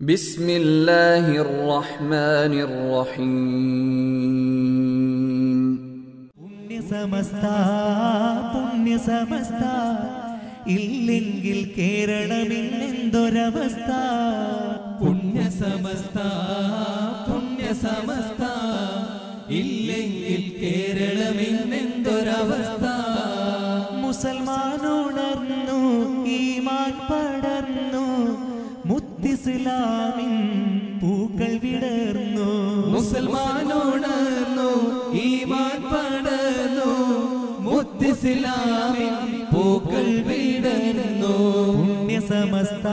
بسم الله الرحمن الرحيم പുണ്യസമസ്ത പുണ്യസമസ്ത ഇല്ലെങ്കിൽ കേരളമില്ലെന്തൊരവസ്ഥ പുണ്യസമസ്ത പുണ്യസമസ്ത ഇല്ലെങ്കിൽ കേരളമിന്നെന്തൊരവസ്ഥ മുസൽമാനുണർന്നു ഈമാൻ പടർന്നു മുത്തിസ്ലാമിൻ പൂക്കൾ വിടർന്നു മുസൽമാനോണർന്നു ഈമാൻ പടർന്നു മുത്തിസ്ലാമിൻ പൂക്കൾ വിടർന്നു പുണ്യസമസ്ത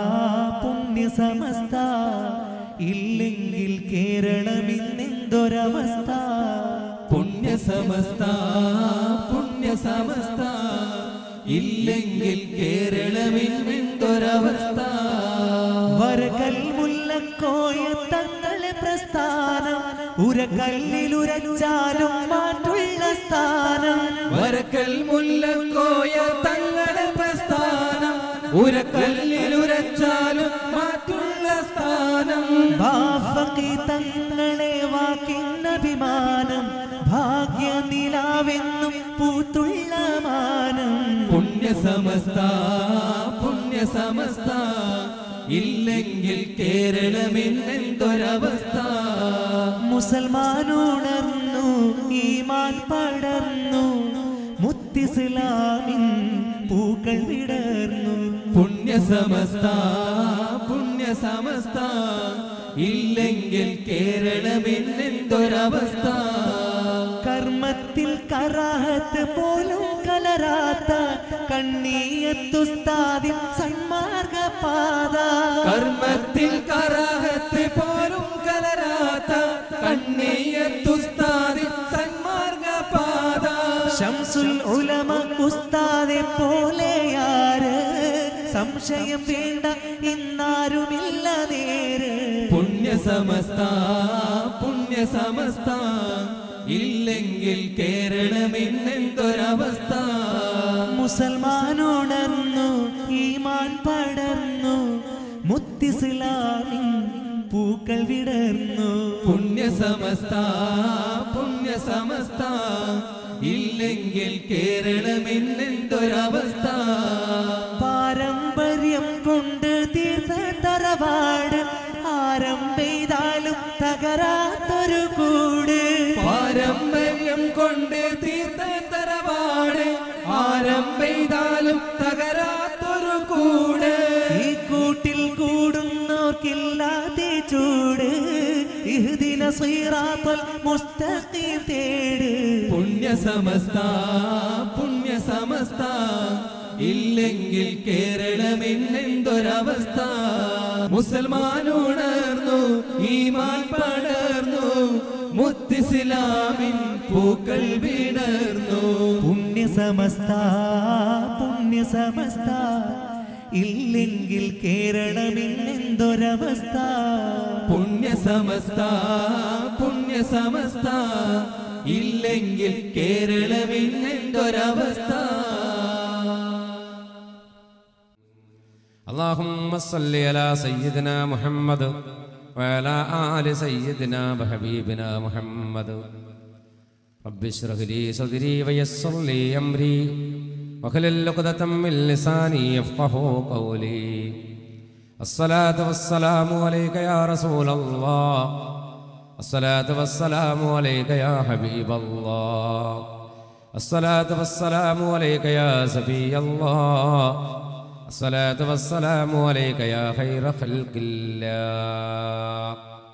പുണ്യസമസ്ത ഇല്ലെങ്കിൽ കേരളമില്ലെന്തൊരവസ്ഥ പുണ്യസമസ്ത പുണ്യസമസ്ത ഇല്ലെങ്കിൽ കേരളമിന്നെന്തൊരവസ്ഥ വരകൽ മുല്ലക്കോയ തങ്ങളെ പ്രസ്ഥാനം ഉരകല്ലിലുരച്ചാലും മാറ്റുള്ള സ്ഥാനം വരക്കൽ മുല്ലക്കോയ തങ്ങളുടെ പ്രസ്ഥാനം ഉരക്കല്ലിലുരച്ചാലും മാറ്റുള്ള സ്ഥാനം ബാഫക്കി തങ്ങളെ വാക്കിന്നഭിമാനം ഭാഗ്യ നിലാവെന്നും പൂത്തുള്ള മാനം പുണ്യസമസ്ത പുണ്യസമസ്ത ഇല്ലെങ്കിൽ കേരളമിന്നെന്തൊരവസ്ഥ മുസൽമാനുണർന്നു ഈമാൻ പടർന്നു മുത്തിസ്ലാമിൻ പൂക്കൾ വിടർന്നു പുണ്യസമസ്ത പുണ്യസമസ്ത ഇല്ലെങ്കിൽ കേരളമിന്നെന്തൊരവസ്ഥ കർമ്മത്തിൽ കറാഹത്ത് പോലും കലരാത്ത കണ്ണീയത്തുസ്താദിൻ സന്മാർഗ പാത കർമ്മത്തിൽ കറാഹത്ത് പോലും കലരാത്ത കണ്ണീയത്തുസ്താദി സന്മാർഗ പാത ശംസുൽ ഉലമ ഉസ്താദെ പോലെയാര് സംശയം വേണ്ട ഇന്നാരുമില്ല നേര് പുണ്യസമസ്ത പുണ്യസമസ്ത ഇല്ലെങ്കിൽ കേരളമിന്നെന്തൊരവസ്ഥ മുസൽമാനുണർന്നു ഈമാൻ പടർന്നു മുത്തിസ്ലാമിൻ പൂക്കൾ വിടർന്നു പുണ്യസമസ്ത പുണ്യസമസ്ത ഇല്ലെങ്കിൽ കേരളമിന്നെന്തൊരവസ്ഥ പാരമ്പര്യം കൊണ്ട് തീർത്ത തറവാട് ആരം പെയ്താലും തകരാത്തൊരു കൂട് പാരമ്പര്യം കൊണ്ട് തീർത്ത തറവാട് ആരം പെയ്താലും തകരാത്തൊരു കൂട് ഈ കൂട്ടിൽ കൂടുന്നോർക്കില്ലാതെ ചൂട് ഇഹ്ദിന സിറാത്തൽ മുസ്തഖീം തേട് പുണ്യസമസ്ത പുണ്യസമസ്ത ഇല്ലെങ്കിൽ കേരളമിന്നെന്തൊരവസ്ഥ മുസൽമാനുണർന്നു ഈമാൻ പടർന്നു മുത്തിസ്ലാമിൻ പൂക്കൾ വിടർന്നു പുണ്യസമസ്ത പുണ്യസമസ്ത ഇല്ലെങ്കിൽ കേരളമില്ലെന്തൊരവസ്ഥ പുണ്യസമസ്ത പുണ്യസമസ്ത ഇല്ലെങ്കിൽ കേരളമിന്നെന്തൊരവസ്ഥ اللهم صل على سيدنا محمد وعلى آل سيدنا وحبيبنا محمد رب اشرح لي صدري ويسر لي أمري واحلل عقدة من لساني يفقه قولي الصلاة والسلام عليك يا رسول الله الصلاة والسلام عليك يا حبيب الله الصلاة والسلام عليك يا سفي الله الصلاة والسلام عليك يا خير خلق الله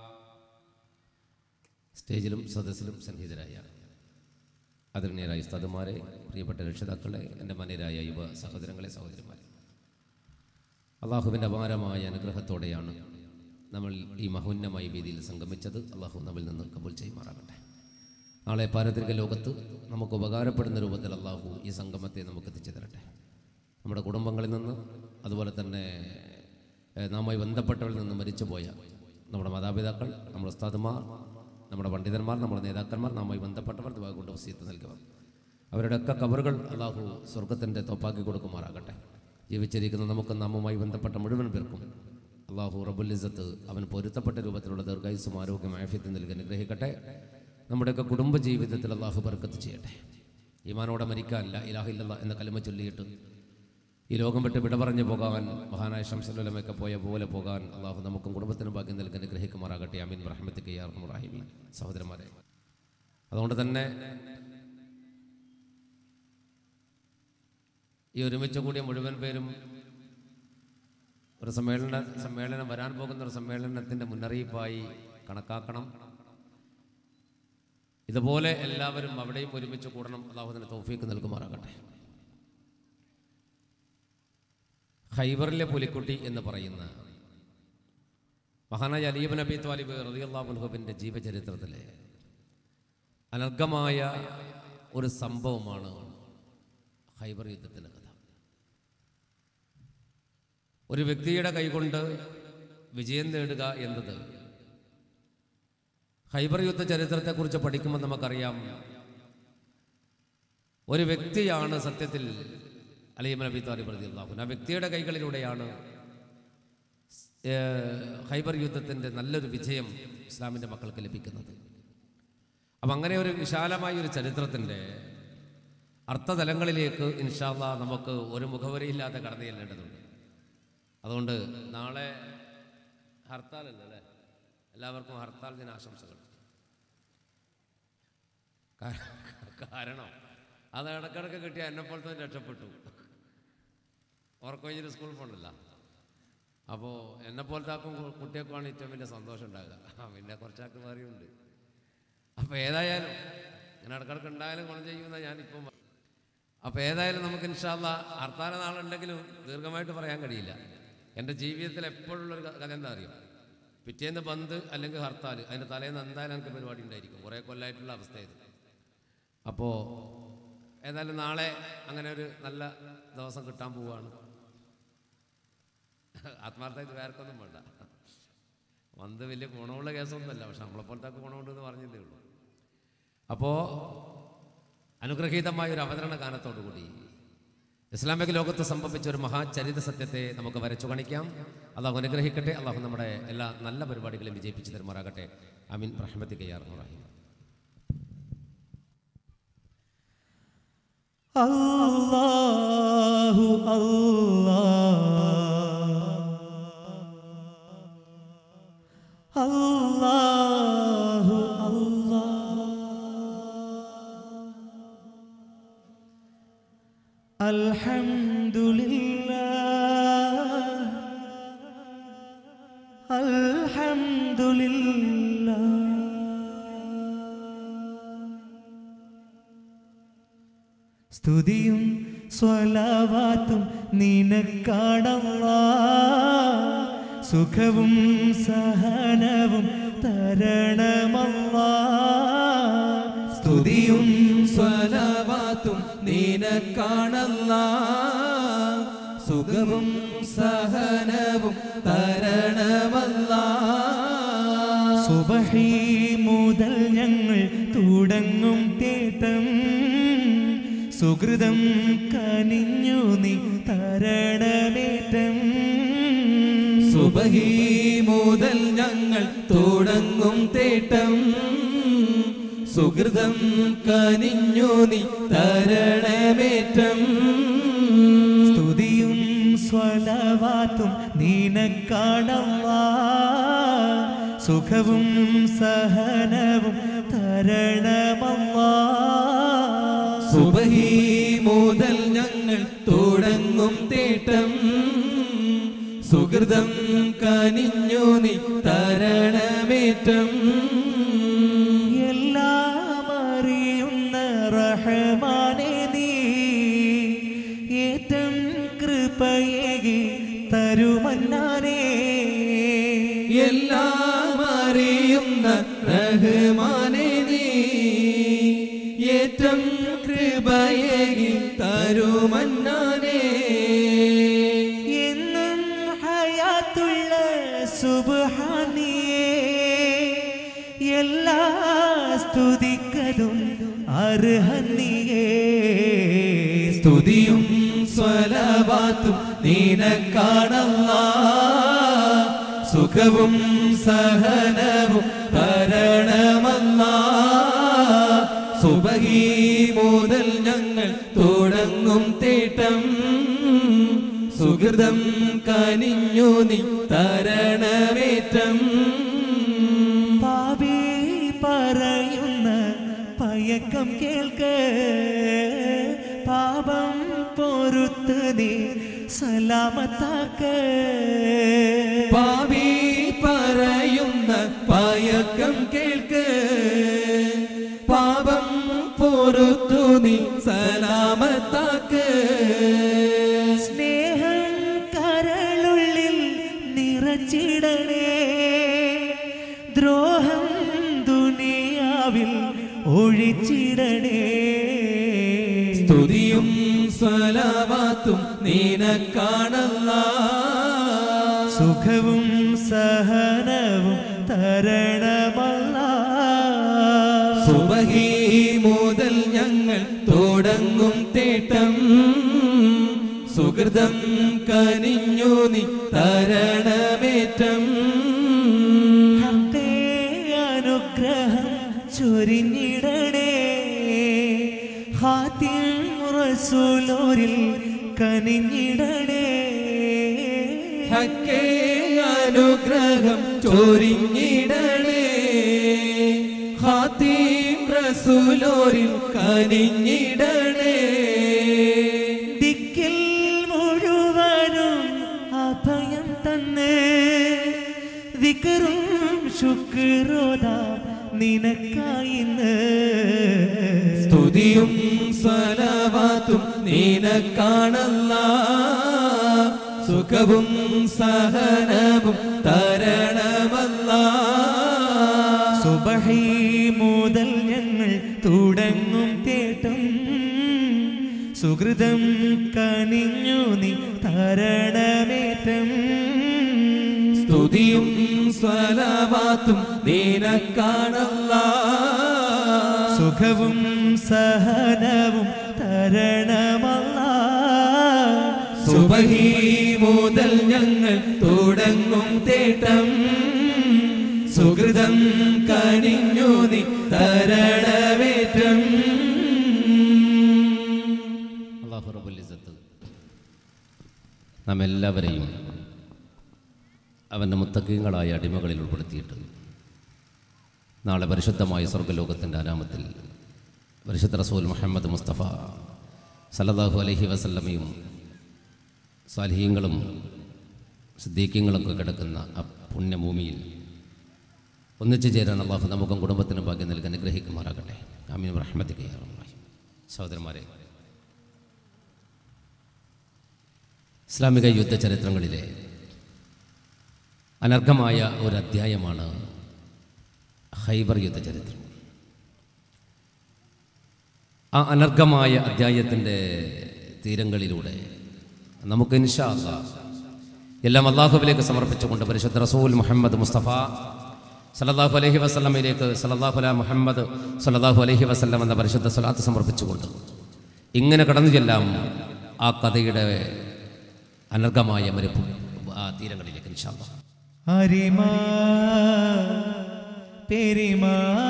സ്റ്റേജിലും സദസ്സിലും സന്നിഹിതരായ ആദരണീയരായ ഉസ്താദുമാരെ പ്രിയപ്പെട്ട രക്ഷിതാക്കളെ എൻ്റെ മന്യരായ യുവ സഹോദരങ്ങളെ സഹോദരിമാരെ അള്ളാഹുവിൻ്റെ അപാരമായ അനുഗ്രഹത്തോടെയാണ് നമ്മൾ ഈ മഹോന്നമായ വേദിയിൽ സംഗമിച്ചത് അള്ളാഹു നമ്മിൽ നിന്ന് കബൂൽ ചെയ്യുമാറാകട്ടെ നാളെ പാരത്രിക ലോകത്ത് നമുക്ക് ഉപകാരപ്പെടുന്ന രൂപത്തിൽ അള്ളാഹു ഈ സംഗമത്തെ നമുക്ക് എത്തിച്ചു തരട്ടെ നമ്മുടെ കുടുംബങ്ങളിൽ നിന്ന് അതുപോലെ തന്നെ ഏഹ്, നാമുമായി ബന്ധപ്പെട്ടവരിൽ നിന്ന് മരിച്ചുപോയ നമ്മുടെ മാതാപിതാക്കൾ നമ്മുടെ ഉസ്താദുമാർ നമ്മുടെ പണ്ഡിതന്മാർ നമ്മുടെ നേതാക്കന്മാർ നാമുമായി ബന്ധപ്പെട്ടവർ ദുബായ് കൊണ്ട് വസീത്ത് നൽകിയവർ അവരുടെയൊക്കെ കബറുകൾ അള്ളാഹു സ്വർഗത്തിൻ്റെ തോപ്പാക്കി കൊടുക്കുമാറാകട്ടെ ജീവിച്ചിരിക്കുന്ന നമുക്ക് നാമുമായി ബന്ധപ്പെട്ട മുഴുവൻ പേർക്കും അള്ളാഹു റബുൽ ഇസത്ത് അവൻ പൊരുത്തപ്പെട്ട രൂപത്തിലുള്ള ദീർഘായുസും ആരോഗ്യം ആഫ്യത്തിൽ നൽകി അനുഗ്രഹിക്കട്ടെ നമ്മുടെയൊക്കെ കുടുംബ ജീവിതത്തിൽ അള്ളാഹു ബർക്കത്ത് ചെയ്യട്ടെ ഈമാനോടെ മരിക്കാനില്ല ഇലാഹില്ല എന്ന കലിമ ചൊല്ലിയിട്ട് ഈ ലോകം വിട്ട് വിട പറഞ്ഞു പോകാൻ മഹാനായ ഷംസലുലമൊക്കെ പോയ പോലെ പോകാൻ അള്ളാഹു നമുക്കും കുടുംബത്തിനും ഭാഗ്യം നൽകി അനുഗ്രഹിക്കുമാറാകട്ടെ അമീൻ റഹ്മത്തിക്ക് യാർഹമുറാഹിമീൻ സഹോദരന്മാരെ അതുകൊണ്ട് തന്നെ ഈ ഒരുമിച്ച് കൂടിയ മുഴുവൻ പേരും ഒരു സമ്മേളന സമ്മേളനം വരാൻ പോകുന്ന ഒരു സമ്മേളനത്തിൻ്റെ മുന്നറിയിപ്പായി കണക്കാക്കണം ഇതുപോലെ എല്ലാവരും അവിടെയും ഒരുമിച്ച് കൂടണം അള്ളാഹുദിന് തൗഫീക്ക് നൽകുമാറാകട്ടെ ഖൈബറിലെ പുലിക്കുട്ടി എന്ന് പറയുന്ന മഹാനായ അലീബ് നബി ത്വാലിബ് റളിയല്ലാഹുവിൻ്റെ ജീവചരിത്രത്തിലെ അനർഘമായ ഒരു സംഭവമാണ് ഖൈബർ യുദ്ധത്തിൻ്റെ കഥ ഒരു വ്യക്തിയുടെ കൈകൊണ്ട് വിജയം നേടുക എന്നത് ഖൈബർ യുദ്ധ ചരിത്രത്തെക്കുറിച്ച് പഠിക്കുമ്പോൾ നമുക്കറിയാം ഒരു വ്യക്തിയാണ് സത്യത്തിൽ അലീം നബി താലിബ് റതി അള്ളാഹുൻ ആ വ്യക്തിയുടെ കൈകളിലൂടെയാണ് ഏഹ്, ഖൈബർ യുദ്ധത്തിൻ്റെ നല്ലൊരു വിജയം ഇസ്ലാമിൻ്റെ മക്കൾക്ക് ലഭിക്കുന്നത് അപ്പം അങ്ങനെ ഒരു വിശാലമായ ഒരു ചരിത്രത്തിൻ്റെ അർത്ഥതലങ്ങളിലേക്ക് ഇൻഷാല്ല നമുക്ക് ഒരു മുഖവരിയില്ലാതെ കടന്നു ചെല്ലേണ്ടതുണ്ട് അതുകൊണ്ട് നാളെ ഹർത്താലല്ലേ അല്ലേ എല്ലാവർക്കും ഹർത്താൽ ദിനാശംസകൾ കാ- കാരണം അത് ഇടക്കിടക്ക് കിട്ടിയ എന്നെ പോലത്തെ രക്ഷപ്പെട്ടു ഉറക്കൊഴിഞ്ഞിട്ട് സ്കൂളിൽ പോകണ്ടല്ല അപ്പോൾ എന്നെ പോലത്തെ ആക്കും കുട്ടിയൊക്കെയാണ് ഏറ്റവും വലിയ സന്തോഷം ഉണ്ടാകുക ആ, പിന്നെ കുറച്ചാൾക്ക് വേറെയുണ്ട് അപ്പോൾ ഏതായാലും ഇങ്ങനെ ഇടക്കിടക്ക് ഉണ്ടായാലും ഗുണം ചെയ്യുമെന്നാണ് ഞാനിപ്പം പ- അപ്പോൾ ഏതായാലും നമുക്ക് ഇൻഷാല്ല ഹർത്താല നാളുണ്ടെങ്കിലും ദീർഘമായിട്ട് പറയാൻ കഴിയില്ല എൻ്റെ ജീവിതത്തിൽ എപ്പോഴുള്ളൊരു ക- കഥ എന്താ അറിയോ പിറ്റേന്ന് ബന്ദ് അല്ലെങ്കിൽ ഹർത്താൽ അതിൻ്റെ തലേന്ന് എന്തായാലും എനിക്ക് പരിപാടി ഉണ്ടായിരിക്കും കുറേ കൊല്ലമായിട്ടുള്ള അവസ്ഥ ഇത് അപ്പോൾ ഏതായാലും നാളെ അങ്ങനെ ഒരു നല്ല ദിവസം കിട്ടാൻ പോവുകയാണ് ആത്മാർത്ഥമായിട്ട് വേർക്കൊന്നും വേണ്ട വന്ന് വലിയ ഗുണമുള്ള കേസൊന്നുമല്ല പക്ഷെ നമ്മളെപ്പോലത്തെ ഗുണമുണ്ടെന്ന് പറഞ്ഞതേ ഉള്ളൂ അപ്പോൾ അനുഗ്രഹീതമായ ഒരു അവതരണ ഗാനത്തോടുകൂടി ഇസ്ലാമിക ലോകത്ത് സംഭവിച്ച ഒരു മഹാചരിത സത്യത്തെ നമുക്ക് വരച്ചു കാണിക്കാം അള്ളാഹു അനുഗ്രഹിക്കട്ടെ അള്ളാഹു നമ്മുടെ എല്ലാ നല്ല പരിപാടികളും വിജയിപ്പിച്ചു തരുമാറാകട്ടെ അമീൻ റഹ്മത്തി കയ്യാർ റഹീം അല്ലാഹു അല്ലാഹു അല്ലാഹു അൽഹംദുലില്ലാ സ്തുതിയും സ്വലാവാത്തും നിനക്കാടല്ല സുഖവും സഹനവും തരണമല്ല സ്തുതിയും സ്വലവാത്തും നീനക്കാണല്ല സുഖവും സഹനവും തരണമല്ല സുബഹി മുതൽ ഞങ്ങൾ തുടങ്ങും തേട്ടം സുഹൃതം കനിഞ്ഞു നീ തരണമേറ്റം സുബഹി മുതൽ ഞങ്ങൾ തുടങ്ങും തേട്ടം സുഹൃതം കനിഞ്ഞു നീ തരണമേറ്റം സ്തുതിയും സ്വലവാത്തും നിനക്കാണല്ല സുഖവും സഹനവും തരണമല്ല സുബഹി മുതൽ ഞങ്ങൾ തുടങ്ങും തേട്ടം സുഹൃതം കനിഞ്ഞു നീ തരണമേറ്റം എല്ലാം അറിയുന്ന റഹമാനെ നീ ഏറ്റം കൃപയേകി തരുമന്നാനേ എല്ലാം അറിയുന്ന റഹ്മാനെ നീ ഏറ്റം കൃപയേകി തരുമന്നാനേ എന്നും ഹയാത്തുള്ള സുബ്ഹാനിയേ എല്ലാ സ്തുതിക്കതും അർഹനിയേ സ്തുതിയും സ്വലവാത്തും നീനക്കാണല്ല സുഖവും സഹനവും തരണമല്ല സുബഹി മുതൽ ഞങ്ങൾ തുടങ്ങും തേട്ടം സുഹൃതം കനിഞ്ഞു നീ തരണമേറ്റം പാപി പറയുന്ന പയക്കം കേൾക്ക പാപം പൊറുത്ത് നീ സലാമത്താക്ക പാപി പറയുന്ന പയക്കം കേൾക്ക് പാപം പൊറുത്തു നീ സലാമത്താക്ക് സ്നേഹം കരളുള്ളിൽ നിറച്ചിടണേ ദ്രോഹം ദുനിയാവിൽ ഒഴിച്ചിടണേ സ്തുതിയും സ്വലവാത്തും നീനക്കാണല്ല സുഖവും സഹനവും തരണമല്ല സുബഹി മുതൽ ഞങ്ങൾ തുടങ്ങും തേട്ടം സുഹൃതം കനിഞ്ഞു നീ തരണമേറ്റം ഹത്തേ അനുഗ്രഹം ചൊരിഞ്ഞിടണേ ഹാത്തിം റസൂലോരിൽ കനിഞ്ഞിടണേ ഹക്കേ അനുഗ്രഹം ചൊരിഞ്ഞിടണേ ഹാത്തീം റസൂലോരിൽ കനിഞ്ഞിടണേ ദിക്കിൽ മുഴുവനും അഭയം തന്നെ വികറും ശുക്രോദ നിനക്കായിന്ന് സ്തുതിയും സ്വലവാത്തും നീനക്കാണല്ല സുഖവും സഹനവും തരണമല്ല സുബഹി മുതൽ ഞങ്ങൾ തുടങ്ങും തേട്ടം സുഹൃതം കനിഞ്ഞു നീ തരണമേറ്റം സ്തുതിയും സ്വലവാത്തും നീനക്കാണല്ല സുഖവും സഹനവും തരണമല്ല സുബഹി മുതൽ ഞങ്ങൾ തുടങ്ങും തേട്ടം സുഹൃതം കനിഞ്ഞു നീ തരണമേറ്റം അള്ളാഹു റബ്ബുൽ ഇസ്സത്ത് നാം എല്ലാവരെയും അവൻ്റെ മുത്തക്കീങ്ങളായ അടിമകളിൽ ഉൾപ്പെടുത്തിയിട്ട് നാളെ പരിശുദ്ധമായ സ്വർഗ്ഗലോകത്തിൻ്റെ അനാമത്തിൽ പരിശുദ്ധ റസൂൽ മുഹമ്മദ് മുസ്തഫ സല്ലല്ലാഹു അലൈഹി വസല്ലമയും സാലിഹീങ്ങളും സിദ്ദീഖ്യങ്ങളും ഒക്കെ കിടക്കുന്ന ആ പുണ്യഭൂമിയിൽ ഒന്നിച്ചു ചേരാൻ അള്ളാഹു നമുക്കും കുടുംബത്തിനും ഭാഗ്യം നൽകി അനുഗ്രഹിക്കുമാറാകട്ടെ ആമീൻ റഹ്മത്തിക്ക് സഹോദരന്മാരെ ഇസ്ലാമിക യുദ്ധ ചരിത്രങ്ങളിലെ അനർഘമായ ഒരു അധ്യായമാണ് ഹൈബർ യുദ്ധ ചരിത്രം ആ അനർഘമായ അധ്യായത്തിൻ്റെ തീരങ്ങളിലൂടെ നമുക്ക് ഇൻഷാ അല്ലാ എല്ലാം അള്ളാഹുവിലേക്ക് സമർപ്പിച്ചുകൊണ്ട് പരിശുദ്ധ റസൂൽ മുഹമ്മദ് മുസ്തഫ സല്ലല്ലാഹു അലൈഹി വസല്ലമയിലേക്ക് സല്ലല്ലാഹു അല മുഹമ്മദ് സല്ലല്ലാഹു അലൈഹി വസല്ലം എന്ന പരിശുദ്ധ സ്വലാത്ത് സമർപ്പിച്ചുകൊണ്ട് ഇങ്ങനെ കടന്നു ചെല്ലാം ആ കഥയുടെ അനർഘമായ മരുപ്പ് ആ തീരങ്ങളിലേക്ക് ഇൻഷാ അല്ലാ അരിമ പെരിമ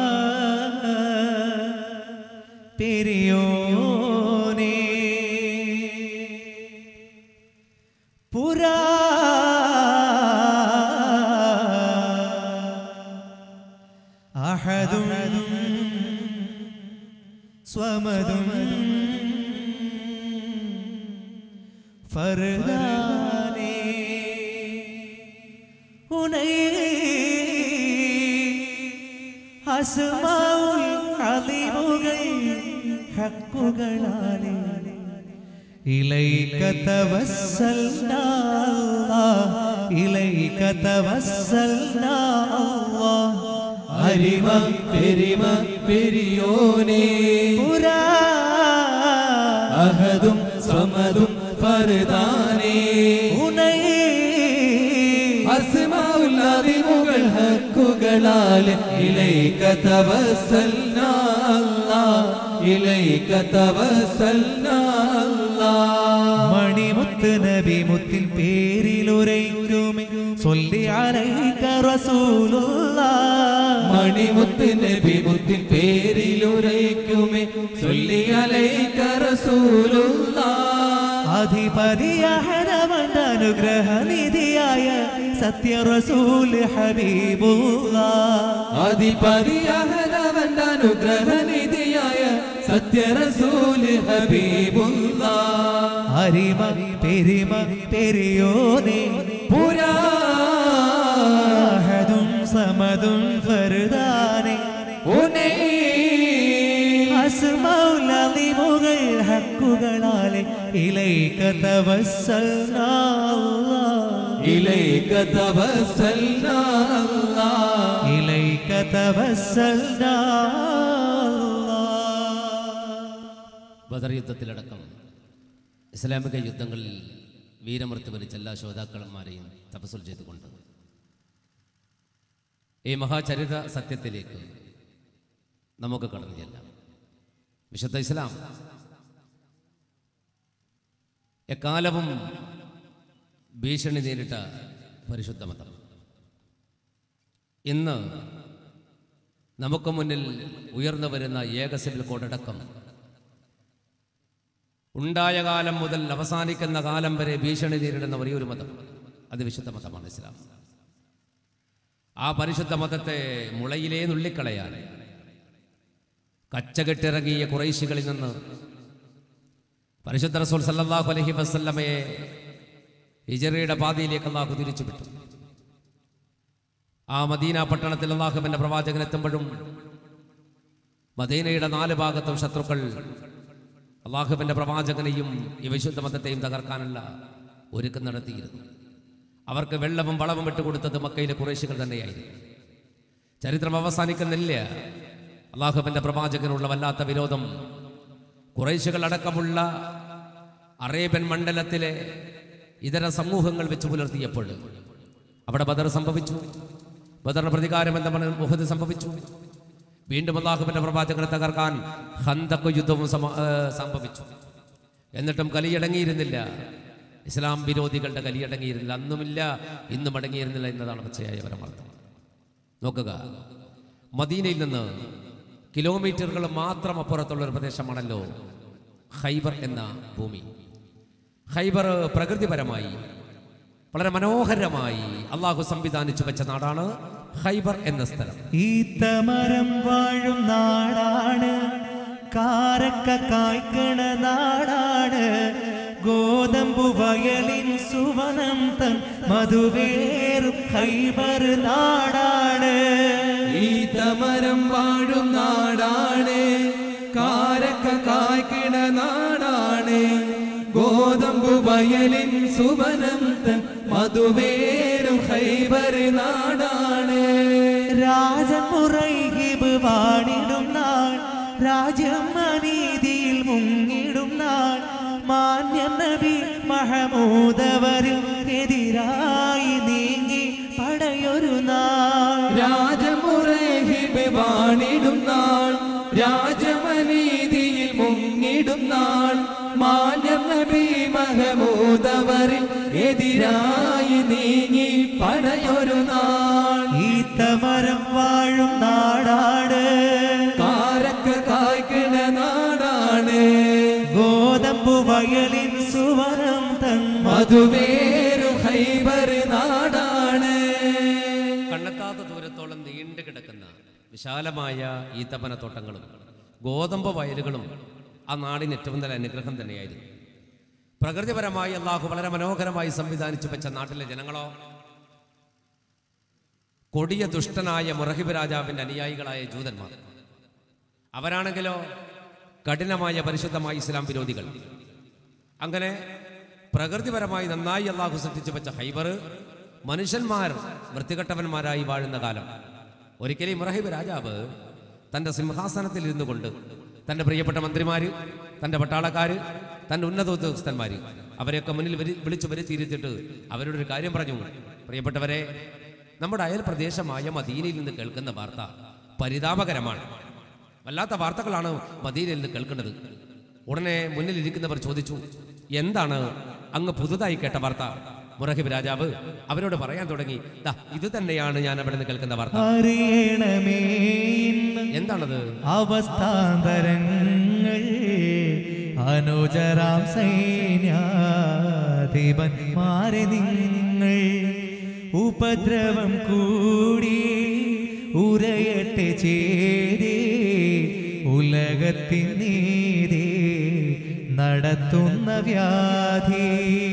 പെരിയോനേ പുരാ അഹദും സ്വമതും ഫർദാനേ ഉനൈ അസ്മാഉൽ അലിമുകൾ ഹക്കുകളാലെ ഇലൈക തവസ്സൽനാ അല്ലാഹ് ഇലൈക തവസ്സൽനാ അല്ലാഹ് അരിമ പെരിമ പെരിയോനേ പുരാ അഹദും സമതും ഫർദാനേ ഉനൈ അസ്മാഉൽ അദിമുകൾ ഹക്കുകളാൽ ഇലൈക തവസ്സൽനാ അല്ലാഹ് ഇലൈക തവസ്സൽനാ അല്ലാഹ് മണിമുത്ത് നബി മുത്തിൻ പേരിലുരയ്ക്കുമേ സ്വല്ല ചൊല്ലി അലൈക റസൂലുള്ള മണിമുത്ത് നബി മുത്തിൻ പേരിലുരയ്ക്കുമേ ചൊല്ലി അലൈക റസൂലുള്ള അധിപതിയഹരവന്റെ അനുഗ്രഹനിധിയായ സത്യ റസൂൽ ഹബീബുള്ള അധിപതിയഹനവന്റെ അനുഗ്രഹനിധിയായ സത്യറസൂല് ഹബീബുള്ള അരിമ പെരിമ പെരിയോനെ പുരാഹതും സമതും ഫർദാനെ ഉനേ അസ്മൗലളിമുകൾ ഹക്കുകളാലെ ഇലൈക തവസ്സൽനാ അല്ലാഹ്. ഇലൈക തവസ്സൽനാ അല്ലാഹ്. ഇലൈക തവസ്സൽനാ അല്ലാഹ്. ബദർ യുദ്ധത്തിലടക്കം ഇസ്ലാമിക യുദ്ധങ്ങളിൽ വീരമൃത്യു വരിച്ച എല്ലാ ശ്രോതാക്കളന്മാരെയും തപസ്സുൽ ചെയ്തുകൊണ്ട് ഈ മഹാചരിത സത്യത്തിലേക്ക് നമുക്ക് കടന്നു ചെല്ലാം വിശുദ്ധ ഇസ്ലാം എക്കാലവും ഭീഷണി നേരിട്ട പരിശുദ്ധ മതം ഇന്ന് നമുക്ക് മുന്നിൽ ഉയർന്നു വരുന്ന ഏക സിവിൽ കോഡടക്കം ഉണ്ടായ കാലം മുതൽ അവസാനിക്കുന്ന കാലം വരെ ഭീഷണി നേരിടുന്ന ഒരേ ഒരു മതം അത് വിശുദ്ധ മതമാണ് ഇസ്ലാം ആ പരിശുദ്ധ മതത്തെ മുളയിലേ നുള്ളിക്കളയാൻ കച്ചകെട്ടിറങ്ങിയ കുറേശികളിൽ നിന്ന് പരിശുദ്ധ റസൂൽ സല്ലല്ലാഹു അലൈഹി വസല്ലമയെ ഹിജറയുടെ പാതയിലേക്ക് അള്ളാഹു തിരിച്ചു വിട്ടു ആ മദീന പട്ടണത്തിൽ അള്ളാഹുവിന്റെ പ്രവാചകൻ എത്തുമ്പോഴും മദീനയുടെ നാല് ഭാഗത്തും ശത്രുക്കൾ അള്ളാഹുവിന്റെ പ്രവാചകനെയും ഈ വിശുദ്ധ മതത്തെയും തകർക്കാനുള്ള ഒരുക്കം നടത്തിയിരുന്നു അവർക്ക് വെള്ളവും വളവും വിട്ടുകൊടുത്തത് മക്കയിലെ കുറേശികൾ തന്നെയായിരുന്നു ചരിത്രം അവസാനിക്കുന്നില്ല അള്ളാഹുവിന്റെ പ്രവാചകനുള്ള വല്ലാത്ത വിരോധം കുറേശികൾ അടക്കമുള്ള അറേബ്യൻ മണ്ഡലത്തിലെ ഇതര സമൂഹങ്ങൾ വെച്ച് പുലർത്തിയപ്പോൾ അവിടെ ബദർ സംഭവിച്ചു ബദറിന് പ്രതികാരം എന്ന മണ്ണിൽ മുഹദ് സംഭവിച്ചു വീണ്ടും അള്ളാഹുവിന്റെ പ്രവാചകനെ തകർക്കാൻ ഹന്തക്ക് യുദ്ധവും സമ- ഏ, സംഭവിച്ചു എന്നിട്ടും കലിയടങ്ങിയിരുന്നില്ല ഇസ്ലാം വിരോധികളുടെ കലിയടങ്ങിയിരുന്നില്ല അന്നുമില്ല ഇന്നും അടങ്ങിയിരുന്നില്ല എന്നതാണ് പച്ചയായ പരമാർത്ഥം നോക്കുക മദീനയിൽ നിന്ന് കിലോമീറ്ററുകൾ മാത്രം അപ്പുറത്തുള്ള ഒരു പ്രദേശമാണല്ലോ ഹൈബർ എന്ന ഭൂമി ഹൈബർ പ്രകൃതിപരമായി വളരെ മനോഹരമായി അള്ളാഹു സംവിധാനിച്ചു വെച്ച നാടാണ് ഹൈബർ എന്ന സ്ഥലം ഈത്തമരം വാഴും നാടാണ് കാരക്ക കായ്ക്കണ നാടാണ് ഗോതമ്പു വയലിൻ സുവനം തൻ മധുവേറും ഹൈബർ നാടാണ് ഈ തമരം വാഴും നാടാണ് കാരക്ക കായ്ക്കിട നാടാണ് ഗോതമ്പു വയലിൻ സുവനം തൻ മധുവേരും ഹൈബർ നാടാണ് രാജമുറൈഹിബ് വാണിടും നാൾ രാജ്യം അനീതിയിൽ മുങ്ങിടും നാൾ മാന്യ നബി മഹമൂദവരിൽ എതിരായി നീങ്ങി പടയൊരു നാൾ രാജമുറഹിബ് വാണിടും നാൾ രാജമനീതിയിൽ മുങ്ങിടും നാൾ മാന്യം നബി മഹമൂദവരിൽ എതിരായി നീങ്ങി പടയൊരു നാൾ ഈ തമരം വാഴും നാടാണ് കാരക്ക കായ്ക്കണ നാടാണ് ഗോതമ്പു വയലിൻ സുവനം തൻ മധുവേരു ഹൈബർ നാടാണ് കണ്ണെത്താത്ത ദൂരത്തോളം നീണ്ടു കിടക്കുന്ന വിശാലമായ ഈത്തപ്പനത്തോട്ടങ്ങളും ഗോതമ്പ് വയലുകളും ആ നാടിന് ഏറ്റവും നല്ല അനുഗ്രഹം തന്നെയായിരുന്നു പ്രകൃതിപരമായി അള്ളാഹു വളരെ മനോഹരമായി സംവിധാനിച്ചു വെച്ച നാട്ടിലെ ജനങ്ങളോ കൊടിയ ദുഷ്ടനായ മുറഹിബ് രാജാവിന്റെ അനുയായികളായ ജൂതന്മാർ അവരാണെങ്കിലോ കഠിനമായ പരിശുദ്ധമായ ഇസ്ലാം വിരോധികൾ അങ്ങനെ പ്രകൃതിപരമായി നന്നായി അള്ളാഹു സൃഷ്ടിച്ചു വെച്ച ഹൈബർ മനുഷ്യന്മാർ വൃത്തികെട്ടവന്മാരായി വാഴുന്ന കാലം ഒരിക്കലും ഇബ്രാഹിം രാജാവ് തൻ്റെ സിംഹാസനത്തിൽ ഇരുന്നു കൊണ്ട് തൻ്റെ പ്രിയപ്പെട്ട മന്ത്രിമാര് തൻ്റെ പട്ടാളക്കാര് തൻ്റെ ഉന്നത ഉദ്യോഗസ്ഥന്മാര് അവരെയൊക്കെ മുന്നിൽ വരി- വിളിച്ചു വരുത്തിയിരുത്തിട്ട് അവരോടൊരു കാര്യം പറഞ്ഞു പ്രിയപ്പെട്ടവരെ നമ്മുടെ അയൽ പ്രദേശമായ മദീനയിൽ നിന്ന് കേൾക്കുന്ന വാർത്ത പരിതാപകരമാണ് വല്ലാത്ത വാർത്തകളാണ് മദീനയിൽ നിന്ന് കേൾക്കുന്നത് ഉടനെ മുന്നിലിരിക്കുന്നവർ ചോദിച്ചു എന്താണ് അങ്ങ് പുതുതായി കേട്ട വാർത്ത മുറഹിബ് രാജാവ് അവരോട് പറയാൻ തുടങ്ങി "ദാ, ഇത് തന്നെയാണ് ഞാൻ അവിടെ നിന്ന് കേൾക്കുന്ന വാർത്ത അറിയണമേ ഇന്ന് എന്താണത് അവസ്ഥാന്തരങ്ങൾ അനുചരാം സൈന്യാധിപന്മാരെ നിങ്ങൾ ഉപദ്രവം കൂടി ഉരയട്ടെ ചേരേ ഉലകത്തിൻ നീതി നടത്തുന്ന വ്യാധി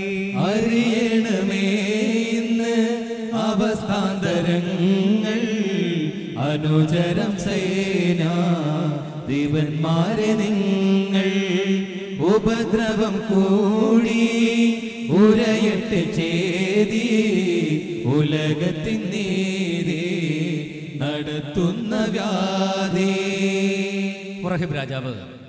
അറിയണമേ ഇന്ന് അവസ്ഥാന്തരങ്ങൾ അനുചരം സേന ദിവന്മാരെ നിങ്ങൾ ഉപദ്രവം കൂടി ഉരയട്ട് ചേതി ഉലകത്തിൻ നീതി നടത്തുന്ന വ്യാധി മുറഹിബ് രാജാവ്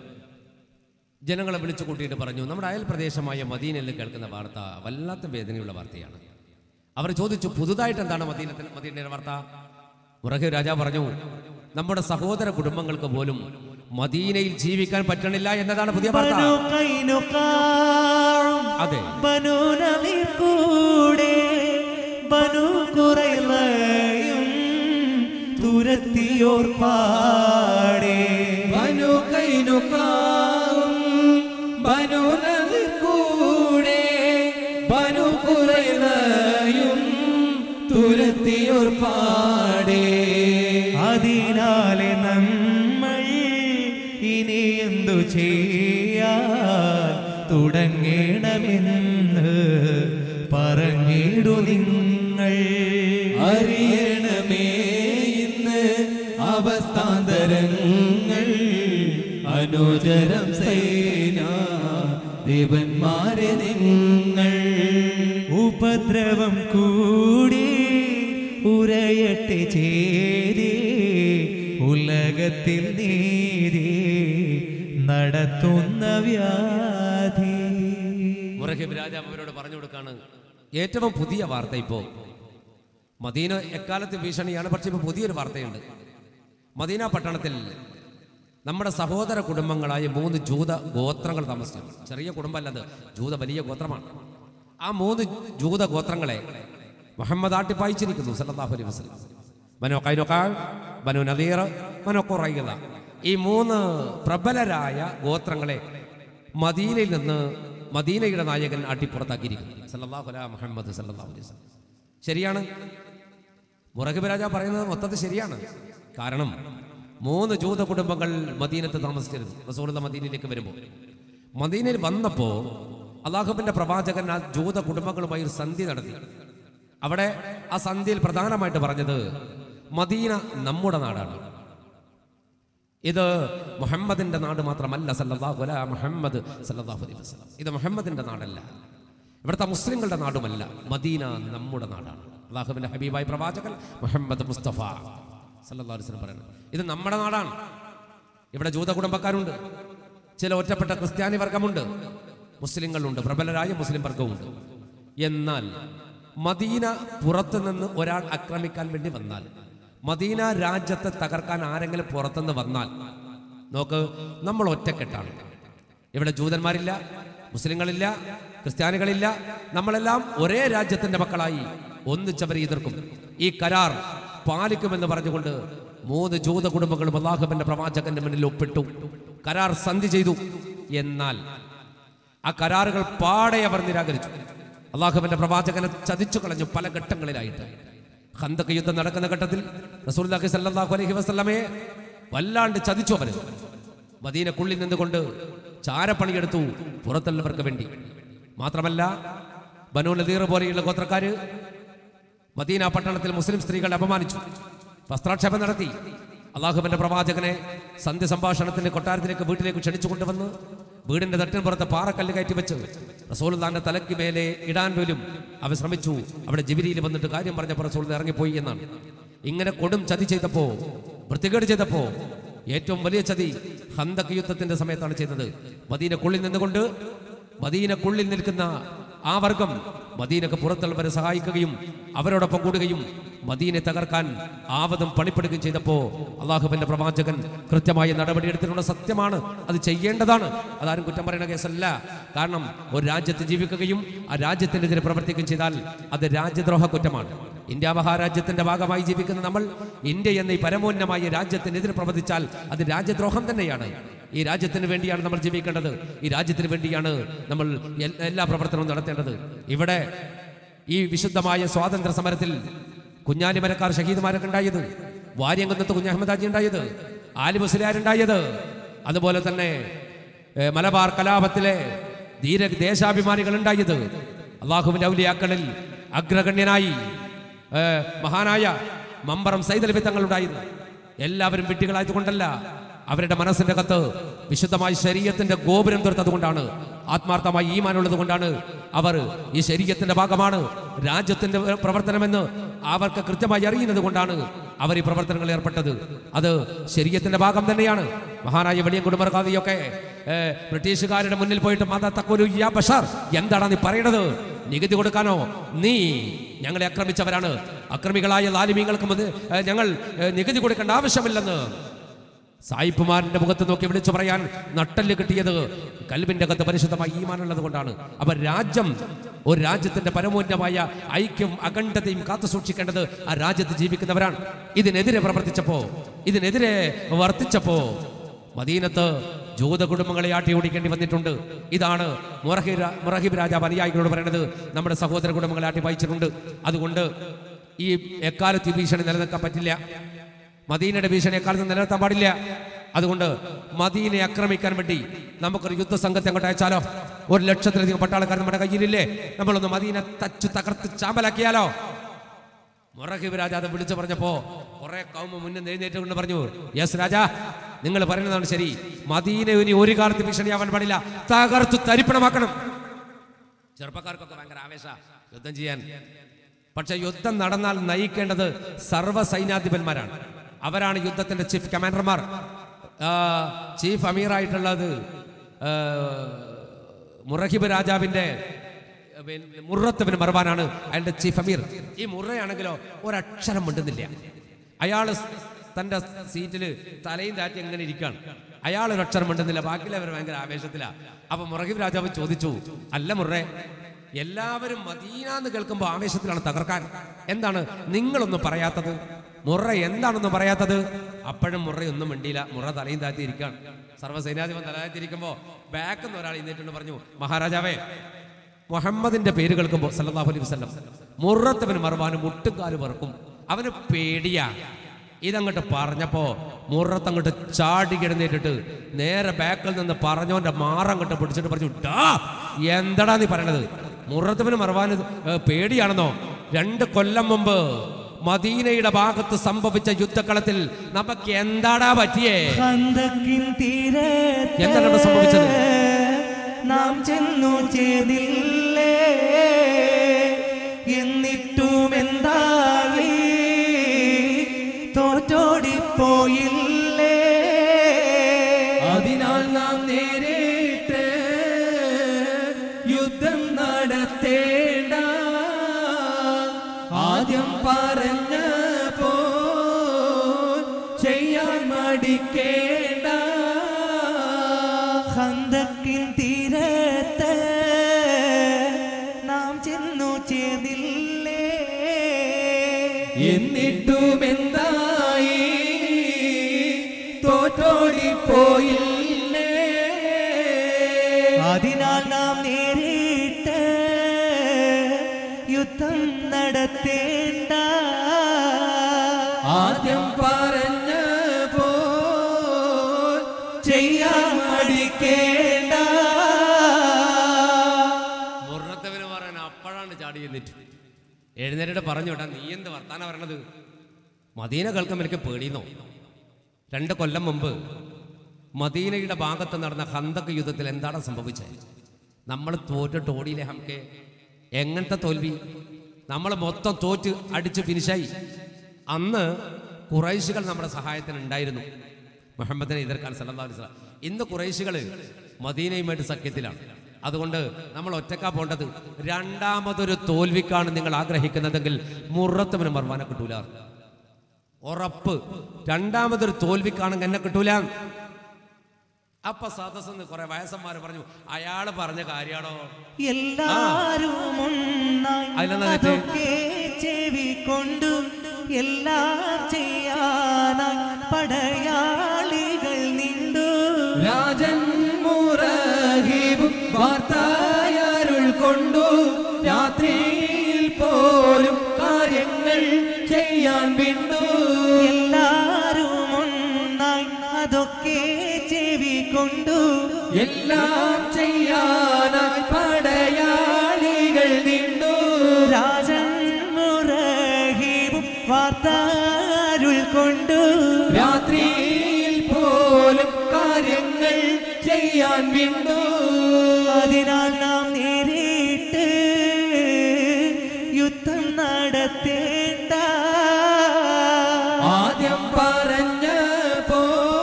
ജനങ്ങളെ വിളിച്ചു കൂട്ടിയിട്ട് പറഞ്ഞു നമ്മുടെ അയൽ പ്രദേശമായ മദീനയിൽ കേൾക്കുന്ന വാർത്ത വല്ലാത്ത വേദനയുള്ള വാർത്തയാണ് അവർ ചോദിച്ചു പുതുതായിട്ട് എന്താണ് മദീനത്തിൽ മദീനയുടെ വാർത്ത മുറഹിബ് രാജാവ് പറഞ്ഞു നമ്മുടെ സഹോദര കുടുംബങ്ങൾക്ക് പോലും മദീനയിൽ ജീവിക്കാൻ പറ്റണില്ല എന്നതാണ് പുതിയ വാർത്ത ബനു കൈനുകാഴും അതെ ബനു നദീർ കൂടെ ബനു കുറയും തുരത്തിയോർ പാടേ ബനു കൈനുക്കാവും ബനു നദി കൂടെ ബനു കുറയും തുരത്തിയോർ പാടേ അതിനാലെ നമ്മൾ ഇനി എന്തു ചെയ്യാൻ തുടങ്ങണമെന്ന് പറഞ്ഞിടു നിങ്ങൾ അറിയണമേ ഇന്ന് അവസ്ഥാന്തരങ്ങൾ അനുചരം സേന ദേവന്മാരെ നിങ്ങൾ ഉപദ്രവം കൂടി ഉരയട്ടെ ചേരി ഉലകത്തിൽ നീതി നടത്തുന്ന വ്യാധി മുറഹിബ് രാജാവ് അവരോട് പറഞ്ഞു കൊടുക്കാണ് ഏറ്റവും പുതിയ വാർത്ത ഇപ്പോ മദീന എക്കാലത്ത് ഭീഷണിയാണ് പക്ഷെ ഇപ്പൊ പുതിയൊരു വാർത്തയുണ്ട് മദീന പട്ടണത്തിൽ നമ്മുടെ സഹോദര കുടുംബങ്ങളായ മൂന്ന് ജൂത ഗോത്രങ്ങൾ താമസിക്കുന്നു ചെറിയ കുടുംബമല്ലത് ജൂത വലിയ ഗോത്രമാണ് ആ മൂന്ന് ജൂത ഗോത്രങ്ങളെ മുഹമ്മദ് ആട്ടിപ്പായിച്ചിരിക്കുന്നു സല്ലല്ലാഹു അലൈഹി വസല്ലം ബനു കൈനുക്കാൾ ബനു നദീർ ബനു ഖുറൈദ ഈ മൂന്ന് പ്രബലരായ ഗോത്രങ്ങളെ മദീനയിൽ നിന്ന് മദീനയുടെ നായകൻ ആട്ടിപ്പുറത്താക്കിയിരിക്കുന്നു സല്ലല്ലാഹു അലാ മുഹമ്മദ് സല്ലല്ലാഹു അലൈഹി വസല്ലം ശരിയാണ് മുറഹിബ് രാജ പറയുന്നത് മൊത്തത്തിൽ ശരിയാണ് കാരണം മൂന്ന് ജൂത കുടുംബങ്ങൾ മദീനത്ത് താമസിച്ചിരുന്നു റസൂലുള്ള മദീനയിലേക്ക് വരുമ്പോൾ മദീനയിൽ വന്നപ്പോൾ അള്ളാഹുബിന്റെ പ്രവാചകൻ ആ ജൂത കുടുംബങ്ങളുമായി ഒരു സന്ധി നടത്തി അവിടെ ആ സന്ധിയിൽ പ്രധാനമായിട്ട് പറഞ്ഞത് മദീന നമ്മുടെ നാടാണ് ഇത് മുഹമ്മദിന്റെ നാട് മാത്രമല്ല സല്ലല്ലാഹു അലാ മുഹമ്മദ് സല്ലല്ലാഹു അലൈഹി വസല്ലം ഇത് മുഹമ്മദിന്റെ നാടല്ല ഇവിടുത്തെ മുസ്ലിങ്ങളുടെ നാടുമല്ല മദീന നമ്മുടെ നാടാണ് അള്ളാഹുവിന്റെ ഹബീബായ പ്രവാചകൻ മുഹമ്മദ് മുസ്തഫ സല്ലല്ലാഹു അലൈഹി വസല്ലം പറയുന്നത് ഇത് നമ്മുടെ നാടാണ് ഇവിടെ ജൂത കുടുംബക്കാരുണ്ട് ചില ഒറ്റപ്പെട്ട ക്രിസ്ത്യാനി വർഗമുണ്ട് മുസ്ലിങ്ങളുണ്ട് പ്രബലരായ മുസ്ലിം വർഗമുണ്ട് എന്നാൽ മദീന പുറത്തു നിന്ന് ഒരാൾ ആക്രമിക്കാൻ വേണ്ടി വന്നാൽ മദീന രാജ്യത്തെ തകർക്കാൻ ആരെങ്കിലും പുറത്തുനിന്ന് വന്നാൽ നോക്ക് നമ്മൾ ഒറ്റക്കെട്ടാണ് ഇവിടെ ജൂതന്മാരില്ല മുസ്ലിങ്ങളില്ല ക്രിസ്ത്യാനികളില്ല നമ്മളെല്ലാം ഒരേ രാജ്യത്തിന്റെ മക്കളായി ഒന്നിച്ചവരെ എതിർക്കും ഈ കരാർ പാലിക്കുമെന്ന് പറഞ്ഞുകൊണ്ട് മൂന്ന് ജൂത കുടുംബങ്ങളും അള്ളാഹുബിന്റെ പ്രവാചകന്റെ മുന്നിൽ ഒപ്പിട്ടു കരാർ സന്ധി ചെയ്തു എന്നാൽ ആ കരാറുകൾ പാടെ അവർ നിരാകരിച്ചു അള്ളാഹുബിന്റെ പ്രവാചകനെ ചതിച്ചു കളഞ്ഞു പല ഘട്ടങ്ങളിലായിട്ട് ഹന്തക യുദ്ധം നടക്കുന്ന ഘട്ടത്തിൽ റസൂലുള്ളാഹി സല്ലല്ലാഹു അലൈഹി വസല്ലമയെ വല്ലാണ്ട് ചതിച്ചു അവര് മദീനക്കുള്ളിൽ നിന്നുകൊണ്ട് ചാരപ്പണിയെടുത്തു പുറത്തുള്ളവർക്ക് വേണ്ടി മാത്രമല്ല ബനു നദീർ പോലെയുള്ള ഗോത്രക്കാര് മദീന പട്ടണത്തിൽ മുസ്ലിം സ്ത്രീകളെ അപമാനിച്ചു വസ്ത്രാക്ഷേപം നടത്തി അള്ളാഹുബിന്റെ പ്രവാചകനെ സന്ധ്യ സംഭാഷണത്തിന്റെ കൊട്ടാരത്തിലേക്ക് വീട്ടിലേക്ക് ക്ഷണിച്ചു കൊണ്ടുവന്ന് വീടിന്റെ തട്ടിന് പുറത്ത് പാറക്കല്ല് കയറ്റി വെച്ച് റസൂൽദാന്റെ തലയ്ക്ക് മേലെ ഇടാൻ പോലും അവർ ശ്രമിച്ചു അവിടെ ജിബിരിയിൽ വന്നിട്ട് കാര്യം പറഞ്ഞപ്പോൾ റസൂൽ ഇറങ്ങിപ്പോയി എന്നാണ് ഇങ്ങനെ കൊടും ചതി ചെയ്തപ്പോ വൃത്തികേട് ചെയ്തപ്പോ ഏറ്റവും വലിയ ചതി ഹന്തക് യുദ്ധത്തിന്റെ സമയത്താണ് ചെയ്തത് മദീനക്കുള്ളിൽ നിന്നുകൊണ്ട് മദീനക്കുള്ളിൽ നിൽക്കുന്ന ആ വർഗം മദീനക്ക് പുറത്തുള്ളവരെ സഹായിക്കുകയും അവരോടൊപ്പം കൂടുകയും മദീനെ തകർക്കാൻ ആവതും പണിപ്പെടുകയും ചെയ്തപ്പോൾ അള്ളാഹുബിന്റെ പ്രവാചകൻ കൃത്യമായ നടപടിയെടുത്തിട്ടുള്ള സത്യമാണ് അത് ചെയ്യേണ്ടതാണ് അതാരും കുറ്റം പറയുന്ന കേസല്ല കാരണം ഒരു രാജ്യത്ത് ജീവിക്കുകയും ആ രാജ്യത്തിനെതിരെ പ്രവർത്തിക്കുകയും ചെയ്താൽ അത് രാജ്യദ്രോഹ കുറ്റമാണ് ഇന്ത്യ മഹാരാജ്യത്തിന്റെ ഭാഗമായി ജീവിക്കുന്ന നമ്മൾ ഇന്ത്യ എന്ന ഈ പരമോന്നമായ രാജ്യത്തിനെതിരെ പ്രവർത്തിച്ചാൽ അത് രാജ്യദ്രോഹം തന്നെയാണ് ഈ രാജ്യത്തിന് വേണ്ടിയാണ് നമ്മൾ ജീവിക്കേണ്ടത് ഈ രാജ്യത്തിന് വേണ്ടിയാണ് നമ്മൾ എൽ- എല്ലാ പ്രവർത്തനവും നടത്തേണ്ടത് ഇവിടെ ഈ വിശുദ്ധമായ സ്വാതന്ത്ര്യ സമരത്തിൽ കുഞ്ഞാലിമരക്കാർ ഷഹീദുമാരൊക്കെ ഉണ്ടായത് വാര്യംകുന്നത്ത് കുഞ്ഞഹമ്മദാജി ഉണ്ടായത് ആലി മുസ്ലിയാരുണ്ടായത് അതുപോലെ തന്നെ ഏ, മലബാർ കലാപത്തിലെ ധീര ദേശാഭിമാനികൾ ഉണ്ടായത് അള്ളാഹുവിന്റെ ഔലിയാക്കളിൽ അഗ്രഗണ്യനായി ഏ, മഹാനായ മമ്പറം സൈതലബി തങ്ങളുണ്ടായിരുന്നു എല്ലാവരും വിഡ്ഢികളായതുകൊണ്ടല്ല അവരുടെ മനസ്സിന്റെ കത്ത് വിശുദ്ധമായ ശരീരത്തിന്റെ ഗോപുരം തീർത്തതുകൊണ്ടാണ് ആത്മാർത്ഥമായി ഈമാനുള്ളത് കൊണ്ടാണ് അവർ ഈ ശരീരത്തിന്റെ ഭാഗമാണ് രാജ്യത്തിന്റെ പ്രവർത്തനമെന്ന് അവർക്ക് കൃത്യമായി അറിയുന്നത് കൊണ്ടാണ് അവർ ഈ പ്രവർത്തനങ്ങളിൽ ഏർപ്പെട്ടത് അത് ശരീരത്തിന്റെ ഭാഗം തന്നെയാണ് മഹാനായ വലിയ കുടുംബർക്കാദിയൊക്കെ ബ്രിട്ടീഷുകാരുടെ മുന്നിൽ പോയിട്ട് മത തക്കൊരു യാ ബഷർ എന്താണ് നീ പറയണത് നികുതി കൊടുക്കാനോ നീ ഞങ്ങളെ ആക്രമിച്ചവരാണ് അക്രമികളായ ലാലിമീങ്ങൾക്ക് മുന്നിൽ, ഏ, ഞങ്ങൾ ഏ, നികുതി കൊടുക്കേണ്ട ആവശ്യമില്ലെന്ന് സായിപ്പുമാരന്റെ മുഖത്ത് നോക്കി വിളിച്ചു പറയാൻ നട്ടല് കിട്ടിയത് കൽബിന്റെ അകത്ത് പരിശുദ്ധമായ ഈമാനുള്ളത് കൊണ്ടാണ് അപ്പൊ രാജ്യം ഒരു രാജ്യത്തിന്റെ പരമോന്നതമായ ഐക്യം അഖണ്ഡതയും കാത്തു സൂക്ഷിക്കേണ്ടത് ആ രാജ്യത്ത് ജീവിക്കുന്നവരാണ് ഇതിനെതിരെ പ്രവർത്തിച്ചപ്പോ ഇതിനെതിരെ വർത്തിച്ചപ്പോ മദീനത്ത് ജൂത കുടുംബങ്ങളെ ആട്ടി ഓടിക്കേണ്ടി വന്നിട്ടുണ്ട് ഇതാണ് മുറഹി രാ- മുറഹിബ് രാജാവ് അനുയായികളോട് പറയുന്നത് നമ്മുടെ സഹോദര കുടുംബങ്ങളെ ആട്ടി വായിച്ചിട്ടുണ്ട് അതുകൊണ്ട് ഈ എക്കാലത്ത് ഈ ഭീഷണി നിലനിൽക്കാൻ പറ്റില്ല മദീനയുടെ ഭീഷണി എക്കാലത്ത് നിലനിർത്താൻ പാടില്ല അതുകൊണ്ട് മദീനെ ആക്രമിക്കാൻ വേണ്ടി നമുക്കൊരു യുദ്ധസംഘത്തെ അങ്ങോട്ട് അയച്ചാലോ ഒരു ലക്ഷത്തിലധികം പട്ടാളക്കാർ നമ്മുടെ കയ്യിലില്ലേ നമ്മളൊന്ന് മദീനെ തച്ചു തകർത്ത് ചാമ്പലാക്കിയാലോ മുറഹിബ് രാജ അത് വിളിച്ചു പറഞ്ഞപ്പോ കുറെ കൗമ മുന്നേ എഴുന്നേറ്റ് കൊണ്ട് പറഞ്ഞു യെസ് രാജ നിങ്ങൾ പറയുന്നതാണ് ശരി മദീന ഇനി ഒരു കാലത്ത് ഭീഷണിയാവാൻ പാടില്ല തകർത്തു തരിപ്പണമാക്കണം ചെറുപ്പക്കാർക്കൊക്കെ ഭയങ്കര ആവേശ യുദ്ധം ചെയ്യാൻ പക്ഷെ യുദ്ധം നടന്നാൽ നയിക്കേണ്ടത് സർവ്വ സൈന്യാധിപന്മാരാണ് അവരാണ് യുദ്ധത്തിന്റെ ചീഫ് കമാൻഡർമാർ ആ, ചീഫ് അമീറായിട്ടുള്ളത് ആ, മുറഹിബ് രാജാവിന്റെ പിന്നെ മുറത്തവന് മറവാനാണ് അയാളുടെ ചീഫ് അമീർ ഈ മുറയാണെങ്കിലോ ഒരക്ഷരം മിണ്ടുന്നില്ല അയാൾ തന്റെ സീറ്റിൽ തലയും താറ്റി എങ്ങനെ ഇരിക്കുകയാണ് അയാൾ ഒരു അക്ഷരം മിണ്ടുന്നില്ല ബാക്കിയുള്ളവർ ഭയങ്കര ആവേശത്തിലാ അപ്പൊ മുറഹിബ് രാജാവ് ചോദിച്ചു അല്ല മുറേ എല്ലാവരും മദീന എന്ന് കേൾക്കുമ്പോൾ ആവേശത്തിലാണ് തകർക്കാൻ എന്താണ് നിങ്ങളൊന്നും പറയാത്തത് മുറ എന്താണെന്ന് പറയാത്തത് അപ്പോഴും മുറയൊന്നും മിണ്ടിയില്ല മുറ തലയും താത്തി ഇരിക്കുകയാണ് സർവ്വസൈന്യാധിപൻ തലതാത്തിരിക്കുമ്പോ ബാക്കിൽ നിന്ന് ഒരാൾ ഇന്നിട്ടുണ്ട് പറഞ്ഞു മഹാരാജാവേ മുഹമ്മദിന്റെ പേര് കേൾക്കുമ്പോൾ സല്ലല്ലാഹു അലൈഹി വസല്ലം മുറത്തവന് മറുവാനും മുട്ടുകാല് പറക്കും അവന് പേടിയാ ഇതങ്ങോട്ട് പറഞ്ഞപ്പോ മുറത്ത് അങ്ങോട്ട് ചാടി കിടന്നിട്ടിട്ട് നേരെ ബാക്കിൽ നിന്ന് പറഞ്ഞോന്റെ മാറങ്ങോട്ട് പിടിച്ചിട്ട് പറഞ്ഞു ഡാ എന്താടാ നീ പറയണത് മുറത്തവന് മറുവാന് പേടിയാണെന്നോ രണ്ട് കൊല്ലം മുമ്പ് മദീനയുടെ ഭാഗത്ത് സംഭവിച്ച യുദ്ധക്കളത്തിൽ നമുക്ക് എന്താടാ പറ്റിയേ ഖന്തക്കിൻ തീരത്ത് എന്താണ് അവിടെ സംഭവിച്ചത്? നാം ചെന്നു ചേർന്നില്ലേ എന്നിട്ടും എന്തായി തോറ്റോടിപ്പോയില്ലേ അതിനാൽ നാം നേരിട്ട് യുദ്ധം നടത്തേണ്ട ആദ്യം പറഞ്ഞ പോ ചെയ്യാൻ മടിക്കേണ്ട ഖന്തക്കിൻ തീരത്ത് നാം ചെന്നു ചേർന്നില്ലേ എന്നിട്ടും എന്തായി തോറ്റോടിപ്പോയില്ലേ അതിനാൽ നാം നേരിട്ട് യുദ്ധം നടത്തേണ്ട ആദ്യം പറഞ്ഞ പോ ചെയ്യാൻ മടിക്കേണ്ട മുറത്തവന് പറയാൻ അപ്പോഴാണ് ചാടി എന്നിട്ട് എഴുന്നേറ്റ് പറഞ്ഞു കേട്ടാ നീ എന്ത് വർത്താനം പറയണത് മദീന കേൾക്കാൻ എനിക്ക് പേടിയെന്നോ രണ്ട് കൊല്ലം മുമ്പ് മദീനയുടെ ഭാഗത്ത് നടന്ന ഹന്തക യുദ്ധത്തിൽ എന്താണ് സംഭവിച്ചത് നമ്മൾ തോറ്റിട്ട് ഓടിയില്ലേ ഹംകെ എങ്ങനത്തെ തോൽവി നമ്മൾ മൊത്തം തോറ്റ് അടിച്ച് ഫിനിഷായി അന്ന് കുറൈശികൾ നമ്മുടെ സഹായത്തിന് ഉണ്ടായിരുന്നു മുഹമ്മദിനെ എതിർക്കാൻ സല്ലല്ലാഹു അലൈഹി വസല്ലം ഇന്ന് കുറൈശികൾ മദീനയുമായിട്ട് സഖ്യത്തിലാണ് അതുകൊണ്ട് നമ്മൾ ഒറ്റക്കാ പോണ്ടത് രണ്ടാമതൊരു തോൽവിക്കാണ് നിങ്ങൾ ആഗ്രഹിക്കുന്നതെങ്കിൽ മുറത്തവന് മർവാനെ കിട്ടൂല ഉറപ്പ് രണ്ടാമതൊരു തോൽവിക്കാണെങ്കിൽ എന്നെ കിട്ടൂല അപ്പൊ സദസ്സെന്ന് കുറെ വയസ്സന്മാര് പറഞ്ഞു അയാള് പറഞ്ഞ കാര്യാണോ എല്ലാരും ഒന്നായി അതിലെന്താ തെറ്റ്? അതൊക്കെ ചെവി കൊണ്ടു എല്ലാം ചെയ്യാനായി പടയാളികൾ നിണ്ടു രാജൻ മുറഹിബും വാർത്തായരുൾ കൊണ്ടു രാത്രിയിൽ പോലും കാര്യങ്ങൾ ചെയ്യാൻ വിണ്ടു എല്ലാരും ഒന്നായി അതൊക്കെ ചെവി കൊണ്ടു എല്ലാം ചെയ്യാനായി പടയാളികൾ നിണ്ടു രാജൻ മുറഹിബും വാർത്താരുൾ കൊണ്ടു രാത്രിയിൽ പോലും കാര്യങ്ങൾ ചെയ്യാൻ വിണ്ടു അതിനാൽ നാം നേരിട്ട് യുദ്ധം നടത്തേണ്ട ആദ്യം പറഞ്ഞ പോ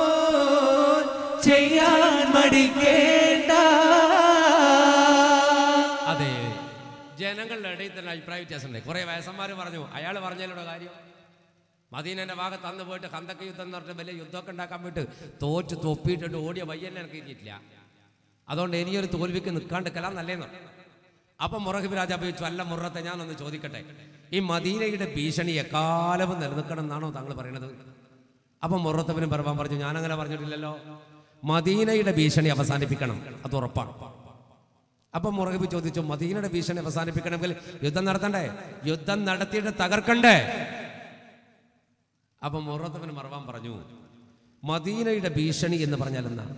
ചെയ്യാൻ മടിക്കേണ്ട അതെ ജനങ്ങളുടെ ഇടയിൽ തന്നെ അഭിപ്രായ വ്യത്യാസമുണ്ട് കുറെ വയസ്സന്മാര് പറഞ്ഞു അയാൾ പറഞ്ഞതിലൂടെ കാര്യം മദീനന്റെ ഭാഗത്ത് അന്ന് പോയിട്ട് കന്തക്ക യുദ്ധം എന്ന് പറഞ്ഞിട്ട് വലിയ യുദ്ധമൊക്കെ ഉണ്ടാക്കാൻ പോയിട്ട് തോറ്റ് തൊപ്പിയിട്ടിട്ട് ഓടിയ വയ്യന്നെ എനിക്ക് കഴിഞ്ഞിട്ടില്ല അതുകൊണ്ട് ഇനിയൊരു തോൽവിക്ക് നിൽക്കാണ്ടിരിക്കലാം നല്ലേന്ന് അപ്പം മുറഹിബ് രാജാവ് ചോദിച്ചു അല്ല മുറത്തെ ഞാനൊന്ന് ചോദിക്കട്ടെ ഈ മദീനയുടെ ഭീഷണി എക്കാലവും നിലനിൽക്കണം എന്നാണോ താങ്കൾ പറയണത് അപ്പം മുറത്തവനും പറവാൻ പറഞ്ഞു ഞാനങ്ങനെ പറഞ്ഞിട്ടില്ലല്ലോ മദീനയുടെ ഭീഷണി അവസാനിപ്പിക്കണം അത് ഉറപ്പാണ് അപ്പൊ മുറഹിബ് ചോദിച്ചു മദീനയുടെ ഭീഷണി അവസാനിപ്പിക്കണമെങ്കിൽ യുദ്ധം നടത്തണ്ടേ യുദ്ധം നടത്തിയിട്ട് തകർക്കണ്ടേ അപ്പൊ മുറത്തവന് മറവാൻ പറഞ്ഞു മദീനയുടെ ഭീഷണി എന്ന് പറഞ്ഞാൽ എന്താണ്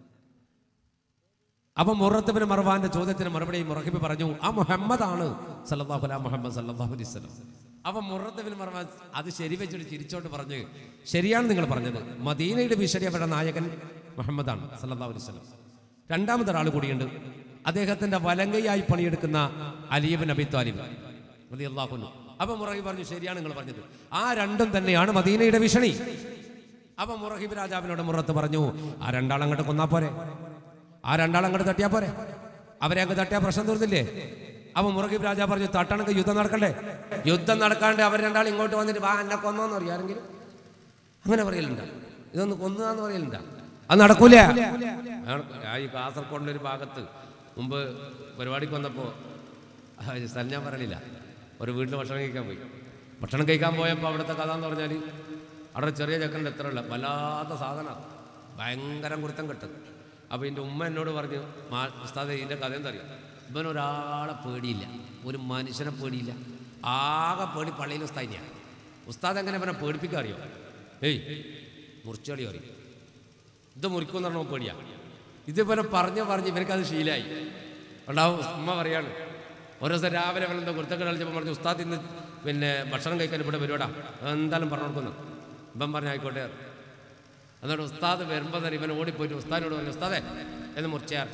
അപ്പൊ മുറത്തബിന് മറവാന്റെ ചോദ്യത്തിന് മറുപടി മുറഹിബ് പറഞ്ഞു ആ മുഹമ്മദ് ആണ് സല്ലല്ലാഹു അലാ മുഹമ്മദ് സല്ലല്ലാഹു അലൈഹി വസല്ലം അപ്പൊ മുറത്തബിന് മറവാൻ അത് ശരി വെച്ചിട്ട് ചിരിച്ചോണ്ട് പറഞ്ഞു ശരിയാണ് നിങ്ങൾ പറഞ്ഞത് മദീനയുടെ ഭീഷണി അവരുടെ നായകൻ മുഹമ്മദാണ് സല്ലല്ലാഹു അലൈഹി വസല്ലം രണ്ടാമതൊരാൾ കൂടിയുണ്ട് അദ്ദേഹത്തിന്റെ വലങ്കയായി പണിയെടുക്കുന്ന അലീബ് നബി താലിബ് റളിയല്ലാഹു അൻഹു അപ്പൊ മുറഹിബ് പറഞ്ഞു ശരിയാണ് നിങ്ങൾ പറഞ്ഞത് ആ രണ്ടും തന്നെയാണ് മദീനയുടെ ഭീഷണി അപ്പൊ മുറഹിബ് രാജാവിനോട് മുറത്ത് പറഞ്ഞു ആ രണ്ടാളങ്ങോട്ട് കൊന്നാ പോരെ ആ രണ്ടാളങ്ങോട്ട് തട്ടിയാ പോരെ അവരെ അങ്ങ് തട്ടിയാ പ്രശ്നം തീർന്നില്ലേ അപ്പൊ മുറഹിബ് രാജാവ് പറഞ്ഞു തട്ടണക്ക് യുദ്ധം നടക്കണ്ടേ യുദ്ധം നടക്കാണ്ട് അവർ രണ്ടാൾ ഇങ്ങോട്ട് വന്നിട്ട് വാ എന്നെ കൊന്നോന്ന് പറയും ആരെങ്കിലും അങ്ങനെ പറയലുണ്ട ഇതൊന്ന് കൊന്നുകാന്ന് പറയലുണ്ട അത് നടക്കൂല ആ ഈ കാസർഗോഡിന്റെ ഒരു ഭാഗത്ത് മുമ്പ് പരിപാടിക്ക് വന്നപ്പോ ആ, ഈ സ്ഥലം ഞാൻ പറയണില്ല ഒരു വീട്ടിൽ ഭക്ഷണം കഴിക്കാൻ പോയി ഭക്ഷണം കഴിക്കാൻ പോയപ്പോൾ അവിടുത്തെ കഥ എന്ന് പറഞ്ഞാൽ അവിടെ ഒരു ചെറിയ ചെക്കൻ്റെ എത്ര ഉള്ള വല്ലാത്ത സാധനം ഭയങ്കരം കുരുത്തം കെട്ടത് അപ്പോൾ എൻ്റെ ഉമ്മ എന്നോട് പറഞ്ഞു മാ ഉസ്താദെ ഇതിൻ്റെ കഥ എന്താ അറിയാം ഇവൻ ഒരാളെ പേടിയില്ല ഒരു മനുഷ്യനെ പേടിയില്ല ആകെ പേടി പള്ളിയിൽ ഉസ്താദിനെയാണ് ഉസ്താദ് എങ്ങനെ ഇവനെ പേടിപ്പിക്കാൻ അറിയോ ഏയ് മുറിച്ചടി അറിയും ഇത് മുറിക്കുമെന്ന് പറഞ്ഞാൽ പേടിയാ ഇതുപോലെ പറഞ്ഞ് പറഞ്ഞ് ഇവനക്കത് ശീലായി ഉണ്ടാവും ഉമ്മ പറയാണ് ഓരോ ദിവസം രാവിലെ അവൻ എന്താ കുരുത്തക്ക കളിച്ചപ്പോൾ പറഞ്ഞു ഉസ്താദ് ഇന്ന് പിന്നെ ഭക്ഷണം കഴിക്കാൻ ഇവിടെ വരുവാടാ എന്തായാലും പറഞ്ഞു കൊടുക്കുന്നു ഇവൻ പറഞ്ഞു ആയിക്കോട്ടെ എന്നിട്ട് ഉസ്താദ് വരുമ്പോൾ തന്നെ ഇവൻ ഓടിപ്പോയിട്ട് ഉസ്താദിനോട് പറഞ്ഞു ഉസ്താദെ എന്ന് മുറിച്ചാർ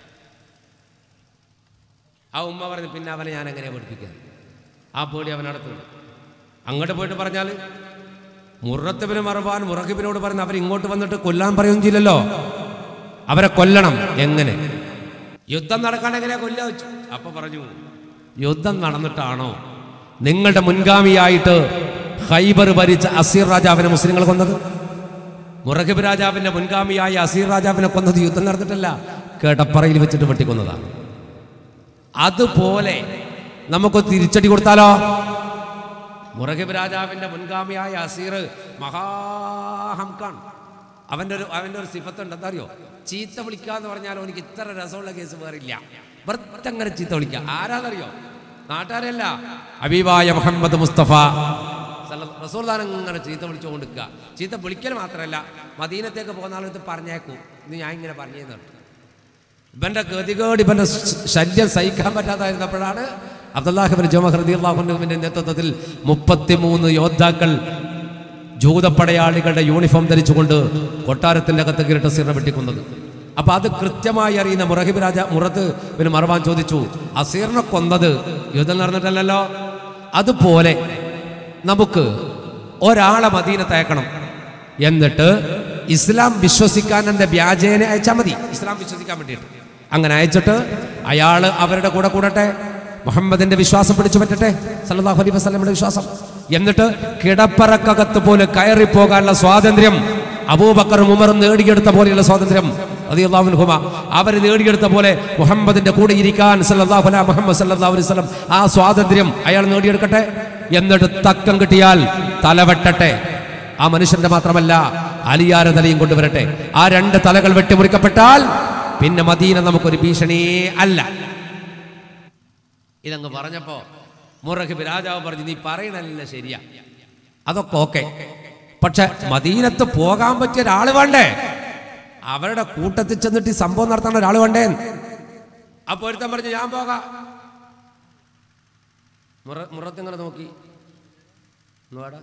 ആ ഉമ്മ പറഞ്ഞു പിന്നെ അവനെ ഞാൻ എങ്ങനെയാ പഠിപ്പിക്കുക ആ പേടി അവനടത്തുള്ളൂ അങ്ങോട്ട് പോയിട്ട് പറഞ്ഞാൽ മുറത്തബിന് മറവാൻ മുറഹിബിനോട് പറഞ്ഞ് അവർ ഇങ്ങോട്ട് വന്നിട്ട് കൊല്ലാൻ പറയുകയും ചെയ്യില്ലല്ലോ അവരെ കൊല്ലണം എങ്ങനെ യുദ്ധം നടക്കാൻ എങ്ങനെയാ കൊല്ലാ വെച്ചു അപ്പൊ പറഞ്ഞു യുദ്ധം നടന്നിട്ടാണോ നിങ്ങളുടെ മുൻഗാമിയായിട്ട് ഹൈബർ ഭരിച്ച അസീർ രാജാവിനെ മുസ്ലിങ്ങൾ കൊന്നത് മുറഹിബ് രാജാവിന്റെ മുൻഗാമിയായ അസീർ രാജാവിനെ കൊന്നത് യുദ്ധം നടന്നിട്ടല്ല കേട്ടപ്പറയിൽ വെച്ചിട്ട് വെട്ടിക്കൊന്നതാണ് അതുപോലെ നമുക്ക് തിരിച്ചടി കൊടുത്താലോ മുറഹിബ് രാജാവിന്റെ മുൻഗാമിയായ അസീർ മഹാഹംകാൻ അവൻ്റെ ഒരു അവൻ്റെ ഒരു സിഫത്തുണ്ട് എന്താ അറിയോ ചീത്ത വിളിക്കുക എന്ന് പറഞ്ഞാൽ എനിക്ക് ഇത്ര രസമുള്ള കേസ് വേറില്ല വെറുതെ അങ്ങനെ ചീത്ത വിളിക്കുക ആരാന്നറിയോ നാട്ടുകാരല്ല അബീബായ മുഹമ്മദ് മുസ്തഫ റസൂൽദാൻ അങ്ങനെ ചീത്ത വിളിച്ചുകൊണ്ടിരിക്കുക ചീത്ത വിളിക്കൽ മാത്രമല്ല മദീനത്തേക്ക് പോകുന്ന ആളെടുത്ത് പറഞ്ഞേക്കൂ ഇത് ഞാൻ ഇങ്ങനെ പറഞ്ഞു പറഞ്ഞു ഇവന്റെ ഗതികേട് ഇവന്റെ ശ- ശല്യം സഹിക്കാൻ പറ്റാതായിരുന്നപ്പോഴാണ് അബ്ദുല്ലാഹിബിൻ ജോമഹ് റദിയുള്ളാഹുവിന്റെ നേതൃത്വത്തിൽ മുപ്പത്തിമൂന്ന് യോദ്ധാക്കൾ ജൂതപ്പടയാളികളുടെ യൂണിഫോം ധരിച്ചുകൊണ്ട് കൊട്ടാരത്തിന്റെ അകത്ത് കിരട്ട സീറിനെ വെട്ടിക്കുന്നത് അപ്പൊ അത് കൃത്യമായി അറിയുന്ന മുറഹിബ് രാജ മുറത്ത് പിന്നെ മറവാൻ ചോദിച്ചു അസീറിനെ കൊന്നത് യുദ്ധം നടന്നിട്ടല്ലല്ലോ അതുപോലെ നമുക്ക് ഒരാളെ മദീനത്ത് അയക്കണം എന്നിട്ട് ഇസ്ലാം വിശ്വസിക്കാൻ എൻ്റെ വ്യാജേനെ അയച്ചാൽ മതി ഇസ്ലാം വിശ്വസിക്കാൻ വേണ്ടിയിട്ട് അങ്ങനെ അയച്ചിട്ട് അയാൾ അവരുടെ കൂടെ കൂടട്ടെ മുഹമ്മദിന്റെ വിശ്വാസം പിടിച്ചു പറ്റട്ടെ സല്ലല്ലാഹു അലൈഹി വസല്ലമയുടെ വിശ്വാസം എന്നിട്ട് കിടപ്പറക്കകത്ത് പോലും കയറി പോകാനുള്ള സ്വാതന്ത്ര്യം അബൂബക്കറും ഉമറും നേടിയെടുത്ത പോലെയുള്ള സ്വാതന്ത്ര്യം റളിയല്ലാഹുഅൻഹുമ അവർ നേടിയെടുത്ത പോലെ മുഹമ്മദിന്റെ കൂടെ ഇരിക്കാൻ സല്ലല്ലാഹു അലൈഹി മുഹമ്മദ് സല്ലല്ലാഹു അലൈഹി വസല്ലം ആ സ്വാതന്ത്ര്യം അയാൾ നേടിയെടുക്കട്ടെ എന്നിട്ട് തക്കം കിട്ടിയാൽ തലവെട്ടട്ടെ ആ മനുഷ്യന്റെ മാത്രമല്ല അലിയാര തലയും കൊണ്ടുവരട്ടെ ആ രണ്ട് തലകൾ വെട്ടിമുറിക്കപ്പെട്ടാൽ പിന്നെ മദീന നമുക്കൊരു ഭീഷണിയേ അല്ല ഇതങ്ങ് പറഞ്ഞപ്പോ മുറഹിബ് രാജാവ് പറഞ്ഞു നീ പറയണല്ല ശരിയാ അതൊക്കെ ഓക്കെ പക്ഷെ മദീനത്ത് പോകാൻ പറ്റിയ ഒരാൾ വേണ്ടേ അവരുടെ കൂട്ടത്തിൽ ചെന്നിട്ട് ഈ സംഭവം നടത്താൻ ഒരാൾ വേണ്ടേ അപ്പൊ ഒരുത്തൻ പറഞ്ഞു ഞാൻ പോകാം മുറ മുറത്തിങ്ങനെ നോക്കി ഒന്ന് വാടാ.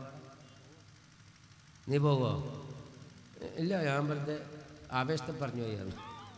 നീ പോകുമോ ഇല്ല ഞാൻ വെറുതെ ആവേശത്തിൽ പറഞ്ഞു പോയാണ്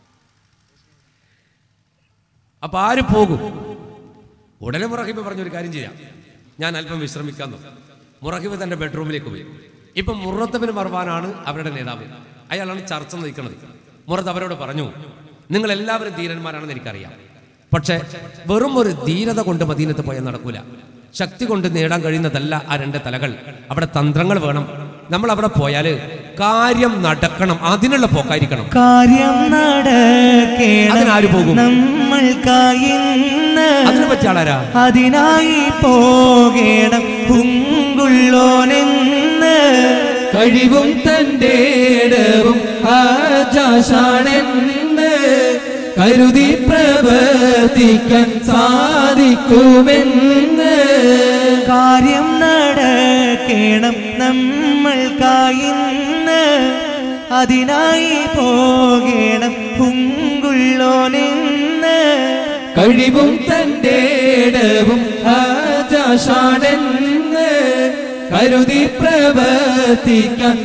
അപ്പൊ ആര് പോകും ഉടനെ മുറഹിബ് പറഞ്ഞൊരു കാര്യം ചെയ്യാം ഞാൻ അല്പം വിശ്രമിക്കാൻ നോക്കാം മുറഹിബ് തന്റെ ബെഡ്റൂമിലേക്ക് പോയി ഇപ്പൊ മുറത്തബിന് മർവാനാണ് അവരുടെ നേതാവ് അയാളാണ് ചർച്ച നയിക്കുന്നത് മുറത്ത് അവരോട് പറഞ്ഞു നിങ്ങൾ എല്ലാവരും ധീരന്മാരാണെന്ന് എനിക്കറിയാം പക്ഷേ വെറും ഒരു ധീരത കൊണ്ട് മദീനത്ത് പോയാൽ നടക്കൂല ശക്തി കൊണ്ട് നേടാൻ കഴിയുന്നതല്ല ആ രണ്ട് തലകൾ അവിടെ തന്ത്രങ്ങൾ വേണം നമ്മൾ അവിടെ പോയാൽ കാര്യം നടക്കണം അതിനുള്ള പോക്കായിരിക്കണം കാര്യം നടക്കേണം അതിനാര് പോകും? നമ്മൾക്കായി ഇന്ന് അതിനെ പറ്റിയ ആളാരാ അതിനായി പോകേണം പൂങ്കുള്ളോനെന്ന് കഴിവും തന്റെ ഇടവും ആജാഷാണെന്ന് കരുതി പ്രവർത്തിക്കാൻ സാധിക്കുമെന്ന് കാര്യം നടക്കേണം നമ്മൾക്കായി ഇന്ന് അതിനായി പോകേണം പൂങ്കുള്ളോനെന്ന് കഴിവും തന്റെ ഇടവും ആജാഷാണെന്ന് കരുതി പ്രവർത്തിക്കാൻ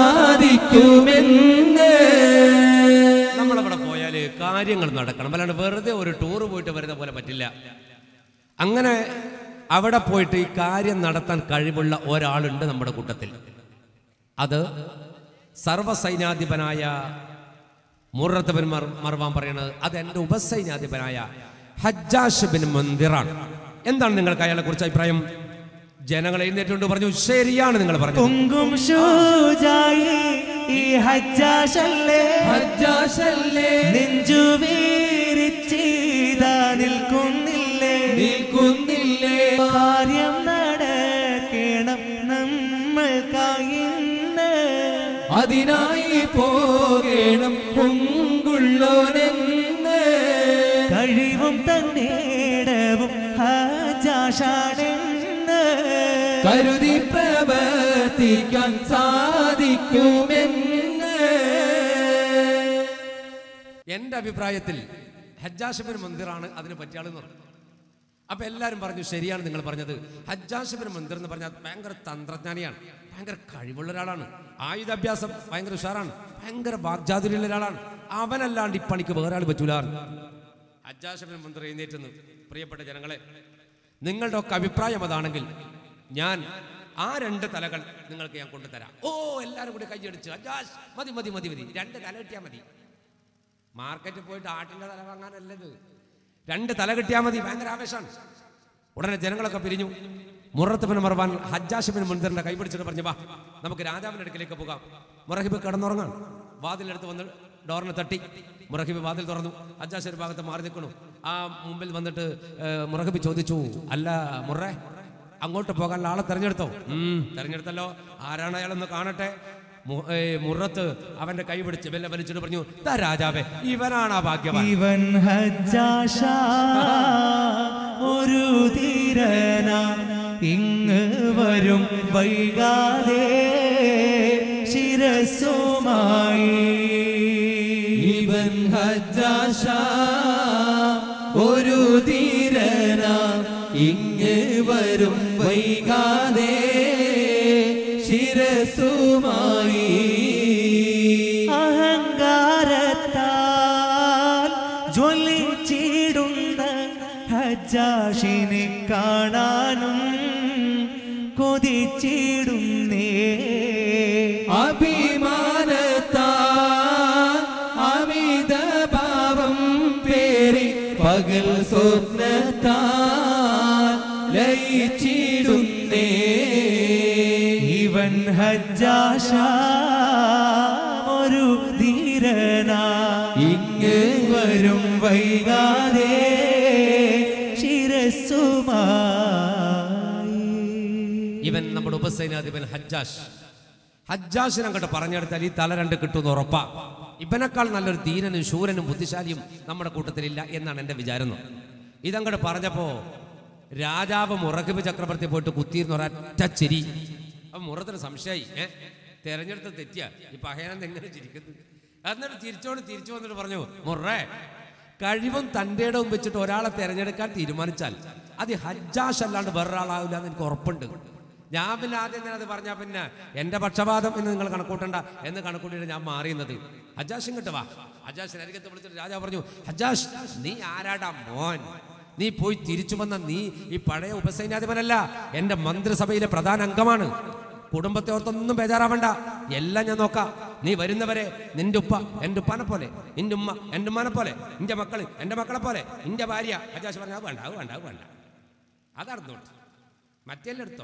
സാധിക്കുമെന്ന് നമ്മളവിടെ പോയാല് കാര്യങ്ങൾ നടക്കണം അല്ലാണ്ട് വെറുതെ ഒരു ടൂർ പോയിട്ട് വരുന്ന പോലെ പറ്റില്ല അങ്ങനെ അവിടെ പോയിട്ട് ഈ കാര്യം നടത്താൻ കഴിവുള്ള ഒരാളുണ്ട് നമ്മുടെ കൂട്ടത്തിൽ അത് സർവസൈന്യാധിപനായ മുറത്ത് ബിൻ മർ മർവാൻ പറയുന്നത് അത് എൻ്റെ ഉപസൈന്യാധിപനായ ഹജ്ജാഷ് ബിൻ മന്ദിറാണ് എന്താണ് നിങ്ങൾക്ക് അയാളെ കുറിച്ച് അഭിപ്രായം ജനങ്ങൾ എഴുന്നേറ്റുകൊണ്ട് പറഞ്ഞു ശരിയാണ് നിങ്ങൾ പറഞ്ഞു പൊങ്കും ഷൂജായി ഈ ഹജ്ജാശല്ലേ ഹജ്ജാശല്ലേ നെഞ്ചു വീരിച്ചീതാ നിൽക്കുന്നില്ലേ നിൽക്കുന്നില്ലേ കാര്യം നടക്കേണം നമ്മൾക്കായി ഇന്ന് അതിനായി പോകണം പൊങ്കുള്ളോനെന്ന് കഴിവും തന്നേടവും ഹജാഷാണെന്ന് കരുതി പ്രവർത്തിക്കാൻ സാധിക്കുമെന്ന് എന്റെ അഭിപ്രായത്തിൽ ഹജ്ജാഷിബിൻ മന്ദിറാണ് അതിന് പറ്റിയ ആളെന്ന് പറഞ്ഞു അപ്പൊ എല്ലാവരും പറഞ്ഞു ശരിയാണ് നിങ്ങൾ പറഞ്ഞത് ഹജ്ജാഷിബിൻ മന്ദിർ എന്ന് പറഞ്ഞാൽ ഭയങ്കര തന്ത്രജ്ഞാനിയാണ് ഭയങ്കര കഴിവുള്ള ഒരാളാണ് ആയുധാഭ്യാസം ഭയങ്കര ഉഷാറാണ് ഭയങ്കര വാഗ്ജാതുരിയുള്ള ഒരാളാണ് അവനല്ലാണ്ട് ഈ പണിക്ക് വേറെ ആൾ പറ്റൂല ഹജ്ജാഷിബിൻ മന്ദിർ എഴുന്നേറ്റുന്നു പ്രിയപ്പെട്ട ജനങ്ങളെ നിങ്ങളുടെ ഒക്കെ അഭിപ്രായം അതാണെങ്കിൽ ഞാൻ ആ രണ്ട് തലകൾ നിങ്ങൾക്ക് ഞാൻ കൊണ്ടുതരാം ഓ എല്ലാവരും കൂടി കൈയടിച്ച് ഹജ്ജാഷ് മതി മതി മതി മതി രണ്ട് തല കിട്ടിയാൽ മതി മാർക്കറ്റിൽ പോയിട്ട് ആട്ടിന്റെ തല വാങ്ങാനല്ലത് രണ്ട് തല കിട്ടിയാൽ മതി ഭയങ്കര ആവേശമാണ് ഉടനെ ജനങ്ങളൊക്കെ പിരിഞ്ഞു മുറത്തുബിന് മറവാൻ ഹജ്ജാഷിബിന് മുൻതറിന്റെ കൈ പിടിച്ചിട്ട് പറഞ്ഞു വാ നമുക്ക് രാജാവിന്റെ അടുക്കലേക്ക് പോകാം മുറഹിബ് കിടന്നുറങ്ങാൻ വാതിലെടുത്ത് വന്ന് ഡോറിനെ തട്ടി മുറഹിബ് വാതിൽ തുറന്നു ഹജ്ജാഷ് ഒരു ഭാഗത്ത് മാറി നിൽക്കണു ആ മുമ്പിൽ വന്നിട്ട് ഏർ, മുറഹിബ് ചോദിച്ചു അല്ല മുറേ അങ്ങോട്ട് പോകാനുള്ള ആളെ തെരഞ്ഞെടുത്തോ ഉം, തെരഞ്ഞെടുത്തല്ലോ ആരാണ് അയാളെന്ന് കാണട്ടെ മു- ഏ, മുറത്ത് അവന്റെ കൈ പിടിച്ച് വെല്ല വലിച്ചിട്ട് പറഞ്ഞു "ദാ രാജാവേ ഇവനാണ് ആ ഭാഗ്യവാൻ ഇവൻ ഹജ്ജാഷ ഒരു ധീരന ഇങ്ങ് വരും വൈകാതെ ശിരസുമായി ഇവൻ ഹജ്ജാശ ഒരു ധീരന ഇങ്ങ് വരും വൈകാതെ ശിരസുമായി അഹങ്കാരത്താൽ ജ്വലിച്ചിടുന്ന ഹജ്ജാഷിനെ കാണാനും കൊതിച്ചിടുന്നേ അഭിമാനത്താ അമിത ഭാവം പേ പകൽ സ്വപ്നത്താൽ ലയിച്ചിടുന്നേ ഇവൻ ഹജ്ജാശ ഒരു ധീരനാ ഇങ്ങ് വരും വൈകാതെ ശിരസ്സുമായി ഇവൻ നമ്മുടെ ഉപസൈനാധിപൻ ഹജ്ജാഷ് ഹജ്ജാഷിനെ അങ്ങോട്ട് പറഞ്ഞെടുത്താൽ ഈ തല രണ്ട് കിട്ടുമെന്ന് ഉറപ്പാ ഇവനേക്കാൾ നല്ലൊരു ധീരനും ശൂരനും ബുദ്ധിശാലിയും നമ്മുടെ കൂട്ടത്തിലില്ല എന്നാണ് എൻ്റെ വിചാരം ഇതങ്ങോട്ട് പറഞ്ഞപ്പോ രാജാവ് മുറക്കിബ് ചക്രവർത്തി പോയിട്ട് കുത്തിയിരുന്ന ഒരൊറ്റ ചിരി അപ്പൊ മുറത്തിന് സംശയമായി ഏ തെരഞ്ഞെടുത്ത് തെറ്റിയ ഈ പഹയനെന്ന് എങ്ങനെ ചിരിക്കുന്നു എന്നിട്ട് തിരിച്ചോണ്ട് തിരിച്ചു വന്നിട്ട് പറഞ്ഞു മുറേ കഴിവും തൻ്റെ ഇടവും വെച്ചിട്ട് ഒരാളെ തിരഞ്ഞെടുക്കാൻ തീരുമാനിച്ചാൽ അത് ഹജ്ജാഷ് അല്ലാണ്ട് വേറൊരാളാവില്ല എന്ന് എനിക്ക് ഉറപ്പുണ്ട് ഞാൻ പിന്നെ ആദ്യം തന്നെ അത് പറഞ്ഞാൽ പിന്നെ എന്റെ പക്ഷപാതം എന്ന് നിങ്ങൾ കണക്കൂട്ടണ്ട എന്ന് കണക്കൂട്ടിയിട്ട് ഞാൻ മാറിയുന്നത് ഹജ്ജാഷ് ഇങ്ങോട്ട് വാ ഹജ്ജാഷിനെ അരികത്ത് വിളിച്ചിട്ട് രാജാവ് പറഞ്ഞു ഹജ്ജാഷ് നീ ആരാടാ മോൻ നീ പോയി തിരിച്ചു വന്ന നീ ഈ പഴയ ഉപസൈന്യാധിപനല്ല എന്റെ മന്ത്രിസഭയിലെ പ്രധാന അംഗമാണ് കുടുംബത്തെ ഓർത്തൊന്നും ബേജാറാവണ്ട എല്ലാം ഞാൻ നോക്കാം നീ വരുന്നവരെ നിന്റെ ഉപ്പ എൻ്റെ ഉപ്പാനെ പോലെ നിന്റെ ഉമ്മ എൻ്റെ ഉമ്മാനെ പോലെ നിന്റെ മക്കള് എൻ്റെ മക്കളെ പോലെ നിന്റെ ഭാര്യ ഹജാഷ് പറഞ്ഞ അത് വേണ്ട അത് വേണ്ട അത് വേണ്ട അതറിഞ്ഞോട്ട് മറ്റെല്ലാം എടുത്തോ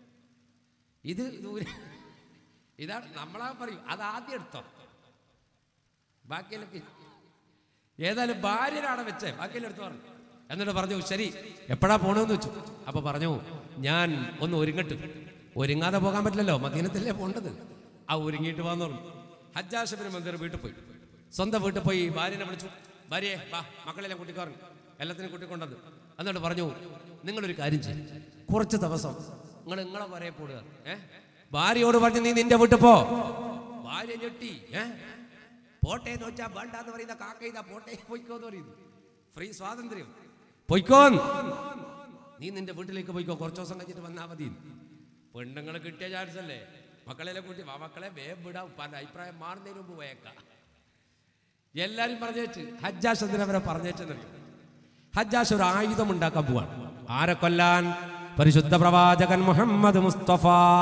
ഇത് ദൂരെ ഇതാണ് നമ്മളാ പറയും അത് ആദ്യം എടുത്തോ ബാക്കിയെല്ലാം പി- ഏതായാലും ഭാര്യനാണ് വെച്ചേ ബാക്കിയെല്ലാം എടുത്തു പറഞ്ഞു എന്നിട്ട് പറഞ്ഞു ശരി എപ്പോഴാ പോണെന്ന് വെച്ചു അപ്പൊ പറഞ്ഞു ഞാൻ ഒന്ന് ഒരുങ്ങട്ട് ഒരുങ്ങാതെ പോകാൻ പറ്റില്ലല്ലോ മദീനത്തല്ലേ പോണ്ടത് ആ ഒരുങ്ങിയിട്ട് വന്നു പറഞ്ഞു ഹജ്ജാഷബിന് മന്ദിർ വീട്ടിൽ പോയി സ്വന്തം വീട്ടിൽ പോയി ഭാര്യനെ വിളിച്ചു ഭാര്യയെ വാ മക്കളെല്ലാം കൂട്ടിക്കോറങ്ങി എല്ലാത്തിനും കൂട്ടിക്കൊണ്ടത് എന്നിട്ട് പറഞ്ഞു നിങ്ങളൊരു കാര്യം ചെയ്യും കുറച്ച് ദിവസം നിങ്ങൾ നിങ്ങളെ വരെ പോടുക ഏ ഭാര്യയോട് പറഞ്ഞു നീ നിന്റെ വീട്ടിൽ പോ ഭാര്യ ഞെട്ടി ഏ പോട്ടെ എന്ന് വെച്ചാൽ വേണ്ട എന്ന് പറയുന്ന കാക്ക ഇതാ പോട്ടെ പോയിക്കോ എന്ന് പറയുന്നു ഫ്രീ സ്വാതന്ത്ര്യം പോയിക്കോ നീ നിന്റെ വീട്ടിലേക്ക് പോയിക്കോ കുറച്ച് ദിവസം കഴിഞ്ഞിട്ട് വന്നാൽ മതി പെണ്ണുങ്ങളെ കിട്ടിയ ചാൻസ് അല്ലേ മക്കളെല്ലാം കൂട്ടി വാ മക്കളെ വേഗം വിടാം ഉപ്പാന്റെ അഭിപ്രായം മാറുന്നതിന് മുമ്പ് പോയേക്കാം എല്ലാരും പറഞ്ഞേച്ച് ഹജ്ജാഷ് എന്തിനാ അവരെ പറഞ്ഞേച്ചെന്നറിയോ ഹജ്ജാഷ് ഒരു ആയുധം ഉണ്ടാക്കാൻ പോവാണ് ആരെ കൊല്ലാൻ പരിശുദ്ധ പ്രവാചകൻ മുഹമ്മദ് മുസ്തഫ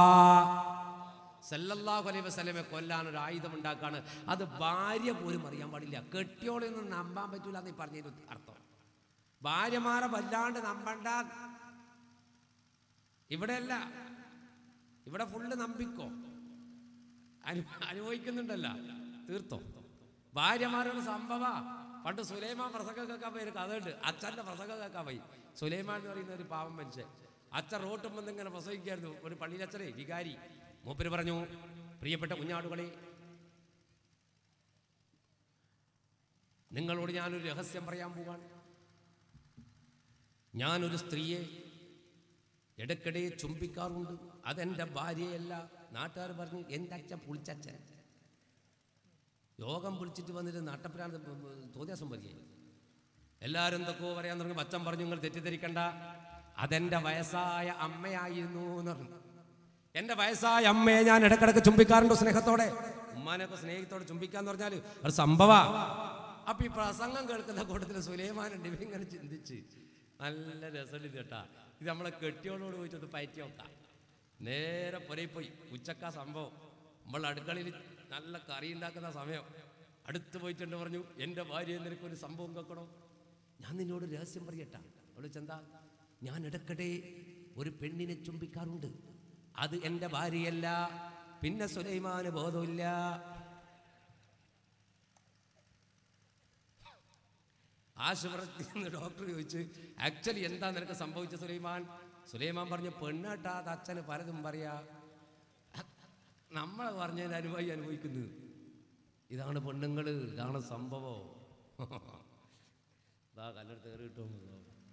സല്ലല്ലാഹു അലൈഹി വസല്ലമെ കൊല്ലാൻ ഒരു ആയുധം ഉണ്ടാക്കാണ് അത് ഭാര്യ പോലും അറിയാൻ പാടില്ല കെട്ടിയോളൊന്നും നമ്പാൻ പറ്റൂല എന്ന് ഈ പറഞ്ഞതിന് അർത്ഥം ഭാര്യമാരെ വല്ലാണ്ട് നമ്പണ്ട ഇവിടെയല്ല ഇവിടെ ഫുള്ള് നമ്പിക്കോ അനു അനുഭവിക്കുന്നുണ്ടല്ല തീർത്തോ ഭാര്യമാരുടെ സംഭവ പണ്ട് സുലൈമാൻ പ്രസംഗം കേൾക്കാൻ പോയി ഒരു കഥയുണ്ട് അച്ഛൻ്റെ പ്രസംഗം കേൾക്കാൻ പോയി സുലൈമാൻ എന്ന് പറയുന്ന ഒരു പാവം മനുഷ്യൻ അച്ഛൻ റോട്ടും വന്ന് ഇങ്ങനെ പ്രസംഗിക്കായിരുന്നു ഒരു പള്ളിയിലച്ഛനെ വികാരി മൂപ്പര് പറഞ്ഞു പ്രിയപ്പെട്ട കുഞ്ഞാടുകളെ നിങ്ങളോട് ഞാനൊരു രഹസ്യം പറയാൻ പോവാണ് ഞാനൊരു സ്ത്രീയെ ഇടയ്ക്കിടെ ചുംബിക്കാറുണ്ട് അതെൻ്റെ ഭാര്യയല്ല നാട്ടുകാർ പറഞ്ഞു എൻ്റെ അച്ഛൻ പുളിച്ചച്ഛൻ യോഗം വിളിച്ചിട്ട് വന്നിട്ട് നാട്ടപ്പുരാണ് തോന്നിയാസം പറയുകയായി എല്ലാവരും എന്തൊക്കെയോ പറയാൻ തുടങ്ങി അച്ഛൻ പറഞ്ഞു നിങ്ങൾ തെറ്റിദ്ധരിക്കണ്ട അതെൻ്റെ വയസ്സായ അമ്മയായിരുന്നു എന്ന് പറഞ്ഞു എൻ്റെ വയസ്സായ അമ്മയെ ഞാൻ ഇടക്കിടക്ക് ചുംബിക്കാറുണ്ട് സ്നേഹത്തോടെ ഉമ്മാനൊക്കെ സ്നേഹത്തോടെ ചുംബിക്കാന്ന് പറഞ്ഞാൽ ഒരു സംഭവ അപ്പൊ ഈ പ്രസംഗം കേൾക്കുന്ന കൂട്ടത്തിൽ സുലൈമാനുണ്ട് ഇവരിങ്ങനെ ചിന്തിച്ച് നല്ല രസമുണ്ട് ഇത് കേട്ടാ ഇത് നമ്മളെ കെട്ടിയോളോട് പോയിട്ട് ഒന്ന് പയറ്റി നോക്കാം നേരെ പുരയിൽ പോയി ഉച്ചക്ക സംഭവം നമ്മൾ അടുക്കളയിൽ നല്ല കറി ഉണ്ടാക്കുന്ന സമയം അടുത്ത് പോയിട്ടുണ്ട് പറഞ്ഞു എൻ്റെ ഭാര്യ നിനക്ക് ഒരു സംഭവം കേൾക്കണോ ഞാൻ നിന്നോട് രഹസ്യം പറയട്ടാ അവള് ചെന്താ ഞാൻ ഇടയ്ക്കിടെ ഒരു പെണ്ണിനെ ചുംബിക്കാറുണ്ട് അത് എൻ്റെ ഭാര്യയല്ല പിന്നെ സുലൈമാന് ബോധമില്ല ആശുപത്രിയിൽ നിന്ന് ഡോക്ടർ ചോദിച്ചു ആക്ച്വലി എന്താ നിനക്ക് സംഭവിച്ച സുലൈമാൻ സുലൈമാൻ പറഞ്ഞു പെണ്ണാട്ടാ അത് അച്ഛന് പലതും പറയാ നമ്മൾ പറഞ്ഞതിന് അനുഭവി അനുഭവിക്കുന്നത് ഇതാണ് പെണ്ണുങ്ങൾ ഇതാണ് സംഭവം ഇതാ കല്ലെടുത്ത് കയറി കിട്ടുമോ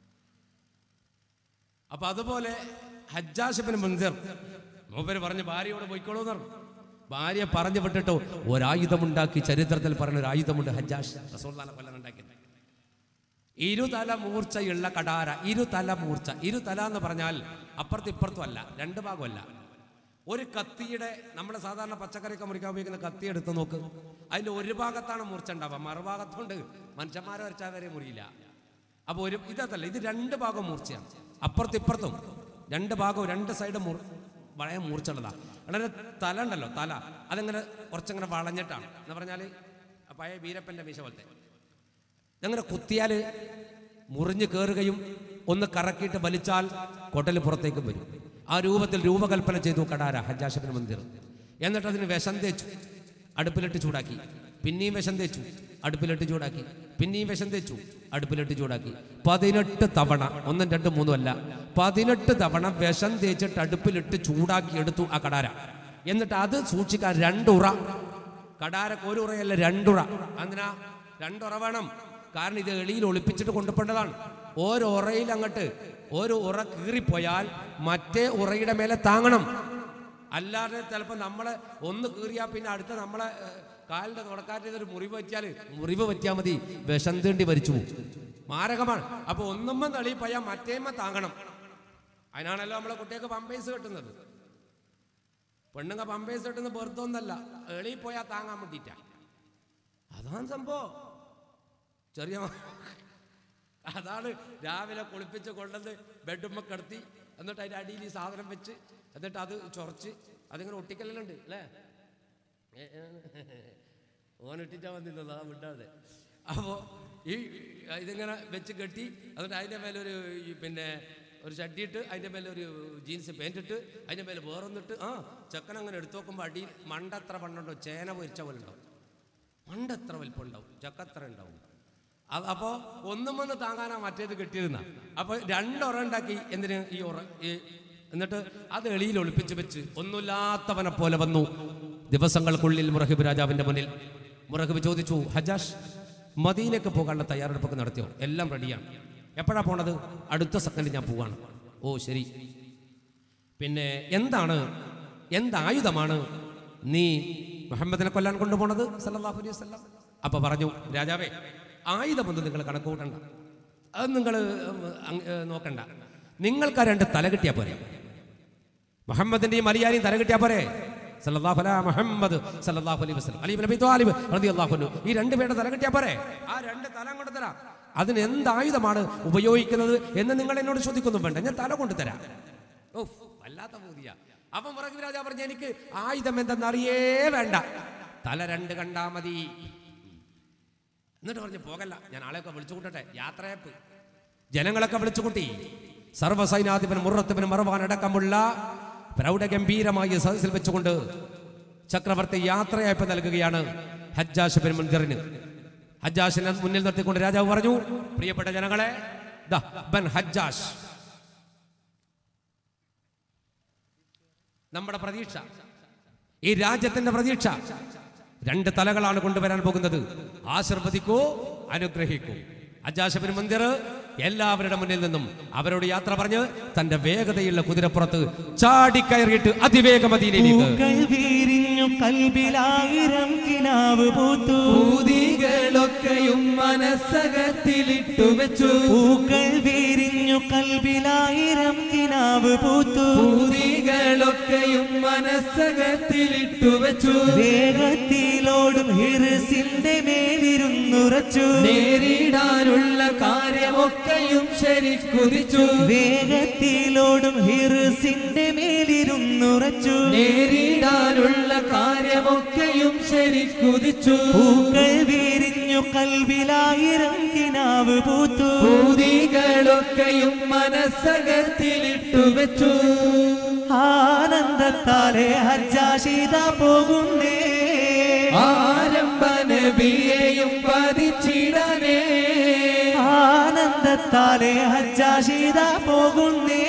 അപ്പൊ അതുപോലെ ഹജ്ജാഷിബിന് മുൻസിർ മൂപ്പര് പറഞ്ഞ് ഭാര്യയോട് പോയിക്കോളൂ എന്ന് പറഞ്ഞു ഭാര്യ പറഞ്ഞു വിട്ടിട്ടോ ഒരായുധമുണ്ടാക്കി ചരിത്രത്തിൽ പറഞ്ഞ ഒരു ആയുധമുണ്ട് ഹജ്ജാഷ് റസൂള്ളാനെ കൊല്ലം ഉണ്ടാക്കിയത് ഇരുതല മൂർച്ചയുള്ള കടാര ഇരുതല മൂർച്ച ഇരുതല എന്ന് പറഞ്ഞാൽ അപ്പുറത്തും ഇപ്പുറത്തും അല്ല രണ്ട് ഭാഗമല്ല ഒരു കത്തിയുടെ നമ്മുടെ സാധാരണ പച്ചക്കറിയൊക്കെ മുറിക്കാൻ ഉപയോഗിക്കുന്ന കത്തി എടുത്ത് നോക്ക് അതിന്റെ ഒരു ഭാഗത്താണ് മൂർച്ച ഉണ്ടാവുക മറുഭാഗത്തുണ്ട് മനുഷ്യന്മാരെ വരച്ചാൽ വരെ മുറിയില്ല അപ്പൊ ഒരു ഇതല്ല ഇത് രണ്ട് ഭാഗം മൂർച്ചയാണ് അപ്പുറത്തും ഇപ്പുറത്തും രണ്ട് ഭാഗവും രണ്ട് സൈഡ് മൂർ വളരെ മൂർച്ചുള്ളതാ വളരെ തല ഉണ്ടല്ലോ തല അതങ്ങനെ കുറച്ചങ്ങനെ വളഞ്ഞിട്ടാണ് എന്ന് പറഞ്ഞാൽ പഴയ വീരപ്പന്റെ മീശ പോലത്തെ ഇതങ്ങനെ കുത്തിയാൽ മുറിഞ്ഞു കയറുകയും ഒന്ന് കറക്കിയിട്ട് വലിച്ചാൽ കൊട്ടൽ പുറത്തേക്കും വരും ആ രൂപത്തിൽ രൂപകൽപ്പന ചെയ്തു കടാര ഹജ്ജാഷബിൻ മന്ദിർ എന്നിട്ട് അതിന് വിഷം തേച്ചു അടുപ്പിലിട്ട് ചൂടാക്കി പിന്നെയും വിഷം തേച്ചു അടുപ്പിലിട്ട് ചൂടാക്കി പിന്നെയും വിഷം തേച്ചു അടുപ്പിലിട്ട് ചൂടാക്കി പതിനെട്ട് തവണ ഒന്നും രണ്ടും മൂന്നും അല്ല പതിനെട്ട് തവണ വിഷം തേച്ചിട്ട് അടുപ്പിലിട്ട് ചൂടാക്കി എടുത്തു ആ കടാര എന്നിട്ട് അത് സൂക്ഷിക്കാൻ രണ്ടുറ കടാരക്ക് ഒരു ഉറയല്ല രണ്ടുറ എന്തിനാ രണ്ടുറ വേണം കാരണം ഇത് എളിയിൽ ഒളിപ്പിച്ചിട്ട് കൊണ്ടുപോകേണ്ടതാണ് ഓരോ ഉറയിൽ അങ്ങോട്ട് ഒരു ഉറ കീറിപ്പോയാൽ മറ്റേ ഉറയുടെ മേലെ താങ്ങണം അല്ലാതെ ചിലപ്പോൾ നമ്മളെ ഒന്ന് കീറിയാൽ പിന്നെ അടുത്ത നമ്മളെ ഏഹ്, കാലിന്റെ തുടക്കാറ്റിൽ ഒരു മുറിവ് പറ്റിയാൽ മുറിവ് പറ്റിയാൽ മതി വിഷം തീണ്ടി മരിച്ചു പോകും മാരകമാണ് അപ്പോൾ ഒന്നുമ്മ തളി പോയാൽ മറ്റേമ്മ താങ്ങണം അതിനാണല്ലോ നമ്മളെ കുട്ടികൾക്ക് പമ്പേഴ്സ് കെട്ടുന്നത് പെണ്ണുങ്ങ പമ്പേഴ്സ് കെട്ടുന്ന വെറുതൊന്നല്ല എളി പോയാൽ താങ്ങാൻ വേണ്ടിയിട്ടാ അതാണ് സംഭവം ചെറിയ മ- അതാണ് രാവിലെ കുളിപ്പിച്ച് കൊണ്ടുവന്ന് ബെഡുമ്മ കിടത്തി എന്നിട്ട് അതിൻ്റെ അടിയിൽ ഈ സാധനം വെച്ച് എന്നിട്ട് അത് ചൊറച്ച് അതിങ്ങനെ ഒട്ടിക്കലുണ്ട് അല്ലേ ഏ, ഏ, ഓൻ ഇട്ടിട്ടാ വന്നിരുന്നത് അതാ വിട്ടാതെ അപ്പോൾ ഈ ഇതിങ്ങനെ വെച്ച് കെട്ടി എന്നിട്ട് അതിൻ്റെ മേലെ ഒരു ഈ പിന്നെ ഒരു ഷട്ടിയിട്ട് അതിൻ്റെ മേലെ ഒരു ജീൻസ് പാൻറ് ഇട്ട് അതിൻ്റെ മേലെ വേറൊന്നിട്ട് ആ ചെക്കൻ അങ്ങനെ എടുത്തു നോക്കുമ്പോൾ അടിയിൽ മണ്ടത്ര പണ്ടുണ്ടോ ചേന പൊരിച്ച പോലെ ഉണ്ടാവും മണ്ടത്ര വലിപ്പം ഉണ്ടാവും ചക്കത്ര ഉണ്ടാവും അത് അപ്പോൾ ഒന്നും വന്ന് താങ്ങാനാ മറ്റേത് കെട്ടിയിരുന്ന അപ്പോൾ രണ്ടുറ ഉണ്ടാക്കി എന്തിന് ഈ ഉറ ഈ എന്നിട്ട് അത് എളിയിൽ ഒളിപ്പിച്ച് വെച്ച് ഒന്നുമില്ലാത്തവനെ പോലെ വന്നു ദിവസങ്ങൾക്കുള്ളിൽ മുറഹിബ് രാജാവിന്റെ മുന്നിൽ മുറഹിബ് ചോദിച്ചു ഹജാഷ് മദീനക്ക് പോകാനുള്ള തയ്യാറെടുപ്പൊക്കെ നടത്തിയോ എല്ലാം റെഡിയാണ് എപ്പോഴാ പോണത് അടുത്ത സെക്കൻഡ് ഞാൻ പോവാണ് ഓ ശരി പിന്നെ എന്താണ് എന്തായുധമാണ് നീ മുഹമ്മദിനെ കൊല്ലാൻ കൊണ്ടുപോണത് സല്ലല്ലാഹു അലൈഹി വസല്ലം അപ്പൊ പറഞ്ഞു രാജാവേ ആയുധമൊന്നും നിങ്ങൾ കണക്ക് കൂട്ടണ്ട അത് നിങ്ങൾ നോക്കണ്ട നിങ്ങൾക്ക് ആ രണ്ട് തല കിട്ടിയാ പോരെ മുഹമ്മദിന്റെയും അലിയാരെയും തല കിട്ടിയാ പോരെ സല്ലല്ലാഹു അലാ മുഹമ്മദ് സല്ലല്ലാഹു അലൈഹി വസല്ലം അലി ഇബ്നു അബീ ത്വാലിബ് റളിയല്ലാഹു അൻഹു ഈ രണ്ട് പേരുടെ തല കിട്ടിയാ പോരെ ആ രണ്ട് തല അങ്ങോട്ട് തരാം അതിന് എന്ത് ആയുധമാണ് ഉപയോഗിക്കുന്നത് എന്ന് നിങ്ങൾ എന്നോട് ചോദിക്കൊന്നും വേണ്ട ഞാൻ തല കൊണ്ട് തരാം ഓ വല്ലാത്ത പൂതിയ അപ്പം മുറക് രാജാ പറഞ്ഞു എനിക്ക് ആയുധം എന്തെന്നറിയേ വേണ്ട തല രണ്ട് കണ്ടാ മതി എന്നിട്ട് പറഞ്ഞു പോകല്ല ഞാൻ ആളെയൊക്കെ വിളിച്ചു കൂട്ടട്ടെ യാത്രയപ്പ് ജനങ്ങളൊക്കെ വിളിച്ചു കൂട്ടി സർവ്വസൈനാധിപൻ മുറത്തുബൻ മറവാൻ അടക്കമുള്ള പ്രൗഢഗംഭീരമായ സദസ്സിൽ വെച്ചുകൊണ്ട് ചക്രവർത്തി യാത്രയപ്പ് നൽകുകയാണ് ഹജ്ജാഷ് ബിൻ മുൻകറിന് ഹജ്ജാഷിനെ മുന്നിൽ നിർത്തിക്കൊണ്ട് രാജാവ് പറഞ്ഞു പ്രിയപ്പെട്ട ജനങ്ങളെ ദാ ബൻ ഹജ്ജാഷ് നമ്മുടെ പ്രതീക്ഷ ഈ രാജ്യത്തിന്റെ പ്രതീക്ഷ രണ്ട് തലകളാണ് കൊണ്ടുവരാൻ പോകുന്നത് ആശീർവദിക്കൂ അനുഗ്രഹിക്കൂ അജാശബിൻ മന്ദിർ എല്ലാവരുടെ മുന്നിൽ നിന്നും അവരോട് യാത്ര പറഞ്ഞ് തന്റെ വേഗതയുള്ള കുതിരപ്പുറത്ത് ചാടിക്കയറിയിട്ട് അതിവേഗ മദീനയിലേക്ക് പൂക്കൾ വീരിഞ്ഞു കൽബിലായിരം കിനാവ് പൂത്തു ഭൂതികളൊക്കെയും മനസ്സകത്തിലിട്ടു വെച്ചു പൂക്കൾ വീരിഞ്ഞു കൽബിലായിരം കിനാവ് പൂത്തു ഭൂതികളൊക്കെയും മനസ്സകത്തിലിട്ടു വെച്ചു വേഗത്തിലോടും ഹിർസിന്റെ മേലിരുന്നുറച്ചു നേരിടാനുള്ള കാര്യമൊക്കെയും ശരിക്കുതിച്ചു വേഗത്തിലോടും ഹിർസിന്റെ മേലിരുന്നുറച്ചു നേരിടാനുള്ള കാര്യമൊക്കെയും ശരിക്കുതിച്ചു പൂക്കൾ വീരിഞ്ഞു കൽബിലായിരം കിനാവ് പൂത്തു ഭൂതികളൊക്കെയും മനസ്സകത്തിലിട്ടു വെച്ചു ആനന്ദത്താലെ ഹജ്ജാശീത പോകുന്നേ ആരംഭ നബിയെയും പതിച്ചിടനേ ആനന്ദത്താലെ ഹജ്ജാശീത പോകുന്നേ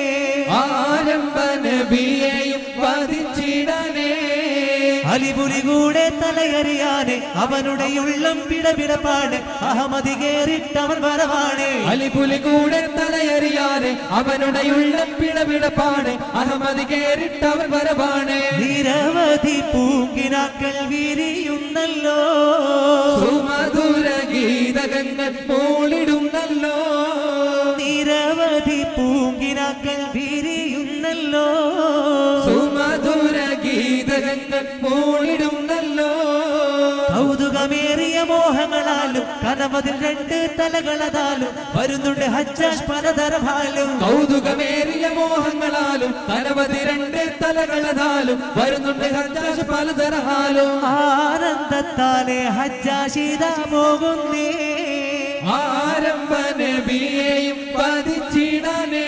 ആരംഭ നബിയെയും പതിച്ചിടനേ അലിപുലി കൂടെ തലയറിയാനെ അവനുടെ ഉള്ളം പിടപിടപ്പാട് അഹമ്മദി കേറിട്ടവൻ വരവാണ് അലിപുലി കൂടെ തലയറിയാതെ അവനുടെ ഉള്ളം പിടപിടപ്പാണ് അഹമ്മദ് കേറിട്ടവൻ വരവാണ് നിരവധി പൂങ്കിനാക്കൾ വിരിയുന്നല്ലോ സുമധുര ഗീതകങ്ങൾ മൂളിടുന്നല്ലോ നിരവധി പൂങ്കിനാക്കൾ വിരിയുന്നല്ലോ സുമധുര ഗീതകങ്ങൾ മൂളിടുന്നല്ലോ കൗതുകമേറിയ മോഹങ്ങളാലും കനവതിൽ രണ്ട് തലകളതാലും വരുന്നുണ്ട് ഹജ്ജാഷ് പലതരഭാലും കൗതുകമേറിയ മോഹങ്ങളാലും അനവധി രണ്ട് തലകളതാലും വരുന്നുണ്ട് ഹജ്ജാജ് പലതരഹാലും ആനന്ദത്താലെ ഹജ്ജാശീത പോകുന്നേ ആരംഭ നബിയെയും പതിച്ചിടണേ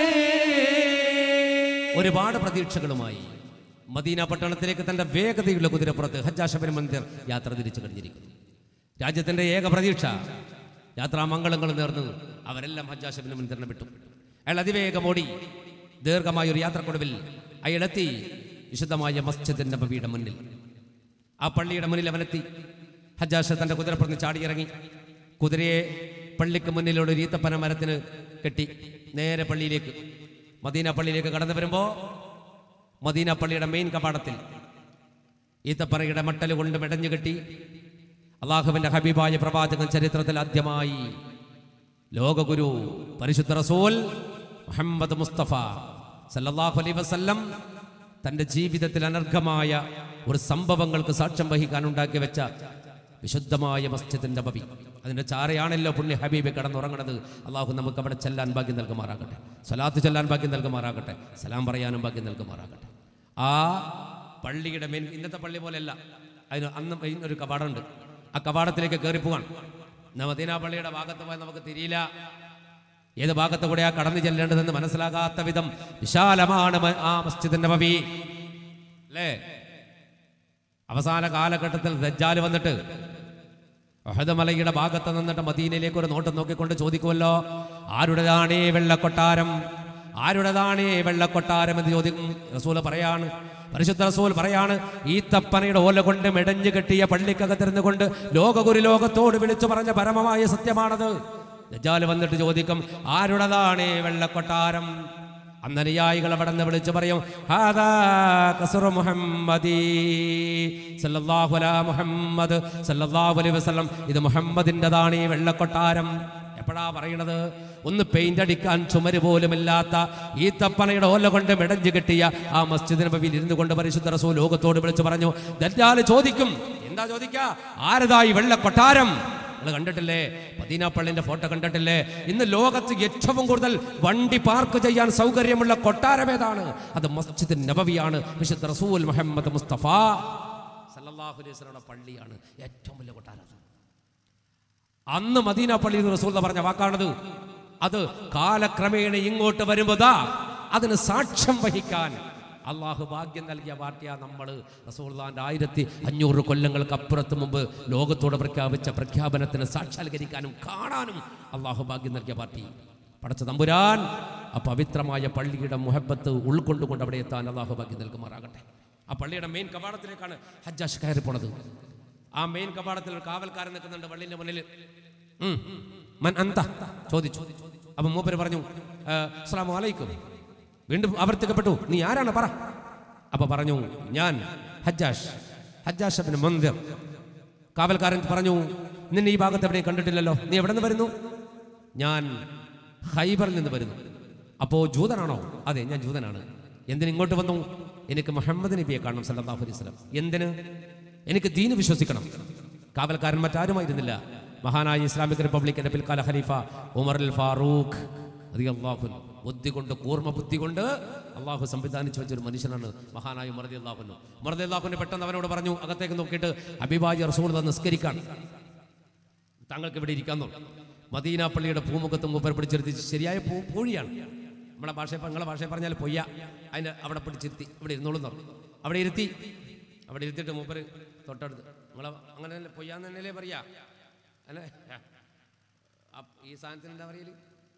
ഒരുപാട് പ്രതീക്ഷകളുമായി മദീന പട്ടണത്തിലേക്ക് തന്റെ വേഗതയുള്ള കുതിരപ്പുറത്ത് ഹജ്ജാഷബൻ മന്ദിർ യാത്ര തിരിച്ചു കഴിഞ്ഞിരിക്കുന്നു രാജ്യത്തിന്റെ ഏക പ്രതീക്ഷ യാത്രാമംഗളങ്ങൾ നേർന്നു അവരെല്ലാം ഹജ്ജാഷബിന് മന്ദിറിനെ വിട്ടു അയാൾ അതിവേഗം ഓടി ദീർഘമായ ഒരു യാത്രക്കൊടുവിൽ അയാളെത്തി വിശുദ്ധമായ മസ്ജിദ് നബവിയുടെ മുന്നിൽ ആ പള്ളിയുടെ മുന്നിൽ അവനെത്തി ഹജ്ജാഷ തന്റെ കുതിരപ്പുറത്ത് ചാടിയിറങ്ങി കുതിരയെ പള്ളിക്ക് മുന്നിലുള്ള ഒരു ഈത്തപ്പന മരത്തിന് കെട്ടി നേരെ പള്ളിയിലേക്ക് മദീന പള്ളിയിലേക്ക് കടന്നു വരുമ്പോ മദീന പള്ളിയുടെ മെയിൻ കപാടത്തിൽ ഈത്തപ്പനയുടെ മട്ടൽ കൊണ്ട് മെടഞ്ഞു കെട്ടി അള്ളാഹുവിന്റെ ഹബീബായ പ്രവാചകൻ ചരിത്രത്തിൽ ആദ്യമായി ലോകഗുരു പരിശുദ്ധ റസൂൽ മുഹമ്മദ് മുസ്തഫ സല്ലല്ലാഹു അലൈഹി വസല്ലം തന്റെ ജീവിതത്തിൽ അനർഘമായ ഒരു സംഭവങ്ങൾക്ക് സാക്ഷ്യം വഹിക്കാൻ ഉണ്ടാക്കി വെച്ച വിശുദ്ധമായ മസ്ജിദിന്റെ പവി അതിന്റെ ചാരയാണല്ലോ പുണ്യ ഹബീബ് കിടന്നുറങ്ങണത് അള്ളാഹു നമുക്ക് അവിടെ ചെല്ലാൻ ഭാഗ്യം നൽകുമാറാകട്ടെ സ്വലാത്ത് ചെല്ലാൻ ഭാഗ്യം നൽകുമാറാകട്ടെ സലാം പറയാനും ഭാഗ്യം നൽകുമാറാകട്ടെ ആ പള്ളിയുടെ മെയിൻ ഇന്നത്തെ പള്ളി പോലെയല്ല അതിന് അന്ന് മെയിൻ ഒരു കവാടമുണ്ട് ആ കവാടത്തിലേക്ക് കയറി പോകാൻ മദീന പള്ളിയുടെ ഭാഗത്ത് പോയാൽ നമുക്ക് തിരിയില്ല ഏത് ഭാഗത്ത് കൂടെയാ കടന്നു ചെല്ലേണ്ടതെന്ന് മനസ്സിലാകാത്ത വിധം വിശാലമാണ് മ- ആ മസ്ജിദ് നബവി അല്ലേ അവസാന കാലഘട്ടത്തിൽ ദജ്ജാൽ വന്നിട്ട് ഒഹദ് മലയുടെ ഭാഗത്ത് നിന്നിട്ട് മദീനയിലേക്ക് ഒരു നോട്ടം നോക്കിക്കൊണ്ട് ചോദിക്കുമല്ലോ ആരുടേതാണ് ഈ വെള്ളക്കൊട്ടാരം ആരുടേതാണ് ഈ വെള്ളക്കൊട്ടാരം എന്ന് ചോദിക്കും റസൂൽ പറയാണ് പരിശുദ്ധ റസൂൽ പറയാണ് ഈ തപ്പനയുടെ ഓല കൊണ്ട് മെടഞ്ഞു കെട്ടിയ പള്ളിക്കകത്തിരുന്നു കൊണ്ട് ലോകഗുരു ലോകത്തോട് വിളിച്ചു പറഞ്ഞ പരമമായ സത്യമാണത് ദജ്ജാൽ വന്നിട്ട് ചോദിക്കും ആരുടേതാണ് ഈ വെള്ളക്കൊട്ടാരം അന്നനുയായികൾ അവിടെ നിന്ന് വിളിച്ചു പറയും "ഹാദാ ഖസ്റു മുഹമ്മദീ സല്ലല്ലാഹു അലാ മുഹമ്മദ് സല്ലല്ലാഹു അലൈഹി വസല്ലം ഇത് മുഹമ്മദിൻ്റെതാണ് ഈ വെള്ളക്കൊട്ടാരം എപ്പോഴാ പറയണത് ഒന്ന് പെയിന്റ് അടിക്കാൻ ചുമര് പോലുമില്ലാത്ത ഈ തപ്പനയുടെ ഓല കൊണ്ട് മെടഞ്ഞു കെട്ടിയ ആ മസ്ജിദിന് പവിയിൽ ഇരുന്നു കൊണ്ട് പരിശുദ്ധ റസൂൽ ലോകത്തോട് വിളിച്ചു പറഞ്ഞു ദജ്ജാൽ ചോദിക്കും എന്താ ചോദിക്ക ആരതാ ഈ വെള്ളക്കൊട്ടാരം നിങ്ങൾ കണ്ടിട്ടില്ലേ മദീന പള്ളിന്റെ ഫോട്ടോ കണ്ടിട്ടില്ലേ ഇന്ന് ലോകത്ത് ഏറ്റവും കൂടുതൽ വണ്ടി പാർക്ക് ചെയ്യാൻ സൗകര്യമുള്ള കൊട്ടാരം ഏതാണ് അത് മസ്ജിദ് നബവിയാണ് വിശുദ്ധ റസൂൽ മുഹമ്മദ് മുസ്തഫ സല്ലല്ലാഹു അലൈഹി വസല്ലമയുടെ പള്ളിയാണ് ഏറ്റവും വലിയ കൊട്ടാരം അത്. അന്ന് മദീന പള്ളിയിൽ റസൂൽ എന്ന് പറഞ്ഞ വാക്കാണത് അത് കാലക്രമേണ ഇങ്ങോട്ട് വരുമ്പോതാ അതിന് സാക്ഷ്യം വഹിക്കാൻ അള്ളാഹു ഭാഗ്യം നൽകിയ പാർട്ടിയാ നമ്മൾ റസൂൽദാന്റെ ആയിരത്തി അഞ്ഞൂറ് കൊല്ലങ്ങൾക്ക് അപ്പുറത്ത് മുമ്പ് ലോകത്തോട് പ്രഖ്യാപിച്ച പ്രഖ്യാപനത്തിന് സാക്ഷാത്കരിക്കാനും കാണാനും അള്ളാഹു ഭാഗ്യം നൽകിയ പാർട്ടി പടച്ച തമ്പുരാൻ ആ പവിത്രമായ പള്ളിയുടെ മുഹബത്ത് ഉൾക്കൊണ്ടുകൊണ്ട് അവിടെ എത്താൻ അള്ളാഹു ഭാഗ്യം നൽകുമാറാകട്ടെ ആ പള്ളിയുടെ മെയിൻ കവാടത്തിലേക്കാണ് ഹജ്ജാഷ് കയറി പോണത് ആ മെയിൻ കവാടത്തിൽ ഒരു കാവൽക്കാരൻ നിൽക്കുന്നുണ്ട് പള്ളിന്റെ മുന്നിൽ ഉം. മൻ അന്ത ചോദിച്ചു അപ്പൊ മൂപ്പര് പറഞ്ഞു അസ്സാം വലൈക്കും വീണ്ടും ആവർത്തിക്കപ്പെട്ടു നീ ആരാണ് പറ അപ്പൊ പറഞ്ഞു ഞാൻ ഹജ്ജാഷ് ഹജ്ജാഷ് അബിന് മന്ദിർ കാവൽക്കാരൻ പറഞ്ഞു നിന്നെ ഈ ഭാഗത്ത് എവിടെയും കണ്ടിട്ടില്ലല്ലോ നീ എവിടെ നിന്ന് വരുന്നു ഞാൻ ഹൈബറിൽ നിന്ന് വരുന്നു അപ്പോ ജൂതനാണോ അതെ ഞാൻ ജൂതനാണ് എന്തിന് ഇങ്ങോട്ട് വന്നു എനിക്ക് മുഹമ്മദ് നബിയെ കാണണം സല്ലല്ലാഹു അലൈഹി വസല്ലം എന്തിന് എനിക്ക് ദീന് വിശ്വസിക്കണം കാവൽക്കാരൻ മറ്റാരുമായിരുന്നില്ല മഹാനായ ഇസ്ലാമിക് റിപ്പബ്ലിക്കിന്റെ പിൽക്കാല ഖലീഫ ഉമർ അൽ ഫാറൂഖ് അള്ളാഹു ബുദ്ധി കൊണ്ട് കൂർമ്മ ബുദ്ധി കൊണ്ട് അള്ളാഹു സംവിധാനിച്ചു വെച്ചൊരു മനുഷ്യനാണ് മഹാനായ മറുതി അള്ളാഹുന്നു മറുതി അള്ളാഹുവിന് പെട്ടെന്ന് അവനോട് പറഞ്ഞു അകത്തേക്ക് നോക്കിയിട്ട് അബിബാജി റസൂൾ നിസ്കരിക്കാൻ താങ്കൾക്ക് ഇവിടെ ഇരിക്കാന്നോ മദീന പള്ളിയുടെ പൂമുഖത്ത് മൂപ്പർ പിടിച്ചിരുത്തി ശരിയായ പൂ പൂഴിയാണ് നമ്മളെ ഭാഷ നിങ്ങളെ ഭാഷയിൽ പറഞ്ഞാൽ പൊയ്യ അതിൻ്റെ അവിടെ പിടിച്ചിരുത്തി ഇവിടെ ഇരുന്നോളും പറഞ്ഞു അവിടെ ഇരുത്തി അവിടെ ഇരുത്തിയിട്ട് മൂപ്പർ തൊട്ടടുത്ത് നിങ്ങളെ അങ്ങനെ തന്നെ പൊയ്യാന്ന് തന്നെയല്ലേ പറയാ അല്ലേ ആ, ഈ സാധനത്തിന് എന്താ പറയല്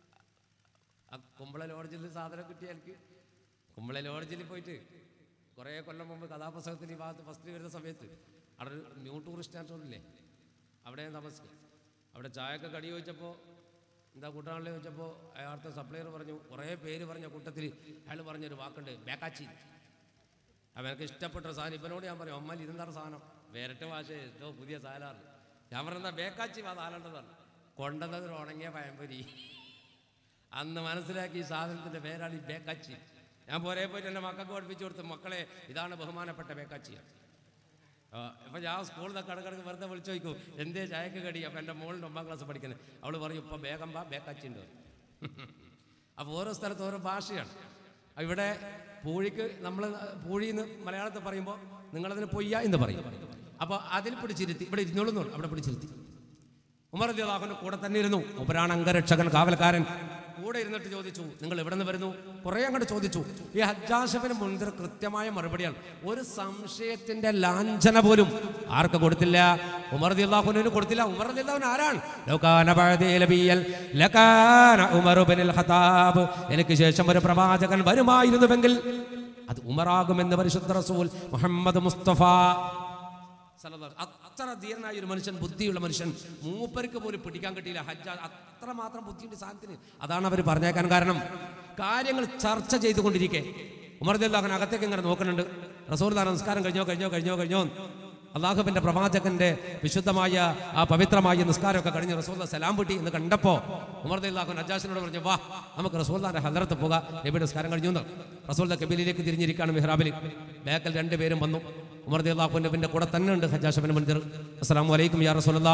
ആ കുമ്പള ലോഡ്ജിൽ സാധനം കിട്ടിയ എനിക്ക് കുമ്പള ലോഡ്ജിൽ പോയിട്ട് കുറേ കൊല്ലം മുമ്പ് കഥാപുസ്തകത്തിൽ ഈ ഭാഗത്ത് ഫസ്റ്റ് വരുന്ന സമയത്ത് അവിടെ ഒരു ന്യൂ ടൂറിസ്റ്റ് സ്റ്റാൻഡോറില്ലേ അവിടെ ഞാൻ താമസിക്കുക അവിടെ ചായക്ക് കടി ചോദിച്ചപ്പോൾ എന്താ കൂട്ടാണല്ലോ ചോദിച്ചപ്പോൾ അയാളത്തെ സപ്ലയർ പറഞ്ഞു കുറേ പേര് പറഞ്ഞ കൂട്ടത്തിൽ അയാൾ പറഞ്ഞൊരു വാക്കുണ്ട് ബേക്കാച്ചി അപ്പം എനിക്ക് ഇഷ്ടപ്പെട്ട സാധനം ഇവനോട് ഞാൻ പറയും അമ്മ ഇതെന്താണ് സാധനം വേറിട്ട ഭാഷ എന്തോ പുതിയ സാധനമാണ് ഞാൻ പറഞ്ഞാൽ ബേക്കാച്ചി ആ സാധനമുണ്ടെന്നാണ് കൊണ്ടുവന്നത് ഒരു ഉണങ്ങിയ പഴംപൊരി അന്ന് മനസ്സിലാക്കി ഈ സാധനത്തിന്റെ പേരാണ് ഈ ബേക്കാച്ചി ഞാൻ പോരെ പോയിട്ട് എൻ്റെ മക്കൾക്ക് പഠിപ്പിച്ചു കൊടുത്തു മക്കളെ ഇതാണ് ബഹുമാനപ്പെട്ട ബേക്കാച്ചി ആ, അപ്പൊ ഞാൻ സ്കൂളിൽ നിന്ന് കടക്കിടക്ക് വെറുതെ വിളിച്ചു ചോദിക്കും എന്തേ ചായക്ക് കടി അപ്പൊ എൻ്റെ മോളിൻ്റെ ഒമ്പതാം ക്ലാസ് പഠിക്കുന്നത് അവള് പറയും ഇപ്പൊ വേഗം ബാ ബേക്കാച്ചി ഉണ്ട് അപ്പോൾ ഓരോ സ്ഥലത്ത് ഓരോ ഭാഷയാണ് അപ്പൊ ഇവിടെ പൂഴിക്ക് നമ്മൾ പൂഴി എന്ന് മലയാളത്തിൽ പറയുമ്പോൾ നിങ്ങളതിന് പൊയ്യ എന്ന് പറയും അപ്പോൾ അതിൽ പിടിച്ചിരുത്തി ഇവിടെ ഇരുന്നോളുന്നു അവിടെ പിടിച്ചിരുത്തി ഉമർ അള്ളാഹുവിന്റെ കൂടെ തന്നെ ഇരുന്നു ഉപരാണ് അംഗരക്ഷകൻ കാവൽക്കാരൻ കൂടെ ഇരുന്നിട്ട് ചോദിച്ചു നിങ്ങൾ എവിടെ നിന്ന് വരുന്നു കുറേ അങ്ങോട്ട് ചോദിച്ചു ഈ ഹജ്ജാഷബിന് മുൻതർ കൃത്യമായ മറുപടിയാണ് ഒരു സംശയത്തിന്റെ ലാഞ്ചന പോലും ആർക്ക് കൊടുത്തില്ല ഉമർ അള്ളാഹുവിന് കൊടുത്തില്ല ഉമർ അള്ളാഹുൻ ആരാണ് ലൗകാന ബഅദി നബിയ്യൽ ലകാന ഉമർ ഇബ്നുൽ ഖത്താബ് എനിക്ക് ശേഷം ഒരു പ്രവാചകൻ വരുമായിരുന്നുവെങ്കിൽ അത് ഉമറാകുമെന്ന് പരിശുദ്ധ റസൂൽ മുഹമ്മദ് മുസ്തഫ സല്ലല്ലാഹു അ- അത്ര ധീരനായ ഒരു മനുഷ്യൻ ബുദ്ധിയുള്ള മനുഷ്യൻ മൂപ്പർക്ക് പോലും പിടിക്കാൻ കിട്ടിയില്ല ഹജ്ജ അത്ര മാത്രം ബുദ്ധിയുണ്ട് സാധനത്തിന് അതാണ് അവർ പറഞ്ഞേക്കാൻ കാരണം കാര്യങ്ങൾ ചർച്ച ചെയ്തുകൊണ്ടിരിക്കെ ഉമർദുല്ലാഹൻ അകത്തേക്ക് ഇങ്ങനെ നോക്കുന്നുണ്ട് റസൂൽ നമസ്കാരം കഴിഞ്ഞോ കഴിഞ്ഞോ കഴിഞ്ഞോ കഴിഞ്ഞോ അള്ളാഹുബിന്റെ പ്രവാചകന്റെ വിശുദ്ധമായ ആ പവിത്രമായ നിസ്കാരമൊക്കെ കഴിഞ്ഞ് റസൂൽ സലാം പൊട്ടി എന്ന് കണ്ടപ്പോ ഉമർദുല്ലാഹൻ അജാസിനോട് പറഞ്ഞു വാ നമുക്ക് റസൂൽദാന്റെ ഹലറത്ത് പോകാം നബിയുടെ നിസ്കാരം കഴിഞ്ഞു എന്ന് റസൂലിന്റെ കബിലിലേക്ക് തിരിഞ്ഞിരിക്കുകയാണ് മെഹ്റാബിൽ ബേക്കൽ രണ്ടുപേരും വന്നു ഉമർ അള്ളാഹുവിന്റെ കൂടെ തന്നെ ഉണ്ട് ഹജാഷബിൻ മുൻതിർ അസ്സലാമു അലൈക്കും യാ റസൂലല്ലാ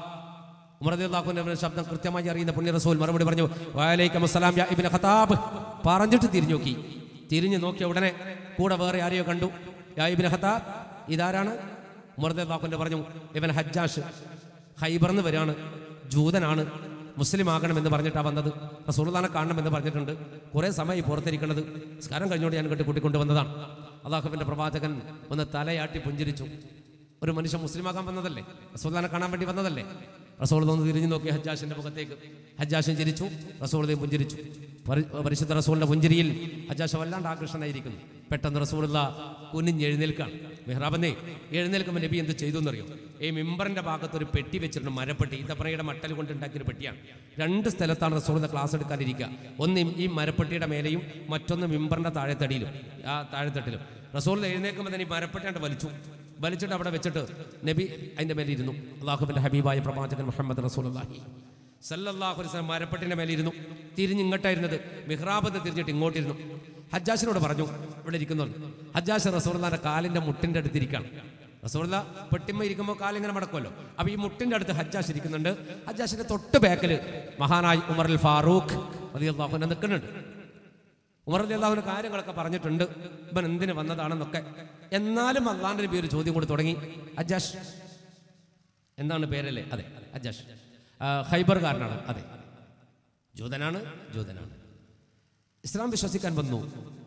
ഉമർ അള്ളാഹുവിന്റെ ശബ്ദം കൃത്യമായി അറിയുന്ന പുണ്യ റസൂൽ മറുപടി പറഞ്ഞു വലൈക്കും അസ്സലാം യാ ഇബ്നു ഖത്താബ് പറഞ്ഞിട്ട് തിരിഞ്ഞു നോക്കി തിരിഞ്ഞു നോക്കിയ ഉടനെ കൂടെ വേറെ ആരെയോ കണ്ടു യാ ഇബ്നു ഖത്താബ് ഇതാരാണ് ഉമർ അള്ളാഹുവിന്റെ പറഞ്ഞു ഇവൻ ഹജ്ജാഷ് ഹൈബർന്ന് വരികയാണ് ജൂതനാണ് മുസ്ലിം ആകണമെന്ന് പറഞ്ഞിട്ടാണ് വന്നത് റസൂർദാനെ കാണണമെന്ന് പറഞ്ഞിട്ടുണ്ട് കുറേ സമയം ഈ പുറത്തിരിക്കുന്നത് സ്കാരം കഴിഞ്ഞോണ്ട് ഞാൻ കെട്ടി കൂട്ടിക്കൊണ്ടുവന്നതാണ് അള്ളാഹുവിന്റെ പ്രവാചകൻ ഒന്ന് തലയാട്ടി പുഞ്ചിരിച്ചു ഒരു മനുഷ്യൻ മുസ്ലിമാകാൻ വന്നതല്ലേ റസൂൽദാനെ കാണാൻ വേണ്ടി വന്നതല്ലേ റസൂൾ ഒന്ന് തിരിഞ്ഞു നോക്കി ഹജ്ജാഷിന്റെ മുഖത്തേക്ക് ഹജ്ജാഷൻ ചിരിച്ചു റസൂളതയും പുഞ്ചിരിച്ചു പരി- പരിശുദ്ധ റസൂലിന്റെ പുഞ്ചിരിയിൽ ഹജ്ജാഷ വല്ലാണ്ട് ആകർഷണായിരിക്കുന്നു പെട്ടെന്ന് റസൂലുള്ള കുനിഞ്ഞെഴുന്നേൽക്കാണ് മെഹ്റാബന്നെ എഴുന്നേൽക്കുമ്പോൾ നബി എന്ത് ചെയ്തു എന്നറിയോ ഈ മിമ്പറിന്റെ ഭാഗത്ത് ഒരു പെട്ടി വെച്ചിട്ടുണ്ട് മരപ്പെട്ടി ഈത്തപ്പനയുടെ മട്ടൽ കൊണ്ട് ഉണ്ടാക്കിയ ഒരു പെട്ടിയാണ് രണ്ട് സ്ഥലത്താണ് റസൂലിന്റെ ക്ലാസ് എടുക്കാനിരിക്കുക ഒന്ന് ഈ മരപ്പെട്ടിയുടെ മേലെയും മറ്റൊന്ന് മിമ്പറിന്റെ താഴെത്തടിയിലും ആ താഴെത്തട്ടിലും റസൂൽ എഴുന്നേൽക്കുമ്പോൾ തന്നെ ഈ മരപ്പെട്ടിയാണ്ട് വലിച്ചു വലിച്ചിട്ട് അവിടെ വെച്ചിട്ട് നബി അതിന്റെ മേലെ ഇരുന്നു അള്ളാഹുബിന്റെ ഹബീബായ പ്രവാചകൻ മുഹമ്മദ് റസൂൽ സല്ലല്ലാഹു അലൈഹി വസല്ലം മരപ്പെട്ടിന്റെ മേലെ ഇരുന്നു തിരിഞ്ഞ് ഇങ്ങോട്ടായിരുന്നത് മിഹ്റാബത്ത് തിരിഞ്ഞിട്ട് ഇങ്ങോട്ടിരുന്നു ഹജ്ജാസിനോട് പറഞ്ഞു ഇവിടെ ഇരിക്കുന്നു ഹജ്ജാസ് റസൂർദാന്റെ കാലിന്റെ മുട്ടിന്റെ അടുത്തിരിക്കുകയാണ് റസൂർദ പെട്ടിമ്മ ഇരിക്കുമ്പോൾ കാലിങ്ങനെ മടക്കുമല്ലോ അപ്പൊ ഈ മുട്ടിന്റെ അടുത്ത് ഹജ്ജാസ് ഇരിക്കുന്നുണ്ട് ഹജ്ജാസിന്റെ തൊട്ട് ബാക്കില് മഹാനായി ഉമർ അൽ ഫാറൂഖ് റളിയല്ലാഹു അൻഹു നിൽക്കുന്നുണ്ട് ഉമർ അള്ളാഹുവിന് കാര്യങ്ങളൊക്കെ പറഞ്ഞിട്ടുണ്ട് ഇവൻ എന്തിന് വന്നതാണെന്നൊക്കെ എന്നാലും അള്ളാന്റെ നബി ഒരു ചോദ്യം കൂടി തുടങ്ങി അജാഷ് എന്താണ് പേരല്ലേ അതെ അജാഷ് ആ, ഖൈബർകാരനാണ് അതെ ജൂതനാണ് ജൂതനാണ് ഇസ്ലാം വിശ്വസിക്കാൻ വന്നു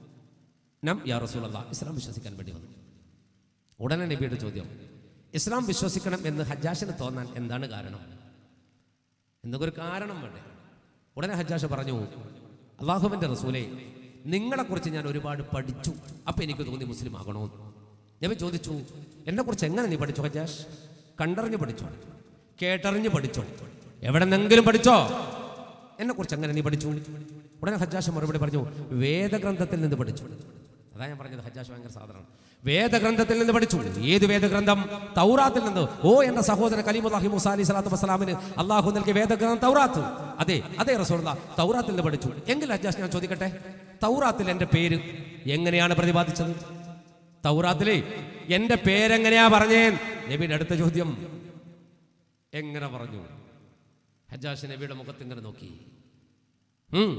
നം യാ റസൂൽ ഇസ്ലാം വിശ്വസിക്കാൻ വേണ്ടി വന്നു ഉടനെ നബിയുടെ ചോദ്യം ഇസ്ലാം വിശ്വസിക്കണം എന്ന് ഹജ്ജാഷിന് തോന്നാൻ എന്താണ് കാരണം എന്തൊക്കെ ഒരു കാരണം വേണ്ടേ ഉടനെ ഹജ്ജാഷ് പറഞ്ഞു അള്ളാഹുവിന്റെ റസൂലെ നിങ്ങളെക്കുറിച്ച് ഞാൻ ഒരുപാട് പഠിച്ചു അപ്പൊ എനിക്ക് തോന്നി മുസ്ലിം ആകണമെന്ന് നബി ചോദിച്ചു എന്നെക്കുറിച്ച് എങ്ങനെ നീ പഠിച്ചു ഹജ്ജാഷ് കണ്ടറിഞ്ഞ് പഠിച്ചോ കേട്ടറിഞ്ഞ് പഠിച്ചോ എവിടെന്നെങ്കിലും പഠിച്ചോ എന്നെക്കുറിച്ച് എങ്ങനെ നീ പഠിച്ചു ഉടനെ ഹജ്ജാഷ് മറുപടി പറഞ്ഞു വേദഗ്രന്ഥത്തിൽ നിന്ന് പഠിച്ചു അതാ ഞാൻ പറഞ്ഞത് ഹജ്ജാഷ് ഭയങ്കര സാധനമാണ് വേദഗ്രന്ഥത്തിൽ നിന്ന് പഠിച്ചു ഏത് വേദഗ്രന്ഥം തൗറാത്തിൽ നിന്ന് ഓ എന്റെ സഹോദരൻ കലീമുല്ലാഹി മൂസ അലി സ്വലാത്തു വസ്സലാമിന് അള്ളാഹു നൽകിയ വേദഗ്രന്ഥം തൗറാത്ത് അതെ അതെ റസൂലുള്ള തൗറാത്തിൽ നിന്ന് പഠിച്ചു എങ്കിൽ ഹജ്ജാഷ് ഞാൻ ചോദിക്കട്ടെ തൗറാത്തിൽ എന്റെ പേര് എങ്ങനെയാണ് പ്രതിപാദിച്ചത് തൗറാത്തിലെ എന്റെ പേരെങ്ങനെയാ പറഞ്ഞേ നബിയുടെ അടുത്ത ചോദ്യം എങ്ങനെ പറഞ്ഞു ഹജ്ജാഷ് നബിയുടെ മുഖത്ത് ഇങ്ങനെ നോക്കി ഉം.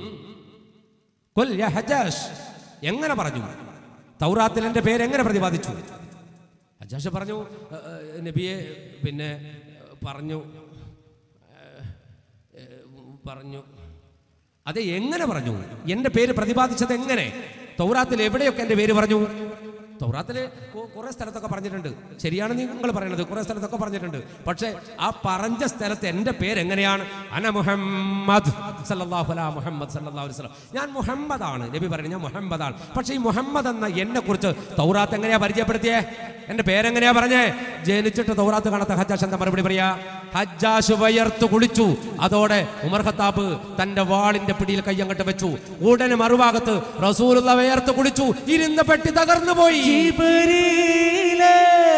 കൊൽ യാ ഹജ്ജാഷ് എങ്ങനെ പറഞ്ഞു തൗറാത്തിൽ എൻ്റെ പേര് എങ്ങനെ പ്രതിപാദിച്ചു ഹജ്ജാഷ് പറഞ്ഞു "ഏ, ഏ, നബിയെ പിന്നെ ഏ, പറഞ്ഞു ഏ, ഏ, പറഞ്ഞു അതെ എങ്ങനെ പറഞ്ഞു എൻ്റെ പേര് പ്രതിപാദിച്ചത് എങ്ങനെ തൗറാത്തിൽ എവിടെയൊക്കെ എൻ്റെ പേര് പറഞ്ഞു തൗറാത്തിൽ കുറെ സ്ഥലത്തൊക്കെ പറഞ്ഞിട്ടുണ്ട് ശരിയാണ് നിങ്ങൾ പറയുന്നത് കുറെ സ്ഥലത്തൊക്കെ പറഞ്ഞിട്ടുണ്ട് പക്ഷേ ആ പറഞ്ഞ സ്ഥലത്ത് എൻ്റെ പേര് എങ്ങനെയാണ് അന മുഹമ്മദ് സല്ലല്ലാഹു അലാ മുഹമ്മദ് സല്ലല്ലാഹു അലൈഹി വസല്ലം ഞാൻ മുഹമ്മദാണ് നബി പറയുന്നത് ഞാൻ മുഹമ്മദാണ് പക്ഷേ ഈ മുഹമ്മദ് എന്ന എന്നെ കുറിച്ച് തൗറാത്ത് എങ്ങനെയാ പരിചയപ്പെടുത്തിയേ എൻ്റെ പേരെങ്ങനെയാ പറഞ്ഞേ ജനിച്ചിട്ട് തൗറാത്ത് കാണാത്ത ഹജ്ജാഷ് എന്താ മറുപടി പറയാ ഹജ്ജാഷ് വയർത്തു കുളിച്ചു അതോടെ ഉമർ ഖത്താബ് തന്റെ വാളിന്റെ പിടിയിൽ കയ്യങ്ങട്ട് വെച്ചു ഉടനെ മറുഭാഗത്ത് റസൂലുള്ള വയർത്ത് കുളിച്ചു ഇരുന്ന പെട്ടി തകർന്നു പോയി ജിബ്രീലേ,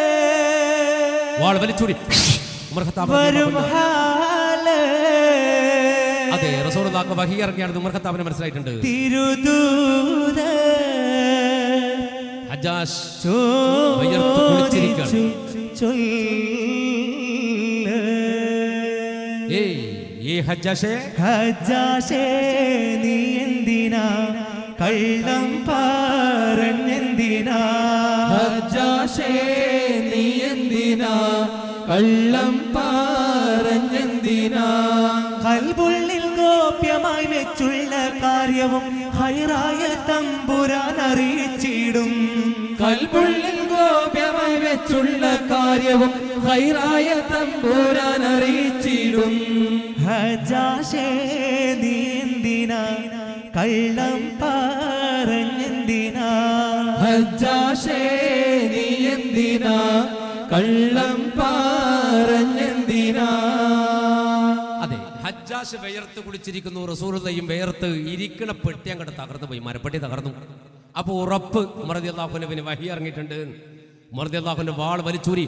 വാൾ വലിച്ചൂടി ഉമർ ഖത്താബ് വരും റളിയല്ലാഹു അൻഹു. ഹാലേ, അതെ റസൂലുള്ളാഹ് വഹി ഇറങ്ങിയാണെന്ന് ഉമർ ഖത്താബിന് മനസ്സിലായിട്ടുണ്ട് തിരുദൂത ഹജ്ജാഷ് വയർത്ത് കുളിച്ചിരിക്കുകയാണ്. ചോദിച്ചു ചൊല്ല്. ഏയ് ഈ ഹജ്ജാഷേ ഹജ്ജാശേ നീ എന്തിനാ കള്ളം പറഞ്ഞെന്തിനാ ഹജ്ജാശേ നീ എന്തിനാ കള്ളം പറഞ്ഞെന്തിനാ എന്തിനാ കൽബുള്ളിൽ ഗോപ്യമായി വെച്ചുള്ള കാര്യവും ഹൈറായ തമ്പുരാൻ അറിയിച്ചിടും കൽപുള്ളിൽ ഗോപ്യമായി വെച്ചുള്ള കാര്യവും ഹൈറായ തമ്പൂരാൻ അറിയിച്ചിടും ഹജാശേ നീ എന്തിനാ കള്ളം പറഞ്ഞെന്തിനാ ഹജ്ജാശേ നീ എന്തിനാ കള്ളം പറഞ്ഞെന്തിനാ അതെ ഹജ്ജാസ് വിയർത്ത് കുടിച്ചിരിക്കുന്നു റസൂറുദയും വിയർത്ത് ഇരിക്കണ പെട്ടി അങ്ങോട്ട് തകർന്നു പോയി മരപ്പെട്ടി തകർന്നു അപ്പൊ ഉറപ്പ് മറുതി അള്ളാഹുനവിന് വഹി ഇറങ്ങിയിട്ടുണ്ട് മറുതി അള്ളാഹുന്റെ വാൾ വലിച്ചൂരി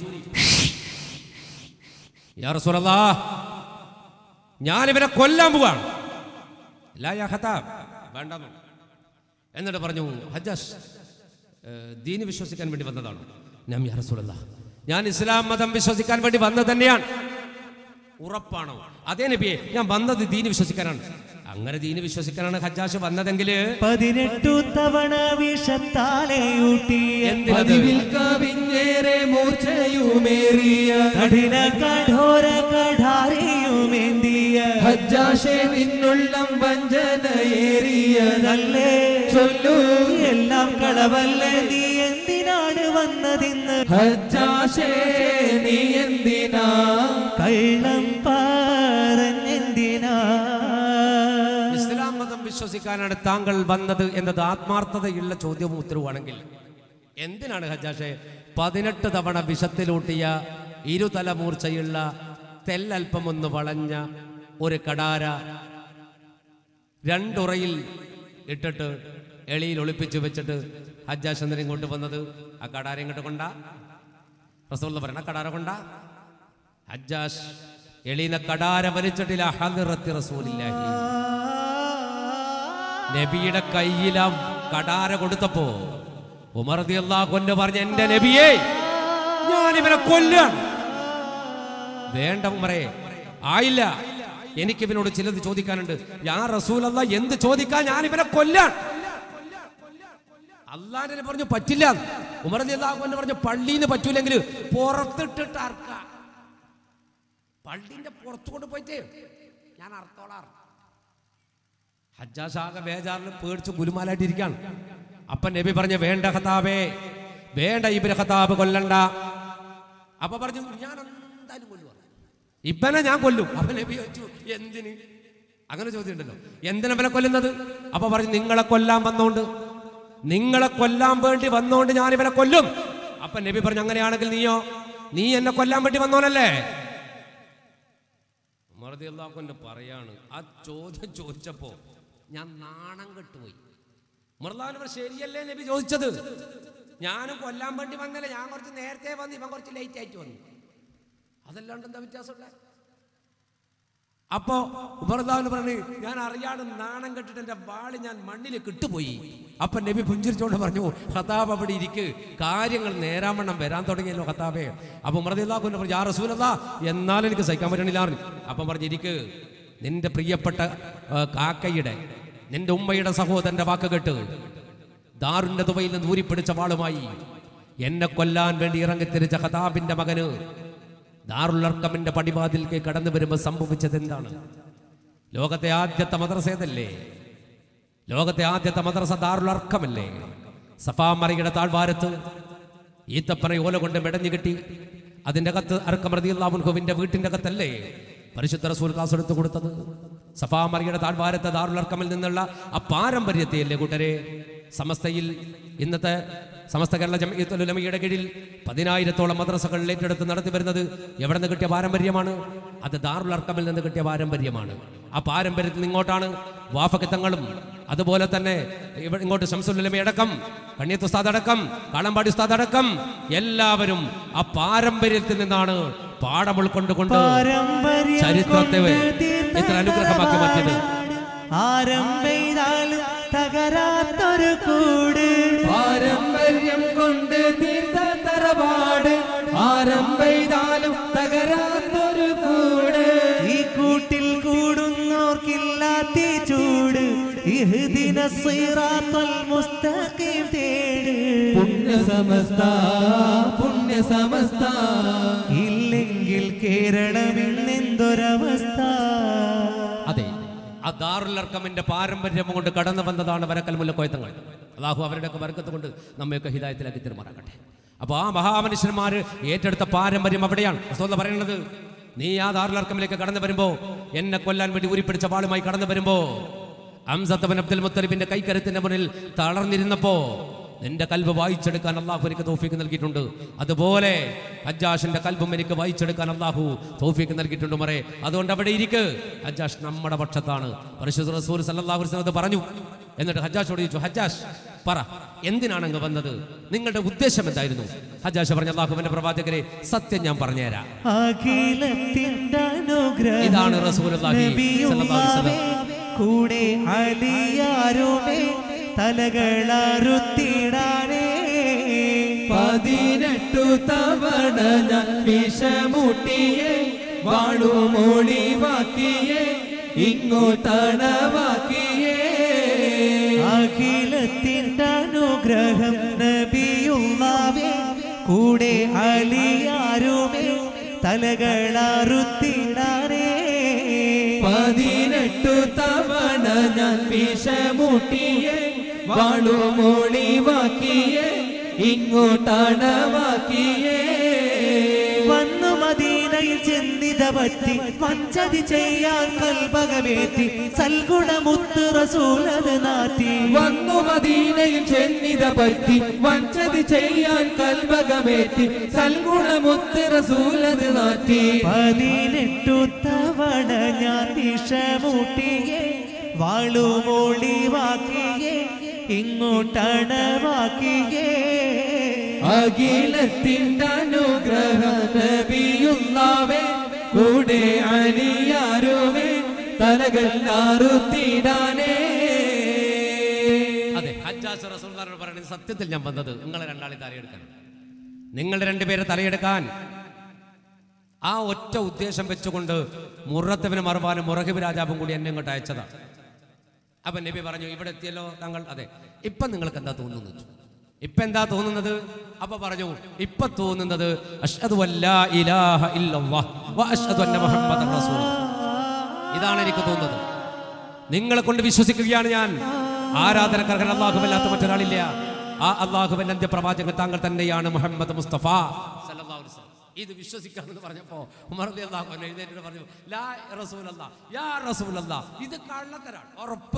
യാ റസൂലല്ലാ ഞാനിവരെ കൊല്ലാൻ പോവാണ് ലാ യാ ഖത്താബ് വേണ്ടെന്നു എന്നിട്ട് പറഞ്ഞു ഹജ്ജാസ് ഏഹ്, ദീന് വിശ്വസിക്കാൻ വേണ്ടി വന്നതാണ് ഞാൻ യാ റസൂലല്ലാ ഞാൻ ഇസ്ലാം മതം വിശ്വസിക്കാൻ വേണ്ടി വന്നത് തന്നെയാണ് ഉറപ്പാണോ അതേ നബിയെ ഞാൻ വന്നത് ദീന് വിശ്വസിക്കാനാണ് അങ്ങനെ ദീന് വിശ്വസിക്കാനാണ് ഹജ്ജാസ് വന്നതെങ്കിൽ പതിനെട്ടു തവണ വിഷത്താലെ ഊട്ടിയ എന്തിനത് പതിവിൽ കവിഞ്ഞേറെ മൂർച്ചയുമേറിയ കഠിന കഠോര കഠാരിയുമേന്തിയ ഹജ്ജാശേ നിന്നുള്ളം വഞ്ചനയേറിയ നല്ലേ ചൊല്ലൂ എല്ലാം കളവല്ലേ നീ എന്തിനാണ് വന്നതിന്ന് ഹജ്ജാശേ നീ എന്തിനാ കള്ളം പറഞ്ഞെന്തിനാ ഇസ്ലാം മതം വിശ്വസിക്കാനാണ് താങ്കൾ വന്നത് എന്നത് ആത്മാർത്ഥതയുള്ള ചോദ്യവും ഉത്തരവാണെങ്കിൽ എന്തിനാണ് ഹജ്ജാഷെ പതിനെട്ട് തവണ വിഷത്തിലൂട്ടിയ ഇരുതലമൂർച്ചയുള്ള തെല്ലൽപ്പമൊന്ന് വളഞ്ഞ ഒരു കടാര രണ്ടുറയിൽ ഇട്ടിട്ട് എളിയിൽ ഒളിപ്പിച്ചു വെച്ചിട്ട് ഹജ്ജാഷ് എന്തിനും ഇങ്ങോട്ട് വന്നത് ആ കടാര ഇങ്ങോട്ട് കൊണ്ടാ റസൂള്ള പറയണ കടാര കൊണ്ടാ ഹജ്ജാഷ് എളീന കടാര വലിച്ചിട്ടില്ല ഹദിറത്തി റസൂലില്ലാഹി നബിയുടെ കയ്യിൽ ആ കടാര കൊടുത്തപ്പോ ഉമർ കൊന്ന് പറഞ്ഞ എന്റെ നബിയെ ഞാൻ ഇവനെ കൊല്ലാൻ വേണ്ട ഉമറേ ആയില്ല എനിക്ക് ഇവനോട് ചിലത് ചോദിക്കാനുണ്ട് ഞാൻ റസൂലല്ല എന്ത് ചോദിക്കാൻ ഞാൻ ഇവനെ കൊല്ലാൻ അള്ളാഹിനെ പറഞ്ഞു പറ്റില്ല ഉമർ കൊന്ന് പറഞ്ഞു പള്ളിന്ന് പറ്റൂലെങ്കിൽ പുറത്തിട്ടിട്ട് അർക്ക പള്ളിന്റെ പുറത്തുകൊണ്ട് പോയിട്ട് ഞാൻ അർത്തോളാർ ഹജ്ജാഷാകെ ബേജാറിൽ പേടിച്ച് ഗുലുമാലായിട്ടിരിക്കാണ് അപ്പൻ നബി പറഞ്ഞു വേണ്ട ഖത്താബേ വേണ്ട ഇബിന് ഖത്താബ് കൊല്ലണ്ട അപ്പൊ പറഞ്ഞു ഞാൻ എന്തായാലും കൊല്ലുക ഇബനെ ഞാൻ കൊല്ലും അപ്പൊ നബി ചോദിച്ചു എന്തിന് അങ്ങനെ ചോദ്യം ഉണ്ടല്ലോ എന്തിനാ ഇവനെ കൊല്ലുന്നത് അപ്പൊ പറഞ്ഞു നിങ്ങളെ കൊല്ലാൻ വന്നോണ്ട് നിങ്ങളെ കൊല്ലാൻ വേണ്ടി വന്നോണ്ട് ഞാൻ ഇവനെ കൊല്ലും അപ്പൊ നബി പറഞ്ഞു അങ്ങനെയാണെങ്കിൽ നീയോ നീ എന്നെ കൊല്ലാൻ വേണ്ടി വന്നോനല്ലേ മറുതി അള്ളാഹുന്റെ പറയാണ് ആ ചോദ്യം ചോദിച്ചപ്പോ ഞാൻ നാണം കെട്ടുപോയി മൃദാനവർ ശരിയല്ലേ നബി ചോദിച്ചത് ഞാനും കൊല്ലാൻ വേണ്ടി വന്നല്ലേ ഞാൻ കുറച്ച് നേരത്തെ വന്നു ഇവൻ കുറച്ച് ലേറ്റ് ആയിട്ട് വന്നു അതല്ലാണ്ട് എന്താ വ്യത്യാസമുള്ള അപ്പോ ഉമർദാവിന് പറഞ്ഞു ഞാൻ അറിയാതെ നാണം കെട്ടിട്ട് എന്റെ വാള് ഞാൻ മണ്ണിൽ കിട്ടുപോയി അപ്പൊ നബി പുഞ്ചിരിച്ചോണ്ട് പറഞ്ഞു ഹതാബ് അവിടെ ഇരിക്ക് കാര്യങ്ങൾ നേരാവണ്ണം വരാൻ തുടങ്ങിയല്ലോ ഹതാബേ അപ്പൊ ഉമർദില്ലാഹുവിന്റെ പറഞ്ഞു യാ റസൂലല്ലാ എന്നാലും എനിക്ക് സഹിക്കാൻ പറ്റണില്ല പറഞ്ഞു അപ്പൊ പറഞ്ഞു ഇരിക്ക് നിന്റെ പ്രിയപ്പെട്ട ആ, കാക്കയുടെ നിന്റെ ഉമ്മയുടെ സഹോദരന്റെ വാക്ക് കേട്ട് ദാറുന്റെ തുവയിൽ നിന്ന് ഊരിപ്പിടിച്ച വാളുമായി എന്നെ കൊല്ലാൻ വേണ്ടി ഇറങ്ങിത്തിരിച്ച ഹതാബിന്റെ മകന് ദാറുല്ലർക്കമിന്റെ പടിവാതിൽക്ക് കടന്നു വരുമ്പോൾ സംഭവിച്ചത് എന്താണ് ലോകത്തെ ആദ്യത്തെ മദ്രസ ഏതല്ലേ ലോകത്തെ ആദ്യത്തെ മദ്രസ ദാറുലർക്കമല്ലേ സഫാമറിയുടെ താഴ്വാരത്ത് ഈത്തപ്പന ഓല കൊണ്ട് മെടഞ്ഞു കിട്ടി അതിന്റെ അകത്ത് അർക്കം റതിയുല്ലാമുൻഹുവിന്റെ വീട്ടിന്റെ അകത്തല്ലേ പരിശുദ്ധ റസൂൽ ക്ലാസ് എടുത്തു കൊടുത്തത് സഫാമറിയുടെ താഴ്വാരത്തെ ദാറുലർക്കമിൽ നിന്നുള്ള ആ പാരമ്പര്യത്തെയല്ലേ കൂട്ടരെ സമസ്തയിൽ ഇന്നത്തെ സമസ്ത കേരള ജമീയത്തുൽ ഉലമയുടെ കീഴിൽ പതിനായിരത്തോളം മദ്രസകൾ ഏറ്റെടുത്ത് നടത്തി വരുന്നത് എവിടെ നിന്ന് കിട്ടിയ പാരമ്പര്യമാണ് അത് ദാറുൽ അർക്കമിൽ നിന്ന് കിട്ടിയ പാരമ്പര്യമാണ് ആ പാരമ്പര്യത്തിൽ നിന്ന് ഇങ്ങോട്ടാണ് വാഫക്കിത്തങ്ങളും അതുപോലെ തന്നെ ഇവിടെ ഇങ്ങോട്ട് ശംസുലമി അടക്കം കണ്ണിയത്ത് ഉസ്താദ് അടക്കം കാളമ്പാടി ഉസ്താദ് അടക്കം എല്ലാവരും ആ പാരമ്പര്യത്തിൽ നിന്നാണ് പാഠം ഉൾക്കൊണ്ടുകൊണ്ട് പാരമ്പര്യം ചരിത്രത്തെ കൊണ്ട് തീർത്ത ഇത്ര അനുഗ്രഹമാക്കി മാറ്റിയത് ആരം പെയ്താലും തകരാത്തൊരു കൂട് പാരമ്പര്യം കൊണ്ട് തീർത്ത തറവാട് ആരം പെയ്താലും തകരാത്തൊരു കൂട് ഈ കൂട്ടിൽ കൂടുന്നോർക്കില്ലാത്ത ചൂട് ഇഹ്ദിന സിറാത്തൽ മുസ്തഖീം തേട് പുണ്യ സമസ്ത പുണ്യ സമസ്ത ഇല്ലെങ്കിൽ എങ്കിൽ കേരളം ഇന്നെന്തൊരവസ്ഥ അതെ ആ ദാറുലർക്കമിന്റെ പാരമ്പര്യം കൊണ്ട് കടന്നു വന്നതാണ് വരക്കൽ മുല്ലക്കോയത്തങ്ങൾ അള്ളാഹു അവരുടെയൊക്കെ വർക്കത്ത് കൊണ്ട് നമ്മയൊക്കെ ഹിതായത്തിലാക്കി തീരുമാറാക്കട്ടെ അപ്പോൾ ആ മഹാമനുഷ്യന്മാർ ഏറ്റെടുത്ത പാരമ്പര്യം അവിടെയാണ് റസൂൽ പറയുന്നത് നീ ആ ദാറുലർക്കമിലേക്ക് കടന്നു വരുമ്പോൾ എന്നെ കൊല്ലാൻ വേണ്ടി ഉരുപ്പിടിച്ച വാളുമായി കടന്നു വരുമ്പോൾ അംസത്തവൻ അബ്ദുൽ മുത്തലിബിന്റെ കൈക്കരുത്തിന്റെ മുന്നിൽ തളർന്നിരുന്നപ്പോ നിന്റെ കൽബ് വായിച്ചെടുക്കാൻ അള്ളാഹു എനിക്ക് തോഫിക്ക് നൽകിയിട്ടുണ്ട് അതുപോലെ ഹജ്ജാഷിന്റെ കൽബും എനിക്ക് വായിച്ചെടുക്കാൻ അള്ളാഹു തോഫിക്ക് നൽകിയിട്ടുണ്ട് മറേ അതുകൊണ്ട് അവിടെ ഇരിക്ക് ഹജ്ജാഷ് നമ്മുടെ പക്ഷത്താണ് പരിശുദ്ധ റസൂൽ സല്ലല്ലാഹു അലൈഹി വസല്ലം അത് പറഞ്ഞു എന്നിട്ട് ഹജ്ജാഷോട് ചോദിച്ചു ഹജ്ജാഷ് പറ എന്തിനാണ് അങ്ങ് വന്നത് നിങ്ങളുടെ ഉദ്ദേശം എന്തായിരുന്നു ഹജ്ജാഷ് പറഞ്ഞു അള്ളാഹുവിന്റെ പ്രവാചകരെ സത്യം ഞാൻ പറഞ്ഞുതരാം അഖിലത്തിൻ്റെ അനുഗ്രഹം ഇതാണ് റസൂലുള്ളാഹി സ്വല്ലല്ലാഹു അലൈഹി വസല്ലം. നബിയുള്ളാവേ, കൂടെ അലിയാരുമേ തലകളറുത്തിടാനേ പതിനെട്ടു തവണ ഞാൻ വിഷമുട്ടിയെ വാളുമൊളിവാക്കിയെ ഇങ്ങോട്ടണവാക്കിയേ അഖിലത്തിൻ്റെ അനുഗ്രഹം നബിയുള്ളാവേ കൂടെ അലിയാരുമേ തലകളറുത്തിടാനേ പതിനെട്ടു തവണ ഞാൻ വിഷമുട്ടിയെ വാളുമൊളിവാക്കിയെ ഇങ്ങോട്ടണവാക്കിയേ വന്നു മദീനയിൽ ചെന്നിത പറ്റി വഞ്ചതി ചെയ്യാൻ കൽപകമേറ്റി സൽഗുണമുത്ത് റസൂലത് നാറ്റി വന്നു മദീനയിൽ ചെന്നിത പറ്റി വഞ്ചതി ചെയ്യാൻ കൽവകമേറ്റി സൽഗുണമുത്ത് റസൂലത് നാറ്റി പതിനെട്ടു തവണ ഞാൻ വിഷമൂട്ടിയെ വാളുമൊളിവാക്കിയേ ഇങ്ങോട്ടണവാക്കിയേ അഖിലത്തിൻ്റെ അനുഗ്രഹ നബിയുള്ളവേ കൂടെ അണിയാരുമേ തലകൾ നാറുത്തിടാനേ അതെ ഹജ്ജാസ് റസൂലുള്ളാഹിയോട് പറയുന്നത് സത്യത്തിൽ ഞാൻ വന്നത് നിങ്ങളെ രണ്ടാളെ തലയെടുക്കാൻ നിങ്ങളുടെ രണ്ടുപേരെ തലയെടുക്കാൻ ആ ഒറ്റ ഉദ്ദേശം വെച്ചുകൊണ്ട് മുറത്തവന് മറുപാനും മുറഹിബ് രാജാവും കൂടി എന്നെ ഇങ്ങോട്ട് അയച്ചതാ അപ്പൊ നബി പറഞ്ഞു ഇവിടെ എത്തിയല്ലോ താങ്കൾ അതെ ഇപ്പൊ നിങ്ങൾക്ക് എന്താ തോന്നുന്നത് ഇപ്പൊ എന്താ തോന്നുന്നത് അപ്പൊ പറഞ്ഞു ഇപ്പൊ തോന്നുന്നത് അഷ്ഹദു അല്ലാ ഇലാഹ ഇല്ലല്ലാഹ് വ അഷ്ഹദു അന്ന മുഹമ്മദൻ റസൂലുള്ളാഹ് ഇതാണ് എനിക്ക് തോന്നുന്നത് നിങ്ങളെ കൊണ്ട് വിശ്വസിക്കുകയാണ് ഞാൻ ആരാധനക്കാരൻ അള്ളാഹുവല്ലാത്ത മറ്റൊരാളില്ല ആ അള്ളാഹുവിന്റെ അന്ത്യപ്രവാചകൻ താങ്കൾ തന്നെയാണ് മുഹമ്മദ് മുസ്തഫ സല്ലല്ലാഹു അലൈഹി വസല്ലം. ഇത് വിശ്വസിക്കാമെന്ന് പറഞ്ഞപ്പോ ഉമർ റളിയല്ലാഹു അൻഹു എഴുന്നേറ്റ് പറഞ്ഞു ലാ റസൂലല്ലാ യാ റസൂലല്ലാ ഇത് കള്ളത്തരാണ് ഉറപ്പ്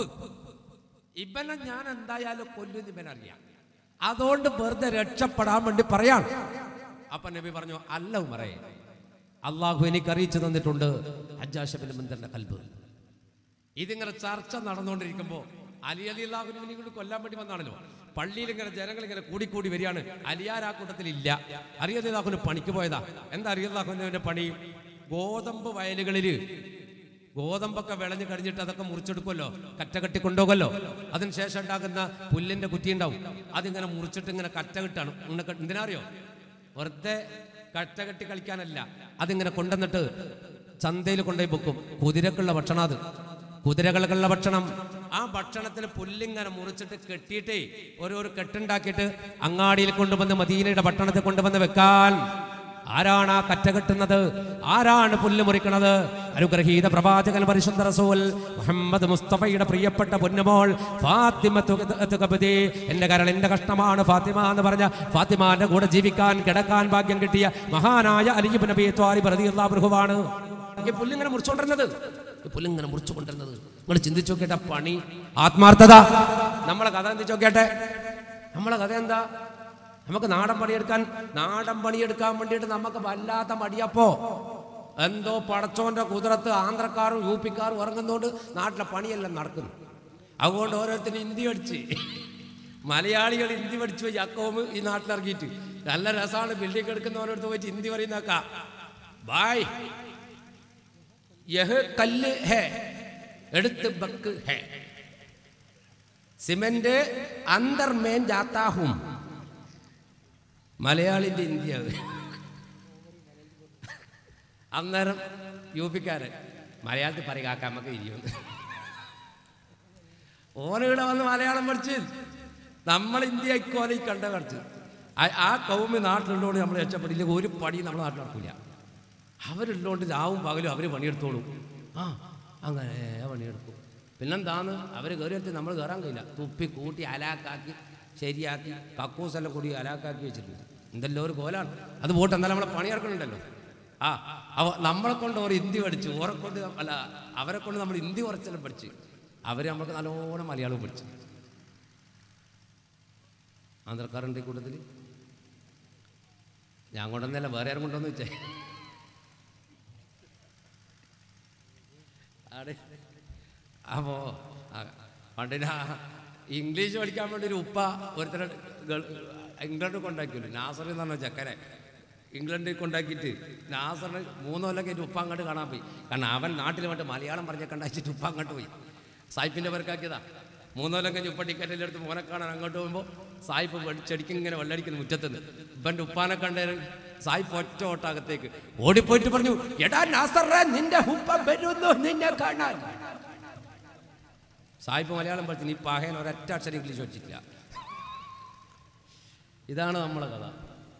ഇവനെ ഞാൻ എന്തായാലും കൊല്ലുന്ന ഇവനറിയാം അതുകൊണ്ട് വെറുതെ രക്ഷപ്പെടാൻ വേണ്ടി പറയാണ് അപ്പൊ നബി പറഞ്ഞു അല്ല ഉമറേ അള്ളാഹു എനിക്ക് അറിയിച്ചു തന്നിട്ടുണ്ട് ഹജ്ജാഷബിന്റെ മുന്തന്റെ കൽബ് ഇതിങ്ങനെ ചർച്ച നടന്നുകൊണ്ടിരിക്കുമ്പോൾ അലി അലി അള്ളാഹുവിനെ കൂടി കൊല്ലാൻ വേണ്ടി വന്നാണല്ലോ പള്ളിയിൽ ഇങ്ങനെ ജനങ്ങൾ ഇങ്ങനെ കൂടിക്കൂടി വരികയാണ് അലിയാർ ആ കൂട്ടത്തിൽ ഇല്ല അറിയാതെ അള്ളാഹുവിന് പണിക്ക് പോയതാ എന്താ അറിയാഹുവിന്റെ പണി ഗോതമ്പ് വയലുകളിൽ ഗോതമ്പൊക്കെ വിളഞ്ഞു കഴിഞ്ഞിട്ട് അതൊക്കെ മുറിച്ചെടുക്കുമല്ലോ കറ്റ കെട്ടി കൊണ്ടുപോകല്ലോ അതിനുശേഷം ഉണ്ടാകുന്ന പുല്ലിന്റെ കുറ്റി ഉണ്ടാവും അതിങ്ങനെ മുറിച്ചിട്ട് ഇങ്ങനെ കറ്റ കിട്ടാണ് ഇങ്ങനെ കെ- എന്തിനാ അറിയോ വെറുതെ കറ്റ കെട്ടി കളിക്കാനല്ല അതിങ്ങനെ കൊണ്ടുവന്നിട്ട് ചന്തയിൽ കൊണ്ടുപോയി വെക്കും കുതിരക്കുള്ള ഭക്ഷണം അത് കുതിരകൾക്കുള്ള ഭക്ഷണം ആ ഭക്ഷണത്തിന് പുല്ലിങ്ങനെ മുറിച്ചിട്ട് കെട്ടിയിട്ടേ ഓരോരോ കെട്ടുണ്ടാക്കിയിട്ട് അങ്ങാടിയിൽ കൊണ്ടുവന്ന് മദീനയുടെ പട്ടണത്തിൽ കൊണ്ടുവന്ന് വെക്കാൻ ആരാണ് ആ കറ്റ കെട്ടുന്നത് ആരാണ് പുല്ല് മുറിക്കണത് അനുഗ്രഹീത പ്രവാചകൻ പരിശുദ്ധ റസൂൽ മുഹമ്മദ് മുസ്തഫയുടെ പ്രിയപ്പെട്ട പൊന്നുമോൾ ഫാത്തിമ എന്റെ കരൾ എന്റെ കഷ്ടമാണ് ഫാത്തിമ എന്ന് പറഞ്ഞ ഫാത്തിമാന്റെ കൂടെ ജീവിക്കാൻ കിടക്കാൻ ഭാഗ്യം കിട്ടിയ മഹാനായ അലിബ് നബി ത്വാരി പ്രതിയുള്ളാണ് ഈ പുല്ലിങ്ങനെ മുറിച്ചുകൊണ്ടിരുന്നത് ഈ പുല്ലിങ്ങനെ മുറിച്ചുകൊണ്ടിരുന്നത് നിങ്ങൾ ചിന്തിച്ചു നോക്കിയിട്ട് ആ പണി ആത്മാർത്ഥത നമ്മളെ കഥ ചിന്തിച്ചു നോക്കിയാട്ടെ നമ്മളെ കഥ എന്താ നമുക്ക് നാടൻ പണിയെടുക്കാൻ നാടൻ പണിയെടുക്കാൻ വേണ്ടിയിട്ട് നമുക്ക് വല്ലാത്ത മടിയപ്പോ എന്തോ പടച്ചോന്റെ കുതിരത്ത് ആന്ധ്രക്കാരും യു പിക്കാരും ഇറങ്ങുന്നോണ്ട് നാട്ടിലെ പണിയെല്ലാം നടക്കുന്നു അതുകൊണ്ട് ഓരോരുത്തരും ഹിന്ദി പഠിച്ച് മലയാളികൾ ഹിന്ദി പഠിച്ചു പോയി അക്കോമ് ഈ നാട്ടിലിറങ്ങിയിട്ട് നല്ല രസമാണ് ബിൽഡിംഗ് എടുക്കുന്നവരോടത്ത് പോയിട്ട് ഹിന്ദി പറയുന്നേക്കാം ബായ് യഹ് കല്ല് ഹേ എടുത്ത് ബക്ക് ഹേ സിമെന്റ് അന്തർ മേൻ ജാത്താഹും മലയാളിന്റെ ഇന്ത്യ അത് അന്നേരം യു പിക്കാരൻ മലയാളത്തിൽ പറയുക നമുക്ക് ഇരിയുന്നു ഓനിവിടെ വന്ന് മലയാളം പഠിച്ച് നമ്മൾ ഇന്ത്യ ഇക്കോലെ കണ്ട പഠിച്ച് ആ- ആ കൗമി നാട്ടിലുള്ളതുകൊണ്ട് നമ്മൾ രക്ഷപ്പെടില്ല ഒരു പടി നമ്മുടെ നാട്ടിൽ നടക്കില്ല അവരുള്ളതുകൊണ്ട് രാവും പകലും അവർ പണിയെടുത്തോളും ആ അങ്ങനെ പണിയെടുക്കും പിന്നെന്താന്ന് അവർ കയറിയിട്ട് നമ്മൾ കയറാൻ കഴിയില്ല തുപ്പി കൂട്ടി അലാക്കാക്കി ശരിയാക്കി കക്കൂസെല്ലാം കൂടി അലാക്കാക്കി വെച്ചിട്ടുണ്ട് എന്തെല്ലോ ഒരു കോലാണ് അത് പോട്ടെ എന്നാലും നമ്മളെ പണിയെടുക്കണുണ്ടല്ലോ ആ അവ നമ്മളെ കൊണ്ട് ഒരു ഹിന്ദി പഠിച്ചു ഓരെ കൊണ്ട് അല്ല അവരെ കൊണ്ട് നമ്മൾ ഹിന്ദി കുറച്ചെല്ലാം പഠിച്ച് അവർ നമ്മൾക്ക് നല്ലോണം മലയാളം പഠിച്ചു ആന്ധ്രക്കാരുണ്ട് ഈ കൂട്ടത്തിൽ ഞാൻ കൊണ്ടുവന്നല്ല വേറെ ആരും കൊണ്ടുവന്ന് വെച്ചേ ആടെ അപ്പോ പണ്ടിന് ഇംഗ്ലീഷ് പഠിക്കാൻ വേണ്ടി ഒരു ഉപ്പ ഒരുത്തര ഇംഗ്ലണ്ട് കൊണ്ടാക്കിയല്ലോ നാസറിൽ എന്ന് പറഞ്ഞ ചക്കരെ ഇംഗ്ലണ്ടിൽ കൊണ്ടാക്കിയിട്ട് നാസറിന് മൂന്ന് കൊല്ലം കഴിഞ്ഞ് ഉപ്പ അങ്ങോട്ട് കാണാൻ പോയി കാരണം അവൻ നാട്ടിൽ വന്നിട്ട് മലയാളം പറഞ്ഞ കണ്ടാച്ചിട്ട് ഉപ്പ അങ്ങോട്ട് പോയി സായിപ്പിൻ്റെ പേർക്കാക്കിയതാ മൂന്ന് കൊല്ലം കഴിഞ്ഞ് ഉപ്പ ടിക്കറ്റിൽ എടുത്ത് മോനെ കാണാൻ അങ്ങോട്ട് പോകുമ്പോൾ സായിപ്പ് വെ- ചെടിക്ക് ഇങ്ങനെ വെള്ളടിക്കുന്നു മുറ്റത്തുനിന്ന് ഇവൻ്റെ ഉപ്പാനെ കണ്ട സായിപ്പ് ഒറ്റ ഓട്ടകത്തേക്ക് ഓടിപ്പോയിട്ട് പറഞ്ഞു എടാ നാസറ നിന്റെ ഉപ്പ വരുന്നു നിന്നെ കാണാൻ സായിപ്പ് മലയാളം പഠിച്ചു ഈ പാഹേൻ ഒരൊറ്റ അക്ഷരം ഇംഗ്ലീഷ് പഠിച്ചിട്ടില്ല ഇതാണ് നമ്മളെ കഥ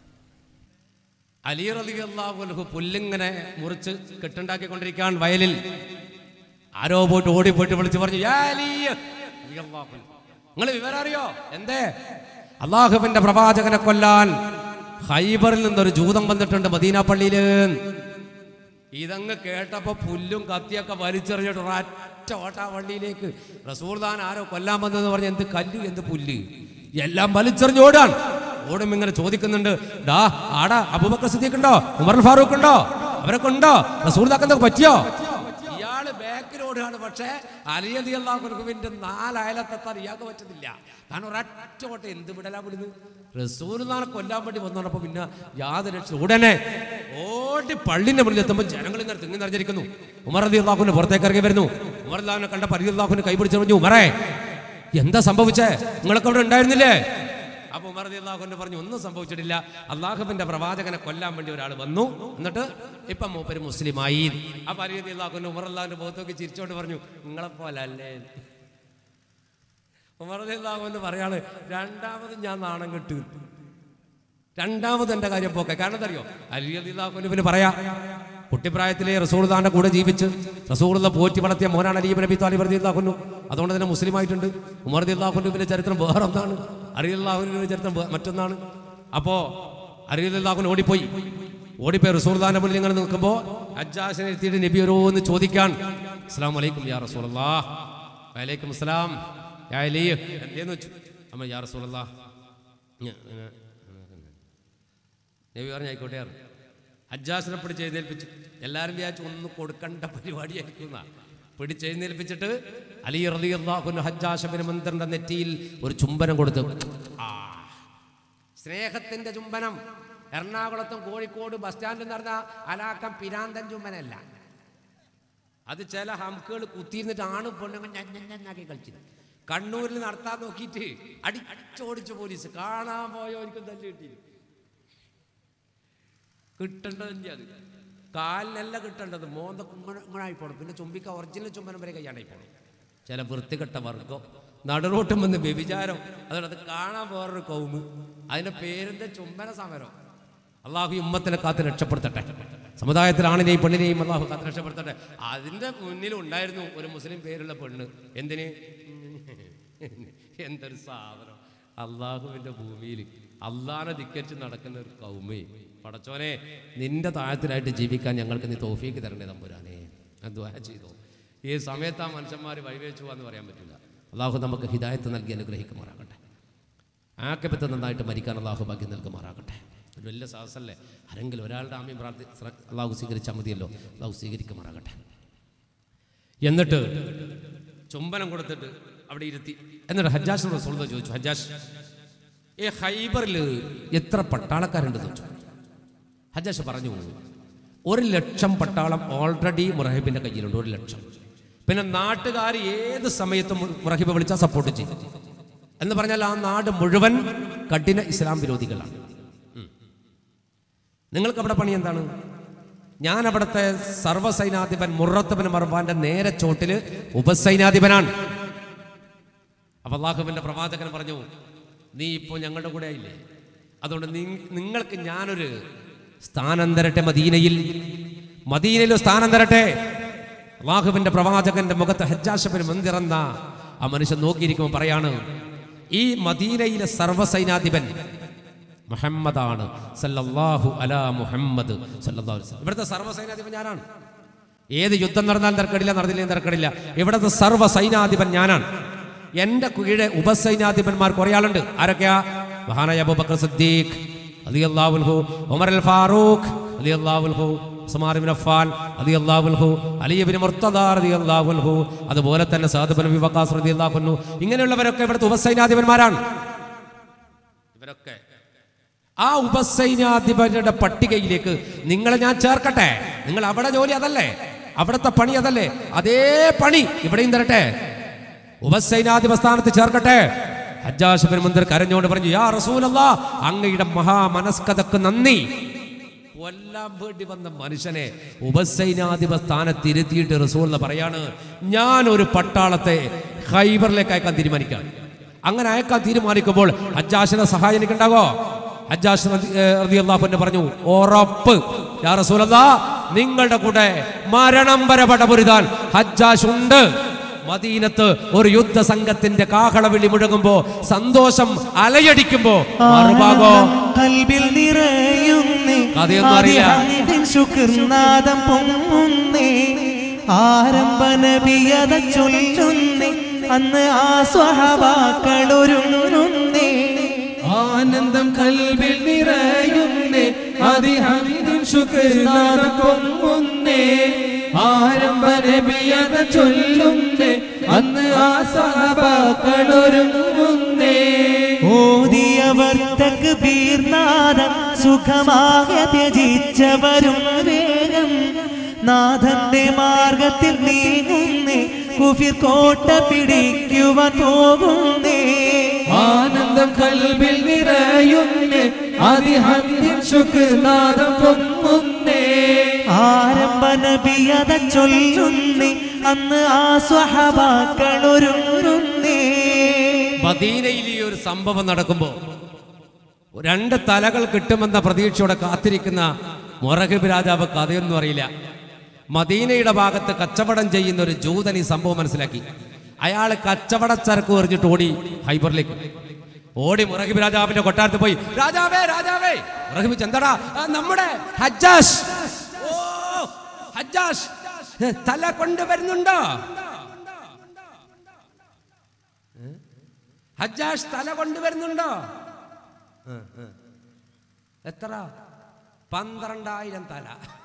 അലി റലി അള്ളാഹുലഹു പുല്ലിങ്ങനെ മുറിച്ച് കെട്ടുണ്ടാക്കിക്കൊണ്ടിരിക്കാൻ വയലിൽ ആരോ പോയിട്ട് ഓടിപ്പോയിട്ട് വിളിച്ച് പറഞ്ഞു "യാ അലി!" റളിയല്ലാഹു അൻഹു. നിങ്ങൾ വിവരം അറിയോ എന്തേ അള്ളാഹുവിന്റെ പ്രവാചകനെ കൊല്ലാൻ ഹൈബറിൽ നിന്നൊരു ജൂതം വന്നിട്ടുണ്ട് മദീന പള്ളിയില് ഇതങ്ങ് കേട്ടപ്പോ പുല്ലും കത്തിയൊക്കെ വലിച്ചെറിഞ്ഞിട്ട് ഒരൊറ്റ ഓട്ടാ വള്ളിയിലേക്ക് റസൂർദാൻ ആരോ കൊല്ലാൻ വന്നതെന്ന് പറഞ്ഞ എന്ത് കല്ല് എന്ത് പുല്ല് എല്ലാം വലിച്ചെറിഞ്ഞ് ഓടാൻ ഓടും ഇങ്ങനെ ചോദിക്കുന്നുണ്ട് ഡാ ആടാ അബൂബക്കർ സിദ്ദീഖ് ഉണ്ടോ ഉമർ ഫാറൂഖ് ഉണ്ടോ അവരൊക്കെ ഉണ്ടോ റസൂർദാക്ക് എന്തൊക്കെ പറ്റിയോ ഇയാള് ബാക്കിലോടാണ് പക്ഷേ അലിയലി അള്ളാഹുവിന്റെ നാലയലത്തെത്താൻ ഇയാൾക്ക് പറ്റുന്നില്ല കാരണം ഒരൊറ്റ ഓട്ടം എന്ത് വിടലാ വിടുന്നു റസൂലിനാണ് കൊല്ലാൻ വേണ്ടി വന്നോടൊപ്പം പിന്നെ യാതൊരു രക്ഷ ഉടനെ ഓടി പള്ളിന്റെ മുന്നിൽ എത്തുമ്പോൾ ജനങ്ങൾ ഇങ്ങനെ തിങ്ങി നിറഞ്ഞിരിക്കുന്നു ഉമർ അലി അള്ളാഹുവിന്റെ പുറത്തേക്ക് ഇറങ്ങി വരുന്നു ഉമർ അള്ളാഹുവിനെ കണ്ട പരി അള്ളാഹുവിനെ കൈപിടിച്ച് പറഞ്ഞു ഉമറേ എന്താ സംഭവിച്ചേ നിങ്ങളൊക്കെ അവിടെ ഉണ്ടായിരുന്നില്ലേ അപ്പൊ ഉമർ അലി അള്ളാഹുവിന്റെ പറഞ്ഞു ഒന്നും സംഭവിച്ചിട്ടില്ല അള്ളാഹുവിന്റെ പ്രവാചകനെ കൊല്ലാൻ വേണ്ടി ഒരാൾ വന്നു എന്നിട്ട് ഇപ്പൊ മൂപ്പര് മുസ്ലിമായി അപ്പൊ അലി അലി അള്ളാഹുവിന്റെ ഉമർ അള്ളാഹുവിന്റെ മുഖത്തൊക്കെ ചിരിച്ചോണ്ട് പറഞ്ഞു നിങ്ങളെ പോലെ അല്ലേ ഉമർ അലി അള്ളാഹുവിന് പറയാണ് രണ്ടാമത് ഞാൻ നാണം കെട്ടു രണ്ടാമത് എന്റെ കാര്യം പോക്കെ കാരണം എന്തറിയോ അലി അലി അള്ളാഹുവിന് പിന്നെ പറയാ കുട്ടിപ്രായത്തിലെ റസൂർദാന്റെ കൂടെ ജീവിച്ച് റസൂർദ പോറ്റി വളർത്തിയ മോനാണ് അലീബ് നബി താലിബ് റതി അള്ളാഹുന്നു അതുകൊണ്ട് തന്നെ മുസ്ലിം ആയിട്ടുണ്ട് ഉമർ റതി അള്ളാഹുവിന്റെ ചരിത്രം വേറെ ഒന്നാണ് അലി അള്ളാഹുവിന്റെ ചരിത്രം വേ- മറ്റൊന്നാണ് അപ്പോ അലി അള്ളാഹുവിന് ഓടിപ്പോയി ഓടിപ്പോയി റസൂർദാന്റെ മുന്നിൽ ഇങ്ങനെ നിൽക്കുമ്പോൾ അജാസിനെ എത്തിയിട്ട് നബി ഓരോന്ന് ചോദിക്കാൻ അസ്സാം വലൈക്കും യാ റസൂലല്ലാ വലൈക്കും അസ്സലാം യാ അലി എന്തേന്ന് വെച്ചു അമ്മ യാ റസൂലല്ലാ ഞ- ഞ- നബി പറഞ്ഞു ആയിക്കോട്ടെ പറഞ്ഞു ഹജ്ജാസിനെ പിടിച്ച് എഴുന്നേൽപ്പിച്ചു എല്ലാവരും വിചാരിച്ചു ഒന്നും കൊടുക്കേണ്ട പരിപാടിയായിരിക്കും എന്നാ പിടിച്ച് എഴുന്നേൽപ്പിച്ചിട്ട് അലി റലി അള്ളാഹുന് ഹജ്ജാഷബിന് മന്ത്രിന്റെ നെറ്റിയിൽ ഒരു ചുംബനം കൊടുത്തു ആ സ്നേഹത്തിന്റെ ചുംബനം എറണാകുളത്തും കോഴിക്കോട് ബസ് സ്റ്റാൻഡിൽ നടന്ന അലാക്കം പിരാന്തൻ ചുംബനല്ല അത് ചില ഹംക്കുകൾ കുത്തിയിരുന്നിട്ട് ആണ് പെണ്ണുങ്ങൾ ഞഞ്ഞാക്കി കളിച്ചത് കണ്ണൂരിൽ നടത്താൻ നോക്കിയിട്ട് അടിച്ചോടിച്ചു പോലീസ് കാണാൻ പോയോ എനിക്കും തല്ലി കിട്ടി കിട്ടേണ്ടതിൻ്റെ അത് കാലിനല്ല കിട്ടേണ്ടത് മോന്ത കുമ്മണായി പോണം പിന്നെ ചുംബിക്ക ഒറിജിനൽ ചുംബനം വരെ കൈയാണ്ടായി പോണം ചില വൃത്തികെട്ട വർഗം നടുറോട്ടും വന്ന് വ്യഭിചാരം അതുകൊണ്ട് അത് കാണാൻ വേറൊരു കൗമ് അതിന്റെ പേരെന്താ ചുംബന സമരം അള്ളാഹു ഈ ഉമ്മത്തിനെ കാത്ത് രക്ഷപ്പെടുത്തട്ടെ സമുദായത്തിൽ ആണിനെയും പെണ്ണിനെയും അള്ളാഹു കാത്ത് രക്ഷപ്പെടുത്തട്ടെ അതിന്റെ മുന്നിൽ ഉണ്ടായിരുന്നു ഒരു മുസ്ലിം പേരുള്ള പെണ്ണ് എന്തിന് എന്തൊരു സാധനം അള്ളാഹുവിന്റെ ഭൂമിയിൽ അള്ളാനെ ധിക്കരിച്ച് നടക്കുന്ന ഒരു കൗമേ പടച്ചോനെ നിന്റെ താഴത്തിലായിട്ട് ജീവിക്കാൻ ഞങ്ങൾക്ക് നീ തോഫീക്ക് തരണേ തമ്പുരാനെ ഞാൻ ദ്വാര ചെയ്തോ ഈ സമയത്ത് ആ മനുഷ്യന്മാർ വഴിവേച്ചു പോവാന്ന് പറയാൻ പറ്റില്ല അള്ളാഹു നമുക്ക് ഹിദായത്ത് നൽകി അനുഗ്രഹിക്കുമാറാകട്ടെ ആക്കപ്പത്ത് നന്നായിട്ട് മരിക്കാൻ അള്ളാഹു ഭാഗ്യം നൽകുമാറാകട്ടെ ഒരു വലിയ സാഹസല്ലേ ആരെങ്കിലും ഒരാളുടെ ആമ്യം പ്രാർത്ഥി ശ്ര- അള്ളാഹു സ്വീകരിച്ചാൽ മതിയല്ലോ അള്ളാഹു സ്വീകരിക്കുമാറാകട്ടെ എന്നിട്ട് ചുംബനം കൊടുത്തിട്ട് അവിടെ ഇരുത്തി എന്നിട്ട് ഹജ്ജാസിനോട് റസൂൽ ചോദിച്ചു ഹജ്ജാസ് ഈ ഹൈബറിൽ എത്ര പട്ടാളക്കാരുണ്ട് ചോദിച്ചു ഹജ്ജാസ് പറഞ്ഞു ഒരു ലക്ഷം പട്ടാളം ഓൾറെഡി മുറഹിബിന്റെ കയ്യിലുണ്ട് ഒരു ലക്ഷം പിന്നെ നാട്ടുകാർ ഏത് സമയത്തും മുറഹിബ് വിളിച്ചാൽ സപ്പോർട്ട് ചെയ്യും എന്ന് പറഞ്ഞാൽ ആ നാട് മുഴുവൻ കഠിന ഇസ്ലാം വിരോധികളാണ് ഉം. നിങ്ങൾക്ക് അവിടെ പണി എന്താണ് ഞാൻ അവിടുത്തെ സർവ്വസൈനാധിപൻ മുറത്തബൻ മർവാന്റെ നേരെ ചോട്ടില് ഉപസൈനാധിപനാണ് അപ്പൊ അള്ളാഹുവിന്റെ പ്രവാചകൻ പറഞ്ഞു നീ ഇപ്പോൾ ഞങ്ങളുടെ കൂടെ ആയില്ലേ അതുകൊണ്ട് നി- നിങ്ങൾക്ക് ഞാനൊരു സ്ഥാനം തരട്ടെ മദീനയിൽ മദീനയിൽ ഒരു സ്ഥാനം തരട്ടെ അള്ളാഹുവിന്റെ പ്രവാചകന്റെ മുഖത്ത് ഹജ്ജാഷബിന് മുന്തിറന്ന ആ മനുഷ്യൻ നോക്കിയിരിക്കുമ്പോൾ പറയാണ് ഈ മദീനയിലെ സർവ്വസൈനാധിപൻ മുഹമ്മദാണ് സല്ലല്ലാഹു അലാ മുഹമ്മദ് സല്ലല്ലാഹു അലൈഹി വസല്ലം. ഇവിടുത്തെ സർവ്വസൈനാധിപൻ ഞാനാണ് ഏത് യുദ്ധം നടന്നാലും തിരക്കടില്ല നടന്നില്ലെങ്കിൽ തിരക്കടില്ല ഇവിടുത്തെ സർവ്വ സൈനാധിപൻ ഞാനാണ് എന്റെ കീഴെ ഉപസൈനാധിപന്മാർ കുറെ ആളുണ്ട് ആരൊക്കെയാ മഹാനായ അബൂബക്കർ സിദ്ദീഖ് അലി അള്ളാഹുൽഹു ഉമർ അൽ ഫാറൂഖ് അലി അള്ളാഹുൽഹു ഉസ്മാൻ ഇബ്നു അഫ്ഫാൻ അലി അള്ളാഹുൽഹു അലി ഇബ്നു മുർത്തദ റളി അള്ളാഹുൽഹു അതുപോലെ തന്നെ സാദ് ബിൻ അബി വഖാസ് റളി അള്ളാഹുന്നു ഇങ്ങനെയുള്ളവരൊക്കെ ഇവിടുത്തെ ഉപസൈനാധിപന്മാരാണ് ഇവരൊക്കെ ആ ഉപസൈന്യാധിപരുടെ പട്ടികയിലേക്ക് നിങ്ങളെ ഞാൻ ചേർക്കട്ടെ നിങ്ങൾ അവിടെ ജോലി അതല്ലേ അവിടുത്തെ പണി അതല്ലേ അതേ പണി ഇവിടെയും തരട്ടെ ഉപസൈന്യാധിപ സ്ഥാനത്ത് ചേർക്കട്ടെ ഹജ്ജാഷബിൻ മുന്തിർ കരഞ്ഞോണ്ട് പറഞ്ഞു യാ റസൂലല്ലാ അങ്ങയുടെ മഹാമനസ്കതക്ക് നന്ദി കൊല്ലാൻ വേണ്ടി വന്ന മനുഷ്യനെ ഉപസൈന്യാധിപ സ്ഥാനത്തിരുത്തിയിട്ട് റസൂൽ എന്ന് പറയാണ് ഞാൻ ഒരു പട്ടാളത്തെ ഹൈബറിലേക്ക് അയക്കാൻ തീരുമാനിക്കാം അങ്ങനെ അയക്കാൻ തീരുമാനിക്കുമ്പോൾ ഹജ്ജാഷിനെ സഹായം എനിക്കുണ്ടാകോ ഹജ്ജാഷ് റളിയല്ലാഹു പറഞ്ഞു ഉറപ്പ് യാ റസൂലല്ലാ നിങ്ങളുടെ കൂടെ മരണം വരെ പടപൊരുതാൻ ഹജ്ജാഷ് ഉണ്ട് മദീനത്ത് ഒരു യുദ്ധ സംഘത്തിന്റെ കാഹളവിളി മുഴങ്ങുമ്പോ സന്തോഷം അലയടിക്കുമ്പോ മറുഭാഗോ കൽബിൽ നിറയുന്നേ കഥയൊന്നും അറിയില്ല. ആദിഹന്തിൻ ശുക്ർനാദം പൊങ്ങുന്നേ ആരംഭ നബിയത ചൊല്ലുന്നേ അന്ന് ആ സ്വഹവാക്കളൊരുങ്ങുന്നേ ആനന്ദം കൽവിൽ നിറയുന്നേ അതിഹമിദിൻ ശുക്രനാഥം പൊങ്ങുന്നേ ആരംഭ നബിയത ചൊല്ലുന്നേ അന്ന് ആ സഹബാക്കളൊരുങ്ങുന്നേ ഓതിയവർ തക്ബീർനാദം സുഖമാകെ ത്യജിച്ചവരും വേഗം നാഥന്റെ മാർഗത്തിൽ നീങ്ങുന്നേ കുഫിർ കോട്ട പിടിക്കുവാൻ പോകുന്നേ ആനന്ദം കൽവിൽ നിറയുന്നേ അതിഹമിദിൻ ശുക്രനാഥം പൊങ്ങുന്നേ ആരംഭ നബിയത ചൊല്ലുന്നേ അന്ന് ആ സ്വഹബാക്കളൊരുങ്ങുന്നേ മദീനയിൽ ഈ ഒരു സംഭവം നടക്കുമ്പോൾ രണ്ട് തലകൾ കിട്ടുമെന്ന പ്രതീക്ഷയോടെ കാത്തിരിക്കുന്ന മൊറഹിബ് രാജാവ് കഥയൊന്നും അറിയില്ല മദീനയുടെ ഭാഗത്ത് കച്ചവടം ചെയ്യുന്ന ഒരു ജൂതൻ ഈ സംഭവം മനസ്സിലാക്കി അയാൾ കച്ചവടച്ചരക്ക് എറിഞ്ഞിട്ട് ഓടി ഹൈബറിലേക്ക് ഓടി മുറഹിബ് രാജാവിന്റെ കൊട്ടാരത്തിൽ പോയി രാജാവേ രാജാവേ മുറഹിബ് ചെന്തടാ "ആ, നമ്മുടെ ഹജ്ജാഷ് ഓ ഹജ്ജാഷ് ഏ, തല കൊണ്ടുവരുന്നുണ്ടോ ഹജ്ജാഷ് തല കൊണ്ടുവരുന്നുണ്ടോ ആ, ആ. എത്ര പന്ത്രണ്ടായിരം തല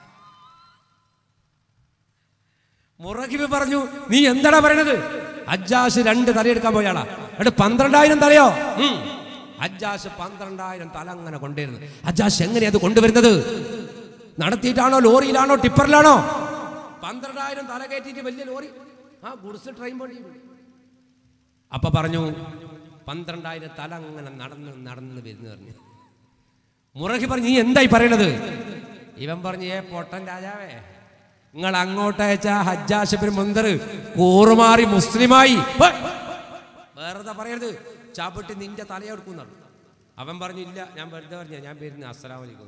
മുറകിബ് പറഞ്ഞു നീ എന്താടാ പറയണത് ഹജ്ജാഷ് രണ്ട് തലയെടുക്കാൻ പോയാളാ എന്നിട്ട് പന്ത്രണ്ടായിരം തലയോ ഉം. ഹജ്ജാഷ് പന്ത്രണ്ടായിരം തല അങ്ങനെ കൊണ്ടുവരുന്നു ഹജ്ജാഷ് എങ്ങനെയാ അത് കൊണ്ടുവരുന്നത് നടത്തിയിട്ടാണോ ലോറിയിലാണോ ടിപ്പറിലാണോ പന്ത്രണ്ടായിരം തല കയറ്റിയിട്ട് വലിയ ലോറി ആ ഗുഡ്സ് ട്രെയിൻ പോലെ അപ്പൊ പറഞ്ഞു പന്ത്രണ്ടായിരം തല അങ്ങനെ നടന്ന് നടന്ന് വരുന്നു പറഞ്ഞു മുറഹി പറഞ്ഞു നീ എന്തായി പറയണത് ഇവൻ പറഞ്ഞു ഏ പൊട്ടൻ രാജാവേ നിങ്ങൾ അങ്ങോട്ട് അയച്ച ഹജ്ജാശബിൻ മുന്തർ കൂറുമാറി മുസ്ലിമായി ഹേ! വെറുതെ പറയരുത് ചാപ്പിട്ട് നിന്റെ തലയെടുക്കുന്നാണ് അവൻ പറഞ്ഞു ഇല്ല ഞാൻ വെറുതെ പറഞ്ഞു ഞാൻ വരുന്ന അസ്സലാമലിക്കും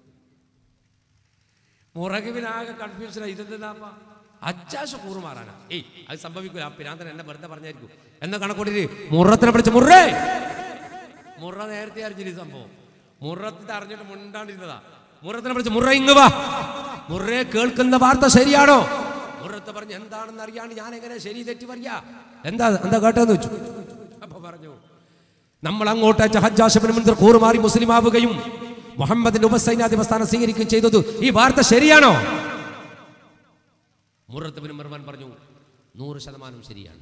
മുറകിവിനാകെ കൺഫ്യൂഷൻ ഇതെന്താ അജാശ കൂറുമാറാനാ ഏയ് അത് സംഭവിക്കൂല ആ പിരാന്തൻ എന്നെ വെറുതെ പറഞ്ഞായിരിക്കും എന്ന കണക്കൂട്ടി മുറത്തിനെ പിടിച്ച് മുറേ മുറ നേരത്തെ അറിഞ്ഞില്ല ഈ സംഭവം മുറത്ത് അറിഞ്ഞിട്ട് മുണ്ടാണ്ടിരുന്നതാ മുറത്തിനെ പിടിച്ച് മുറ ഇങ്ങ് വാ മുറേ കേൾക്കുന്ന വാർത്ത ശരിയാണോ മുറത്ത് പറഞ്ഞു എന്താണെന്ന് അറിയാണ്ട് ഞാൻ എങ്ങനെ ശരി തെറ്റി പറയാ എന്താ എന്താ കേട്ടതെന്ന് വെച്ചു അപ്പൊ പറഞ്ഞു നമ്മൾ അങ്ങോട്ട് അയച്ച ഹജ്ജാശബിന് മുൻപിൽ കൂറുമാറി മുസ്ലിം ആവുകയും മുഹമ്മദിന്റെ ഉപസൈനാധിപ സ്ഥാനം സ്വീകരിക്കുകയും ചെയ്തത് ഈ വാർത്ത ശരിയാണോ മുറത്തുബിന് മർവാൻ പറഞ്ഞു നൂറ് ശതമാനം ശരിയാണ്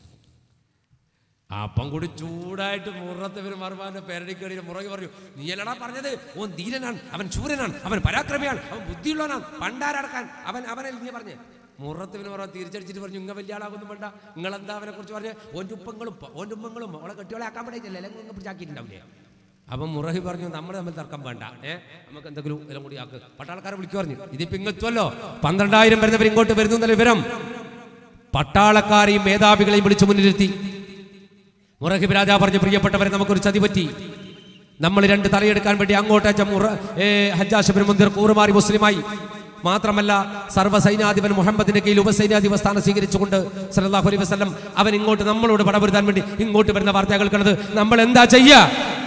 അപ്പം കൂടി ചൂടായിട്ട് മുറത്തുബിന് മർവാന്റെ പേരടിക്കടിയിൽ മുറകെ പറഞ്ഞു നീയല്ലടാ പറഞ്ഞത് ഓൻ ധീരനാണ് അവൻ ശൂരനാണ് അവൻ പരാക്രമിയാണ് അവൻ ബുദ്ധിയുള്ളവനാണ് പണ്ടാരടക്കാൻ അവൻ അവനെ നീ പറഞ്ഞേ മുറത്തുബിന് മറവാൻ തിരിച്ചടിച്ചിട്ട് പറഞ്ഞു ഇങ്ങ വലിയ ആളാകൊന്നും വേണ്ട നിങ്ങളെന്താ അവനെ കുറിച്ച് പറഞ്ഞ് ഓൻ്റെ ഉപ്പങ്ങളും ഓൻ്റെ ഉമ്മങ്ങളും അവളെ കെട്ടിയോളെ ആക്കാൻ പറ്റില്ല അല്ലെങ്കിൽ ഇങ്ങ് പിടിച്ചാക്കിയിട്ടുണ്ടാവില്ലേ അപ്പം മുറഹി പറഞ്ഞു നമ്മൾ തമ്മിൽ തർക്കം വേണ്ട ഏ നമുക്ക് എന്തെങ്കിലും എല്ലാം കൂടി ആക്ക് പട്ടാളക്കാരെ വിളിച്ചു പറഞ്ഞു ഇതിപ്പോ ഇങ്ങെത്തുമല്ലോ പന്ത്രണ്ടായിരം വരുന്നവർ ഇങ്ങോട്ട് വരുന്നു എന്നല്ല വിവരം പട്ടാളക്കാരെയും മേധാവികളെയും വിളിച്ചു മുന്നിലിരുത്തി മുറഹിബ് രാജാ പറഞ്ഞു പ്രിയപ്പെട്ടവരെ നമുക്കൊരു ചതി പറ്റി നമ്മൾ രണ്ട് തലയെടുക്കാൻ വേണ്ടി അങ്ങോട്ട് അയച്ച മുറ ഏ ഹജ്ജാശബിൻ മുന്തിർ കൂറുമാറി മുസ്ലിമായി മാത്രമല്ല സർവ്വസൈനാധിപൻ മുഹമ്മദിന്റെ കീഴിൽ ഉപസൈനാധിപ സ്ഥാനം സ്വീകരിച്ചുകൊണ്ട് സല്ലല്ലാഹു അലൈഹി വസല്ലം അവൻ ഇങ്ങോട്ട് നമ്മളോട് പടപൊരുത്താൻ വേണ്ടി ഇങ്ങോട്ട് വരുന്ന വാർത്ത കേൾക്കുന്നത് നമ്മൾ എന്താ ചെയ്യാ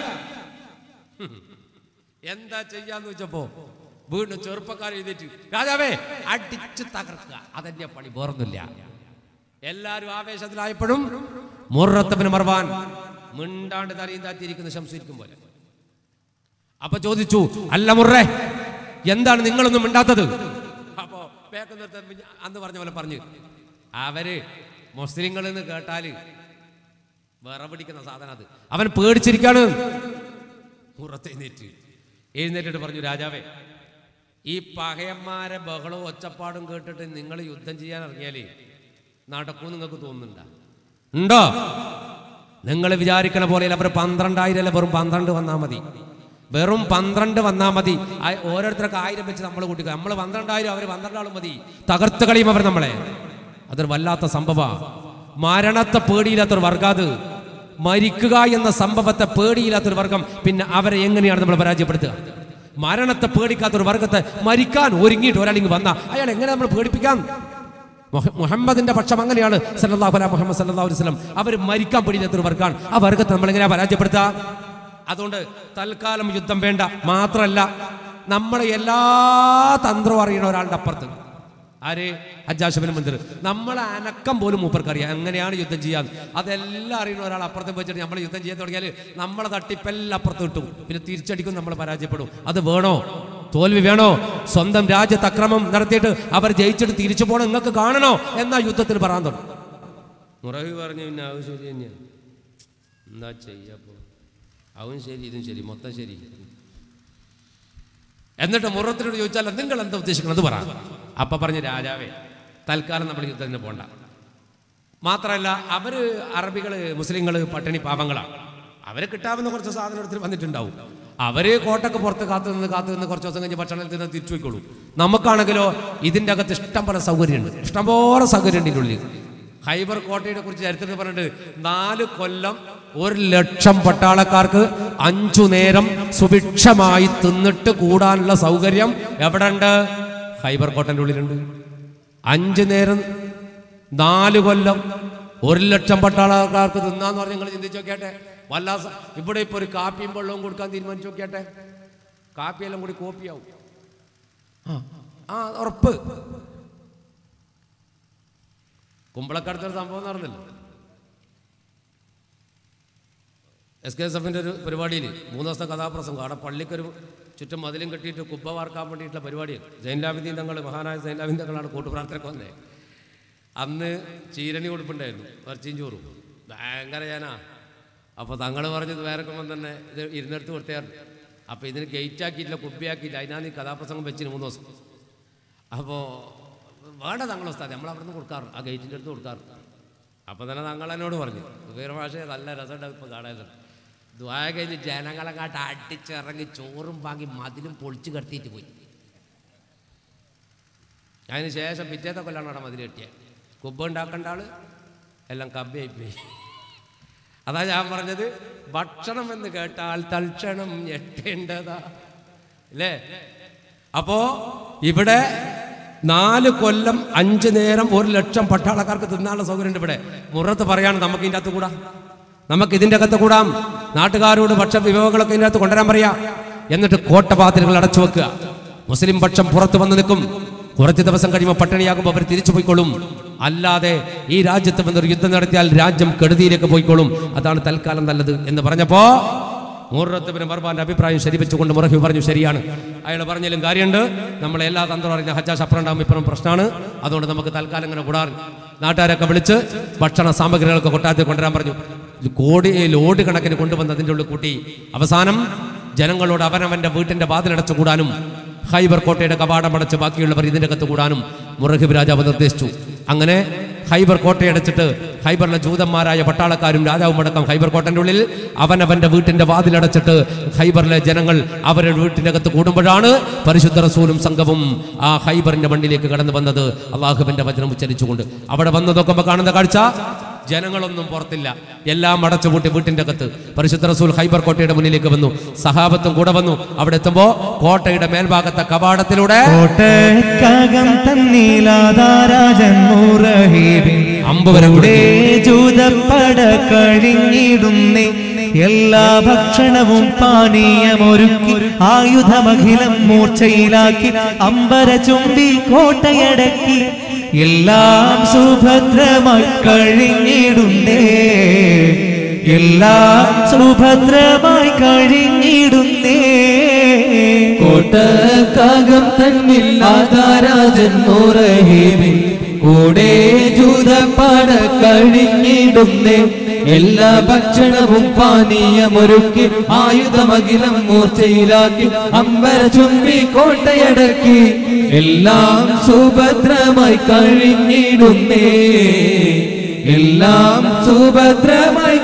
എന്താ ചെയ്യാന്ന് വെച്ചപ്പോ വീണ്ടും ചെറുപ്പക്കാർ എഴുന്നേറ്റ് രാജാവേ അടിച്ചു തകർക്കുക അതെന്നെ പണി വേറൊന്നുമില്ല എല്ലാരും ആവേശത്തിലായപ്പോഴും മുറത്തവന് മറവാൻ മിണ്ടാണ്ട് തലയും താത്തിയിരിക്കുന്ന ശംസിരിക്കും പോലെ അപ്പൊ ചോദിച്ചു അല്ല മുറേ എന്താണ് നിങ്ങളൊന്നും മിണ്ടാത്തത് അപ്പോ ബാക്ക് നിർത്താൻ പിന്നെ അന്ന് പറഞ്ഞ പോലെ പറഞ്ഞു അവര് മുസ്ലിങ്ങൾ എന്ന് കേട്ടാല് വിറപിടിക്കുന്ന സാധനം അത് അവൻ പേടിച്ചിരിക്കാണ് പുറത്ത് എഴുന്നേറ്റ് എഴുന്നേറ്റിട്ട് പറഞ്ഞു രാജാവേ ഈ പകയന്മാരെ ബഹളവും ഒച്ചപ്പാടും കേട്ടിട്ട് നിങ്ങൾ യുദ്ധം ചെയ്യാൻ ഇറങ്ങിയാലേ നടക്കും നിങ്ങൾക്ക് തോന്നുന്നുണ്ടോ ഉണ്ടോ നിങ്ങൾ വിചാരിക്കണ പോലെ അവർ പന്ത്രണ്ടായിരം അല്ല വെറും പന്ത്രണ്ട് വന്നാൽ മതി വെറും പന്ത്രണ്ട് വന്നാൽ മതി ആ- ഓരോരുത്തർക്ക് ആയിരം വെച്ച് നമ്മൾ കൂട്ടിക്കുക നമ്മൾ പന്ത്രണ്ടായിരം അവർ പന്ത്രണ്ടാളും മതി തകർത്ത് കളിയും അവർ നമ്മളെ അതൊരു വല്ലാത്ത സംഭവ മരണത്തെ പേടിയില്ലാത്തൊരു വർഗം അത് മരിക്കുക എന്ന സംഭവത്തെ പേടിയില്ലാത്തൊരു വർഗം പിന്നെ അവരെ എങ്ങനെയാണ് നമ്മൾ പരാജയപ്പെടുത്തുക മരണത്തെ പേടിക്കാത്തൊരു വർഗത്തെ മരിക്കാൻ ഒരുങ്ങിയിട്ട് ഒരാളിങ്ങ് വന്ന അയാൾ എങ്ങനെ നമ്മൾ പേടിപ്പിക്കാം മുഹ- മുഹമ്മദിന്റെ പക്ഷം അങ്ങനെയാണ് സല്ലല്ലാഹു അലൈഹി മുഹമ്മദ് സല്ലല്ലാഹു അലൈഹി വസല്ലം അവർ മരിക്കാൻ പേടിയില്ലാത്തൊരു വർഗാണ് ആ വർഗത്തെ നമ്മൾ എങ്ങനെയാ പരാജയപ്പെടുത്തുക അതുകൊണ്ട് തൽക്കാലം യുദ്ധം വേണ്ട മാത്രമല്ല നമ്മളെ എല്ലാ തന്ത്രവും അറിയണ ഒരാളുടെ അപ്പുറത്ത് ആര് ഹജ്ജാഷബിൻ മന്ദിർ നമ്മളെ അനക്കം പോലും മൂപ്പർക്കറിയാം എങ്ങനെയാണ് യുദ്ധം ചെയ്യാൻ അതെല്ലാം അറിയുന്ന ഒരാൾ അപ്പുറത്ത് വെച്ചിട്ട് നമ്മൾ യുദ്ധം ചെയ്യാൻ തുടങ്ങിയാൽ നമ്മളെ തട്ടിപ്പെല്ലാം അപ്പുറത്ത് കിട്ടും പിന്നെ തിരിച്ചടിക്കും നമ്മൾ പരാജയപ്പെടും അത് വേണോ തോൽവി വേണോ സ്വന്തം രാജ്യത്ത് അക്രമം നടത്തിയിട്ട് അവർ ജയിച്ചിട്ട് തിരിച്ചു പോകണം നിങ്ങൾക്ക് കാണണോ എന്നാ യുദ്ധത്തിന് പറയാൻ തുടങ്ങും മുറവി പറഞ്ഞു പിന്നെ അത് ശരി തന്നെയാണ് എന്താ ചെയ്യപ്പോ അവൻ ശരി ഇതും ശരി മൊത്തം ശരി എന്നിട്ട് മുറത്തിനോട് ചോദിച്ചാൽ നിങ്ങൾ എന്താ ഉദ്ദേശിക്കുന്നത് പറ അപ്പൊ പറഞ്ഞ് രാജാവേ തൽക്കാലം നമ്മൾ യുദ്ധത്തിന് പോണ്ട മാത്രമല്ല അവര് അറബികള് മുസ്ലിങ്ങള് പട്ടിണി പാവങ്ങളാണ് അവര് കിട്ടാവുന്ന കുറച്ച് സാധനം എടുത്തിട്ട് വന്നിട്ടുണ്ടാവും അവര് കോട്ടക്ക് പുറത്ത് കാത്തു നിന്ന് കാത്തു നിന്ന് കുറച്ച് ദിവസം കഴിഞ്ഞ് ഭക്ഷണം തിന്ന് തിരിച്ചു പോയിക്കോളൂ നമുക്കാണെങ്കിലോ ഇതിന്റെ അകത്ത് ഇഷ്ടം പോലെ സൗകര്യമുണ്ട് ഇഷ്ടംപോലെ സൗകര്യമുണ്ട് ഇതിൻ്റെ ഉള്ളിൽ ഹൈബർ കോട്ടയെ കുറിച്ച് ചരിത്രത്തിൽ പറഞ്ഞിട്ട് നാല് കൊല്ലം ഒരു ലക്ഷം പട്ടാളക്കാർക്ക് അഞ്ചു നേരം സുഭിക്ഷമായി തിന്നിട്ട് കൂടാനുള്ള സൗകര്യം എവിടെ ഉണ്ട് ഹൈബർ കോട്ടന്റെ ഉള്ളിലുണ്ട് അഞ്ചു നേരം നാല് കൊല്ലം ഒരു ലക്ഷം പട്ടാളക്കാർക്ക് തിന്നാന്ന് പറഞ്ഞ് നിങ്ങൾ ചിന്തിച്ചു നോക്കിയാട്ടെ വല്ല സ- ഇവിടെ ഇപ്പൊ ഒരു കാപ്പിയും വെള്ളവും കൊടുക്കാൻ തീരുമാനിച്ചു നോക്കിയാട്ടെ കാപ്പിയെല്ലാം കൂടി കോപ്പിയാവും ആ, ആ ഉറപ്പ് കുമ്പളക്കടുത്തൊരു സംഭവം നടന്നില്ല എസ് കെ എസ് എഫിൻ്റെ ഒരു പരിപാടിയിൽ മൂന്ന് ദിവസത്തെ കഥാപ്രസംഗം അവിടെ പള്ളിക്കൊരു ചുറ്റും മതിലും കെട്ടിയിട്ട് കുബ്ബ വാർക്കാൻ വേണ്ടിയിട്ടുള്ള പരിപാടിയാണ് ജൈൻലാബിദ്ദീൻ തങ്ങൾ മഹാനായ ജൈൻലാബിദ്ദീൻ തങ്ങളാണ് കൂട്ടുപ്രാർത്ഥനയ്ക്ക് വന്നത് അന്ന് ചീരണി കൊടുപ്പുണ്ടായിരുന്നു ഇറച്ചിയും ചോറും ഭയങ്കര ഞാനാ അപ്പോൾ തങ്ങൾ പറഞ്ഞത് വേറെക്കുമ്പോൾ തന്നെ ഇത് ഇരുന്നെടുത്ത് കൊടുത്തായിരുന്നു അപ്പോൾ ഇതിന് ഗേറ്റ് ആക്കിയിട്ടില്ല കുബ്ബിയാക്കിയില്ല അതിനാണ് ഈ കഥാപ്രസംഗം വെച്ചിന് മൂന്ന് ദിവസം അപ്പോൾ വേണ്ട തങ്ങൾ ഉസ്താദ് നമ്മൾ അവിടെ നിന്ന് കൊടുക്കാറ് ആ ഗേറ്റിൻ്റെ അടുത്ത് കൊടുക്കാറ് അപ്പോൾ തന്നെ തങ്ങൾ എന്നോട് പറഞ്ഞു വേറെ ഭാഷ നല്ല രസമുണ്ട് ഇപ്പോൾ കാണാൻ ദ്വായ കഴിഞ്ഞ് ജനങ്ങളെങ്ങാട്ട് അടിച്ചിറങ്ങി ചോറും വാങ്ങി മതിലും പൊളിച്ച് കടത്തിയിട്ട് പോയി അതിന് ശേഷം പിറ്റേത്തെ കൊല്ലാണ് അവിടെ മതിൽ കെട്ടിയത് കുബ്ബ ഉണ്ടാക്കേണ്ട ആള് എല്ലാം കബ്ബയായി പോയി അതാ ഞാൻ പറഞ്ഞത് ഭക്ഷണം എന്ന് കേട്ടാൽ തൽക്ഷണം ഞെട്ടേണ്ടതാ അല്ലേ അപ്പോ ഇവിടെ നാല് കൊല്ലം അഞ്ച് നേരം ഒരു ലക്ഷം പട്ടാളക്കാർക്ക് തിന്നാനുള്ള സൗകര്യമുണ്ട് ഇവിടെ മുറത്ത് പറയാണ് നമുക്ക് ഇതിൻ്റെ അകത്ത് കൂടാം നമുക്ക് ഇതിൻ്റെ അകത്ത് കൂടാം നാട്ടുകാരോട് ഭക്ഷ വിഭവങ്ങളൊക്കെ ഇതിൻ്റെ അകത്ത് കൊണ്ടുവരാൻ പറയാ എന്നിട്ട് കോട്ടപാതിലുകൾ അടച്ചു വെക്കുക മുസ്ലിം പക്ഷം പുറത്ത് വന്ന് നിൽക്കും കുറച്ച് ദിവസം കഴിയുമ്പോൾ പട്ടിണിയാകുമ്പോൾ അവർ തിരിച്ചു പോയിക്കൊള്ളും അല്ലാതെ ഈ രാജ്യത്ത് വന്നൊരു യുദ്ധം നടത്തിയാൽ രാജ്യം കെടുതിയിലേക്ക് പോയിക്കൊള്ളും അതാണ് തൽക്കാലം നല്ലത് എന്ന് പറഞ്ഞപ്പോ മൂറത്തുബിന് മർബാന്റെ അഭിപ്രായം ശരിവെച്ചുകൊണ്ട് മുറഹി പറഞ്ഞു ശരിയാണ് അയാൾ പറഞ്ഞാലും കാര്യമുണ്ട് നമ്മളെ എല്ലാ തന്ത്രം അറിഞ്ഞ ഹജ്ജാസ് അപ്പുറം ഉണ്ടാകും ഇപ്പുറം പ്രശ്നമാണ് അതുകൊണ്ട് നമുക്ക് തൽക്കാലം ഇങ്ങനെ കൂടാറ് നാട്ടുകാരൊക്കെ വിളിച്ച് ഭക്ഷണ സാമഗ്രികളൊക്കെ കൊട്ടാരത്തിൽ കൊണ്ടുവരാൻ പറഞ്ഞു കോടി ലോഡ് കണക്കിന് കൊണ്ടുവന്ന് അതിൻ്റെ ഉള്ളിൽ കൂട്ടി അവസാനം ജനങ്ങളോട് അവനവന്റെ വീട്ടിന്റെ വാതിലടച്ചു കൂടാനും ഹൈബർ കോട്ടയുടെ കവാടം അടച്ച് ബാക്കിയുള്ളവർ ഇതിന്റെ അകത്ത് കൂടാനും മുറഹിബ് രാജാവ് നിർദ്ദേശിച്ചു അങ്ങനെ ഹൈബർ കോട്ടയടച്ചിട്ട് ഹൈബറിലെ ജൂതന്മാരായ പട്ടാളക്കാരും രാജാവും അടക്കം ഹൈബർ കോട്ടന്റെ ഉള്ളിൽ അവനവന്റെ വീട്ടിന്റെ വാതിലടച്ചിട്ട് ഹൈബറിലെ ജനങ്ങൾ അവരുടെ വീട്ടിന്റെ അകത്ത് കൂടുമ്പോഴാണ് പരിശുദ്ധ റസൂലും സംഘവും ആ ഹൈബറിന്റെ മണ്ണിലേക്ക് കടന്നു വന്നത് അള്ളാഹുബിന്റെ വചനം ഉച്ചരിച്ചുകൊണ്ട് അവിടെ വന്ന് നോക്കുമ്പോൾ കാണുന്ന കാഴ്ച ജനങ്ങളൊന്നും പുറത്തില്ല എല്ലാം അടച്ചുപൂട്ടി വീട്ടിന്റെ അകത്ത് പരിശുദ്ധ റസൂൽ ഹൈബർ കോട്ടയുടെ മുന്നിലേക്ക് വന്നു സഹാബത്തും കൂടെ വന്നു അവിടെ എത്തുമ്പോ കോട്ടയുടെ മേൽഭാഗത്തെ കവാടത്തിലൂടെ കോട്ടക്കകം തന്നീലാതാരാജൻ മുറഹീബിൻ അമ്പ് വരെ കൂടെ ജൂതപ്പട കഴിഞ്ഞിടുന്നേ എല്ലാ ഭക്ഷണവും പാനീയമൊരുക്കി ആയുധമഖിലം മൂർച്ചയിലാക്കി അമ്പര ചുംബി കോട്ടയടക്കി എല്ലാം സുഭദ്രമായി കഴിഞ്ഞിടുന്നേ എല്ലാം സുഭദ്രമായി കഴിഞ്ഞിടുന്നേ കോട്ടക്കാകം തന്നിൽ ആധാരാജൻ മുറഹീബിൻ കൂടെ ജൂതപ്പാട കഴിഞ്ഞിടുന്നേ എല്ലാ ഭക്ഷണവും പാനീയമൊരുക്കി ആയുധമകിലം മൂർച്ചയിലാക്കി അമ്പര ചുംബി കോട്ടയടക്കി എല്ലാം സുഭദ്രമായി കഴിഞ്ഞിടുന്നേ എല്ലാം സുഭദ്രമായി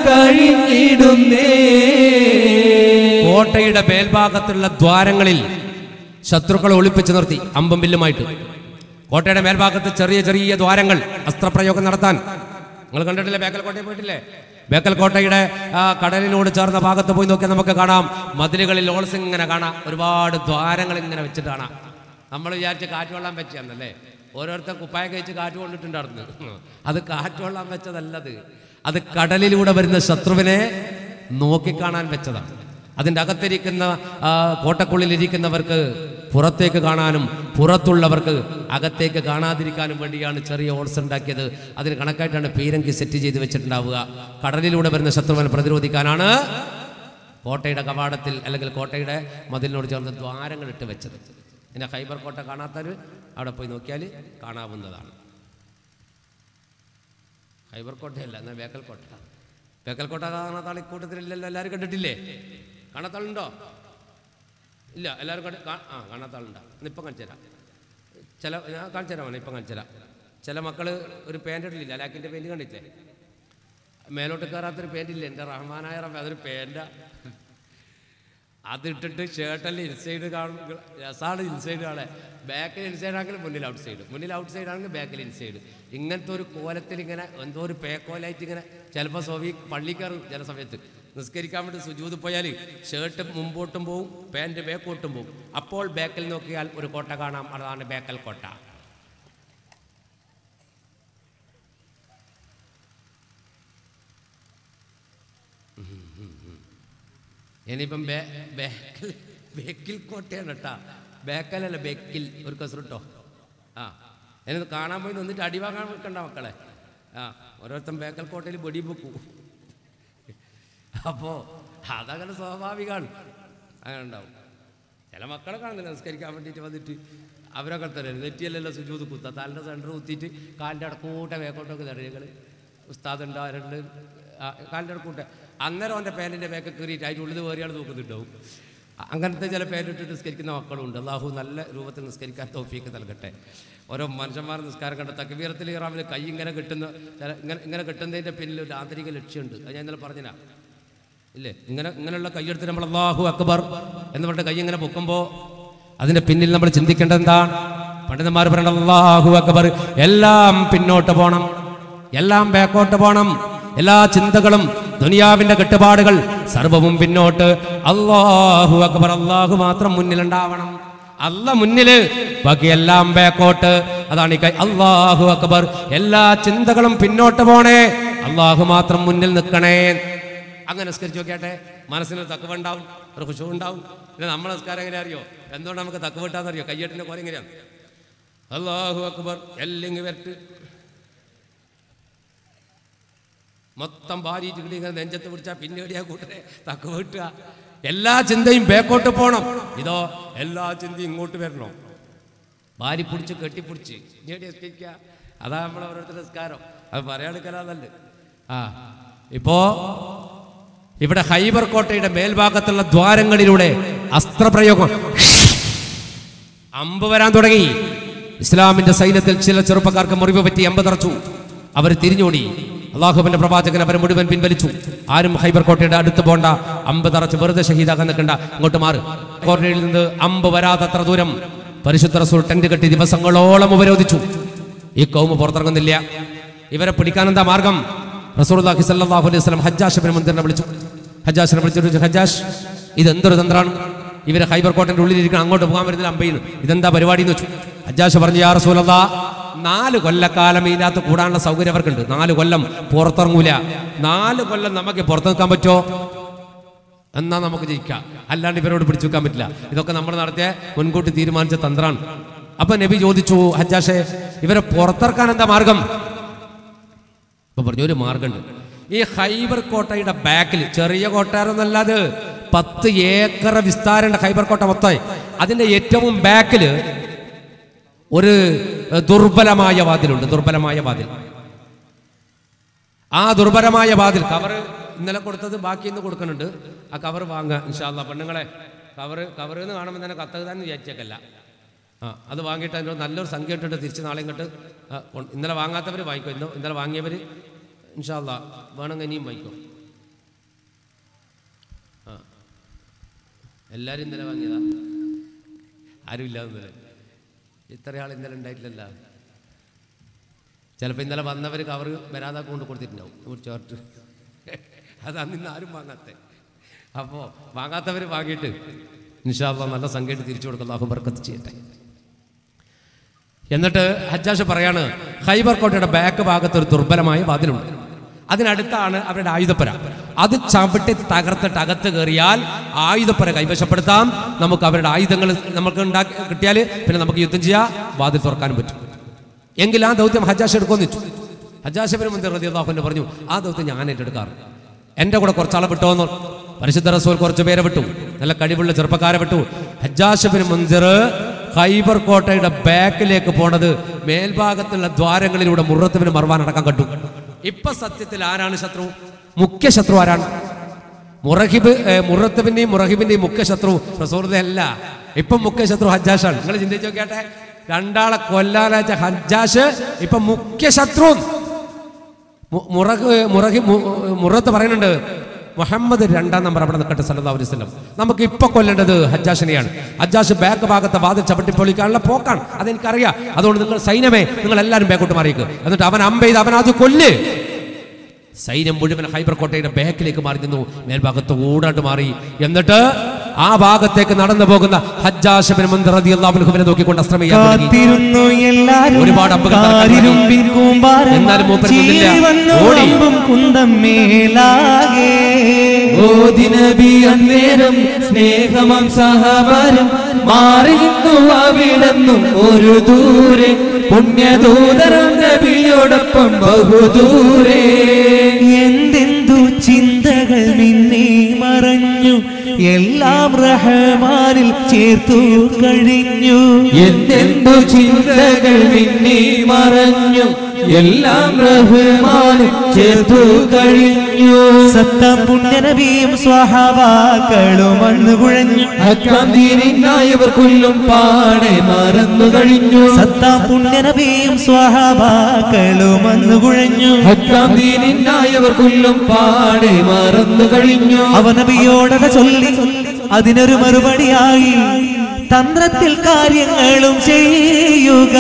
കഴിഞ്ഞിടുന്നേ കോട്ടയുടെ മേൽഭാഗത്തുള്ള ദ്വാരങ്ങളിൽ ശത്രുക്കളെ ഒളിപ്പിച്ചു നിർത്തി അമ്പും വില്ലുമായിട്ട് കോട്ടയുടെ മേൽഭാഗത്ത് ചെറിയ ചെറിയ ദ്വാരങ്ങൾ അസ്ത്രപ്രയോഗം നടത്താൻ നിങ്ങൾ കണ്ടിട്ടില്ലേ ബേക്കൽ കോട്ടയിൽ പോയിട്ടില്ലേ ബേക്കൽ കോട്ടയുടെ ആ, കടലിനോട് ചേർന്ന ഭാഗത്ത് പോയി നോക്കിയാൽ നമുക്ക് കാണാം മതിലുകളിൽ ഓൾസ് ഇങ്ങനെ കാണാം ഒരുപാട് ദ്വാരങ്ങൾ ഇങ്ങനെ വെച്ചിട്ട് കാണാം നമ്മൾ വിചാരിച്ച് കാറ്റ് കൊള്ളാൻ വെച്ചതല്ലേ ഓരോരുത്തർ കുപ്പായ കഴിച്ച് കാറ്റ് കൊണ്ടിട്ടുണ്ടായിരുന്നു അത് കാറ്റ് കൊള്ളാൻ വെച്ചതല്ലത് അത് കടലിലൂടെ വരുന്ന ശത്രുവിനെ നോക്കിക്കാണാൻ വെച്ചതാണ് അതിൻ്റെ അകത്തിരിക്കുന്ന ആ, കോട്ടക്കുള്ളിലിരിക്കുന്നവർക്ക് പുറത്തേക്ക് കാണാനും പുറത്തുള്ളവർക്ക് അകത്തേക്ക് കാണാതിരിക്കാനും വേണ്ടിയാണ് ചെറിയ ഓൾസ് ഉണ്ടാക്കിയത് അതിന് കണക്കായിട്ടാണ് പീരങ്കി സെറ്റ് ചെയ്ത് വെച്ചിട്ടുണ്ടാവുക കടലിലൂടെ വരുന്ന ശത്രുവിനെ പ്രതിരോധിക്കാനാണ് കോട്ടയുടെ കവാടത്തിൽ അല്ലെങ്കിൽ കോട്ടയുടെ മതിലിനോട് ചേർന്ന് ദ്വാരങ്ങൾ ഇട്ട് വെച്ചത് പിന്നെ ഹൈബർ കോട്ട കാണാത്തവർ അവിടെ പോയി നോക്കിയാൽ കാണാവുന്നതാണ് ഹൈബർ കോട്ടയല്ല എന്നാൽ ബേക്കൽ കോട്ട ബേക്കൽ കോട്ട കാണാത്താൾ ഇക്കൂട്ടത്തിലില്ലല്ലോ എല്ലാവരും കണ്ടിട്ടില്ലേ കാണാത്താളുണ്ടോ ഇല്ല എല്ലാവരും കണ്ട് കാ- ആ കാണാത്താളുണ്ടോ എന്നാ ഇപ്പം കാണിച്ചു തരാം ചില ഞാൻ കാണിച്ചു തരാം ഇപ്പം കാണിച്ചു തരാം ചില മക്കൾ ഒരു പാൻറ് ഇട്ടില്ല ലാക്കിൻ്റെ പെയിൻറ് കണ്ടില്ലേ മേലോട്ട് കയറാത്തൊരു പാൻറ് എൻ്റെ റഹ്മാനായ റബ്ബേ അതൊരു പാൻറ്റാ അതിട്ടിട്ട് ഷർട്ടല്ല ഇൻസൈഡ് കാണും രസമാണ് ഇൻസൈഡ് കാണാൻ ബാക്കിൽ ഇൻസൈഡ് ആണെങ്കിൽ മുന്നിൽ ഔട്ട് സൈഡ് മുന്നിൽ ഔട്ട് സൈഡ് ആണെങ്കിൽ ബാക്കിൽ ഇൻസൈഡ് ഇങ്ങനത്തെ ഒരു കോലത്തിൽ ഇങ്ങനെ എന്തോ ഒരു പേക്കോലായിട്ട് ഇങ്ങനെ ചിലപ്പോൾ സോവി പള്ളി കയറും ചില സമയത്ത് നിസ്കരിക്കാൻ വേണ്ടി സുജൂത് പോയാൽ ഷർട്ട് മുമ്പോട്ടും പോവും പാൻറ് ബാക്കോട്ടും പോവും അപ്പോൾ ബാക്കിൽ നോക്കിയാൽ ഒരു കോട്ട കാണാം അതാണ് ബേക്കൽ കോട്ട ഇനിയിപ്പം ബേ- ബേക്കൽ ബേക്കിൽ കോട്ടയാണ് കേട്ടാ ബേക്കലല്ല ബേക്കിൽ ഒരു കസറിട്ടോ ആ എന്നത് കാണാൻ പോയി നിന്നിട്ട് അടി വാങ്ങാൻ വെക്കണ്ട മക്കളെ ആ ഓരോരുത്തൻ ബേക്കൽ കോട്ടയിൽ വെടി വെക്കും അപ്പോൾ അതങ്ങനെ സ്വാഭാവികമാണ് അങ്ങനെ ഉണ്ടാവും ചില മക്കളെ കാണുന്നില്ല നിസ്കരിക്കാൻ വേണ്ടിയിട്ട് വന്നിട്ട് അവരൊക്കെ തരും നെറ്റിയല്ലല്ലോ സുജൂത് കുത്ത തലിൻ്റെ സെൻറ്റർ കുത്തിയിട്ട് കാലിൻ്റെ അടക്കൂട്ട വേക്കോട്ടൊക്കെ തടയുകൾ ഉസ്താദ് ഉണ്ട് ആരുണ്ട് ആ, കാലിൻ്റെ അടക്കൂട്ട അന്നേരം അവൻ്റെ പേനിൻ്റെ വേക്ക കയറിയിട്ട് അതിൻ്റെ ഉള്ളിൽ വേറിയാൾ നോക്കുന്നുണ്ടാവും അ- അങ്ങനത്തെ ചില പേരിട്ടിട്ട് നിസ്കരിക്കുന്ന മക്കളുണ്ട് അള്ളാഹു നല്ല രൂപത്തിൽ നിസ്കരിക്കാൻ തോഫീക്ക് നൽകട്ടെ ഓരോ മനുഷ്യന്മാർ നിസ്കാരം കണ്ട തക്ബീറത്തിൽ ഇറാമിൽ കൈ ഇങ്ങനെ കിട്ടുന്ന ചില ഇങ്ങനെ ഇങ്ങനെ കിട്ടുന്നതിൻ്റെ പിന്നിൽ ഒരു ആന്തരിക ലക്ഷ്യമുണ്ട് അത് ഞാൻ ഇന്നലെ പറഞ്ഞില്ല ഇല്ലേ ഇങ്ങനെ ഇങ്ങനെയുള്ള കൈയെടുത്ത് നമ്മൾ അള്ളാഹു അക്ബർ എന്ന് പറഞ്ഞിട്ട് കൈ ഇങ്ങനെ പൊക്കുമ്പോൾ അതിന്റെ പിന്നിൽ നമ്മൾ ചിന്തിക്കേണ്ടത് എന്താണ് പണ്ഡിതന്മാർ പറയണ അള്ളാഹു അക്ബർ എല്ലാം പിന്നോട്ട് പോണം എല്ലാം ബാക്കോട്ട് പോണം എല്ലാ ചിന്തകളും ദുനിയാവിന്റെ കെട്ടുപാടുകൾ സർവവും പിന്നോട്ട് അള്ളാഹു അക്ബർ അള്ളാഹു മാത്രം മുന്നിലുണ്ടാവണം അല്ല മുന്നില് ബാക്കി എല്ലാം ബാക്കോട്ട് അതാണ് ഈ കൈ അള്ളാഹു അക്ബർ എല്ലാ ചിന്തകളും പിന്നോട്ട് പോണേ അള്ളാഹു മാത്രം മുന്നിൽ നിൽക്കണേ അങ്ങനെ നിസ്കരിച്ച് നോക്കിയാട്ടെ മനസ്സിനൊരു തക്കവ ഉണ്ടാവും ഒരു ഖുശു ഉണ്ടാവും പിന്നെ നമ്മളെ നിസ്കാരം എങ്ങനെ അറിയോ എന്തുകൊണ്ട് നമുക്ക് തക്കവ കിട്ടാന്നറിയോ കയ്യെട്ടിൻ്റെ പോലെ എങ്ങനെയാണ് അള്ളാഹു അക്ബർ എല്ലെങ്കിൽ വരട്ട് മൊത്തം ഭാര്യയിട്ട് കിട്ടി ഇങ്ങനെ നെഞ്ചത്ത് പിടിച്ചാൽ പിന്നീടിയാ കൂട്ടരെ തക്കവ കിട്ടുക എല്ലാ ചിന്തയും ബേക്കോട്ട് പോകണം ഇതോ എല്ലാ ചിന്തയും ഇങ്ങോട്ട് വരണം ഭാര്യ പിടിച്ച് കെട്ടിപ്പിടിച്ച് ഇങ്ങോട്ട് നിസ്കരിക്കുക അതാ നമ്മളെ ഓരോരുത്തരുടെ നിസ്കാരം അത് പറയാടുക്കലാന്നല്ല ആ ഇപ്പോ ഇവിടെ ഹൈബർ കോട്ടയുടെ മേൽഭാഗത്തുള്ള ദ്വാരങ്ങളിലൂടെ അസ്ത്രപ്രയോഗം അമ്പ് വരാൻ തുടങ്ങി ഇസ്ലാമിന്റെ സൈന്യത്തിൽ ചില ചെറുപ്പക്കാർക്ക് മുറിവ് പറ്റി അമ്പ് തറച്ചു അവർ തിരിഞ്ഞോടി അള്ളാഹുബിന്റെ പ്രവാചകൻ അവരെ മുഴുവൻ പിൻവലിച്ചു ആരും ഹൈബർ കോട്ടയുടെ അടുത്ത് പോണ്ട അമ്പ് തറച്ച് വെറുതെ ഷഹീദാക്കാൻ നിൽക്കണ്ട ഇങ്ങോട്ട് മാറ് കോട്ടയിൽ നിന്ന് അമ്പ് വരാത്തത്ര ദൂരം പരിശുദ്ധ റസൂൽ ടെന്റ് കെട്ടി ദിവസങ്ങളോളം ഉപരോധിച്ചു ഈ കൗമ പുറത്തിറങ്ങുന്നില്ല ഇവരെ പിടിക്കാൻ എന്താ മാർഗം റസൂർദാഖി സല്ലാഹു അലൈഹി വസ്ലം ഹജ്ജാഷിബിന് മുന്തിറിനെ വിളിച്ചു ഹജ്ജാഷിനെ വിളിച്ചിട്ട് ചോദിച്ചു, ഹജ്ജാഷ് ഇത് എന്തൊരു തന്ത്രമാണ് ഇവരെ ഹൈബർ കോട്ടന്റെ ഉള്ളിലിരിക്കണം അങ്ങോട്ട് പോകാൻ വരുന്നില്ല അമ്പയിൽ ഇതെന്താ പരിപാടി എന്ന് വെച്ചു ഹജ്ജാഷ് പറഞ്ഞു യാ റസൂലല്ലാ നാല് കൊല്ലക്കാലം ഇതിനകത്ത് കൂടാനുള്ള സൗകര്യം അവർക്കുണ്ട് നാല് കൊല്ലം പുറത്തിറങ്ങൂല നാല് കൊല്ലം നമുക്ക് പുറത്തു നിൽക്കാൻ പറ്റുമോ എന്നാ നമുക്ക് ജയിക്കാം അല്ലാണ്ട് ഇവരോട് പിടിച്ചു വെക്കാൻ പറ്റില്ല ഇതൊക്കെ നമ്മൾ നടത്തിയ മുൻകൂട്ടി തീരുമാനിച്ച തന്ത്രമാണ് അപ്പൊ നബി ചോദിച്ചു ഹജ്ജാഷെ ഇവരെ പുറത്തിറക്കാൻ എന്താ മാർഗം അപ്പൊ പറഞ്ഞു ഒരു മാർഗമുണ്ട് ഈ ഹൈബർ കോട്ടയുടെ ബാക്കിൽ ചെറിയ കൊട്ടാരൊന്നല്ലാതെ പത്ത് ഏക്കർ വിസ്താരമുണ്ട് ഹൈബർ കോട്ട മൊത്തമായി അതിന്റെ ഏറ്റവും ബാക്കിൽ ഒരു ഏഹ്, ദുർബലമായ വാതിലുണ്ട് ദുർബലമായ വാതിൽ ആ ദുർബലമായ വാതിൽ കവർ ഇന്നലെ കൊടുത്തത് ബാക്കി ഇന്ന് കൊടുക്കുന്നുണ്ട് ആ കവർ വാങ്ങുക ഇൻഷാല്ല പെണ്ണുങ്ങളെ കവർ കവർ എന്ന് കാണുമ്പോൾ തന്നെ കത്തകതാന്ന് വിചാരിച്ചേക്കല്ല ആ അത് വാങ്ങിയിട്ട് അതിൻ്റെ നല്ലൊരു സംഖ്യ ഇട്ടിട്ട് തിരിച്ച് നാളെ ഇങ്ങോട്ട് ആ, കൊ- ഇന്നലെ വാങ്ങാത്തവർ വാങ്ങിക്കോ ഇന്ന് ഇന്നലെ വാങ്ങിയവർ ഇൻഷാല്ല വേണമെങ്കിൽ ഇനിയും വാങ്ങിക്കോ ആ എല്ലാവരും ഇന്നലെ വാങ്ങിയതാ ആരും ഇല്ല ഇന്നലെ ഇത്ര ആൾ ഇന്നലെ ഉണ്ടായിട്ടില്ലല്ലോ ചിലപ്പോൾ ഇന്നലെ വന്നവർ കവർ വരാതെ കൊണ്ട് കൊടുത്തിട്ടുണ്ടാവും ഒരു ചോർട്ട് അത് അന്ന് ഇന്ന് ആരും വാങ്ങാത്ത അപ്പോൾ വാങ്ങാത്തവർ വാങ്ങിയിട്ട് നിഷാള്ള നല്ല സംഖ്യയിട്ട് തിരിച്ചു കൊടുക്കുന്ന അഹു ബർക്കത്ത് ചെയ്യട്ടെ എന്നിട്ട് ഹജ്ജാഷ് പറയാണ് ഹൈബർ കോട്ടയുടെ ബാക്ക് ഭാഗത്ത് ഒരു ദുർബലമായ വാതിലുണ്ട് അതിനടുത്താണ് അവരുടെ ആയുധപ്പുര അത് ചവിട്ടി തകർത്തിട്ട് അകത്ത് കയറിയാൽ ആയുധപ്പുര കൈവശപ്പെടുത്താം നമുക്ക് അവരുടെ ആയുധങ്ങൾ നമുക്ക് ഉണ്ടാക്കി കിട്ടിയാൽ പിന്നെ നമുക്ക് യുദ്ധം ചെയ്യാം വാതിൽ തുറക്കാനും പറ്റും എങ്കിൽ ആ ദൗത്യം ഹജ്ജാഷ് എടുക്കുമെന്ന് വെച്ചു ഹജ്ജാഷിബിന് മുന്തിർ റതിയാഹുവിന് പറഞ്ഞു ആ ദൗത്യം ഞാൻ ഏറ്റെടുക്കാറ് എൻ്റെ കൂടെ കുറച്ചാളെ വിട്ടോന്ന് പരിശുദ്ധ റസൂൽ കുറച്ച് പേരെ വിട്ടു നല്ല കഴിവുള്ള ചെറുപ്പക്കാരെ വിട്ടു ഹജ്ജാഷിബിന് മുന്തിർ ഹൈബർ കോട്ടയുടെ ബാക്കിലേക്ക് പോണത് മേൽഭാഗത്തുള്ള ദ്വാരങ്ങളിലൂടെ മുറത്തുവിന് മറവാൻ അടക്കം കണ്ടു ഇപ്പൊ സത്യത്തിൽ ആരാണ് ശത്രു മുഖ്യ ശത്രു ആരാണ് മുറഹിബ് മുറത്തുവിന്റെയും മുറഹിബിന്റെയും മുഖ്യ ശത്രു റസൂർദ അല്ല ഇപ്പം മുഖ്യ ശത്രു ഹജ്ജാഷാണ് നിങ്ങൾ ചിന്തിച്ചു നോക്കിയാട്ടെ രണ്ടാളെ കൊല്ലാനയച്ച ഹജ്ജാഷ് ഇപ്പൊ മുഖ്യ ശത്രു മു- മുറഹ് മുറഹി മു- മുറത്ത് പറയുന്നുണ്ട് മുഹമ്മദ് രണ്ടാം നമ്പർ അവിടെ നിൽക്കട്ടെ സല്ലല്ലാഹു അലൈഹി വസല്ലം നമുക്ക് ഇപ്പൊ കൊല്ലേണ്ടത് ഹജ്ജാഷിനെയാണ് ഹജ്ജാഷ് ബാക്ക് ഭാഗത്തെ വാതിൽ ചവിട്ടിപ്പൊളിക്കാനുള്ള പോക്കാണ് അതെനിക്കറിയാം അതുകൊണ്ട് നിങ്ങൾ സൈന്യമേ നിങ്ങൾ എല്ലാവരും ബാക്കോട്ട് മാറിയേക്ക് എന്നിട്ട് അവൻ അമ്പ ചെയ്ത് അവൻ അത് കൊല്ല് സൈന്യം മുഴുവൻ ഹൈബർ കോട്ടയുടെ ബാക്കിലേക്ക് മാറി നിന്നു മേൽഭാഗത്ത് ഓടാണ്ട് മാറി എന്നിട്ട് ആ ഭാഗത്തേക്ക് നടന്നു പോകുന്ന ഹജ്ജാഷബിൻ മുന്തറതി അള്ളാഹുവിനെ നോക്കിക്കൊണ്ട് അസ്ത്രം ചെയ്യാൻ തുടങ്ങി കാത്തിരുന്നു എല്ലാരും ഒരുപാട് അമ്പുകൾ തറക്കാൻ കാരിരുമ്പിൻ തുടങ്ങി. കൂമ്പാരം എന്നാലും മൂപ്പര് നിന്നില്ല. ചീറി വന്നു ഓടി. അമ്പും കുന്തം മേലാകെ ഓതി നബി അന്നേരം സ്നേഹമം സഹവരം മാറി നിന്നു അവിടെന്നും ഒരു ദൂരെ പുണ്യദൂതരം നബിയോടൊപ്പം ബഹുദൂരെ എന്തെന്തു ചിന്തകൾ നിന്നെ മറഞ്ഞു എല്ലാം റഹമാനിൽ ചേർത്തു കഴിഞ്ഞു എന്തെന്തു ചിന്തകൾ മിന്നി മറഞ്ഞു എല്ലാം റഹ്മാനും ചേർത്തു കഴിഞ്ഞു സത്തം പുണ്യനബിയും സ്വഹാബാക്കളും അന്ന് കുഴഞ്ഞു അക്കം ദീനിനായവർ കൊല്ലും പാടെ മറന്നു കഴിഞ്ഞു സത്താം പുണ്യനബിയും സ്വഹാബാക്കളും അന്ന് കുഴഞ്ഞു അക്കം ദീനിനായവർ കൊല്ലും പാടെ മറന്നു കഴിഞ്ഞു അവ നബിയോടത ചൊല്ലി അതിനൊരു മറുപടിയായി തന്ത്രത്തിൽ കാര്യങ്ങളും ചെയ്യുക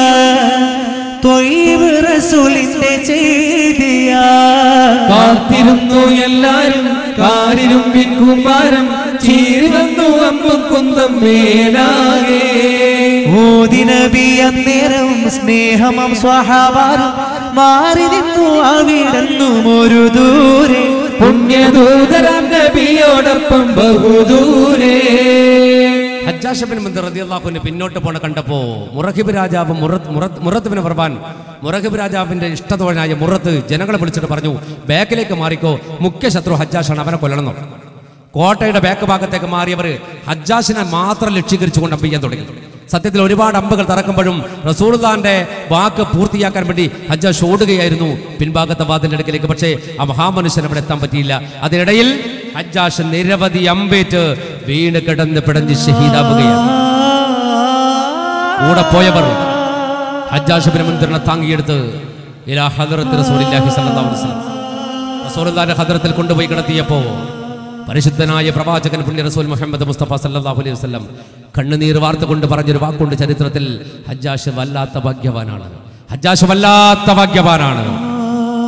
തൊയ്വ് റസൂലിന്റെ ചെയ്തിയാ കാത്തിരുന്നു എല്ലാരും കാരിലും പിൻകുമാരം ചീറി വന്നു അമ്പും കുന്തം മേലാകെ ഓതി നബി അന്നേരം സ്നേഹമം സ്വഹാബാരും മാറി നിന്നു അവിടെന്നും ഒരു ദൂരെ പുണ്യദൂതരാം നബിയോടൊപ്പം ബഹുദൂരെ ഹജ്ജാഷബിൻ മുന്തർ റതി അള്ളാഹുവിന് പിന്നോട്ട് പോണ കണ്ടപ്പോ മുറഹിബ് രാജാവ് മുറത്ത് മുറത്ത് മുറത്തുവിന് പറവാൻ മുറഹിബ് രാജാവിന്റെ ഇഷ്ടത്തോഴനായ മുറത്ത് ജനങ്ങളെ വിളിച്ചിട്ട് പറഞ്ഞു ബാക്കിലേക്ക് മാറിക്കോ മുഖ്യ ശത്രു ഹജ്ജാഷാണ് അവനെ കൊല്ലണം എന്ന്. കോട്ടയുടെ ബാക്ക് ഭാഗത്തേക്ക് മാറിയവർ ഹജ്ജാഷിനെ മാത്രം ലക്ഷീകരിച്ചുകൊണ്ട് അമ്പ് ചെയ്യാൻ തുടങ്ങി സത്യത്തിൽ ഒരുപാട് അമ്പുകൾ തറക്കുമ്പോഴും റസൂർദാന്റെ വാക്ക് പൂർത്തിയാക്കാൻ വേണ്ടി ഹജ്ജാഷ് ഓടുകയായിരുന്നു പിൻഭാഗത്തെ വാതിന്റെ അടുക്കിലേക്ക് പക്ഷേ ആ മഹാമനുഷ്യൻ അവിടെ എത്താൻ പറ്റിയില്ല അതിനിടയിൽ ഹജ്ജാഷ് നിരവധി അമ്പേറ്റ് വീണ് കിടന്ന് പിടഞ്ഞ് ഷഹീദാവുകയാണ് കൂടെ പോയവർ ഹജ്ജാഷിബിന് മുൻതിരണ താങ്ങിയെടുത്ത് ഇലാ ഹദറത്ത് റസൂലില്ലാഹി സ്വല്ലല്ലാഹു അലൈഹി വസല്ലം റസൂലുള്ളാഹിന്റെ ഹദറത്തിൽ കൊണ്ടുപോയി കിടത്തിയപ്പോ പരിശുദ്ധനായ പ്രവാചകൻ പുണ്യ റസൂൽ മുഹമ്മദ് മുസ്തഫ സല്ലല്ലാഹു അലൈഹി വസല്ലം കണ്ണുനീർ വാർത്തുകൊണ്ട് പറഞ്ഞൊരു വാക്കുണ്ട് ചരിത്രത്തിൽ ഹജ്ജാഷ് വല്ലാത്ത ഭാഗ്യവാനാണ് ഹജ്ജാഷ് വല്ലാത്ത ഭാഗ്യവാനാണ്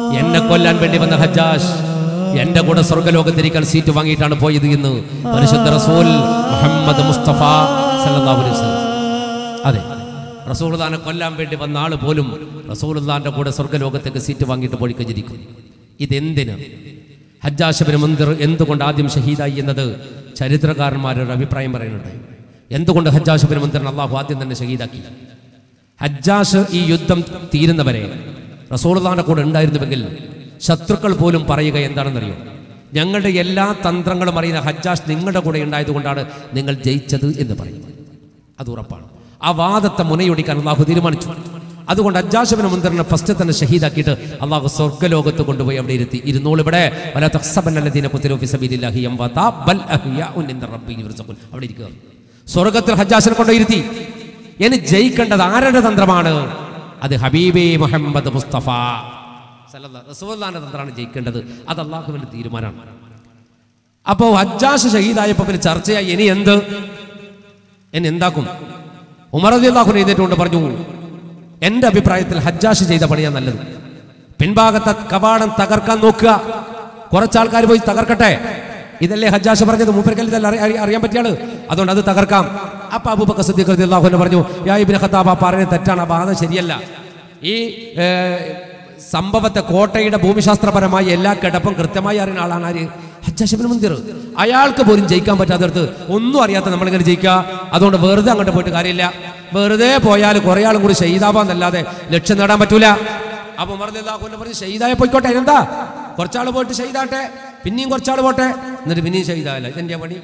എന്നെ കൊല്ലാൻ വേണ്ടി വന്ന ഹജ്ജാഷ് എന്റെ കൂടെ സ്വർഗ്ഗലോകത്തിരിക്കാൻ സീറ്റ് വാങ്ങിയിട്ടാണ് പോയത് എന്ന് പരിശുദ്ധ റസൂൽ മുഹമ്മദ് മുസ്തഫ സല്ലല്ലാഹു അലൈഹി വസല്ലം അതെ റസൂൽദാനെ കൊല്ലാൻ വേണ്ടി വന്ന ആള് പോലും റസൂൽദാന്റെ കൂടെ സ്വർഗ്ഗലോകത്തേക്ക് സീറ്റ് വാങ്ങിയിട്ട് പോയി കഴിഞ്ഞിരിക്കും ഇതെന്തിന് ഹജ്ജാശബിന് മന്ദിർ എന്തുകൊണ്ട് ആദ്യം ഷഹീദായി എന്നത് ചരിത്രകാരന്മാരുടെ അഭിപ്രായം പറയുന്നുണ്ട് എന്തുകൊണ്ട് ഹജ്ജാശബിന് മന്ദിറിന് അള്ളാഹു ആദ്യം തന്നെ ഷഹീദാക്കി ഹജ്ജാഷ് ഈ യുദ്ധം തീരുന്നവരെ റസൂൽദാന്റെ കൂടെ ഉണ്ടായിരുന്നുവെങ്കിൽ ശത്രുക്കൾ പോലും പറയുക എന്താണെന്നറിയോ ഞങ്ങളുടെ എല്ലാ തന്ത്രങ്ങളും അറിയുന്ന ഹജ്ജാഷ് നിങ്ങളുടെ കൂടെ ഉണ്ടായതുകൊണ്ടാണ് നിങ്ങൾ ജയിച്ചത് എന്ന് പറയും അത് ഉറപ്പാണ് ആ വാദത്തെ മുനയൊടിക്കാൻ അള്ളാഹു തീരുമാനിച്ചു അതുകൊണ്ട് അജാശബിന് മുന്തറിനെ ഫസ്റ്റ് തന്നെ ഷഹീദാക്കിയിട്ട് അള്ളാഹു സ്വർഗ്ഗലോകത്ത് കൊണ്ടുപോയി അവിടെ ഇരുത്തി ഇരുന്നോൾ ഇവിടെ വല തഖ്സബന്നല്ലദീന ഖുതിലു ഫീ സബീലില്ലാഹി അംവാതാ ബൽ അഹ്യാഉൻ ഇൻദ റബ്ബിഹിം യുർസഖൂൻ അവിടെ ഇരിക്കുക സ്വർഗ്ഗത്തിൽ ഹജ്ജാസിനെ കൊണ്ടുപോയി ഇരുത്തി ഇനി ജയിക്കേണ്ടത് ആരുടെ തന്ത്രമാണ് അത് ഹബീബേ മുഹമ്മദ് മുസ്തഫ സല്ലല്ലാഹു റസൂലുള്ളാഹിന്റെ തന്ത്രമാണ് ജയിക്കേണ്ടത് അത് അള്ളാഹുവിന്റെ തീരുമാനമാണ് അപ്പോൾ ഹജ്ജാസ് ഷഹീദായപ്പോൾ പിന്നെ ചർച്ചയായി ഇനി എന്ത് എന്നെ എന്താക്കും ഉമർ അള്ളാഹു എഴുന്നേറ്റുകൊണ്ട് പറഞ്ഞു എന്റെ അഭിപ്രായത്തിൽ ഹജ്ജാഷ് ചെയ്ത പണിയാ നല്ലത് പിൻഭാഗത്തെ കവാടം തകർക്കാൻ നോക്കുക കുറച്ചാൾക്കാർ പോയി തകർക്കട്ടെ ഇതല്ലേ ഹജ്ജാഷ് പറഞ്ഞത് മൂപ്പർക്കൽ ഇതല്ല അറി- അറി- അറിയാൻ പറ്റിയാണ് അതുകൊണ്ട് അത് തകർക്കാം അപ്പൊ അബൂബക്കർ സിദ്ദീഖ് റളിയല്ലാഹു അൻഹു പറഞ്ഞു യാ ഇബ്നു ഖത്താബ് ആ പറയുന്നത് തെറ്റാണ് ആ ബാധ ശരിയല്ല ഈ ഏ, സംഭവത്തെ കോട്ടയുടെ ഭൂമിശാസ്ത്രപരമായ എല്ലാ കിടപ്പും കൃത്യമായി അറിയുന്ന ആളാണ് ആര് ഹജ്ജാഷിബിൻ മുന്തിർ അയാൾക്ക് പോലും ജയിക്കാൻ പറ്റാത്തടത്ത് ഒന്നും അറിയാത്ത നമ്മളിങ്ങനെ ജയിക്കുക അതുകൊണ്ട് വെറുതെ അങ്ങോട്ട് പോയിട്ട് കാര്യമില്ല വെറുതെ പോയാൽ കുറെ ആളും കൂടി ഷെയ്താവാന്നല്ലാതെ ലക്ഷ്യം നേടാൻ പറ്റൂല അപ്പൊ മറന്നു പറഞ്ഞ് ഷെയ്തായ പോയിക്കോട്ടെ എന്താ കുറച്ചാൾ പോയിട്ട് ഷെയ്താട്ടെ പിന്നെയും കുറച്ചാൾ പോട്ടെ എന്നിട്ട് പിന്നെയും ഷെയ്താവില്ല ഇതെന്താ പണി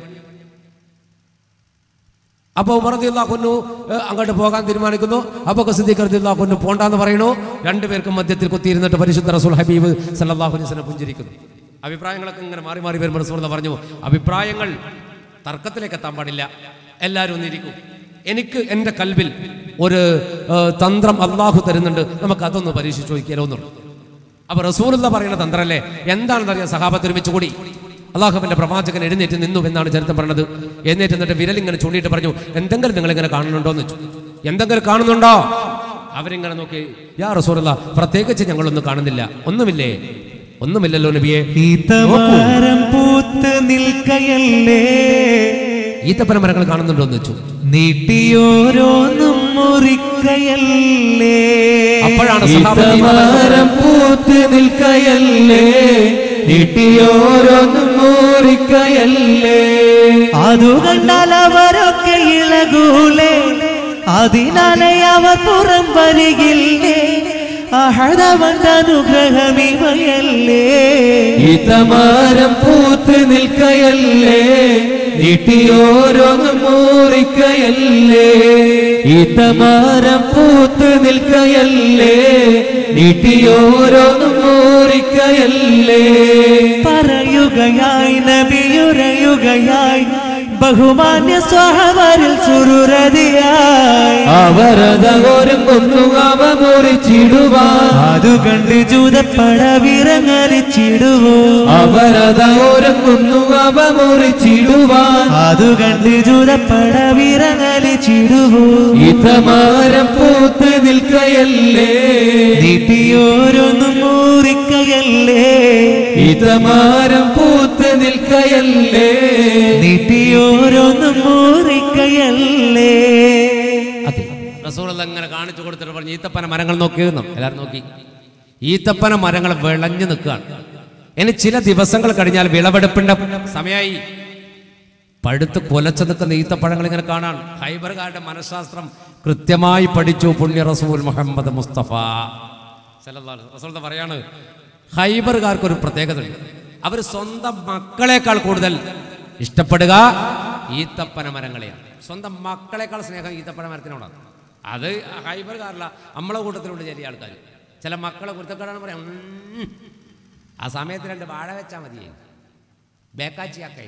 അപ്പോൾ ഉമർദിള്ളാഹുന്നു അങ്ങോട്ട് പോകാൻ തീരുമാനിക്കുന്നു അപ്പോൾ സിദ്ദീഖർദിള്ളാഹുന്നു പോണ്ടാന്ന് പറയുന്നു രണ്ടുപേർക്കും മധ്യത്തിൽ കുത്തിയിരുന്നിട്ട് പരിശുദ്ധ റസൂൽ ഹബീബ് സല്ലല്ലാഹു അലൈഹി വസല്ലം പുഞ്ചിരിക്കുന്നു അഭിപ്രായങ്ങളൊക്കെ ഇങ്ങനെ മാറി മാറി വരുമ്പോൾ റസൂൽ പറഞ്ഞു അഭിപ്രായങ്ങൾ തർക്കത്തിലേക്ക് എത്താൻ പാടില്ല എല്ലാവരും ഒന്നിരിക്കും എനിക്ക് എൻ്റെ കൽവിൽ ഒരു ഏ, തന്ത്രം അള്ളാഹു തരുന്നുണ്ട് നമുക്ക് അതൊന്ന് പരീക്ഷിച്ച് നോക്കിയാലോ എന്നുള്ളൂ അപ്പൊ റസൂലുള്ള പറയുന്ന തന്ത്രല്ലേ എന്താണെന്ന് അറിയാം സഹാബത്ത് ഒരുമിച്ച് കൂടി അള്ളാഹുവിന്റെ പ്രവാചകൻ എഴുന്നേറ്റ് നിന്നു എന്നാണ് ചരിത്രം പറഞ്ഞത് എഴുന്നേറ്റ് എന്നിട്ട് വിരലിങ്ങനെ ചൂണ്ടിയിട്ട് പറഞ്ഞു എന്തെങ്കിലും നിങ്ങൾ ഇങ്ങനെ കാണുന്നുണ്ടോ എന്ന് വെച്ചു എന്തെങ്കിലും കാണുന്നുണ്ടോ അവരിങ്ങനെ നോക്കി യാ റസൂലുള്ള പ്രത്യേകിച്ച് ഞങ്ങളൊന്നും കാണുന്നില്ല ഒന്നുമില്ലേ ഒന്നുമില്ലല്ലോ നബിയെ ഈത്തമരം പൂത്ത് നിൽക്കയല്ലേ ഈത്തപ്പന മരങ്ങൾ കാണുന്നുണ്ടോ എന്ന് വെച്ചു നീട്ടിയോരോന്നും മുറിക്കയല്ലേ അപ്പോഴാണ് സഹാബത്ത് ഈ മരം മരം പൂത്ത് നിൽക്കയല്ലേ നീട്ടിയോരോന്നും മൂറിക്കയല്ലേ അതു കണ്ടാൽ അവരൊക്കെ ഇളകൂലേ അതിനാലെ അവർ പുറം വരികില്ലേ അഹദവന്റെ അനുഗ്രഹം ഇവയല്ലേ ഇതമാരം പൂത്ത് നിൽക്കയല്ലേ നീട്ടിയോരോന്നും മൂറിക്കയല്ലേ ഇതമാരം പൂത്ത് നിൽക്കയല്ലേ നീട്ടിയോരോന്നും മൂറിക്കയല്ലേ പറയുകയായി നബിയുരയുകയായി ബഹുമാന്യ സ്വഹവരിൽ സുരുരതിയായി അവരത ഒരുങ്ങുന്നു അവ മുറിച്ചിടുവാൻ അതു കണ്ട് ജൂതപ്പടവിറങ്ങലിച്ചിടുവോ അവരത ഒരുങ്ങുന്നു അവ മുറിച്ചിടുവാൻ അതു കണ്ട് ജൂതപ്പടവിറങ്ങലിച്ചിടുവോ ഇതമാരം പൂത്ത് നിൽക്കയല്ലേ നീട്ടിയോരൊന്നും മൂറിക്കയല്ലേ ഇതമാരം പൂത്ത് നിൽക്കയല്ലേ നീട്ടിയോരൊന്നും മൂറിക്കയല്ലേ അതെ റസൂൾ അങ്ങനെ കാണിച്ചു കൊടുത്തിട്ട് പറഞ്ഞു ഈത്തപ്പന മരങ്ങൾ നോക്കിയിരുന്നു എല്ലാവരും നോക്കി ഈത്തപ്പന മരങ്ങൾ വിളഞ്ഞു നിൽക്കുകയാണ് ഇനി ചില ദിവസങ്ങൾ കഴിഞ്ഞാൽ വിളവെടുപ്പിന്റെ സമയമായി പഴുത്ത് കൊലച്ചു നിൽക്കുന്ന ഈത്തപ്പഴങ്ങൾ ഇങ്ങനെ കാണാൻ ഹൈബർകാരുടെ മനഃശാസ്ത്രം കൃത്യമായി പഠിച്ചു പുണ്യ റസൂൽ മുഹമ്മദ് മുസ്തഫ സല്ലല്ലാഹു അലൈഹി വസല്ലം. റസൂൽ ദാ പറയാണ് ഹൈബർകാർക്ക് ഒരു പ്രത്യേകത ഉണ്ട് അവർ സ്വന്തം മക്കളെക്കാൾ കൂടുതൽ ഇഷ്ടപ്പെടുക ഈത്തപ്പന മരങ്ങളെയാണ് സ്വന്തം മക്കളെക്കാൾ സ്നേഹം ഈത്തപ്പന മരത്തിനോടാണ് അത് ഹൈബർകാരല്ല നമ്മളെ കൂട്ടത്തിലുണ്ട് ചില ആൾക്കാർ ചില മക്കളെ കുരുത്തക്കാരാണ് പറയാം "ഉം, ആ സമയത്ത് രണ്ട് വാഴ വെച്ചാൽ മതിയേ ബേക്കാച്ചിയാക്കായി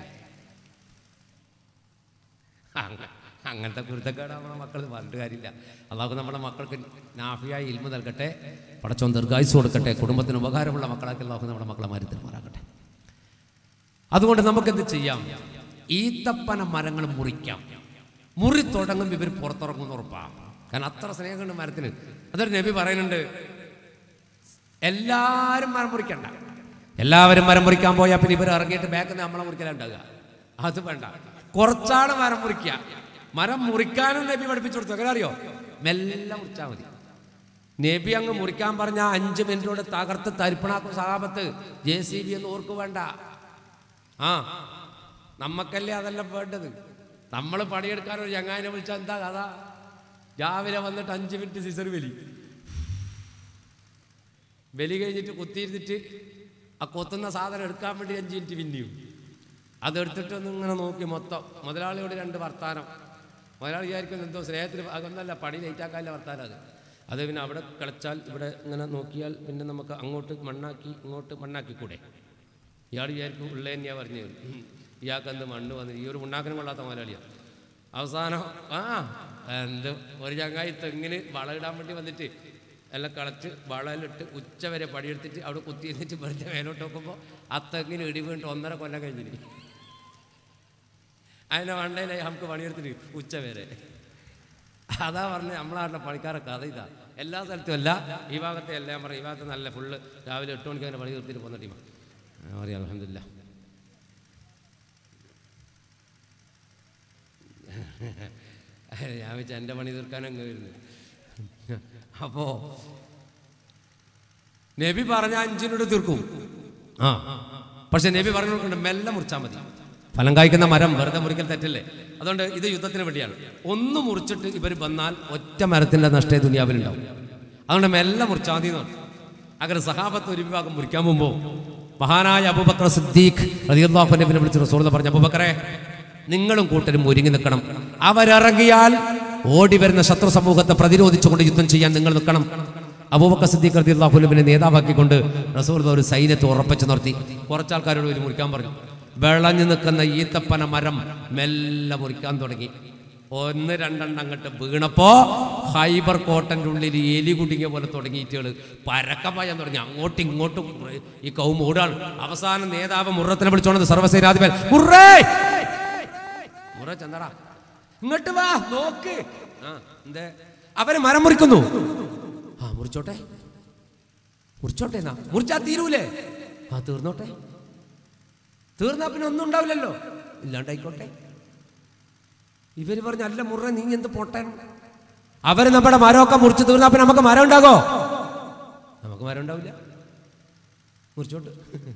അങ്ങ- അങ്ങനത്തെ കുരുത്തക്കേട് നമ്മുടെ മക്കൾ പറഞ്ഞിട്ട് കാര്യമില്ല അള്ളാഹു നമ്മുടെ മക്കൾക്ക് നാഫിയായി ഇൽമ നൽകട്ടെ പടച്ചോൻ ദീർഘായുസ് കൊടുക്കട്ടെ കുടുംബത്തിന് ഉപകാരമുള്ള മക്കളാക്കി അള്ളാഹു നമ്മുടെ മക്കളെ മാറി തരുമാറാകട്ടെ അതുകൊണ്ട് നമുക്കെന്ത് ചെയ്യാം ഈത്തപ്പന മരങ്ങൾ മുറിക്കാം മുറി തുടങ്ങുമ്പോൾ ഇവർ പുറത്തിറങ്ങുന്ന ഉറപ്പാണ് കാരണം അത്ര സ്നേഹമുണ്ട് മരത്തിന് അതൊരു നബി പറയുന്നുണ്ട് എല്ലാവരും മരം മുറിക്കണ്ട എല്ലാവരും മരം മുറിക്കാൻ പോയാൽ പിന്നെ ഇവർ ഇറങ്ങിയിട്ട് ബാക്കിൽ നിന്ന് നമ്മളെ മുറിക്കലുണ്ടാകുക അത് വേണ്ട കുറച്ചാണ് മരം മുറിക്കുക മരം മുറിക്കാനും നബി പഠിപ്പിച്ചു കൊടുത്തു അങ്ങനെ അറിയോ മെല്ലെ മുറിച്ചാൽ മതി നബി അങ്ങ് മുറിക്കാൻ പറഞ്ഞ അഞ്ച് മിനിറ്റോട് തകർത്ത് തരിപ്പണാക്കും സഹാബത്ത് ജെ സി ബി എന്ന് ഓർക്ക് വേണ്ട ആ നമ്മക്കല്ലേ അതെല്ലാം വേണ്ടത് നമ്മൾ പണിയെടുക്കാൻ ഒരു ചങ്ങാനെ വിളിച്ചാൽ എന്താ കഥ രാവിലെ വന്നിട്ട് അഞ്ച് മിനിറ്റ് സിസർ വലി ബലി കഴിഞ്ഞിട്ട് കുത്തിയിരുന്നിട്ട് ആ കൊത്തുന്ന സാധനം എടുക്കാൻ വേണ്ടി അഞ്ച് മിനിറ്റ് പിന്നെയും അതെടുത്തിട്ട് ഒന്ന് ഇങ്ങനെ നോക്കി മൊത്തം മുതലാളിയോട് രണ്ട് വർത്താനം മുതലാളി വിചാരിക്കുന്നത് എന്തോ സ്നേഹത്തിന് അതൊന്നല്ല പണി ലേറ്റാക്കാനുള്ള വർത്താനം അത് അത് പിന്നെ അവിടെ കളിച്ചാൽ ഇവിടെ ഇങ്ങനെ നോക്കിയാൽ പിന്നെ നമുക്ക് അങ്ങോട്ട് മണ്ണാക്കി ഇങ്ങോട്ട് മണ്ണാക്കി കൂടെ ഇയാൾ വിചാരിക്കും ഉള്ള തന്നെയാണ് പറഞ്ഞത് ഉം. ഇയാൾക്ക് എന്ത് മണ്ണ് വന്നു ഈ ഒരു മുണ്ടാക്കനും കൊള്ളാത്ത മുതലാളിയാണ് അവസാനം ആ എന്ത് ഒരു ചങ്ങായി തെങ്ങിന് വളയിടാൻ വേണ്ടി വന്നിട്ട് എല്ലാം കളച്ച് വളയിലിട്ട് ഉച്ച വരെ പണിയെടുത്തിട്ട് അവിടെ കുത്തി എന്നിട്ട് വെറുതെ മേലോട്ട് നോക്കുമ്പോൾ ആ തെങ്ങിന് ഇടി വീണിട്ട് ഒന്നര കൊല്ലം കഴിഞ്ഞിന് അതിൻ്റെ വണ്ടയിലായി നമുക്ക് പണിയെടുത്തിട്ട് ഉച്ച വരെ അതാ പറഞ്ഞത് നമ്മളെ നാട്ടിലെ പണിക്കാരെ കഥ ഇതാ എല്ലാ സ്ഥലത്തും അല്ല ഈ ഭാഗത്തെ എല്ലാം പറയും ഈ ഭാഗത്ത് നല്ല ഫുള്ള് രാവിലെ എട്ട് മണിക്ക് അങ്ങനെ പണി നിർത്തിയിട്ട് പോകുന്ന ടീമാണ് പറയാം അലഹമില്ല ഞാൻ വെച്ച എൻ്റെ പണി തീർക്കാനങ്ങ് വരുന്നു അപ്പോ നബി പറഞ്ഞ അഞ്ചിനോട് തീർക്കും ആ പക്ഷെ നബി പറഞ്ഞു കൊടുക്കണ്ട മെല്ലെ മുറിച്ചാൽ മതി ഫലം കായ്ക്കുന്ന മരം വെറുതെ മുറിക്കൽ തെറ്റല്ലേ അതുകൊണ്ട് ഇത് യുദ്ധത്തിന് വേണ്ടിയാണ് ഒന്ന് മുറിച്ചിട്ട് ഇവർ വന്നാൽ ഒറ്റ മരത്തിന്റെ നഷ്ടേ ദുനിയാവിലുണ്ടാവും അതുകൊണ്ട് മെല്ലെ മുറിച്ചാൽ മതി എന്നാണ് അങ്ങനെ സഹാബത്ത് ഒരു വിഭാഗം മുറിക്കാൻ പോകുമ്പോൾ മഹാനായ അബൂബക്കർ സിദ്ദീഖ് റളിയല്ലാഹു അൻഹുവിനെ വിളിച്ച് റസൂൽ പറഞ്ഞു അബൂബക്കറെ നിങ്ങളും കൂട്ടരും ഒരുങ്ങി നിൽക്കണം അവരിറങ്ങിയാൽ ഓടി വരുന്ന ശത്രു സമൂഹത്തെ പ്രതിരോധിച്ചുകൊണ്ട് യുദ്ധം ചെയ്യാൻ നിങ്ങൾ നിൽക്കണം അബൂബക്കർ സിദ്ദീഖ് റളിയല്ലാഹു അൻഹുവിനെ നേതാവാക്കിക്കൊണ്ട് റസൂൽ ഒരു സൈന്യത്തെ ഉറപ്പിച്ചു നിർത്തി കുറച്ചാൾക്കാരോട് ഒരു മുറിക്കാൻ പറഞ്ഞു വിളഞ്ഞു നിൽക്കുന്ന ഈത്തപ്പന മരം മെല്ലെ മുറിക്കാൻ തുടങ്ങി ഒന്ന് രണ്ടെണ്ണം അങ്ങോട്ട് വീണപ്പോ ഹൈബർ കോട്ടന്റെ ഉള്ളിൽ എലി കുടുങ്ങിയ പോലെ തുടങ്ങിയിട്ടുകൾ പരക്കം പായാൻ തുടങ്ങി അങ്ങോട്ടും ഇങ്ങോട്ടും ഈ കൗം ഓടാണ് അവസാനം നേതാവ് മുറത്തിനെ വിളിച്ചോണത് സർവ്വസേനാധിപൻ മുറേ മുറ ചന്തടാ ഇങ്ങോട്ട് വാ നോക്ക് ആ എന്തേ അവര് മരം മുറിക്കുന്നു ആ മുറിച്ചോട്ടെ മുറിച്ചോട്ടെ എന്നാ മുറിച്ചാ തീരൂലേ ആ തീർന്നോട്ടെ തീർന്നാ പിന്നെ ഒന്നും ഉണ്ടാവില്ലല്ലോ ഇല്ലാണ്ടായിക്കോട്ടെ ഇവര് പറഞ്ഞ അല്ല മുറ നീ എന്ത് പൊട്ടൻ അവര് നമ്മുടെ മരമൊക്കെ മുറിച്ച് തീർന്നാ പിന്നെ നമുക്ക് മരം ഉണ്ടാകോ നമുക്ക് മരം ഉണ്ടാവില്ല മുറിച്ചോട്ട്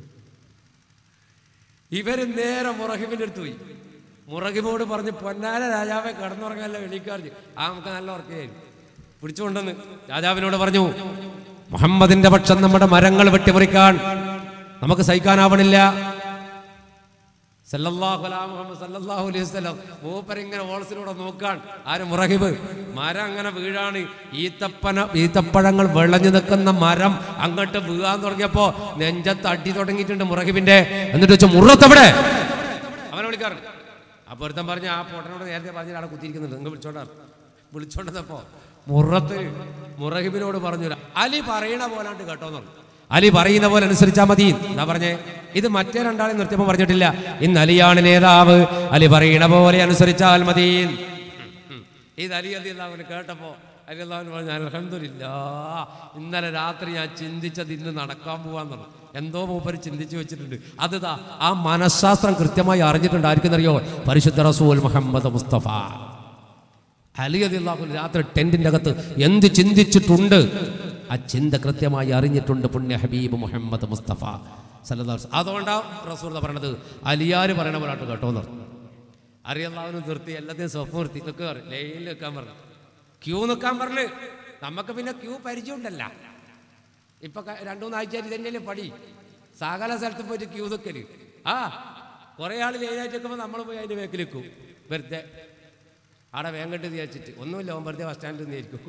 ഇവര് നേരെ മുറഹിബിന്റെ അടുത്ത് പോയി മുറഹിബോട് പറഞ്ഞ് പൊന്നാര രാജാവെ കിടന്നുറങ്ങാനല്ല വെളിക്കാറിഞ്ഞ് ആ നമുക്ക് നല്ല ഉറക്കുകയായിരുന്നു പിടിച്ചുകൊണ്ടെന്ന് രാജാവിനോട് പറഞ്ഞു മുഹമ്മദിന്റെ പക്ഷം നമ്മുടെ മരങ്ങൾ വെട്ടിമുറിക്കാൻ നമുക്ക് സഹിക്കാനാവണില്ല സല്ലല്ലാഹു അലാ മുഹമ്മദ് സല്ലല്ലാഹു അലൈഹി വസല്ലം മൂപ്പരിങ്ങനെ ഓളസിലൂടെ നോക്കാൻ ആര് മുറഹിബ് മരം അങ്ങനെ വീഴാണ് ഈത്തപ്പന ഈത്തപ്പഴങ്ങൾ വിളഞ്ഞു നിൽക്കുന്ന മരം അങ്ങോട്ട് വീഴാൻ തുടങ്ങിയപ്പോ നെഞ്ചത്ത് അടി തുടങ്ങിയിട്ടുണ്ട് മുറഹിബിന്റെ എന്നിട്ട് വെച്ച് മുറത്തെവിടെ അവനെ വിളിക്കാറ് അപ്പൊ ഒരുത്തൻ പറഞ്ഞ ആ പൊട്ടനോട് നേരത്തെ പറഞ്ഞ ആളെ കുത്തിയിരിക്കുന്നുണ്ട് നിങ്ങൾ വിളിച്ചോണ്ടാ വിളിച്ചോണ്ടപ്പോ മുറത്ത് മുറഹിബിനോട് പറഞ്ഞു അലി പറയണ പോലാണ്ട് കേട്ടോന്ന് പറഞ്ഞു അലി പറയുന്ന പോലെ അനുസരിച്ചാൽ മതി എന്നാ പറഞ്ഞേ ഇത് മറ്റേ രണ്ടാളെ നിർത്തിയപ്പോൾ പറഞ്ഞിട്ടില്ല ഇന്ന് അലിയാണ് നേതാവ് അലി പറയണ പോലെ അനുസരിച്ചാൽ മതി ഉം. ഇത് അലി അലി അള്ളാഹുവിന് കേട്ടപ്പോ അലി അള്ളാഹുവിന് പറഞ്ഞു അലഹമില്ല ഇന്നലെ രാത്രി ഞാൻ ചിന്തിച്ചത് ഇന്ന് നടക്കാൻ പോവാന്ന് എന്തോ മൂപ്പര് ചിന്തിച്ചു വെച്ചിട്ടുണ്ട് അത് ദാ ആ മനഃശാസ്ത്രം കൃത്യമായി അറിഞ്ഞിട്ടുണ്ട് ആർക്കെന്നറിയോ പരിശുദ്ധ റസൂൽ മുഹമ്മദ് മുസ്തഫ അലി അലി അള്ളാഹു രാത്രി ടെന്റിന്റെ അകത്ത് എന്ത് ചിന്തിച്ചിട്ടുണ്ട് ആ ചിന്ത കൃത്യമായി അറിഞ്ഞിട്ടുണ്ട് പുണ്യ ഹബീബ് മുഹമ്മദ് മുസ്തഫ സല്ലല്ലാഹു അതുകൊണ്ടാണ് റസൂൽ പറയണത് അലിയാർ പറയണ പോലാട്ട് കേട്ടോ എന്ന് പറഞ്ഞു അറിയാവുന്ന നിർത്തി എല്ലാத்தைയും സ്വപ്പ് നിർത്തി നിൽക്കുക ലൈനിൽ നിൽക്കാൻ പറഞ്ഞു ക്യൂ നിൽക്കാൻ പറഞ്ഞു നമുക്ക് പിന്നെ ക്യൂ പരിചയമുണ്ടല്ല ഇപ്പൊ ക- രണ്ടു മൂന്ന് ആഴ്ച ഇതന്നെയല്ലേ പടി സകല സ്ഥലത്ത് പോയിട്ട് ക്യൂ നിൽക്കല് ആ കുറെ ആൾ ലൈനായിട്ട് നിൽക്കുമ്പോൾ നമ്മൾ പോയി അതിന്റെ വേക്കിൽ നിൽക്കും വെറുതെ അവിടെ വേങ്ങട്ട് വിചാരിച്ചിട്ട് ഒന്നുമില്ല ഓൻ വെറുതെ ബസ് സ്റ്റാൻഡിൽ നിന്നായിരിക്കും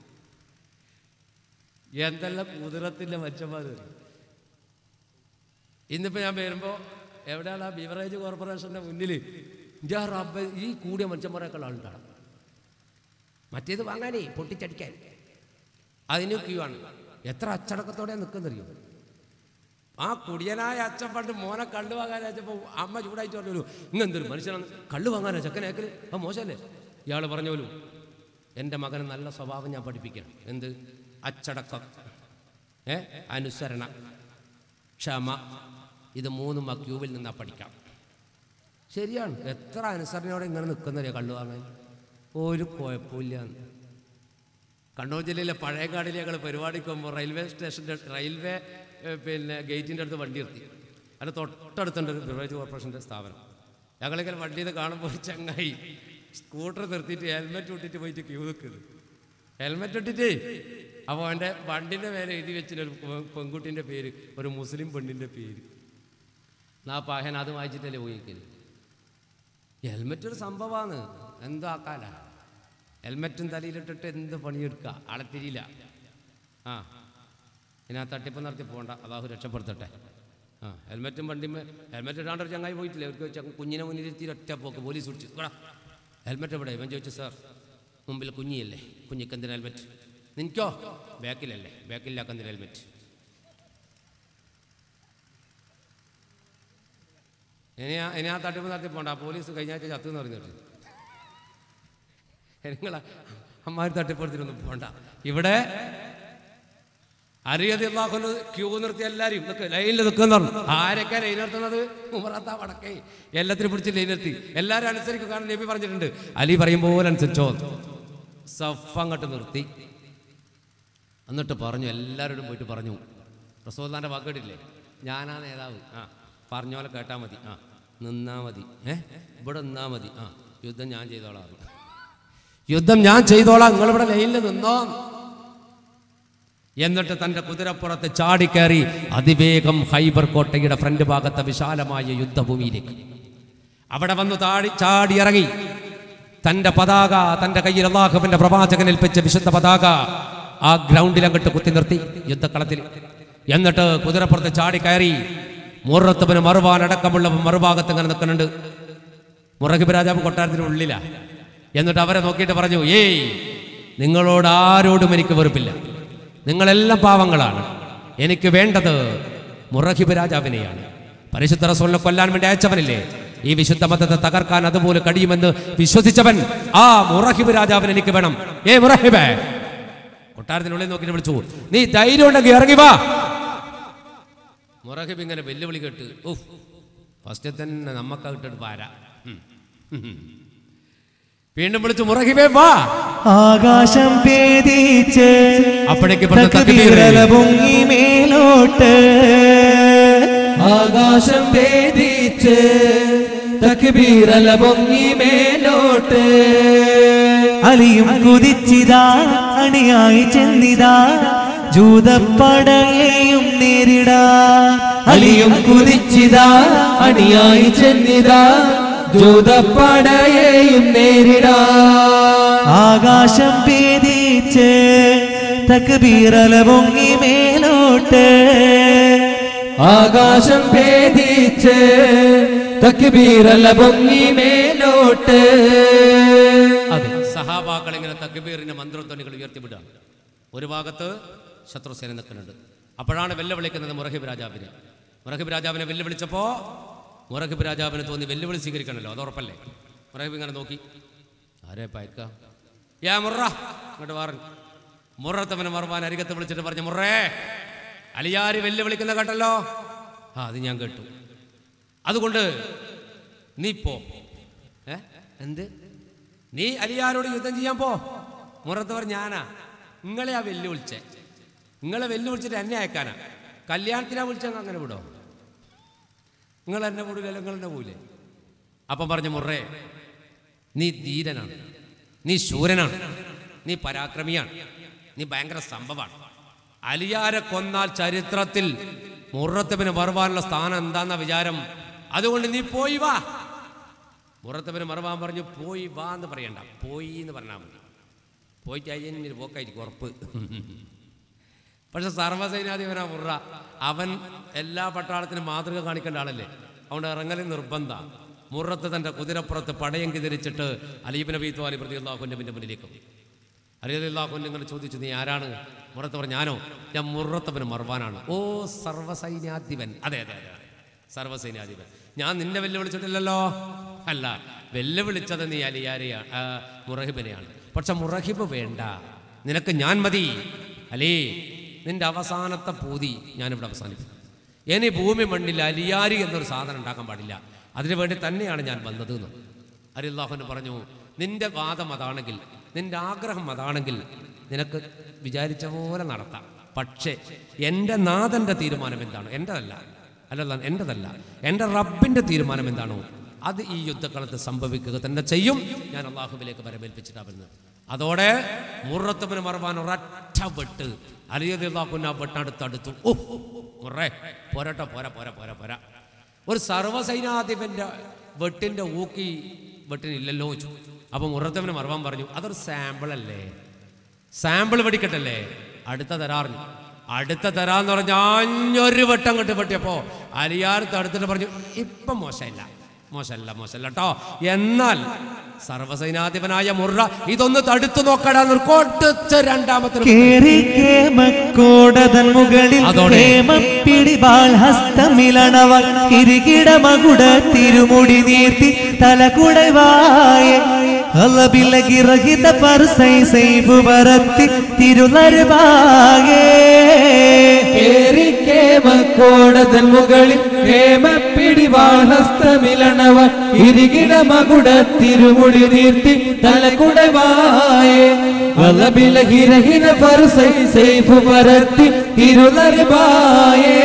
എന്തെല്ലാം കുതിരത്തിൻ്റെ മച്ചന്മാർ ഇന്നിപ്പോൾ ഞാൻ വരുമ്പോൾ എവിടെയാണ് ആ ബിവറേജ് കോർപ്പറേഷൻ്റെ മുന്നിൽ ഞാൻ റബ്ബ ഈ കൂടിയ മനുഷ്യന്മാരെക്കാൾ ആളുണ്ടാണ് മറ്റേത് വാങ്ങാനേ പൊട്ടിച്ചടിക്കാൻ അതിന് ക്യൂ ആണ് എത്ര അച്ചടക്കത്തോടെ നിൽക്കുന്നറിയോ ആ കുടിയനായ അച്ഛൻ പണ്ട് മോനെ കള്ളു വാങ്ങാൻ വെച്ചപ്പോൾ അമ്മ ചൂടായിട്ട് പറഞ്ഞു ഇങ്ങെന്തൊരു മനുഷ്യനാണ് കള്ളു വാങ്ങാനോ ചെക്കനേക്കല് ആ മോശമല്ലേ ഇയാൾ പറഞ്ഞോലു എൻ്റെ മകന് നല്ല സ്വഭാവം ഞാൻ പഠിപ്പിക്കണം എന്ത് അച്ചടക്കം ഏ അനുസരണ ക്ഷമ ഇത് മൂന്നും ആ ക്യൂവിൽ നിന്നാ പഠിക്കാം ശരിയാണ് എത്ര അനുസരണയോടെ ഇങ്ങനെ നിൽക്കുന്നവരെ കള്ളു വാങ്ങാൻ ഒരു കുഴപ്പമില്ല കണ്ണൂർ ജില്ലയിലെ പഴയകാടിലെ ഞങ്ങൾ പരിപാടിക്ക് പോകുമ്പോൾ റെയിൽവേ സ്റ്റേഷൻ്റെ റെയിൽവേ ഏ, പിന്നെ ഗേറ്റിൻ്റെ അടുത്ത് വണ്ടി നിർത്തി അതിന് തൊട്ടടുത്തുണ്ട് ഒരു ബിവറേജ് കോർപ്പറേഷൻ്റെ സ്ഥാപനം ഞങ്ങളിങ്ങനെ വണ്ടിയിൽ നിന്ന് കാണുമ്പോൾ ഒരു ചങ്ങായി സ്കൂട്ടർ നിർത്തിയിട്ട് ഹെൽമെറ്റ് ഇട്ടിട്ട് പോയിട്ട് ക്യൂ നിൽക്കുന്നത് ഹെൽമെറ്റ് ഇട്ടിട്ടേ അപ്പോൾ അവൻ്റെ വണ്ടിൻ്റെ മേലെ എഴുതി വെച്ചിട്ട് ഒരു പെ- പെൺകുട്ടീൻ്റെ പേര് ഒരു മുസ്ലിം പെണ്ണിൻ്റെ പേര് നാ പാഹൻ അത് വായിച്ചിട്ടല്ലേ പോയിക്കല് ഹെൽമെറ്റ് ഒരു സംഭവമാണ് എന്തോ ആക്കാല ഹെൽമെറ്റും തലയിലിട്ടിട്ട് എന്ത് പണിയെടുക്കുക ആളെ തിരിയില്ല ആ ഇനി ആ തട്ടിപ്പ് നടത്തി പോകണ്ട അതാഹു രക്ഷപ്പെടുത്തട്ടെ ആ ഹെൽമെറ്റും വണ്ടിമേ ഹെൽമെറ്റ് ഇടാണ്ട് ഒരു ചങ്ങായി പോയിട്ടില്ലേ അവർക്ക് ചങ്ങ- കുഞ്ഞിനെ മുന്നിലിരുത്തി ഒറ്റ പോക്ക് പോലീസ് പിടിച്ചു ഇവിടെ ഹെൽമെറ്റ് എവിടെ ഇവൻ ചോദിച്ചു സാർ മുമ്പിൽ കുഞ്ഞിയല്ലേ കുഞ്ഞിക്ക് എന്തിനാ ഹെൽമെറ്റ് നിനക്കോ ബാക്കിലല്ലേ ബാക്കിലാക്കെന്തിനാ ഹെൽമെറ്റ് ഇനി ആ ഇനി ആ തട്ടിപ്പ് നടത്തി പോണ്ട ആ പോലീസ് കഴിഞ്ഞ ആഴ്ച ചത്തു എന്ന് പറഞ്ഞിട്ട് നിങ്ങൾ അമ്മാര് തട്ടിപ്പെടുത്തിനൊന്നും പോണ്ട ഇവിടെ അറിയതില്ലാക്കുന്ന ക്യൂ നിർത്തി എല്ലാവരും നിൽക്ക് ലൈനിൽ നിൽക്കുന്ന ആരൊക്കെ ലൈൻ നിർത്തുന്നത് ഉമറാത്ത വടക്കേ എല്ലാത്തിനും പിടിച്ച് ലൈൻ നിർത്തി എല്ലാവരും അനുസരിക്കും കാരണം നബി പറഞ്ഞിട്ടുണ്ട് അലി പറയും പോലെ അനുസരിച്ചോ സഫ് അങ്ങോട്ട് നിർത്തി എന്നിട്ട് പറഞ്ഞു എല്ലാവരോടും പോയിട്ട് പറഞ്ഞു റസോദാൻ്റെ വാക്കേട്ടില്ലേ ഞാനാ നേതാവ് ആ പറഞ്ഞ പോലെ കേട്ടാൽ മതി ആ നിന്നാ മതി ഏ ഇവിടെ നിന്നാ മതി ആ യുദ്ധം ഞാൻ ചെയ്തോളാം യുദ്ധം ഞാൻ ചെയ്തോളാം നിങ്ങളിവിടെ ലൈനിൽ നിന്നോ എന്നിട്ട് തന്റെ കുതിരപ്പുറത്ത് ചാടിക്കയറി അതിവേഗം ഹൈബർ കോട്ടയുടെ ഫ്രണ്ട് ഭാഗത്തെ വിശാലമായ യുദ്ധഭൂമിയിലേക്ക് അവിടെ വന്നു താടി ചാടിയിറങ്ങി തന്റെ പതാക തന്റെ കയ്യിൽ അള്ളാഹുവിന്റെ പ്രവാചകൻ ഏൽപ്പിച്ച വിശുദ്ധ പതാക ആ ഗ്രൗണ്ടിൽ അങ്ങോട്ട് കുത്തി നിർത്തി യുദ്ധക്കളത്തിൽ എന്നിട്ട് കുതിരപ്പുറത്ത് ചാടി കയറി മുറത്തവന് മറുവാൻ അടക്കമുള്ള മറുഭാഗത്ത് ഇങ്ങനെ നിൽക്കുന്നുണ്ട് മുറഹിബ് രാജാവ് കൊട്ടാരത്തിന് ഉള്ളിലാ എന്നിട്ട് അവരെ നോക്കിയിട്ട് പറഞ്ഞു ഏയ് നിങ്ങളോട് ആരോടും എനിക്ക് വെറുപ്പില്ല നിങ്ങളെല്ലാം പാവങ്ങളാണ് എനിക്ക് വേണ്ടത് മുറഹിബ് രാജാവിനെയാണ് പരിശുദ്ധ റസൂലിനെ കൊല്ലാൻ വേണ്ടി അയച്ചവനില്ലേ ഈ വിശുദ്ധ മതത്തെ തകർക്കാൻ അതുപോലെ കഴിയുമെന്ന് വിശ്വസിച്ചവൻ ആ മുറഹിബ് രാജാവിന് എനിക്ക് വേണം ഏ മുറഹിബേ കൊട്ടാരത്തിനുള്ളിൽ നോക്കിയിട്ട് വിളിച്ചു നീ ധൈര്യം ഉണ്ടെങ്കിൽ ഇറങ്ങി വാ മുറഹിബ് ഇങ്ങനെ വെല്ലുവിളി കേട്ട് ഉഫ് ഫസ്റ്റ് തന്നെ നമ്മക്ക ഇട്ടിട്ട് പാരാ ഉം. ഉം. വീണ്ടും വിളിച്ചു മുറഹിബേ വാ ആകാശം പേദിച്ച് അപ്പോഴേക്ക് ഇവിടുത്തെ തക്ബീറല പൊങ്ങി മേലോട്ട് ആകാശം ഭേദിച്ച് തക്ബീറല പൊങ്ങി മേലോട്ട് അലിയും കുതിച്ചിതാ അണിയായി ചെന്നിതാ ജൂതപ്പടയെയും നേരിടാ അലിയും കുതിച്ചിതാ അണിയായി ചെന്നിതാ ജൂതപ്പടയെയും നേരിടാ ആകാശം പേദിച്ച് തക്ബീറല പൊങ്ങി മേലോട്ട് ആകാശം ഭേദിച്ച് തക്ബീറല പൊങ്ങി മേലോട്ട് അതെ സഹാബാക്കൾ ഇങ്ങനെ തക്ബീറിന്റെ മന്ത്രധ്വനികൾ ഉയർത്തിവിടുകയാണ് ഒരു ഭാഗത്ത് ശത്രുസേന നിൽക്കുന്നുണ്ട് അപ്പോഴാണ് വെല്ലുവിളിക്കുന്നത് മുറഹിബ് രാജാവിനെ മുറഹിബ് രാജാവിനെ വെല്ലുവിളിച്ചപ്പോ മുറഹിബ് രാജാവിന് തോന്നി വെല്ലുവിളി സ്വീകരിക്കണമല്ലോ അത് ഉറപ്പല്ലേ മുറഹിബ് ഇങ്ങനെ നോക്കി ആരെ പയക്ക യാ മുറ ഇങ്ങോട്ട് മാറി മുറത്തവനെ മറുവാൻ അരികത്ത് വിളിച്ചിട്ട് പറഞ്ഞു മുറേ അലിയാര് വെല്ലുവിളിക്കുന്ന കേട്ടല്ലോ ആ അത് ഞാൻ കേട്ടു അതുകൊണ്ട് നീ പോ ഏ എന്ത് നീ അലിയാരോട് യുദ്ധം ചെയ്യാൻ പോ മുറത്തവർ ഞാനാ നിങ്ങളെ ആ വെല്ലുവിളിച്ചേ നിങ്ങളെ വെല്ലുവിളിച്ചിട്ട് എന്നെ അയക്കാനാ കല്യാണത്തിനാ വിളിച്ചങ്ങ് അങ്ങനെ വിടോ നിങ്ങൾ എന്നെ വിടൂലല്ലോ നിങ്ങൾ എന്നെ പോയില്ലേ അപ്പം പറഞ്ഞു മുറേ നീ ധീരനാണ് നീ ശൂരനാണ് നീ പരാക്രമിയാണ് നീ ഭയങ്കര സംഭവമാണ് അലിയാരെ കൊന്നാൽ ചരിത്രത്തിൽ മുറത്തപ്പിന് മറുവാനുള്ള സ്ഥാനം എന്താന്ന വിചാരം അതുകൊണ്ട് നീ പോയി വാ മുറത്തപ്പിന് മറുവാൻ പറഞ്ഞു പോയി വാ എന്ന് പറയണ്ട പോയി എന്ന് പറഞ്ഞാൽ മതി പോയിട്ട് അയ്യന് പോക്കായിരിക്കും ഉറപ്പ് പക്ഷെ സർവ്വസൈനാധിപനാ മുറ അവൻ എല്ലാ പട്ടാളത്തിനും മാതൃക കാണിക്കേണ്ട ആളല്ലേ അതുകൊണ്ട് ഇറങ്ങലിൽ നിർബന്ധ മുറത്ത് തന്റെ കുതിരപ്പുറത്ത് പടയങ്കി ധരിച്ചിട്ട് അലീബ് നബി ത്വാലി പ്രതി അള്ളാഹുൻ്റെ മുന്നിലേക്ക് പോയി അലി അള്ളാഹുൻ്റെ ഇങ്ങനെ ചോദിച്ചു നീ ആരാണ് മുറത്ത് പറഞ്ഞു ഞാനോ ഞാൻ മുറത്തവന് മർവാനാണ് ഓ സർവ്വസൈന്യാധിപൻ അതെ അതെ അതെ സർവ്വസൈന്യാധിപൻ ഞാൻ നിന്നെ വെല്ലുവിളിച്ചിട്ടില്ലല്ലോ അല്ല വെല്ലുവിളിച്ചത് നീ അലിയാരെയാണ് ആ, മുറഹിബിനെയാണ് പക്ഷെ മുറഹിബ് വേണ്ട നിനക്ക് ഞാൻ മതി അലേ നിന്റെ അവസാനത്തെ പൂതി ഞാനിവിടെ അവസാനിപ്പിക്കും ഇനി ഭൂമി മണ്ണിൽ അലിയാരി എന്നൊരു സാധനം ഉണ്ടാക്കാൻ പാടില്ല അതിനു വേണ്ടി തന്നെയാണ് ഞാൻ വന്നത് എന്ന് അരില്ലാഹുന് പറഞ്ഞു നിന്റെ വാദം അതാണെങ്കിൽ നിന്റെ ആഗ്രഹം അതാണെങ്കിൽ നിനക്ക് വിചാരിച്ച പോലെ നടത്താം പക്ഷേ എൻ്റെ നാഥൻ്റെ തീരുമാനം എന്താണ് എൻ്റെതല്ല അല്ലല്ല എൻ്റെതല്ല എൻ്റെ റബ്ബിൻ്റെ തീരുമാനം എന്താണോ അത് ഈ യുദ്ധക്കളത്ത് സംഭവിക്കുക തന്നെ ചെയ്യും ഞാൻ അള്ളാഹുവിലേക്ക് വരവേൽപ്പിച്ചിട്ടാ വരുന്നത് അതോടെ മുറത്തുവിന് മറവാൻ ഒരൊറ്റ വെട്ട് അലിയതി അള്ളാഹുവിന് ആ വെട്ടടുത്തടുത്തു ഓ മുറേ പോരാട്ടോ പോരാ പോരാ പോരാ പോരാ ഒരു സർവ്വസൈനാധിപന്റെ വെട്ടിന്റെ ഊക്കി വെട്ടിനില്ലല്ലോ വെച്ചു അപ്പൊ മുറത്തവന് മറവാൻ പറഞ്ഞു അതൊരു സാമ്പിൾ അല്ലേ സാമ്പിൾ വെടിക്കട്ടല്ലേ അടുത്ത തരാറിഞ്ഞു അടുത്ത തരാന്ന് പറഞ്ഞ അഞ്ഞൊരു വട്ടം കെട്ട് വെട്ടിയപ്പോ അലിയാർ തടുത്തിട്ട് പറഞ്ഞു ഇപ്പം മോശമില്ല മോശമല്ല മോശമല്ല കേട്ടോ എന്നാൽ സർവസൈനാധിപനായ മുറ ഇതൊന്ന് തടുത്തു നോക്കടാന്ന് കൊടുത്ത രണ്ടാമത്തെ കേറി കേമക്കോടതൻ മുകളിൽ അതോടെ. കേമപ്പിടിവാൾ ഹസ്തമിലണവ കിരികിട മകുട തിരുമുടി നീർത്തി തലകുടവായ അലബിലകിറഹിത പർസൈ സൈബു വരത്തി തിരുനരുവാകേ കേമക്കോടതൻ മുകളിൽ ഹേമപ്പിടിവാഹസ്തമിലണവ ഇരികിട മകുട തിരുമുടി നീർത്തി തലകുടവായേ വലബില ഹിരഹിന ഫർസൈ സൈഫ് പരത്തി തിരുനരുവായേ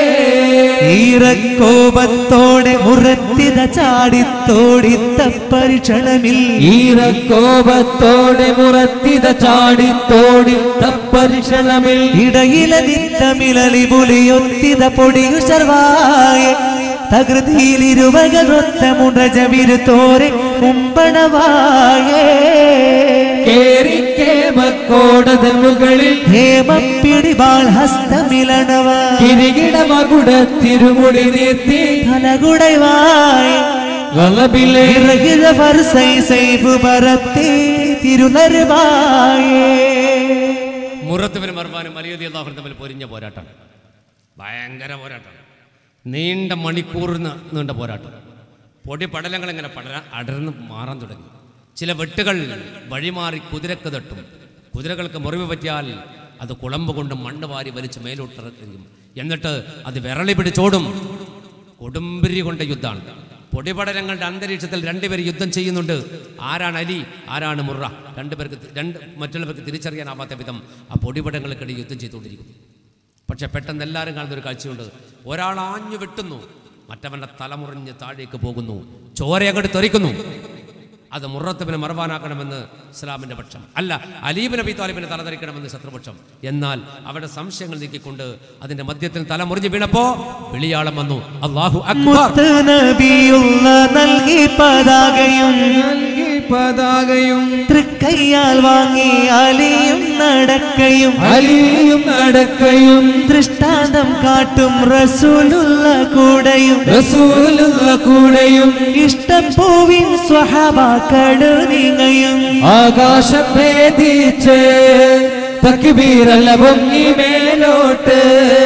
ഈറക്കോപത്തോടെ മുറത്തിത ചാടിത്തോടിത്ത പരീക്ഷണമിൽ ഈറക്കോപത്തോടെ മുറത്തിത ചാടിത്തോടി തപ്പരിഷണമിൽ ഇടയിലതിത്തമിളലി പുലിയൊത്തിത പൊടിയു ശർവായ തകൃതിയിലിരുവകൊത്ത മുടജവിരുത്തോരെ കുമ്പണവായേ കേറി കേമക്കോടതൻ മുകളിൽ ഹേമപ്പിടിവാൾ ഹസ്തമിലണവ കിരികിട മകുട തിരുമുടി നീർത്തി തലകുടവായ വലബിലെ ഇറകിത ഫർസൈ സൈഫ് പരത്തി തിരുനരുവായേ മുറത്തുവിന് മർബാനും അലിയതി അള്ളാഹുനും തമ്മിൽ പൊരിഞ്ഞ പോരാട്ടം ഭയങ്കര പോരാട്ടം നീണ്ട മണിക്കൂറിന് നീണ്ട പോരാട്ടം പൊടി പടലങ്ങൾ ഇങ്ങനെ പടര അടർന്ന് മാറാൻ തുടങ്ങി ചില വെട്ടുകൾ വഴിമാറി കുതിരക്ക് തട്ടും കുതിരകൾക്ക് മുറിവ് പറ്റിയാൽ അത് കുളമ്പ് കൊണ്ട് മണ്ണ് വാരി വലിച്ച് മേലോട്ടിറക്കും എന്നിട്ട് അത് വിരളി പിടിച്ചോടും കൊടുമ്പിരി കൊണ്ട യുദ്ധമാണ് പൊടിപടലങ്ങളുടെ അന്തരീക്ഷത്തിൽ രണ്ടുപേർ യുദ്ധം ചെയ്യുന്നുണ്ട് ആരാണ് അലി ആരാണ് മുറ രണ്ടുപേർക്ക് തി- രണ്ട് മറ്റുള്ളവർക്ക് തിരിച്ചറിയാനാവാത്ത വിധം ആ പൊടിപടങ്ങൾക്കിടയിൽ യുദ്ധം ചെയ്തുകൊണ്ടിരിക്കും പക്ഷെ പെട്ടെന്ന് എല്ലാവരും കാണുന്ന ഒരു കാഴ്ചയുണ്ട് ഒരാൾ ആഞ്ഞു വെട്ടുന്നു മറ്റവന്റെ തലമുറിഞ്ഞ് താഴേക്ക് പോകുന്നു ചോര അങ്ങോട്ട് തെറിക്കുന്നു അത് മുറത്തുബിനെ മറവാനാക്കണമെന്ന് ഇസ്ലാമിന്റെ പക്ഷം അല്ല അലീബ് നബി താലിബിനെ തലതെറിക്കണമെന്ന് ശത്രുപക്ഷം എന്നാൽ അവരുടെ സംശയങ്ങൾ നീക്കിക്കൊണ്ട് അതിന്റെ മധ്യത്തിൽ തല മുറിഞ്ഞ് വീണപ്പോ വിളിയാളം വന്നു അള്ളാഹു അക്ബർ മുത്ത് നബിയുള്ള നൽകി പതാകയും നൽകി പതാകയും തൃക്കയ്യാൽ വാങ്ങി അലിയും നടക്കയും അലിയും നടക്കയും ദൃഷ്ടാന്തം കാട്ടും റസൂലുള്ള കൂടെയും റസൂലുള്ള കൂടെയും ഇഷ്ടപ്പൂവിൻ സ്വഹാബാക്കളു നീങ്ങയും ആകാശം ഭേദിച്ച് തക്ബീറല്ല പൊങ്ങി മേലോട്ട്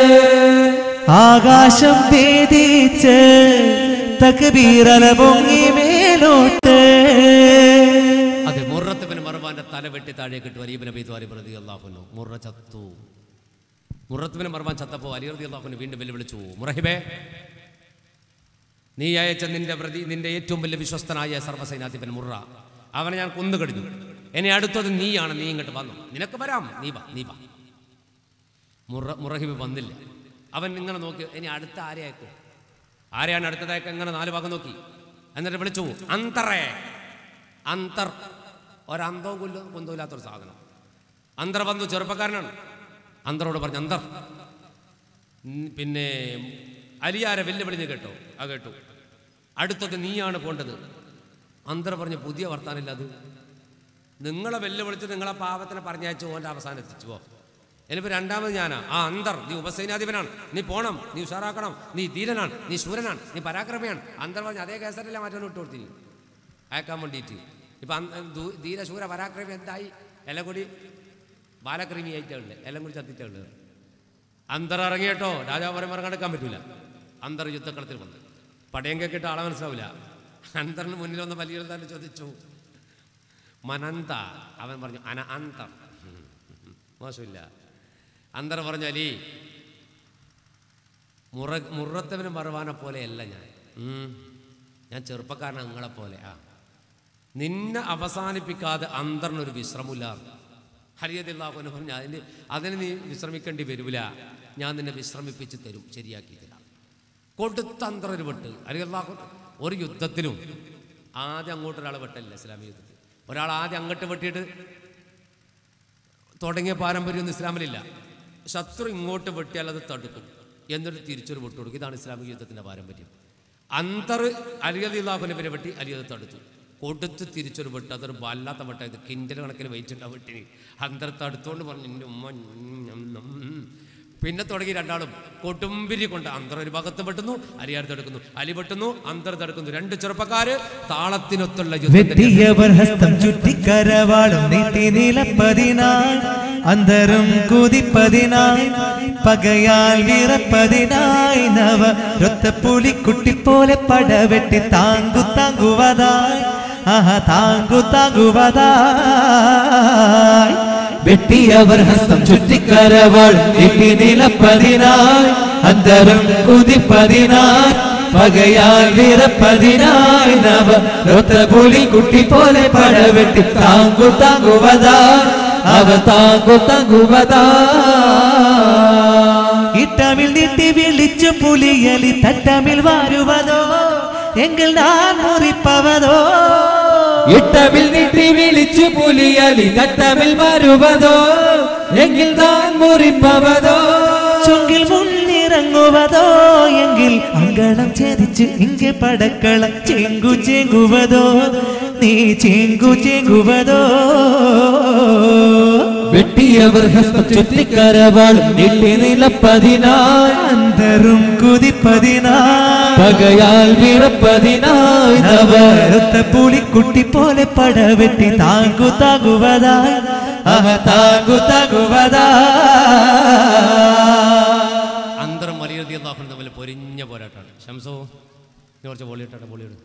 ആകാശം ഭേദിച്ച് തക്ബീറല പൊങ്ങി മേലോട്ട് അതെ മുറത്തുബിന് മറവാന്റെ തല വെട്ടി താഴേക്ക് ഇട്ടു അലീബ് നബി ത്വാരി പ്രതി അള്ളാഹുനു മുറ ചത്തു മുറത്തുബിന് മറവാൻ ചത്തപ്പോ അലി റതി അള്ളാഹുന് വീണ്ടും വെല്ലുവിളിച്ചു മുറഹിബേ നീ അയച്ച നിന്റെ പ്രതി നിന്റെ ഏറ്റവും വലിയ വിശ്വസ്തനായ സർവ്വസൈനാധിപൻ മുറ അവനെ ഞാൻ കൊന്നു കഴിഞ്ഞു എന്നെ അടുത്തത് നീയാണ് നീ ഇങ്ങോട്ട് വന്നു നിനക്ക് വരാം നീ വാ നീ വാ മുറ മുറഹിബ് വന്നില്ല അവൻ ഇങ്ങനെ നോക്കി ഇനി അടുത്ത ആരെ അയക്കും ആരെയാണ് അടുത്തതായക്ക് ഇങ്ങനെ നാല് ഭാഗം നോക്കി എന്നിട്ട് വിളിച്ചു അന്തറേ അന്തർ ഒരന്തവും കൊല്ലും കൊന്തമില്ലാത്തൊരു സാധനം അന്തർ വന്നു ചെറുപ്പക്കാരനാണ് അന്തറോട് പറഞ്ഞു അന്തർ ഉം, പിന്നെ അലിയാരെ വെല്ലുവിളിഞ്ഞ് കേട്ടോ ആ കേട്ടു അടുത്തത് നീയാണ് പോണ്ടത് അന്തർ പറഞ്ഞു പുതിയ വർത്താനില്ല അത് നിങ്ങളെ വെല്ലുവിളിച്ച് നിങ്ങളെ പാപത്തിനെ പറഞ്ഞയച്ചു ഓൻ്റെ അവസാനം എത്തിച്ചു പോ ഇനിയിപ്പോൾ രണ്ടാമത് ഞാനാ ആ അന്തർ നീ ഉപസൈനാധിപനാണ് നീ പോണം നീ ഉഷാറാക്കണം നീ ധീരനാണ് നീ ശൂരനാണ് നീ പരാക്രമയാണ് അന്തർ പറഞ്ഞു അതേ കേസറില്ല മറ്റൊന്ന് വിട്ടു കൊടുത്തിനി അയക്കാൻ വേണ്ടിയിട്ട് ഇപ്പം അന്ത- ദൂ- ധീരശൂര പരാക്രമി എന്തായി എല്ലാം കൂടി ബാലക്രമി ആയിട്ടുള്ളത് എല്ലാം കൂടി ചത്തിട്ടുള്ളത് അന്തർ ഇറങ്ങിയിട്ടോ രാജാവ് പറയുമ്പോൾ ഇറങ്ങാൻ പറ്റൂല അന്തർ യുദ്ധക്കളത്തിൽ വന്നു പടയം കേട്ടിട്ട് ആളെ മനസ്സിലാവില്ല അന്തറിന് മുന്നിൽ വന്ന വലിയ തന്നെ ചോദിച്ചു മനന്ത അവൻ പറഞ്ഞു അന അന്തർ മോശമില്ല അന്തർ പറഞ്ഞു അലി മുറ മുറത്തവന് മറവാനെ പോലെയല്ല ഞാൻ ഉം. ഞാൻ ചെറുപ്പക്കാരനാ നിങ്ങളെ പോലെ ആ നിന്നെ അവസാനിപ്പിക്കാതെ അന്തറിനൊരു വിശ്രമില്ല ഹരിയതില്ലാഹുവിന് പറഞ്ഞു അതിന് അതിന് നീ വിശ്രമിക്കേണ്ടി വരില്ല ഞാൻ നിന്നെ വിശ്രമിപ്പിച്ച് തരും ശരിയാക്കി തരാം കൊടുത്ത അന്തർ ഒരു വെട്ട് ഹരിയല്ലാഹു ഒരു യുദ്ധത്തിലും ആദ്യം അങ്ങോട്ട് ഒരാളെ വെട്ടല്ല ഇസ്ലാമിക യുദ്ധത്തിൽ ഒരാൾ ആദ്യം അങ്ങോട്ട് വെട്ടിയിട്ട് തുടങ്ങിയ പാരമ്പര്യമൊന്നും ഇസ്ലാമിലില്ല ശത്രു ഇങ്ങോട്ട് വെട്ടിയാൽ അത് തടുക്കും എന്നിട്ട് തിരിച്ചൊരു വെട്ട് കൊടുക്കും ഇതാണ് ഇസ്ലാമിക യുദ്ധത്തിൻ്റെ പാരമ്പര്യം അന്തർ അലിയതിള്ളാഹുവിനെ പിന്നെ വെട്ടി അലിയത് തടുത്തു കൊടുത്ത് തിരിച്ചൊരു വെട്ട് അതൊരു വല്ലാത്ത വെട്ട ഇത് കിൻഡൽ കണക്കിന് വെയിറ്റ് ഉണ്ട് ആ വെട്ടിന് അന്തർ തടുത്തോണ്ട് പറഞ്ഞു എൻ്റെ ഉമ്മ ഉം, ഉം, ഉം. പിന്നെ തുടങ്ങി രണ്ടാളും കൊടുമ്പിരി കൊണ്ട് അന്തർ ഒരു ഭാഗത്ത് വെട്ടുന്നു അലിയാർ തടുക്കുന്നു അലി വെട്ടുന്നു അന്തർ തടുക്കുന്നു രണ്ട് ചെറുപ്പക്കാര് താളത്തിനൊത്തുള്ള യുദ്ധത്തിന് വെട്ടിയവർ ഹസ്തം ചുറ്റിക്കരവാളും നീട്ടി നിലപ്പതിനായി അന്തരും കുതിപ്പതിനായി പകയാൽ വിറപ്പതിനായി നവ രൊത്ത പുലിക്കുട്ടി പോലെ പടവെട്ടി താങ്കു താങ്കുവതായി ആഹ താങ്കു താങ്കുവതായി വെട്ടിയവർ ഹസ്തം ചുറ്റിക്കരവാൾ നീട്ടി നിലപ്പതിനായി അന്തരം കുതിപ്പതിനായി പകയാൽ വിറപ്പതിനായി നവ രൊത്ത പുലിക്കുട്ടി പോലെ പടവെട്ടി താങ്കു താങ്കുവതാ അവ താങ്കു താങ്കുവതാ ഇട്ടമിൽ നീട്ടി വിളിച്ചു പുലിയലി തട്ടമിൽ വാരുവതോ എങ്കിൽ ഞാൻ മുറിപ്പവതോ ഇട്ടമിൽ നീട്ടി വിളിച്ചു പുലിയലി തട്ടമിൽ വരുവതോ എങ്കിൽ താൻ മുറിപ്പവതോ ചുങ്കിൽ മുന്നിറങ്ങുവതോ എങ്കിൽ അങ്കണം ഛേദിച്ച് ഇങ്ങെ പടക്കളം ചേങ്കു ചേങ്കുവതോ നീ ചേങ്കു ചേങ്കുവതോ വെട്ടിയവർ ഹസ്തം ചുറ്റിക്കരവാളും നീട്ടി നിലപ്പതിനായി അന്തരും കുതിപ്പതിനായി പകയാൽ വിറപ്പതിനായി നവ നവരത്ത പുലിക്കുട്ടി പോലെ പടവെട്ടി താങ്കു താകുവതായി അവ താങ്കു താകുവതാ അന്തരം വലിയ അള്ളാഹുനും തമ്മിൽ പൊരിഞ്ഞ പോരാട്ടമാണ് ശംസോ നീ കുറച്ച് പൊളിയിട്ടാണ് പൊളിയിടും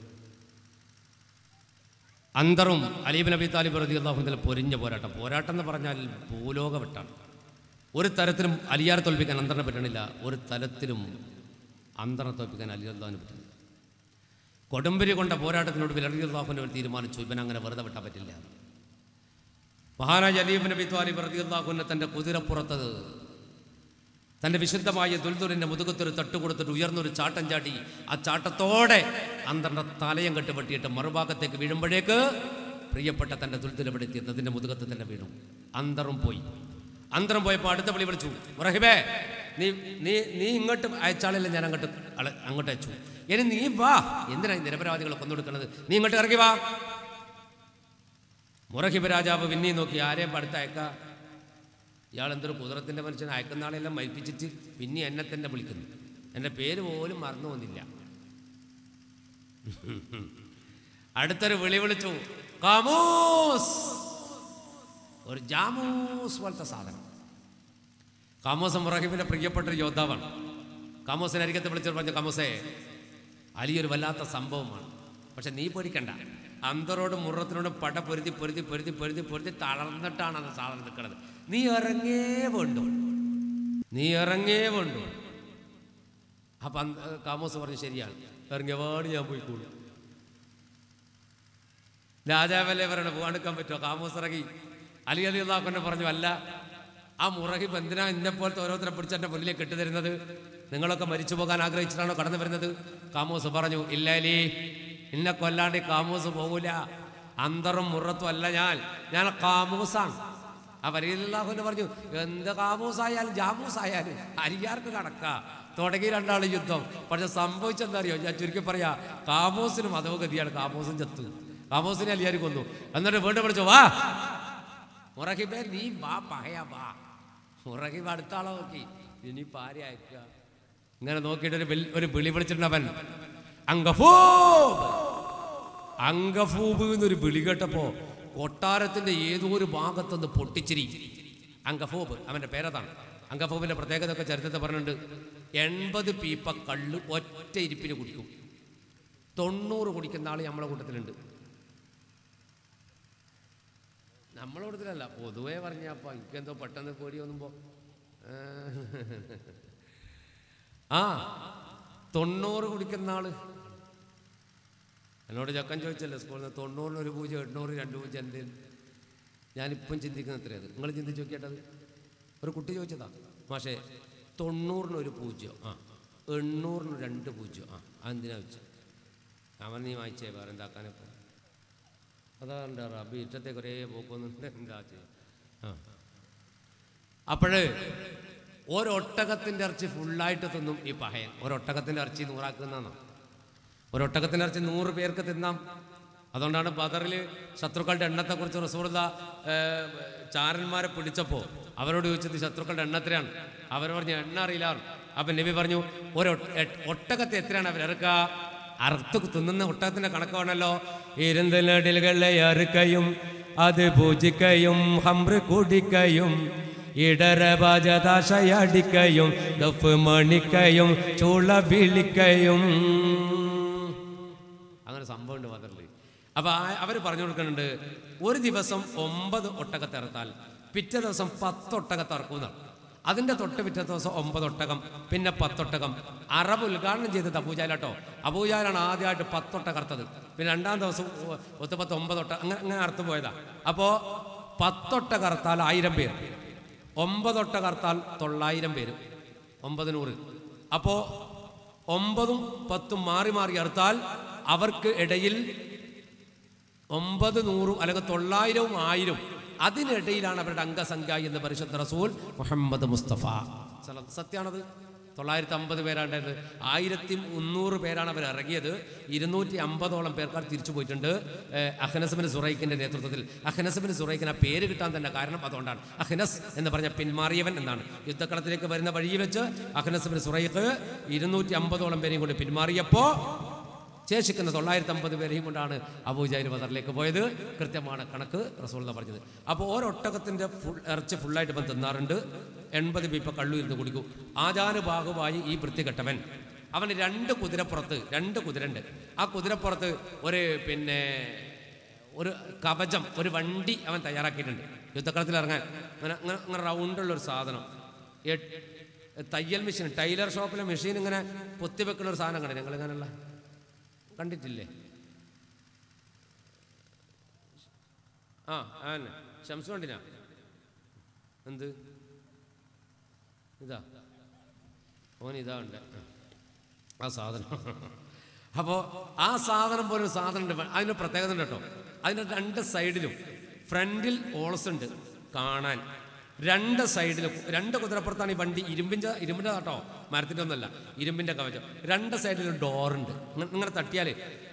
അന്തറും അലീബ് നബി താലിബ് റതി അള്ളാഹുനും തമ്മിൽ പൊരിഞ്ഞ പോരാട്ടം പോരാട്ടം എന്ന് പറഞ്ഞാൽ ഭൂലോക വെട്ടാണ് ഒരു തരത്തിലും അലിയാറെ തോൽപ്പിക്കാൻ അന്തറിനെ പറ്റണില്ല ഒരു തലത്തിലും അന്തറിനെ തോൽപ്പിക്കാൻ അലി അള്ളാഹിന് പറ്റുന്നില്ല കൊടുമ്പരി കൊണ്ട പോരാട്ടത്തിനോട് അലി അള്ളാഹുവിൻ്റെ ഒരു തീരുമാനിച്ചു ഇവൻ അങ്ങനെ വെറുതെ വിട്ടാൻ പറ്റില്ല മഹാരാജ് അലീബ് നബി താലിബ് റതി അള്ളാഹുവിനെ തൻ്റെ കുതിരപ്പുറത്തത് തൻ്റെ വിശുദ്ധമായ ദുൽദുലിൻ്റെ മുതുകത്തൊരു തട്ട് കൊടുത്തിട്ട് ഉയർന്നൊരു ചാട്ടം ചാട്ടി ആ ചാട്ടത്തോടെ അന്തറിൻ്റെ തലയം കെട്ട് വെട്ടിയിട്ട് മറുഭാഗത്തേക്ക് വീഴുമ്പോഴേക്ക് പ്രിയപ്പെട്ട തൻ്റെ ദുൽദുൽ എവിടെ എത്തി അതിൻ്റെ മുതുകത്ത് തന്നെ വീണു അന്തറും പോയി അന്തരം പോയപ്പോൾ അടുത്ത വിളി വിളിച്ചു മുറഹിബേ നീ നീ നീ ഇങ്ങോട്ട് അയച്ചാളില്ല ഞാൻ അങ്ങോട്ട് അള- അങ്ങോട്ട് അയച്ചു ഇനി നീ വാ എന്തിനാ ഈ നിരപരാധികളെ കൊന്നുകൊടുക്കുന്നത് നീ ഇങ്ങോട്ട് ഇറങ്ങി വാ മുറഹിബ് രാജാവ് പിന്നെയും നോക്കി ആരെയും അടുത്ത് അയക്കാം ഇയാൾ എന്തൊരു കുതിരത്തിൻ്റെ മനുഷ്യൻ അയക്കുന്ന ആളെല്ലാം മരിപ്പിച്ചിട്ട് പിന്നെ എന്നെ തന്നെ വിളിക്കുന്നു എൻ്റെ പേര് പോലും മറന്നു വന്നില്ല അടുത്തൊരു വിളി വിളിച്ചു കാമൂസ് ഒരു ജാമൂസ് പോലത്തെ സാധനം കാമോസ് മുറഹിബിൻ്റെ പ്രിയപ്പെട്ട ഒരു യോദ്ധാവാണ് കാമോസിനെ അരികത്ത് വിളിച്ചിട്ട് പറഞ്ഞു കാമോസേ അലി ഒരു വല്ലാത്ത സംഭവമാണ് പക്ഷെ നീ പേടിക്കണ്ട അന്തറോടും മുറത്തിനോടും പട പൊരുതി പൊരുതി പൊരുതി പൊരുതി പൊരുതി തളർന്നിട്ടാണ് അത് സാധനം നിൽക്കുന്നത് നീ ഇറങ്ങേ വേണ്ടു നീ ഇറങ്ങേ വേണ്ടു അപ്പം അന്ത- കാമോസ് പറഞ്ഞു ശരിയാണ് ഇറങ്ങിയപാട് ഞാൻ പോയിക്കോളൂ രാജാവല്ലേ പറയണ പോകാണ്ടിക്കാൻ പറ്റുമോ കാമോസ് ഇറങ്ങി അലി അലി അള്ളാഹുന്നെ പറഞ്ഞു അല്ല ആ മുറഹിബ് എന്തിനാ എന്നെ പോലത്തെ ഓരോരുത്തരെ പിടിച്ച് എൻ്റെ മുന്നിലേക്ക് കെട്ടിത്തരുന്നത് നിങ്ങളൊക്കെ മരിച്ചു പോകാൻ ആഗ്രഹിച്ചിട്ടാണോ കടന്നു വരുന്നത് കാമോസ് പറഞ്ഞു ഇല്ല അലി എന്നെ കൊല്ലാണ്ട് ഈ കാമോസ് പോകൂല അന്തറും മുറത്തും അല്ല ഞാൻ ഞാൻ കാമൂസാണ് ആ വരീലാഹുവിന് പറഞ്ഞു എന്ത് കാമൂസായാലും ജാമൂസായാലും അരിയാർക്ക് കണക്കാ തുടങ്ങി രണ്ടാൾ യുദ്ധം പക്ഷെ സംഭവിച്ചെന്താ അറിയോ ഞാൻ ചുരുക്കി പറയാ കാമോസിനും അധോഗതിയാണ് കാമോസും ചത്തു കാമോസിനെ അലിയാർ കൊന്നു എന്നിട്ട് വീണ്ടും വിളിച്ചു വാ മുറഹിബേ നീ വാ പഹയാ വാ മുറഹിബ് അടുത്ത ആളെ നോക്കി ഇനി പാര അയക്കുക ഇങ്ങനെ നോക്കിയിട്ട് ഒരു വിളി- ഒരു വിളി വിളിച്ചിട്ടുണ്ട് അവൻ അങ്കഫൂബ് അങ്കഫൂബ് എന്നൊരു വിളി കേട്ടപ്പോ കൊട്ടാരത്തിന്റെ ഏതോ ഒരു ഭാഗത്തുനിന്ന് പൊട്ടിച്ചിരി അങ്കഫൂബ് അവന്റെ പേരതാണ് അങ്കഫൂബിന്റെ പ്രത്യേകത ഒക്കെ ചരിത്രത്തെ പറഞ്ഞിട്ടുണ്ട് എൺപത് പീപ്പ കള്ള് ഒറ്റ ഇരിപ്പിന് കുടിക്കും തൊണ്ണൂറ് കുടിക്കുന്ന ആൾ നമ്മളെ കൂട്ടത്തിലുണ്ട് നമ്മളെ കൂട്ടത്തിലല്ല പൊതുവേ പറഞ്ഞപ്പോ എനിക്കെന്തോ പെട്ടെന്ന് പേടി തോന്നുമ്പോ ആ തൊണ്ണൂറ് കുടിക്കുന്ന ആള് എന്നോട് ചക്കൻ ചോദിച്ചല്ലേ സ്കൂളിൽ നിന്ന് തൊണ്ണൂറിന് ഒരു പൂജ്യം എണ്ണൂറ് രണ്ട് പൂജ്യം എന്തേലും ഞാനിപ്പം ചിന്തിക്കുന്ന എത്രയത് നിങ്ങൾ ചിന്തിച്ച് നോക്കിയിട്ടത് ഒരു കുട്ടി ചോദിച്ചതാ മാഷേ തൊണ്ണൂറിന് ഒരു പൂജ്യം ആ എണ്ണൂറിന് രണ്ട് പൂജ്യം ആ അതെന്തിനാ വെച്ചു അവൻ നീ വായിച്ചേ വേറെ എന്താക്കാനിപ്പോൾ അതാ എന്താ റബ്ബി ഇറ്റത്തേക്ക് ഒരേ പോക്കൊന്നുണ്ട് എന്താ ചെയ്യുക ആ അപ്പോഴ് ഒരൊട്ടകത്തിൻ്റെ ഇറച്ചി ഫുള്ളായിട്ട് തിന്നും ഈ പഹയൻ ഒരൊട്ടകത്തിൻ്റെ ഇറച്ചി നൂറാക്കുന്നതാണ് ഒരൊട്ടകത്തിൻ്റെ ഇറച്ചി നൂറ് പേർക്ക് തിന്നാം അതുകൊണ്ടാണ് ബദറിൽ ശത്രുക്കളുടെ എണ്ണത്തെക്കുറിച്ച് റസൂർദ ചാരന്മാരെ പിടിച്ചപ്പോൾ അവരോട് ചോദിച്ചത് ശത്രുക്കളുടെ എണ്ണ എത്രയാണ് അവർ പറഞ്ഞു എണ്ണ അറിയില്ല അപ്പം നബി പറഞ്ഞു ഒരു ഒട്ടകത്തെ എത്രയാണ് അവർ ഇറക്കുക അറുത്ത് തിന്നുന്ന ഒട്ടകത്തിന്റെ കണക്കാണല്ലോ ഇരുന്തലടിലുകളെ അറുക്കയും അത് പൂജിക്കയും ഹംറ് കുടിക്കയും ഇടരപാചതാശയടിക്കയും ദഫ് മണിക്കയും ചൂള വിളിക്കയും അങ്ങനെ സംഭവമുണ്ട് മദറിൽ അപ്പൊ അവർ പറഞ്ഞു കൊടുക്കുന്നുണ്ട് ഒരു ദിവസം ഒമ്പത് ഒട്ടകത്തെ ഇറത്താൽ പിറ്റേ ദിവസം പത്ത് ഒട്ടകത്തെ ഇറക്കുമെന്നാണ് അതിന്റെ തൊട്ട് പിറ്റേ ദിവസം ഒമ്പത് ഒട്ടകം പിന്നെ പത്തൊട്ടകം അറബ് ഉദ്ഘാടനം ചെയ്തത് അബൂജാലാട്ടോ അബൂജാലാണ് ആദ്യമായിട്ട് പത്തൊട്ടകം അറുത്തത് പിന്നെ രണ്ടാം ദിവസം ഒ- ഒത്ത് പത്ത് ഒമ്പത് ഒട്ട അങ്ങനെ അങ്ങനെ അറുത്ത് പോയതാ അപ്പോ പത്തൊട്ടകം അറുത്താൽ ആയിരം പേര് ഒമ്പതൊട്ടകം അറുത്താൽ തൊള്ളായിരം പേര് ഒമ്പത് നൂറ് അപ്പോ ഒമ്പതും പത്തും മാറി മാറി അറുത്താൽ അവർക്ക് ഇടയിൽ ഒമ്പത് നൂറും അല്ലെങ്കിൽ തൊള്ളായിരവും ആയിരം അതിനിടയിലാണ് അവരുടെ അംഗസംഖ്യ എന്ന് പരിശുദ്ധ റസൂൽ മുഹമ്മദ് മുസ്തഫ സല- സത്യാണത് തൊള്ളായിരത്തി അമ്പത് പേരാണ്ടായത് ആയിരത്തി മുന്നൂറ് പേരാണ് അവർ ഇറങ്ങിയത് ഇരുന്നൂറ്റി അമ്പതോളം പേർക്കാർ തിരിച്ചു പോയിട്ടുണ്ട് ഏഹ് അഹ്നസബിന് സുറൈഖിന്റെ നേതൃത്വത്തിൽ അഹ്നസബിന് സുറൈഖിന് ആ പേര് കിട്ടാൻ തന്നെ കാരണം അതുകൊണ്ടാണ് അഹ്നസ് എന്ന് പറഞ്ഞ പിന്മാറിയവൻ എന്നാണ് യുദ്ധക്കളത്തിലേക്ക് വരുന്ന വഴി വെച്ച് അഹ്നസബിന് സുറൈഖ് ഇരുന്നൂറ്റി അമ്പതോളം പേരെയും കൊണ്ട് പിന്മാറിയപ്പോൾ ശേഷിക്കുന്ന തൊള്ളായിരത്തി അമ്പത് പേരെയും കൊണ്ടാണ് അബൂജാഹിൽ ബദറിലേക്ക് പോയത് കൃത്യമാണ് കണക്ക് റസൂൽ പറഞ്ഞത് അപ്പോൾ ഓരൊട്ടകത്തിൻ്റെ ഫുൾ ഇറച്ചി ഫുള്ളായിട്ട് ഇപ്പം തിന്നാറുണ്ട് എൺപത് ബീപ്പ കള്ളു ഇരുന്ന് കുടിക്കും ആചാനുഭാഗമായി ഈ വൃത്തികെട്ടവൻ അവന് രണ്ട് കുതിരപ്പുറത്ത് രണ്ട് കുതിരണ്ട് ആ കുതിരപ്പുറത്ത് ഒരു പിന്നെ ഒരു കവചം ഒരു വണ്ടി അവൻ തയ്യാറാക്കിയിട്ടുണ്ട് യുദ്ധക്കളത്തിൽ ഇറങ്ങാൻ അങ്ങനെ അങ്ങനെ അങ്ങനെ റൗണ്ടുള്ള ഒരു സാധനം എട്ട് തയ്യൽ മെഷീൻ ടൈലർ ഷോപ്പിലെ മെഷീൻ ഇങ്ങനെ പൊത്തിവെക്കുന്ന ഒരു സാധനം കണ്ടു ഞങ്ങൾ ഇങ്ങനെയുള്ള കണ്ടിട്ടില്ലേ ആ ആന്നെ ഷംസ് കണ്ടിനാ എന്ത് ഇതാ ഓൻ ഇതാ ഉണ്ട് ആ സാധനം അപ്പോൾ ആ സാധനം പോലെ ഒരു സാധനം ഉണ്ട് അതിന് പ്രത്യേകത ഉണ്ട് കേട്ടോ അതിൻ്റെ രണ്ട് സൈഡിലും ഫ്രണ്ടിൽ ഓൾസ് ഉണ്ട് കാണാൻ രണ്ട് സൈഡിലും രണ്ട് കുതിരപ്പുറത്താണ് ഈ വണ്ടി ഇരുമ്പിൻ്റെ ഇരുമ്പിൻ്റെ കേട്ടോ മരത്തിൻ്റെ ഒന്നല്ല ഇരുമ്പിൻ്റെ കവചം രണ്ട് സൈഡിലും ഡോറുണ്ട് ഇങ്ങനെ തട്ടിയാൽ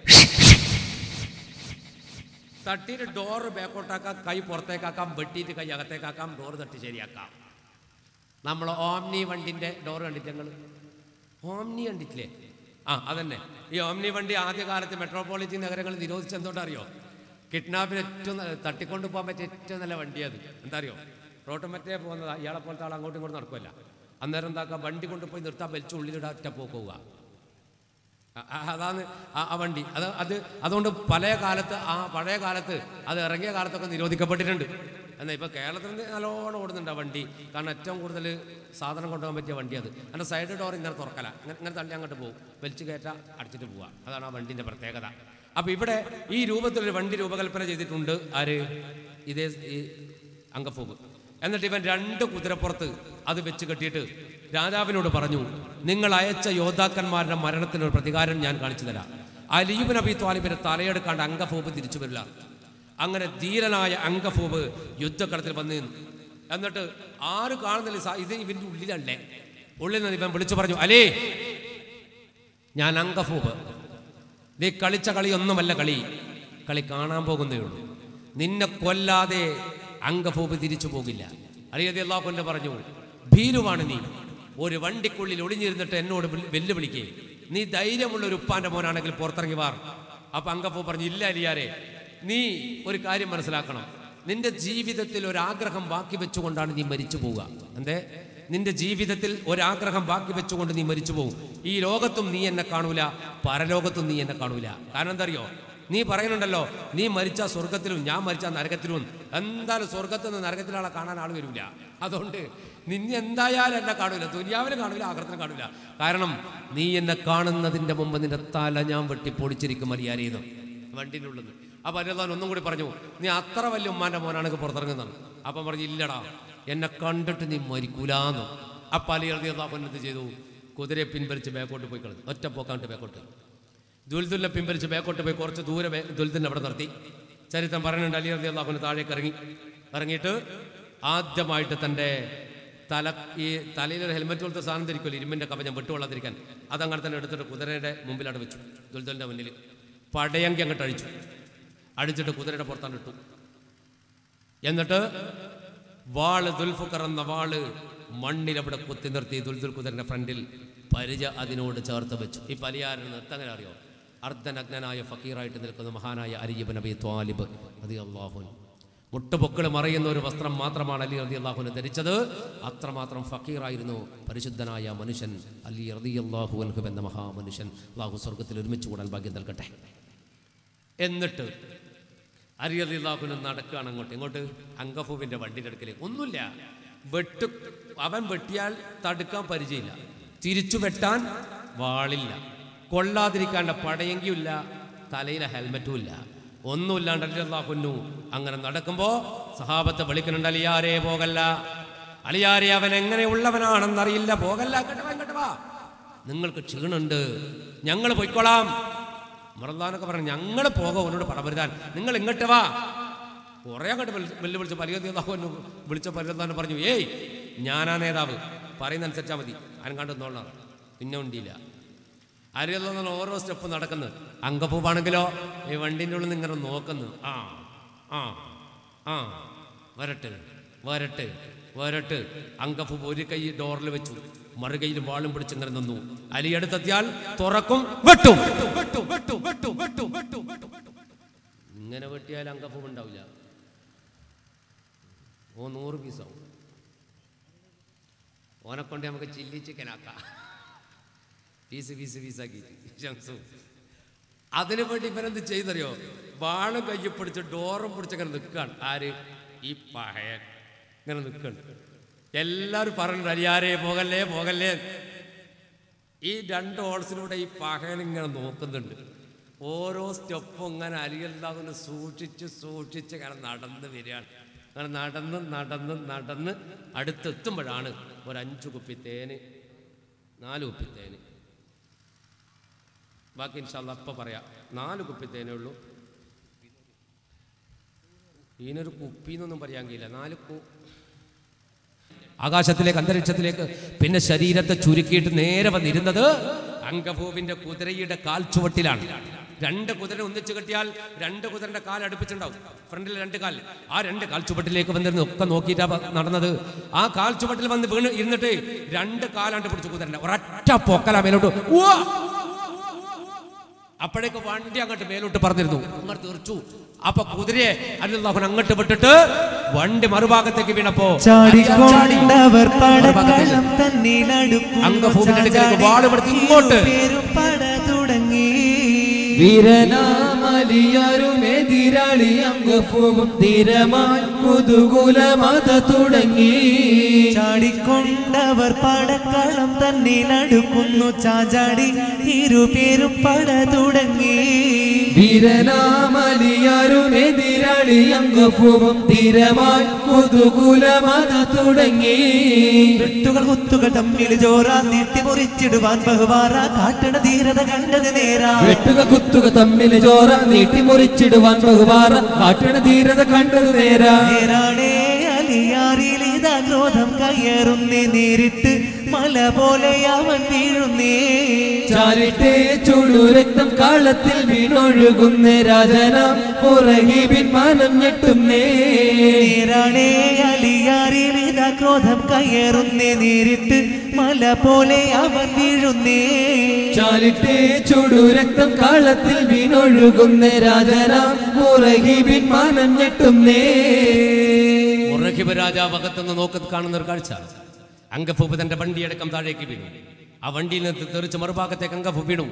തട്ടിയിട്ട് ഡോറ് ബാക്കോട്ടാക്കാം കൈ പുറത്തേക്കാക്കാം വെട്ടിയിട്ട് കൈ അകത്തേക്കാക്കാം ഡോറ് തട്ടി ശരിയാക്കാം നമ്മൾ ഓംനി വണ്ടിൻ്റെ ഡോറ് കണ്ടിട്ട് ഞങ്ങൾ ഓംനി കണ്ടിട്ടില്ലേ ആ അതന്നെ ഈ ഓംനി വണ്ടി ആദ്യകാലത്ത് മെട്രോപൊളിറ്റൻ നഗരങ്ങൾ നിരോധിച്ച എന്തുകൊണ്ട് അറിയോ കിഡ്നാപ്പിന് ഏറ്റവും നല്ല തട്ടിക്കൊണ്ട് പോകാൻ പറ്റിയ ഏറ്റവും നല്ല വണ്ടിയത് എന്താ അറിയോ റോട്ടും മറ്റേ പോകുന്നത് ഇയാളെ പോലത്തെ ആൾ അങ്ങോട്ടും ഇങ്ങോട്ടും നടക്കുമല്ല അന്നേരം എന്താക്കുക വണ്ടി കൊണ്ടുപോയി നിർത്താൻ വലിച്ചു ഉള്ളിലിടാ ഒറ്റ പോക്കുക അ- അ- അതാണ് ആ ആ വണ്ടി അത് അത് അതുകൊണ്ട് പല കാലത്ത് ആ പഴയ കാലത്ത് അത് ഇറങ്ങിയ കാലത്തൊക്കെ നിരോധിക്കപ്പെട്ടിട്ടുണ്ട് എന്നാൽ ഇപ്പോൾ കേരളത്തിൽ നിന്ന് നല്ലോണം ഓടുന്നുണ്ട് ആ വണ്ടി കാരണം ഏറ്റവും കൂടുതൽ സാധനം കൊണ്ടുപോകാൻ പറ്റിയ വണ്ടി അത് അതിൻ്റെ സൈഡ് ഡോർ ഇങ്ങനെ തുറക്കല ഇങ്ങനെ ഇങ്ങനെ തള്ളി അങ്ങോട്ട് പോകും വലിച്ചു കയറ്റ അടിച്ചിട്ട് പോവുക അതാണ് ആ വണ്ടിൻ്റെ പ്രത്യേകത അപ്പോൾ ഇവിടെ ഈ രൂപത്തിലൊരു വണ്ടി രൂപകൽപ്പന ചെയ്തിട്ടുണ്ട് ആര് ഇതേ ഈ അങ്കഫൂബ് എന്നിട്ട് ഇവൻ രണ്ട് കുതിരപ്പുറത്ത് അത് വെച്ച് കെട്ടിയിട്ട് രാജാവിനോട് പറഞ്ഞു നിങ്ങൾ അയച്ച യോദ്ധാക്കന്മാരുടെ മരണത്തിന് ഒരു പ്രതികാരം ഞാൻ കാണിച്ചു തരാം അലീബ് നബി ത്വാലിബിനെ തലയെടുക്കാണ്ട് അങ്കഫൂബ് തിരിച്ചു വരില്ല അങ്ങനെ ധീരനായ അങ്കഫൂബ് യുദ്ധക്കളത്തിൽ വന്നു നിന്നു എന്നിട്ട് ആര് കാണുന്നില്ല സാ- ഇത് ഇവന്റെ ഉള്ളിലല്ലേ ഉള്ളിൽ നിന്ന് ഇവൻ വിളിച്ചു പറഞ്ഞു അലേ ഞാൻ അങ്കഫൂബ് നീ കളിച്ച കളിയൊന്നുമല്ല കളി കളി കാണാൻ പോകുന്നേ ഉള്ളൂ നിന്നെ കൊല്ലാതെ അംഗഭൂപി തിരിച്ചു പോകില്ല അറിയാതെ അള്ളാഹുന്റെ പറഞ്ഞു ഭീരുവാണ് നീ ഒരു വണ്ടിക്കുള്ളിൽ ഒളിഞ്ഞിരുന്നിട്ട് എന്നോട് വിളി- വെല്ലുവിളിക്കേ നീ ധൈര്യമുള്ള ഒരു ഉപ്പാന്റെ മോനാണെങ്കിൽ പുറത്തിറങ്ങി വാർ അപ്പൊ അങ്കപ്പൂ പറഞ്ഞു ഇല്ല അലിയാരെ നീ ഒരു കാര്യം മനസ്സിലാക്കണം നിന്റെ ജീവിതത്തിൽ ഒരാഗ്രഹം ബാക്കി വെച്ചുകൊണ്ടാണ് നീ മരിച്ചു പോവുക എന്തേ നിന്റെ ജീവിതത്തിൽ ഒരാഗ്രഹം ബാക്കി വെച്ചുകൊണ്ട് നീ മരിച്ചു പോകും ഈ ലോകത്തും നീ എന്നെ കാണൂല പരലോകത്തും നീ എന്നെ കാണൂല കാരണം എന്താ അറിയോ നീ പറയുന്നുണ്ടല്ലോ നീ മരിച്ച സ്വർഗത്തിലും ഞാൻ മരിച്ച നരകത്തിലും എന്തായാലും സ്വർഗത്തിൽ നിന്ന് നരകത്തിലാളെ കാണാൻ ആൾ വരില്ല അതുകൊണ്ട് നിന്നെ എന്തായാലും എന്നെ കാണൂല ദുനിയാവിലും കാണൂല ആഗ്രഹത്തിനും കാണൂല കാരണം നീ എന്നെ കാണുന്നതിന്റെ മുമ്പ് നിന്റെ തല ഞാൻ വെട്ടി പൊടിച്ചിരിക്കും മരിയാരെയെന്ന് വണ്ടിൻ്റെ ഉള്ളിൽ നിന്ന് അപ്പൊ അല്ലാൻ ഒന്നും കൂടി പറഞ്ഞു നീ അത്ര വലിയ ഉമ്മാന്റെ മോനാണെങ്കിൽ പുറത്തിറങ്ങുന്നത് അപ്പം പറഞ്ഞു ഇല്ലടാ എന്നെ കണ്ടിട്ട് നീ മരിക്കൂലാന്ന് അപ്പം അലി എഴുതി എന്ത് ചെയ്തു കുതിരയെ പിൻവലിച്ച് ബാക്കോട്ട് പോയി കളഞ്ഞു ഒറ്റ പോക്കാണ്ട് ബാക്കോട്ട് ദുൽദുലിനെ പിൻവലിച്ച് ബാക്കോട്ട് പോയി കുറച്ച് ദൂരെ ബേ- ദുൽദുലിനെ അവിടെ നിർത്തി ചരിത്രം പറയുന്നുണ്ട് അലി റതി അള്ളാഹുവിന് താഴേക്ക് ഇറങ്ങി ഇറങ്ങിയിട്ട് ആദ്യമായിട്ട് തൻ്റെ തല ഈ തലയിലൊരു ഹെൽമെറ്റ് പോലത്തെ സാധനം ധരിക്കുമല്ലോ ഇരുമ്പിൻ്റെ കവചം വിട്ടുകൊള്ളാതിരിക്കാൻ അതങ്ങനെ തന്നെ എടുത്തിട്ട് കുതിരയുടെ മുമ്പിൽ അവിടെ വെച്ചു ദുൽദുലിൻ്റെ മുന്നിൽ പടയങ്കി അങ്ങോട്ട് അഴിച്ചു അടിച്ചിട്ട് കുതിരയുടെ പുറത്താണ് ഇട്ടു എന്നിട്ട് വാള് ദുൽഫുക്കർ എന്ന വാള് മണ്ണിൽ അവിടെ കുത്തി നിർത്തി ദുൽദുൽ കുതിരന്റെ ഫ്രണ്ടിൽ പരിച അതിനോട് ചേർത്ത് വെച്ചു ഈ പരിഹാരം നിർത്തങ്ങനെ അറിയോ അർദ്ധനഗ്നനായ ഫക്കീറായിട്ട് നിൽക്കുന്ന മഹാനായ അരിയബ് നബി ത്വാലിബ് അതി അള്ളാഹുൻ മുട്ടുപൊക്കൾ മറയുന്ന ഒരു വസ്ത്രം മാത്രമാണ് അലി റതി അള്ളാഹുന് ധരിച്ചത് അത്രമാത്രം ഫക്കീറായിരുന്നു പരിശുദ്ധനായ മനുഷ്യൻ അലി റതി അള്ളാഹു അൻഹു എന്ന മഹാമനുഷ്യൻ അള്ളാഹു സ്വർഗത്തിൽ ഒരുമിച്ച് കൂടാൻ ഭാഗ്യം നൽകട്ടെ എന്നിട്ട് അരിയല്ലാഹുനും നടക്കുകയാണ് അങ്ങോട്ട് ഇങ്ങോട്ട് അങ്കഫൂവിന്റെ വണ്ടിയുടെ അടുക്കലേക്ക് ഒന്നുമില്ല വെട്ടു അവൻ വെട്ടിയാൽ തടുക്കാൻ പരിചയമില്ല തിരിച്ചു വെട്ടാൻ വാളില്ല കൊള്ളാതിരിക്കാണ്ട പടയെങ്കിയില്ല തലയിലെ ഹെൽമറ്റും ഇല്ല ഒന്നുമില്ലാണ്ട് അലിയല്ലാഹുന്നു അങ്ങനെ നടക്കുമ്പോ സഹാബത്തെ വിളിക്കുന്നുണ്ട് അലിയാരേ പോകല്ല അലിയാരെ അവൻ എങ്ങനെയുള്ളവനാണെന്നറിയില്ല പോകല്ല കേട്ടോ കേട്ടോ നിങ്ങൾക്ക് ക്ഷീണുണ്ട് ഞങ്ങൾ പൊയ്ക്കൊള്ളാം മറന്നാനൊക്കെ പറഞ്ഞു ഞങ്ങൾ പോകാം അവനോട് പടവരുതാൻ നിങ്ങൾ ഇങ്ങോട്ട് വാ കുറേ അങ്ങോട്ട് വെല്ലു വിളിച്ച് പലിയ നേതാവ് എന്നെ വിളിച്ച പലിയതാൻ പറഞ്ഞു ഏയ് ഞാനാ നേതാവ് പറയുന്ന അനുസരിച്ചാൽ മതി ആരും കണ്ടെന്നോളാം പിന്നെ ഉണ്ടിയില്ല അരിയല്ലെന്നുള്ള ഓരോ സ്റ്റെപ്പ് നടക്കുന്നത് അങ്കപ്പൂവാണെങ്കിലോ ഈ വണ്ടിൻ്റെ ഉള്ളിൽ നിന്ന് ഇങ്ങനെ നോക്കുന്നു ആ ആ ആ വരട്ട് വരട്ട് വരട്ട് അങ്കപ്പൂവ് ഒരു കൈ ഡോറിൽ വെച്ചു മറുകൈയിൽ വാളും പിടിച്ച് ഇങ്ങനെ നിന്നു അലി അടുത്തെത്തിയാൽ തുറക്കും വെട്ടും വെട്ടും വെട്ടും വെട്ടും വെട്ടും വെട്ടും വെട്ടും വെട്ടും ഇങ്ങനെ വെട്ടിയാൽ അങ്കപ്പൂവ് ഉണ്ടാവില്ല ഓ നൂറ് പീസാവും ഓനെ കൊണ്ട് നമുക്ക് ചില്ലി ചിക്കനാക്കാം പീസ് പീസ് പീസാക്കിയിട്ട് ഷംസു അതിനു വേണ്ടി ഇവനെന്ത് ചെയ്യുന്നറിയോ വാളും കയ്യിൽ പിടിച്ച് ഡോറും പിടിച്ച് ഇങ്ങനെ നിൽക്കുകയാണ് ആര് ഈ പഹയൻ ഇങ്ങനെ നിൽക്കുകയാണ് എല്ലാവരും പറയുന്നുണ്ട് അരിയാരേ പോകല്ലേ പോകല്ലേ ഈ രണ്ട് ഹോൾസിലൂടെ ഈ പഹയൻ ഇങ്ങനെ നോക്കുന്നുണ്ട് ഓരോ സ്റ്റെപ്പും ഇങ്ങനെ അരിയല്ലാതെ സൂക്ഷിച്ച് സൂക്ഷിച്ച് ഇങ്ങനെ നടന്ന് വരികയാണ് അങ്ങനെ നടന്ന് നടന്ന് നടന്ന് അടുത്തെത്തുമ്പോഴാണ് ഒരു അഞ്ച് കുപ്പി തേന് നാല് കുപ്പി തേന് ബാക്കി ഇൻഷാല്ല അപ്പം പറയാം നാല് കുപ്പി തേനേ ഉള്ളൂ ഇതിനൊരു കുപ്പി എന്നൊന്നും പറയാൻ കഴിയില്ല നാല് കു ആകാശത്തിലേക്ക് അന്തരീക്ഷത്തിലേക്ക് പിന്നെ ശരീരത്തെ ചുരുക്കിയിട്ട് നേരെ വന്നിരുന്നത് അങ്കഭൂവിന്റെ കുതിരയുടെ കാൽ ചുവട്ടിലാണ് രണ്ട് കുതിര ഒന്നിച്ചു കെട്ടിയാൽ രണ്ട് കുതിരന്റെ കാൽ അടുപ്പിച്ചുണ്ടാവും ഫ്രണ്ടിൽ രണ്ട് കാൽ ആ രണ്ട് കാൽ ചുവട്ടിലേക്ക് വന്നിരുന്ന് ഒക്കെ നോക്കിയിട്ടാ വ- നടന്നത് ആ കാൽ ചുവട്ടിൽ വന്ന് വീണ് ഇരുന്നിട്ട് രണ്ട് കാലാണ്ട് പിടിച്ചു കുതിരന്റെ ഒരൊറ്റ പൊക്കല മേലോട്ട് ഉവ്വ! അപ്പോഴേക്ക് വണ്ടി അങ്ങോട്ട് മേലോട്ട് പറഞ്ഞിരുന്നു അങ്ങോട്ട് തെറിച്ചു അപ്പൊ കുതിരയെ അല്ലാഹുൻ അങ്ങോട്ട് വിട്ടിട്ട് വണ്ടി മറുഭാഗത്തേക്ക് വീണപ്പോ ചാടിക്കൊണ്ടവർ മറുഭാഗത്തേക്ക്. പടക്കളം തന്നിലടുക്കും അംഗഭൂമിന്റെ അടുക്കലേക്ക് വാളുമെടുത്ത് ഇങ്ങോട്ട്. പേരും പട തുടങ്ങി വീരനാമലിയാരും എതിരാളി അംഗപ്പൂവും തീരമായി കുതുകുലമത തുടങ്ങി ചാടിക്കൊണ്ടവർ പടക്കളം തന്നിലടുക്കുന്നു ചാചാടി ഇരുപേരും പട തുടങ്ങി വീരനാമലിയാരും എതിരാളി അംഗപ്പൂവും തീരമായി കുതുകുലമത തുടങ്ങി വെട്ടുകൾ കുത്തുകൾ തമ്മിൽ ജോറാ നീട്ടി മുറിച്ചിടുവാൻ ബഹുവാറ കാട്ടണ ധീരത കണ്ടത് നേരാ വെട്ടുക കുത്തുക തമ്മിൽ ചോറ നീട്ടി മുറിച്ചിടുവാൻ ബഹുവാറ കാട്ടണ ധീരത കണ്ടത് നേരാ നേരാണേ അലിയാറിൽ ഇതാ ക്രോധം കയറുന്നേ നേരിട്ട് മല പോലെ അവൻ വീഴുന്നേ ചാരിട്ടേ ചുടു രക്തം കാളത്തിൽ വീണൊഴുകുന്ന രാജന പുറകി പിന്മാനം ഞെട്ടുന്നേ നേരാണേ അലിയാറിൽ ഇതാ ക്രോധം കയറുന്നേ നേരിട്ട് മല പോലെ അവൻ വീഴുന്നേ ചാലിട്ടേ ചുടു രക്തം കാളത്തിൽ വീണൊഴുകുന്ന രാജന പുറകി പിന്മാനം ഞെട്ടുന്നേ മുറഹിബ് രാജാവ് അകത്തുനിന്ന് നോക്കി കാണുന്ന ഒരു കാഴ്ച അങ്കഭൂപ് തന്റെ വണ്ടിയടക്കം താഴേക്ക് വീണു ആ വണ്ടിയിൽ നിന്ന് തെറിച്ച് മറുഭാഗത്തേക്ക് അങ്കഭൂ വീണു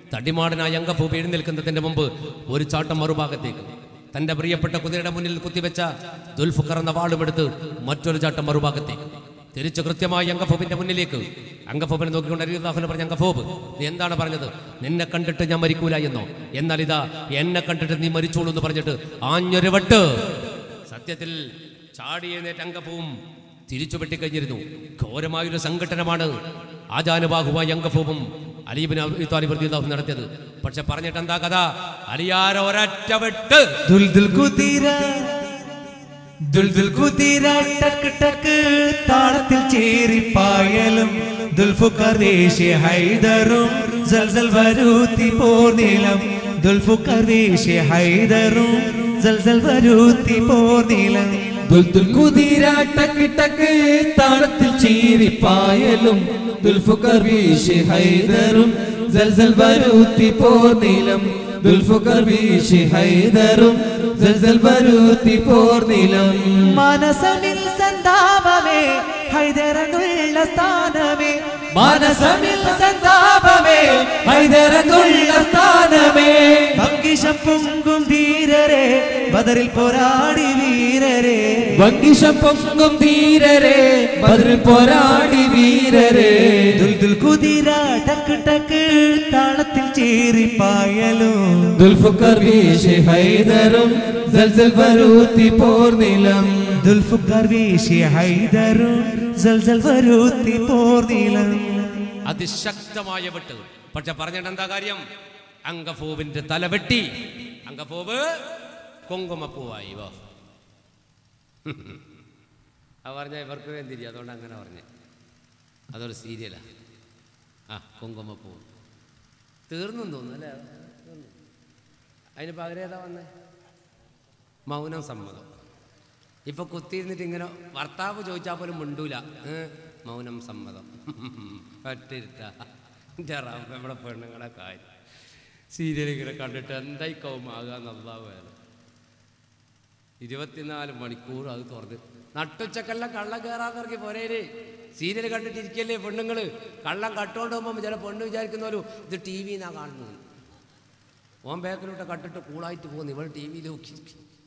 തടിമാടനായ അങ്കഭൂമി എഴുന്നേൽക്കുന്നതിന്റെ മുമ്പ് ഒരു ചാട്ടം മറുഭാഗത്തേക്ക് തന്റെ പ്രിയപ്പെട്ട കുതിരയുടെ മുന്നിൽ കുത്തിവെച്ച ദുൽഫുക്കർ എന്ന വാളുമെടുത്ത് മറ്റൊരു ചാട്ടം മറുഭാഗത്തേക്ക് തിരിച്ചു കൃത്യമായി അങ്കഫോബിന്റെ മുന്നിലേക്ക് അങ്കഫോബിനെ നോക്കിക്കൊണ്ട് അരിതാഹുന പറഞ്ഞ അങ്കഫോബ് നീ എന്താണ് പറഞ്ഞത് നിന്നെ കണ്ടിട്ട് ഞാൻ മരിക്കൂല എന്നോ എന്നാൽ ഇതാ എന്നെ കണ്ടിട്ട് നീ മരിച്ചോളൂ എന്ന് പറഞ്ഞിട്ട് ആഞ്ഞൊരു വട്ട് സത്യത്തിൽ ചാടി എഴുന്നേറ്റ അങ്കഫവും തിരിച്ചു വെട്ടിക്കഴിഞ്ഞിരുന്നു ഘോരമായൊരു സംഘടനമാണ് ആജാനുബാഹുവായ അങ്കഫവും അലീബിൻ അബി താലിബ് റളിയല്ലാഹു അൻഹു നടത്തിയത് പക്ഷെ പറഞ്ഞിട്ട് എന്താ കഥ അലിയാര ഒരൊറ്റ വെട്ട് ദുൽദുൽ കുതിര ദുൽദുൽ കുതിര ടക്ക് ടക്ക് താളത്തിൽ ചേരിപ്പായലും ദുൽഫുക്കർ ദേശീയ ഹൈദറും സൽസൽ വരൂത്തി പോർനീളം ദുൽഫുക്കർ ദേശീയ ഹൈദറും സൽസൽ വരൂത്തി പോർനീളം ദുൽദുൽ കുതിര ടക്ക് ടക്ക് താളത്തിൽ ചീരിപ്പായലും ദുൽഫുക്കർ വീശി ഹൈദറും സൽസൽ വരൂത്തി പോർനീലം ദുൽഫുക്കർ വീശി ഹൈദറും സൽസൽ വരൂത്തി പോർനീലം മനസമിൽ സന്താപമേ ഹൈദരനുള്ള സ്ഥാനമേ മനസമിൽ സന്താപമേ ഹൈദരനുള്ള സ്ഥാനമേ ഭംഗിഷം പൊങ്കും ധീരരെ ബദറിൽ പോരാടി വീരരെ വങ്കിഷം പൊങ്കും ധീരരെ ബദറിൽ പോരാടി വീരരെ ദുൽദുൽ കുതിര ടക്ക് ടക്ക് താളത്തിൽ ചേരിപ്പായലും ദുൽഫുക്കർ വീശി ഹൈദറും സൽസൽ വരൂത്തി പോർനിലം ദുൽഫുക്കർ വീശി ഹൈദറും സൽസൽ വരൂത്തി പോർനീളം അതിശക്തമായ വെട്ട് പക്ഷെ പറഞ്ഞിട്ട് എന്താ കാര്യം അങ്കഫൂബിന്റെ തല വെട്ടി അങ്കഫൂബ് കുങ്കുമപ്പൂവായി വാ ആ പറഞ്ഞ ഇവർക്ക് എന്തിരി അതുകൊണ്ട് അങ്ങനെ പറഞ്ഞ അതൊരു സീരിയലാ ആ കുങ്കുമപ്പൂ തീർന്നു തോന്നുന്നു അല്ലേ അതിന് പകരം ഏതാ വന്നേ മൗനം സമ്മതം ഇപ്പൊ കുത്തിയിരുന്നിട്ട് ഇങ്ങനെ ഭർത്താവ് ചോദിച്ചാൽ പോലും മിണ്ടൂല ഏ, മൗനം സമ്മതം ഒറ്റിരുത്ത എൻ്റെ റബ്ബ് നമ്മുടെ പെണ്ണുങ്ങളെ കാര്യം സീരിയൽ ഇങ്ങനെ കണ്ടിട്ട് എന്തായി കൗമാകാന്നുള്ളതാണ് ഇരുപത്തിനാല് മണിക്കൂർ അത് തുറന്ന് നട്ടുച്ചക്കെല്ലാം കള്ളം കയറാന്ന് ഇറങ്ങി പോരേര് സീരിയൽ കണ്ടിട്ടിരിക്കല്ലേ പെണ്ണുങ്ങള് കള്ളം കട്ടുകൊണ്ട് പോകുമ്പോൾ ചില പെണ്ണ് വിചാരിക്കുന്നവരും ഇത് ടി വിന്നാ കാണുന്നത് ഓൻ ബാക്കിലോട്ട് കട്ടിട്ട് കൂളായിട്ട് പോകുന്നു ഇവൾ ടി വിയിൽ നോക്കി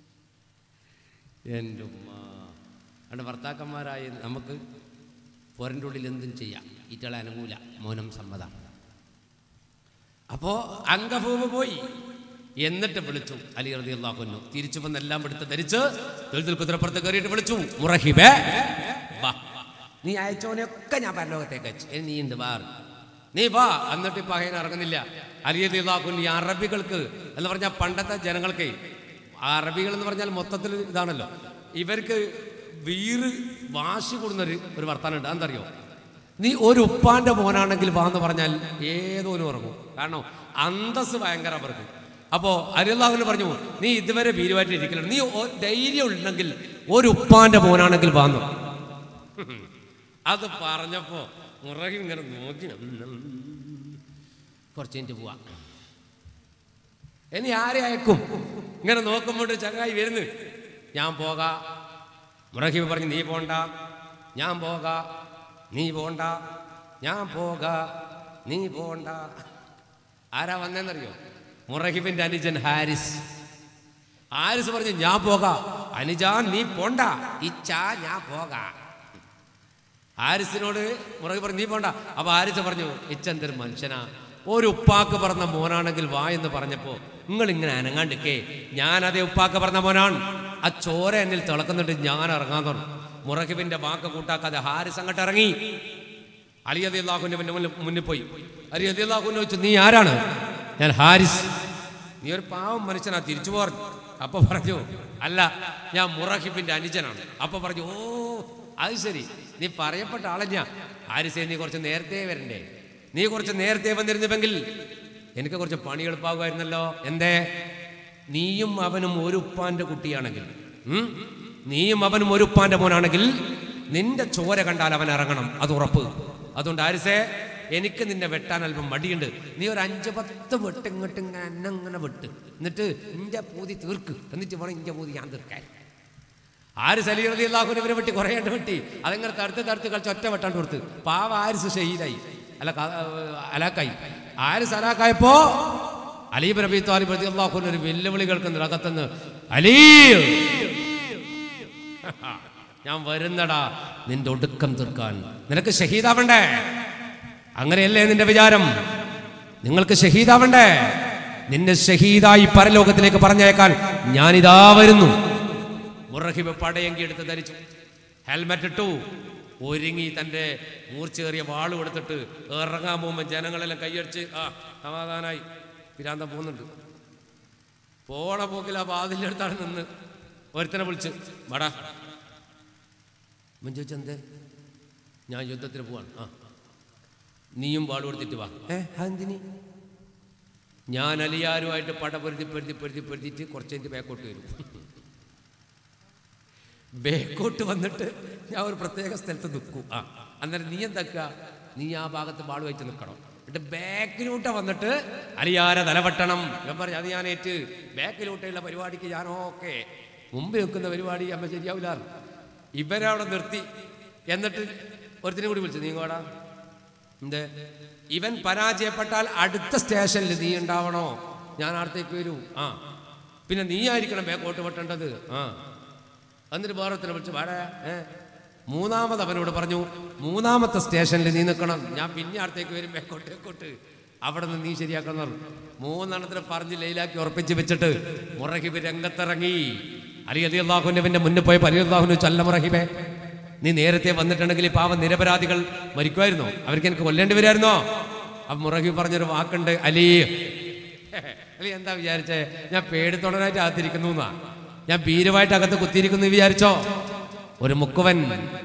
എൻ്റെ ഉമ്മ അവിടെ ഭർത്താക്കന്മാരായ നമുക്ക് പോരൻ്റെ ഉള്ളിൽ എന്തും ചെയ്യാം ഈറ്റളെ അനുകൂല മൗനം സമ്മതം അപ്പോ അംഗഭൂമി പോയി എന്നിട്ട് വിളിച്ചു അലി റതി അള്ളാഹുന്നു തിരിച്ചു വന്ന് എല്ലാം എടുത്ത് ധരിച്ച് ദുൽദുൽ കുതിരപ്പുറത്ത് കയറിയിട്ട് വിളിച്ചു മുറഹിബേ വാ നീ അയച്ചവനെയൊക്കെ ഞാൻ പരലോകത്തേക്ക് അയച്ചു ഇനി നീ ഉണ്ട് വാ നീ വാ എന്നിട്ട് ഇപ്പൊ അങ്ങനെ ഇറങ്ങുന്നില്ല അലി റതി അള്ളാഹുന്നു ഈ അറബികൾക്ക് എന്ന് പറഞ്ഞാൽ പണ്ടത്തെ ജനങ്ങൾക്ക് അറബികൾ എന്ന് പറഞ്ഞാൽ മൊത്തത്തിൽ ഇതാണല്ലോ ഇവർക്ക് വീറ് വാശി കൂടുന്നൊരു ഒരു വർത്താനുണ്ട് എന്തറിയോ നീ ഒരു ഉപ്പാന്റെ മോനാണെങ്കിൽ വാന്ന് പറഞ്ഞാൽ ഏതോനും ഉറങ്ങും കാരണം അന്തസ് ഭയങ്കര അവർക്ക് അപ്പോ അരിയല്ലാഹുവിന് പറഞ്ഞു നീ ഇതുവരെ ഭീരുവായിട്ട് ഇരിക്കലുണ്ട് നീ ഒ- ധൈര്യം ഉണ്ടെങ്കിൽ ഒരു ഉപ്പാന്റെ മോനാണെങ്കിൽ വാന്നു അത് പറഞ്ഞപ്പോ മുറകി ഇങ്ങനെ നോക്കി കുറച്ച് കഴിഞ്ഞിട്ട് പോവാ ഇനി ആരെ അയക്കും ഇങ്ങനെ നോക്കുമ്പോൾ ചങ്ങായി വരുന്നു ഞാൻ പോകാ മുറഹിബ് പറഞ്ഞു നീ പോണ്ട ഞാൻ പോകാ നീ പോണ്ട ഞാൻ പോകാ നീ പോണ്ട ആരാ വന്നേന്നറിയോ മുറഹിബിന്റെ അനുജൻ ഹാരിസ് ഹാരിസ് പറഞ്ഞു ഞാൻ പോകാ അനുജാൻ നീ പോണ്ട ഇച്ഛാ ഞാൻ പോകാ ഹാരിസിനോട് മുറകി പറഞ്ഞു നീ പോണ്ട അപ്പൊ ഹാരിസ് പറഞ്ഞു ഇച്ചെന്തൊരു മനുഷ്യനാ ഒരു ഉപ്പാക്ക് പറഞ്ഞ മോനാണെങ്കിൽ വാ എന്ന് പറഞ്ഞപ്പോ നിങ്ങൾ ഇങ്ങനെ അനങ്ങാണ്ടിക്കേ ഞാൻ അതേ ഉപ്പാക്ക് പറഞ്ഞ മോനാണ് ആ ചോര എന്നിൽ തിളക്കുന്നുണ്ട് ഞാൻ ഇറങ്ങാൻ പറഞ്ഞു മുറഹിബിന്റെ വാക്ക് കൂട്ടാക്കാതെ ഹാരിസ് അങ്ങോട്ട് ഇറങ്ങി അലി അലി അള്ളാഹുവിന്റെ മുന്നിൽ മുന്നിൽ പോയി അലി അലി അള്ളാഹുവിനെ ചോദിച്ചു നീ ആരാണ് ഞാൻ ഹാരിസ് നീ ഒരു പാവം മനുഷ്യനാ തിരിച്ചു പറഞ്ഞു അപ്പൊ പറഞ്ഞു അല്ല ഞാൻ മുറഹിബിന്റെ അനുജനാണ് അപ്പൊ പറഞ്ഞു ഓ അത് ശരി നീ പറയപ്പെട്ട ആളഞ്ഞ ഹാരിസേ നീ കുറച്ച് നേരത്തെ വരണ്ടേ നീ കുറച്ച് നേരത്തെ വന്നിരുന്നുവെങ്കിൽ എനിക്ക് കുറച്ച് പണി എളുപ്പമാകുമായിരുന്നല്ലോ എന്തേ നീയും അവനും ഒരു ഉപ്പാന്റെ കുട്ടിയാണെങ്കിൽ ഉം? നീയും അവനും ഒരു ഉപ്പാന്റെ മോനാണെങ്കിൽ നിന്റെ ചോര കണ്ടാൽ അവൻ ഇറങ്ങണം അത് ഉറപ്പ് അതുകൊണ്ട് ആരിസേ എനിക്ക് നിന്നെ വെട്ടാൻ അല്പം മടിയുണ്ട് നീ ഒരു അഞ്ച് പത്ത് വെട്ട് ഇങ്ങോട്ട് ഇങ്ങനെ എന്നെ ഇങ്ങനെ വെട്ട് എന്നിട്ട് ഇന്റെ പൂതി തീർക്ക് എന്നിട്ട് വേണം ഇന്റെ പൂതി ഞാൻ തീർക്കാൻ ആരിസ് അലി റതി അള്ളാഹുവിനെ ഇവരെ വെട്ടി കുറേ എണ്ണം വെട്ടി അതങ്ങനെ തടുത്ത് തടുത്ത് കളിച്ച് ഒറ്റ വെട്ടാണ്ട് കൊടുത്ത് പാവ ആരിസ് ഷെയ്യിലായി അല്ല ക- അലാക്കായി ആര് സലാക്കായപ്പോ അലീബ് നബി താലിബ് റളിയല്ലാഹു ഒരു വെല്ലുവിളി കേൾക്കുന്ന അകത്തുനിന്ന് അലീ ഞാൻ വരുന്നടാ നിന്റെ ഒടുക്കം തീർക്കാൻ നിനക്ക് ഷഹീദാവണ്ടേ അങ്ങനെയല്ലേ നിന്റെ വിചാരം നിങ്ങൾക്ക് ഷഹീദാവണ്ടേ നിന്നെ ഷഹീദായി പരലോകത്തിലേക്ക് പറഞ്ഞേക്കാൻ ഞാനിതാ വരുന്നു മുറഹിബ് പടയങ്കി എടുത്ത് ധരിച്ചു ഹെൽമെറ്റ് ഇട്ടു ഒരുങ്ങി തൻ്റെ മൂർച്ചേറിയ വാളും എടുത്തിട്ട് ഇറങ്ങാൻ പോകുമ്പോൾ ജനങ്ങളെല്ലാം കൈയടിച്ച് ആ സമാധാനായി പിരാന്തം പോകുന്നുണ്ട് പോണ പോക്കിൽ ആ വാതിലെടുത്താണ് നിന്ന് ഒരുത്തനെ വിളിച്ച് വടാ ചോദിച്ചു എന്തേ ഞാൻ യുദ്ധത്തിന് പോവാണ് ആ നീയും വാൾ കൊടുത്തിട്ട് വാ ഏ എന്തിനി ഞാൻ അലിയാരുമായിട്ട് പട പൊരുതി പൊരുതി പൊരുതി പൊരുതിയിട്ട് കുറച്ചെൻ്റെ ബാക്കോട്ട് വരും ബേക്കോട്ട് വന്നിട്ട് ഞാൻ ഒരു പ്രത്യേക സ്ഥലത്ത് നിൽക്കും ആ അന്നേരം നീ എന്താക്കുക നീ ആ ഭാഗത്ത് വാൾ വെച്ച് നിൽക്കണം എന്നിട്ട് ബാക്കിലോട്ട് വന്നിട്ട് അലിയാര തലവട്ടണം ഞാൻ പറഞ്ഞു അത് ഞാൻ ഏറ്റ് ബാക്കിലോട്ടുള്ള പരിപാടിക്ക് ഞാൻ ഓക്കെ മുമ്പ് നിൽക്കുന്ന പരിപാടി അമ്മ ശരിയാവില്ല ഇവരവിടെ നിർത്തി എന്നിട്ട് ഒരുത്തിനെ കൂടി വിളിച്ചു നീ കോടാ എന്ത് ഇവൻ പരാജയപ്പെട്ടാൽ അടുത്ത സ്റ്റേഷനിൽ നീ ഉണ്ടാവണോ ഞാൻ അടുത്തേക്ക് വരൂ ആ പിന്നെ നീ ആയിരിക്കണം ബാക്കോട്ട് വെട്ടേണ്ടത് ആ എന്നിട്ട് വേറൊരുത്തനെ വിളിച്ച് വാടാ ഏ മൂന്നാമത് അവനോട് പറഞ്ഞു മൂന്നാമത്തെ സ്റ്റേഷനിൽ നീ നിൽക്കണം ഞാൻ പിന്നെ അടുത്തേക്ക് വരും ബാക്കോട്ട് ബാക്കോട്ട് അവിടെ നിന്ന് നീ ശരിയാക്കണം എന്ന് പറഞ്ഞു. മൂന്നെണ്ണത്തിന് പറഞ്ഞ് ലൈലാക്കി ഉറപ്പിച്ച് വെച്ചിട്ട് മുറഹിബ് രംഗത്തിറങ്ങി അലി അലി അള്ളാഹുവിൻ്റെ മുന്നിൽ പോയപ്പോൾ അലി അള്ളാഹുവിന് ചല്ല മുറഹിബേ നീ നേരത്തെ വന്നിട്ടുണ്ടെങ്കിൽ ഈ പാവം നിരപരാധികൾ മരിക്കുമായിരുന്നോ അവർക്ക് എനിക്ക് കൊല്ലേണ്ടി വരുമായിരുന്നോ അപ്പൊ മുറഹി പറഞ്ഞൊരു വാക്കുണ്ട് അലി അലി എന്താ വിചാരിച്ചേ ഞാൻ പേടിത്തൊടനായിട്ട് അകത്തിരിക്കുന്നു എന്നാ ഞാൻ ഭീരുവായിട്ട് അകത്ത് കുത്തിയിരിക്കുന്നു വിചാരിച്ചോ ഒരു മുക്കുവൻ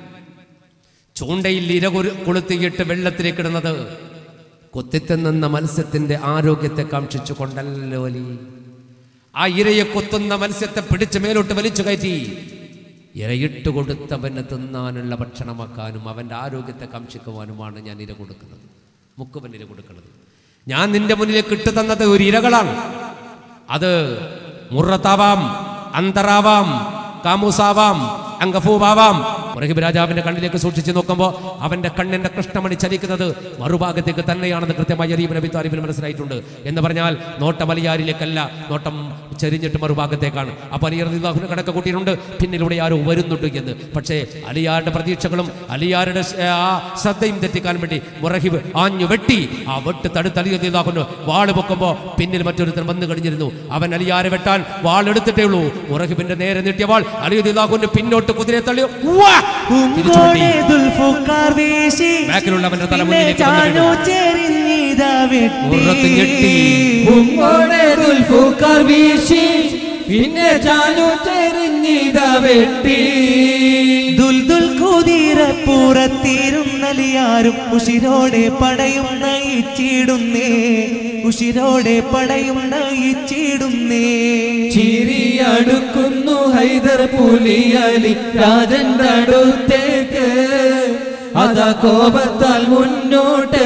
ചൂണ്ടയിൽ ഇര കുരു- കൊളുത്തിയിട്ട് വെള്ളത്തിലേക്ക് ഇടുന്നത് കൊത്തിത്തിന്നുന്ന മത്സ്യത്തിന്റെ ആരോഗ്യത്തെ കാക്ഷിച്ചു കൊണ്ടല്ലോ അലി ആ ഇരയെ കൊത്തുന്ന മത്സ്യത്തെ പിടിച്ച് മേലോട്ട് വലിച്ചു കയറ്റി ഇരയിട്ട് കൊടുത്തവന് തിന്നാനുള്ള ഭക്ഷണമാക്കാനും അവൻ്റെ ആരോഗ്യത്തെ കാക്ഷിക്കുവാനുമാണ് ഞാൻ ഇര കൊടുക്കുന്നത് മുക്കുവൻ ഇര കൊടുക്കുന്നത് ഞാൻ നിന്റെ മുന്നിലേക്ക് ഇട്ടു തന്നത് ഒരു ഇരകളാണ് അത് മുറത്താവാം അന്തറാവാം കാമൂസാവാം അങ്കഫൂവാവാം മുറഹിബ് രാജാവിന്റെ കണ്ണിലേക്ക് സൂക്ഷിച്ച് നോക്കുമ്പോൾ അവന്റെ കണ്ണിന്റെ കൃഷ്ണമണി ചലിക്കുന്നത് മറുഭാഗത്തേക്ക് തന്നെയാണെന്ന് കൃത്യമായി അരീബ് നബി താലിബിന് മനസ്സിലായിട്ടുണ്ട് എന്ന് പറഞ്ഞാൽ നോട്ടം അലിയാരിലേക്കല്ല നോട്ടം ചെരിഞ്ഞിട്ട് മറുഭാഗത്തേക്കാണ് അപ്പൊ അലിയർ അള്ളാഹുവിന് കണക്ക് കൂട്ടിയിട്ടുണ്ട് പിന്നിലൂടെ ആരോ വരുന്നുണ്ട് എന്ന് പക്ഷേ അലിയാരുടെ പ്രതീക്ഷകളും അലിയാരുടെ ശ- ആ ശ്രദ്ധയും തെറ്റിക്കാൻ വേണ്ടി മുറഹിബ് ആഞ്ഞു വെട്ടി ആ വെട്ട് തടുത്ത് അലി അള്ളാഹുന് വാള് പൊക്കുമ്പോൾ പിന്നിൽ മറ്റൊരുത്തൻ വന്നു കഴിഞ്ഞിരുന്നു അവൻ അലിയാരെ വെട്ടാൻ വാൾ എടുത്തിട്ടേ ഉള്ളൂ മുറഹിബിന്റെ നേരെ നീട്ടിയ വാൾ അലി അള്ളാഹുവിന് പിന്നോട്ട് കുതിരയെ തള്ളിയോ ഉവ്വ! തിരിച്ചുകൊണ്ടി. പൂങ്കോടെ ദുൽഫുക്കാർ വീശി ബാക്കിലുള്ളവന്റെ തല പിന്നെ മുന്നിലേക്ക് ചാഞ്ഞു വന്നിട്ടുണ്ട്. ചെരിഞ്ഞിതാ ഉറത്ത് ഞെട്ടി. വെട്ടി ഉമ്മോടെ ദുൽഫുക്കാർ വീശി പിന്നെ ചാലു ചെറിഞ്ഞിത വെട്ടി ദുൽ ദുൽ കുതിര പുറത്തിരുന്നലിയാരും ഉഷിരോടെ പടയും നയിച്ചിടുന്നേ ഉഷിരോടെ പടയും നയിച്ചിടുന്നേ ചിരിയടുക്കുന്നു ഹൈദർ പുലിയലി രാജന്റെ അടുത്തേക്ക് അതാ കോപത്താൽ മുന്നോട്ട്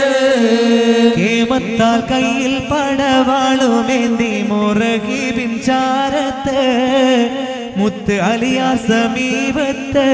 കേമത്താൽ കയ്യിൽ പടവാളുമേന്തി മുറകിബിൻ ചാരത്ത് മുത്ത് അലിയാർ സമീപത്ത്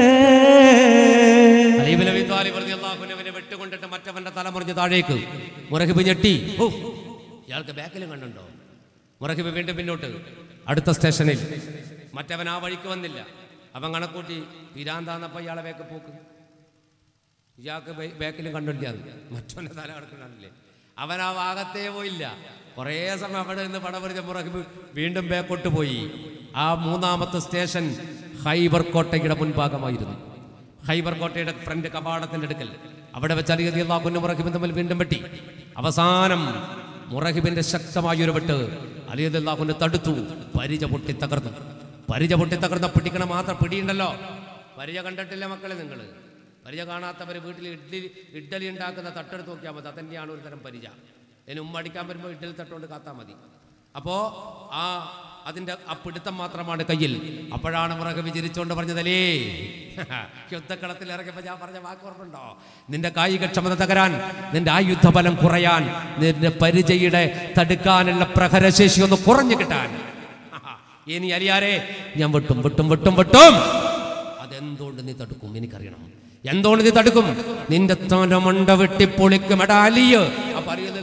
അലീബ് നബി താലിബ് റളിയല്ലാഹു അൻഹുവിനെ വെട്ടുകൊണ്ടിട്ട് മറ്റവന്റെ തല മുറിഞ്ഞ് താഴേക്ക് മുറഹിബ് ഞെട്ടി ഹോ, ഇയാൾക്ക് ബാക്കിലും കണ്ടുണ്ടോ മുറഹിബ് വീണ്ടും പിന്നോട്ട് അടുത്ത സ്റ്റേഷനിൽ മറ്റവൻ ആ വഴിക്ക് വന്നില്ല അവൻ കണക്കൂട്ടി പിരാന്താന്നപ്പ ഇയാളെ വേക്ക് പോക്ക് ഇയാൾക്ക് ബേ- ബാക്കിലും കണ്ടില്ല മറ്റവന്റെ തല കിടക്കണില്ലേ അവൻ ആ ഭാഗത്തേ പോയില്ല കുറേ സമയം അവിടെ നിന്ന് പടപറിച്ച മുറഹിബ് വീണ്ടും ബേക്കോട്ട് പോയി ആ മൂന്നാമത്തെ സ്റ്റേഷൻ ഹൈബർ കോട്ടയുടെ മുൻഭാഗമായിരുന്നു ഹൈബർ കോട്ടയുടെ ഫ്രണ്ട് കവാടത്തിന്റെ അടുക്കൽ അവിടെ വെച്ച് അലി അലി അള്ളാഹുവിന്റെ മുറഹിബും തമ്മിൽ വീണ്ടും വെട്ടി അവസാനം മുറഹിബിന്റെ ശക്തമായ ഒരു വെട്ട് അലി അലി അള്ളാഹുവിനെ തടുത്തു പരിച പൊട്ടി തകർന്നു പരിച പൊട്ടി തകർന്ന പിടിക്കണ മാത്രം പിടിയുണ്ടല്ലോ പരിച കണ്ടിട്ടില്ല മക്കളെ നിങ്ങൾ പരിച കാണാത്തവർ വീട്ടിൽ ഇഡ്ഡലി ഇഡ്ഡലി ഉണ്ടാക്കുന്ന തട്ടെടുത്ത് നോക്കിയാൽ മതി അതന്നെയാണ് ഒരു തരം പരിച അതിന് ഉമ്മ അടിക്കാൻ വരുമ്പോൾ ഇഡ്ഡലി തട്ടുകൊണ്ട് കാത്താൽ മതി അപ്പോൾ ആ അതിൻ്റെ ആ പിടുത്തം മാത്രമാണ് കയ്യിൽ അപ്പോഴാണ് മുറകെ വിചരിച്ചുകൊണ്ട് പറഞ്ഞതല്ലേ യുദ്ധക്കളത്തിൽ ഇറങ്ങിയപ്പോൾ ഞാൻ പറഞ്ഞ വാക്ക് ഓർമ്മുണ്ടോ നിന്റെ കായികക്ഷമത തകരാൻ നിന്റെ ആയുധബലം കുറയാൻ നിന്റെ പരിചയുടെ തടുക്കാനുള്ള പ്രഹരശേഷി ഒന്ന് കുറഞ്ഞു കിട്ടാൻ ഇനി അലിയാരെ ഞാൻ വെട്ടും വെട്ടും വെട്ടും വെട്ടും അതെന്തുകൊണ്ട് നീ തടുക്കും എനിക്കറിയണം എന്തുകൊണ്ട് നീ തടുക്കും നിന്റെ തലമണ്ട വെട്ടിപ്പൊളിക്കും എടാ അലിയ് അപ്പൊ അലിയ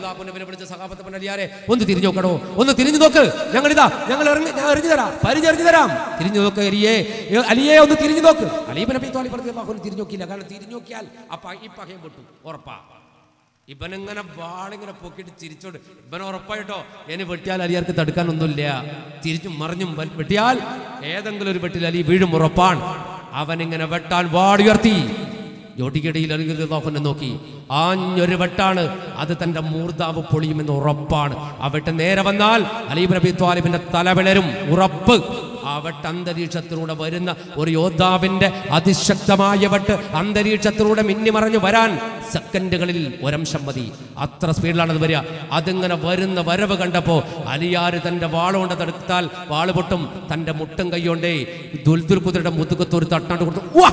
അള്ളാഹുനെ വിളിച്ച സഹാബത്ത് പണ്ടലിയാരെ ഒന്ന് തിരിഞ്ഞു നോക്കണോ ഒന്ന് തിരിഞ്ഞു നോക്ക് ഞങ്ങളിതാ ഞങ്ങൾ ഇറങ്ങി ഞാൻ എറിഞ്ഞു തരാം പരിചെറിഞ്ഞു തരാം തിരിഞ്ഞു നോക്ക് അലിയെ ഏ, അലിയെ ഒന്ന് തിരിഞ്ഞു നോക്ക് അലീബൻ അബി തോലി പറഞ്ഞ അള്ളാഹുനെ തിരിഞ്ഞു നോക്കിയില്ല കാരണം തിരിഞ്ഞു നോക്കിയാൽ അപ്പ ഈ പകയും പൊട്ടു ഉറപ്പാ ഇവനിങ്ങനെ വാളിങ്ങനെ പൊക്കിയിട്ട് ചിരിച്ചോണ്ട് ഇവൻ ഉറപ്പായിട്ടോ എന്നെ വെട്ടിയാൽ അലിയാർക്ക് തടുക്കാനൊന്നുമില്ല തിരിച്ചും മറിഞ്ഞും വെ- വെട്ടിയാൽ ഏതെങ്കിലും ഒരു വെട്ടിൽ അലി വീഴും ഉറപ്പാണ് അവനിങ്ങനെ വെട്ടാൻ വാടിയുയർത്തി ജോട്ടിക്കിടയിൽ അലിഹുനെ നോക്കി ആഞ്ഞൊരു വെട്ടാണ് അത് തന്റെ മൂർധാവ് പൊളിയുമെന്ന് ഉറപ്പാണ് ആ വെട്ട് നേരെ വന്നാൽ അലീബ് നബി ത്വാലിബിന്റെ തല വിളരും ഉറപ്പ് ആ വെട്ട് അന്തരീക്ഷത്തിലൂടെ വരുന്ന ഒരു യോദ്ധാവിന്റെ അതിശക്തമായ വെട്ട് അന്തരീക്ഷത്തിലൂടെ മിന്നിമറഞ്ഞു വരാൻ സെക്കൻഡുകളിൽ ഒരംശം മതി അത്ര സ്പീഡിലാണ് അത് വരിക അതിങ്ങനെ വരുന്ന വരവ് കണ്ടപ്പോ അലിയാര് തന്റെ വാളുകൊണ്ട് തടുത്താൽ വാള് പൊട്ടും തന്റെ മുട്ടും കൈകൊണ്ടേ ദുൽദുൽ കുതിരയുടെ മുതുകത്തൊരു തട്ടാണ്ട് കൊടുത്തു ഉവ്വ!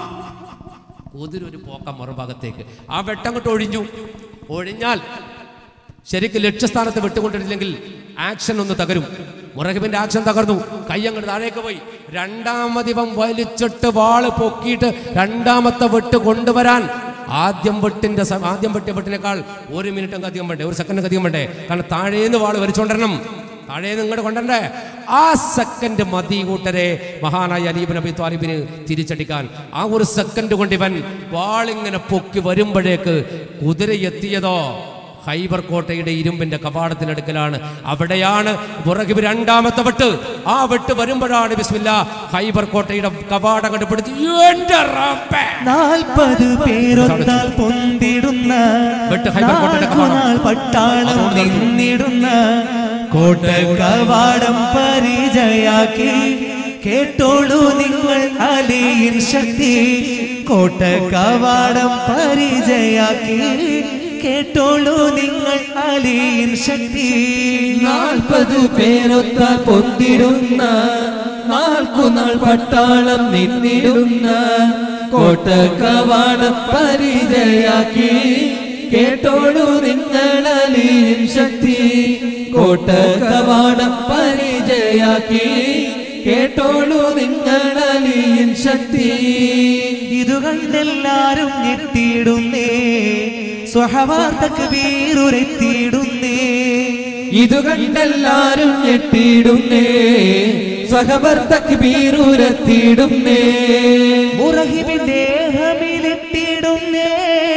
കുതിരൊരു പോക്ക മറുഭാഗത്തേക്ക് ആ വെട്ടം കൊണ്ട് ഒഴിഞ്ഞു ഒഴിഞ്ഞാൽ ശരിക്കും ലക്ഷ്യസ്ഥാനത്ത് വിട്ടുകൊണ്ടിട്ടില്ലെങ്കിൽ ആക്ഷൻ ഒന്ന് തകരും മുറഹിബിന്റെ ആക്ഷൻ തകർന്നു കൈ അങ്ങോട്ട് താഴേക്ക് പോയി രണ്ടാമതിവൻ വലിച്ചിട്ട് വാള് പൊക്കിയിട്ട് രണ്ടാമത്തെ വെട്ട് കൊണ്ടുവരാൻ ആദ്യം വെട്ടിന്റെ സ- ആദ്യം വെട്ടിയ വെട്ടിനേക്കാൾ ഒരു മിനിറ്റ് അങ്ങ് അധികം വേണ്ടേ ഒരു സെക്കൻഡ് അധികം വേണ്ടേ കാരണം താഴേന്ന് വാള് വലിച്ചുകൊണ്ടിരണം താഴേന്ന് ഇങ്ങോട്ട് കൊണ്ടണ്ടേ ആ സെക്കൻഡ് മതി കൂട്ടരെ മഹാനായ അലീബ് നബി ത്വാലിബിന് തിരിച്ചടിക്കാൻ ആ ഒരു സെക്കൻഡ് കൊണ്ട് ഇവൻ വാളിങ്ങനെ പൊക്കി വരുമ്പോഴേക്ക് കുതിര എത്തിയതോ ഹൈബർ കോട്ടയുടെ ഇരുമ്പിന്റെ കവാടത്തിനടുക്കലാണ് അവിടെയാണ് പുറകിബ് രണ്ടാമത്തെ വെട്ട് ആ വെട്ട് വരുമ്പോഴാണ് ബിസ്മില്ല ഹൈബർ കോട്ടയുടെ കവാടം കണ്ടുപിടിച്ച് എന്റെ റബ്ബേ! നാൽപ്പത് പേരൊന്നാൽ പൊന്തിടുന്ന വെട്ട് ഹൈബർ കോട്ടയുടെ കവാടം. നാൾക്കുനാൾ പട്ടാളം നിന്നിടുന്ന കോട്ട കവാടം പരിചയാക്കി കേട്ടോളൂ നിങ്ങൾ അലിയിൻ ശക്തി കോട്ട കവാടം പരിചയാക്കി കേട്ടോളൂ നിങ്ങൾ അലിയിൻ ശക്തി നാൽപ്പത് പേരൊത്താൽ പൊന്തിടുന്ന നാൾക്കുനാൾ പട്ടാളം നിന്നിടുന്ന കോട്ട കവാടം പരിചയാക്കി കേട്ടോളൂ നിങ്ങളലിയും ശക്തി കോട്ട കവാടം പരിചയാക്കി കേട്ടോളൂ നിങ്ങളലിയും ശക്തി ഇതു കണ്ടെല്ലാരും ഞെട്ടിയിടുന്നേ സ്വഹവാർത്തക്ക് വീറുരെത്തിയിടുന്നേ ഇതു കണ്ടെല്ലാരും ഞെട്ടിയിടുന്നേ സഹവർത്തക്ക് ബീറൂരത്തിയിടുന്നേ മുറഹിബിന്റെ ഹമിലെത്തിയിടുന്നേ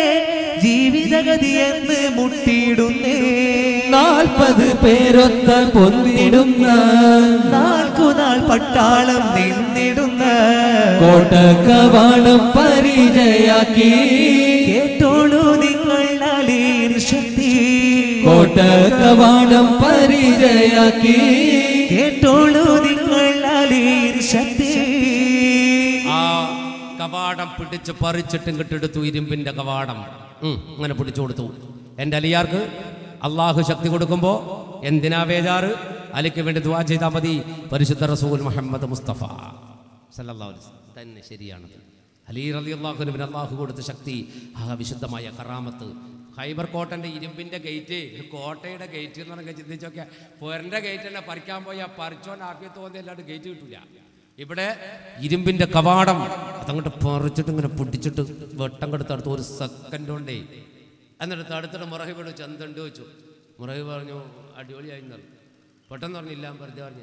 ജീവിതഗതി എന്ന് മുട്ടിയിടുന്നേ നാൽപ്പത് പേരൊത്ത പൊന്നിടുന്ന നാൾക്കുനാൾ പട്ടാളം നിന്നിടുന്ന കോട്ടക്കവാടം പരിചയാക്കി കേട്ടോളൂ നിങ്ങൾ അലീൻ ശക്തി കോട്ടക്കവാടം പരിചയാക്കി കേട്ടോളൂ നിങ്ങൾ അലീൻ ശക്തി ആ കവാടം പിടിച്ച് പറിച്ചിട്ടും കിട്ടെടുത്തു ഇരുമ്പിന്റെ കവാടം ഉം, അങ്ങനെ പിടിച്ചു കൊടുത്തു എൻ്റെ അലിയാർക്ക് അള്ളാഹു ശക്തി കൊടുക്കുമ്പോൾ എന്തിനാ വേജാറ് അലിക്ക് വേണ്ടി ദുവാ ചെയ്താൽ മതി പരിശുദ്ധ റസൂൽ മുഹമ്മദ് മുസ്തഫ സല്ലല്ലാഹു അലൈഹി വസല്ലം. തന്നെ ശരിയാണത് അലി റലി അള്ളാഹുനുവിന് അള്ളാഹു കൊടുത്ത ശക്തി ആ വിശുദ്ധമായ കറാമത്ത് ഹൈബർ കോട്ടന്റെ ഇരുമ്പിന്റെ ഗേറ്റ് ഒരു കോട്ടയുടെ ഗേറ്റ് എന്ന് പറഞ്ഞാൽ ചിന്തിച്ചൊക്കെ പൊരന്റെ ഗേറ്റ് തന്നെ പറിക്കാൻ പോയാൽ പറിച്ചോൻ ആക്കി തോന്നി അല്ലാണ്ട് ഗേറ്റ് കിട്ടൂല ഇവിടെ ഇരുമ്പിന്റെ കവാടം അതങ്ങോട്ട് പറിച്ചിട്ട് ഇങ്ങനെ പിടിച്ചിട്ട് വെട്ടം കെടുത്തടുത്ത് ഒരു സെക്കൻഡ് കൊണ്ടേ എന്നിട്ട് അടുത്തിട്ട് മുറഹിബ് വിളിച്ചു എന്തുണ്ട് വെച്ചു മുറഹിബ് പറഞ്ഞു അടിപൊളിയായി എന്ന് പറഞ്ഞു പെട്ടെന്ന് പറഞ്ഞില്ല വെറുതെ പറഞ്ഞു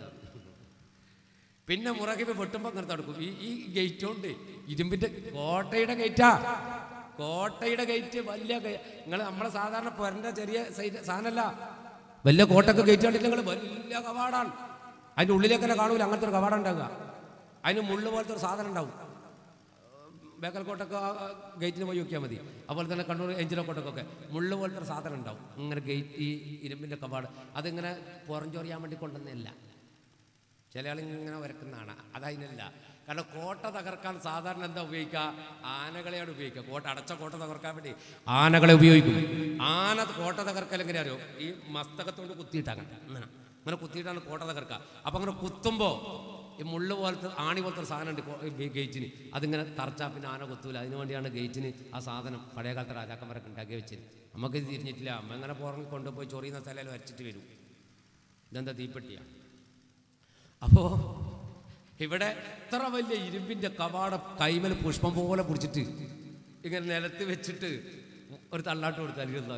പിന്നെ മുറഹിബ് വെട്ടുമ്പോൾ അങ്ങനെ തടുക്കും ഈ ഈ ഗേറ്റ് കൊണ്ട് ഇരുമ്പിന്റെ കോട്ടയുടെ ഗേറ്റാ കോട്ടയുടെ ഗേറ്റ് വലിയ നിങ്ങൾ നമ്മളെ സാധാരണ പൊരന്റെ ചെറിയ സൈറ്റ് സാധനമല്ല വലിയ കോട്ടൊക്കെ ഗേറ്റ് കണ്ടിട്ട് നിങ്ങൾ വലിയ കവാടാണ് അതിൻ്റെ ഉള്ളിലേക്ക് തന്നെ കാണൂല അങ്ങനത്തെ ഒരു കവാടം ഉണ്ടാകുക അതിന് മുള്ളു പോലത്തെ ഒരു സാധനം ഉണ്ടാവും ബേക്കൽ കോട്ടൊക്കെ ആ, ആ, ഗേറ്റിന് പോയി നോക്കിയാൽ മതി അതുപോലെ തന്നെ കണ്ണൂർ എഞ്ചിനോ കോട്ടൊക്കെ മുള്ളു പോലത്തെ ഒരു സാധനം ഉണ്ടാവും ഇങ്ങനെ ഗേറ്റ് ഈ ഇരുമ്പിൻ്റെ കവാട് അതിങ്ങനെ പുറഞ്ചൊറിയാൻ വേണ്ടി കൊണ്ടുവന്നതല്ല ചില ആളിങ്ങനെ വരക്കുന്നതാണ് അതതിനല്ല കാരണം കോട്ട തകർക്കാൻ സാധാരണ എന്താ ഉപയോഗിക്കുക ആനകളെയാണ് ഉപയോഗിക്കുക കോട്ട അടച്ച കോട്ട തകർക്കാൻ വേണ്ടി ആനകളെ ഉപയോഗിക്കും ആന കോട്ട തകർക്കൽ എങ്ങനെ അറിയോ ഈ മസ്തകത്തോണ്ട് കുത്തിയിട്ടാണ് അങ്ങനെ അങ്ങനെ കുത്തിയിട്ടാണ് കോട്ട തകർക്കുക അപ്പം അങ്ങനെ കുത്തുമ്പോൾ ഈ മുള്ളു പോലത്തെ ആണി പോലത്തെ ഒരു സാധനം ഉണ്ട് കോ- ഈ ഗേറ്റിന് അതിങ്ങനെ തറച്ചാൽ പിന്നെ ആന കുത്തൂല അതിന് വേണ്ടിയാണ് ഗേറ്റിന് ആ സാധനം പഴയ കാലത്തെ രാജാക്കന്മാരൊക്കെ ഉണ്ടാക്കി വെച്ചത് നമുക്ക് ഇത് തിരിഞ്ഞിട്ടില്ല അമ്മ അങ്ങനെ പുറമെ കൊണ്ടുപോയി ചൊറിയുന്ന സ്ഥലം വരച്ചിട്ട് വരും ഇതെന്താ തീപ്പെട്ടിയാണ് അപ്പോ ഇവിടെ ഇത്ര വലിയ ഇരുമ്പിന്റെ കവാടം കൈമൽ പുഷ്പം പോലെ പിടിച്ചിട്ട് ഇങ്ങനെ നിലത്ത് വെച്ചിട്ട് ഒരു തള്ളാട്ട് കൊടുത്താൽ ഇരുന്നാലും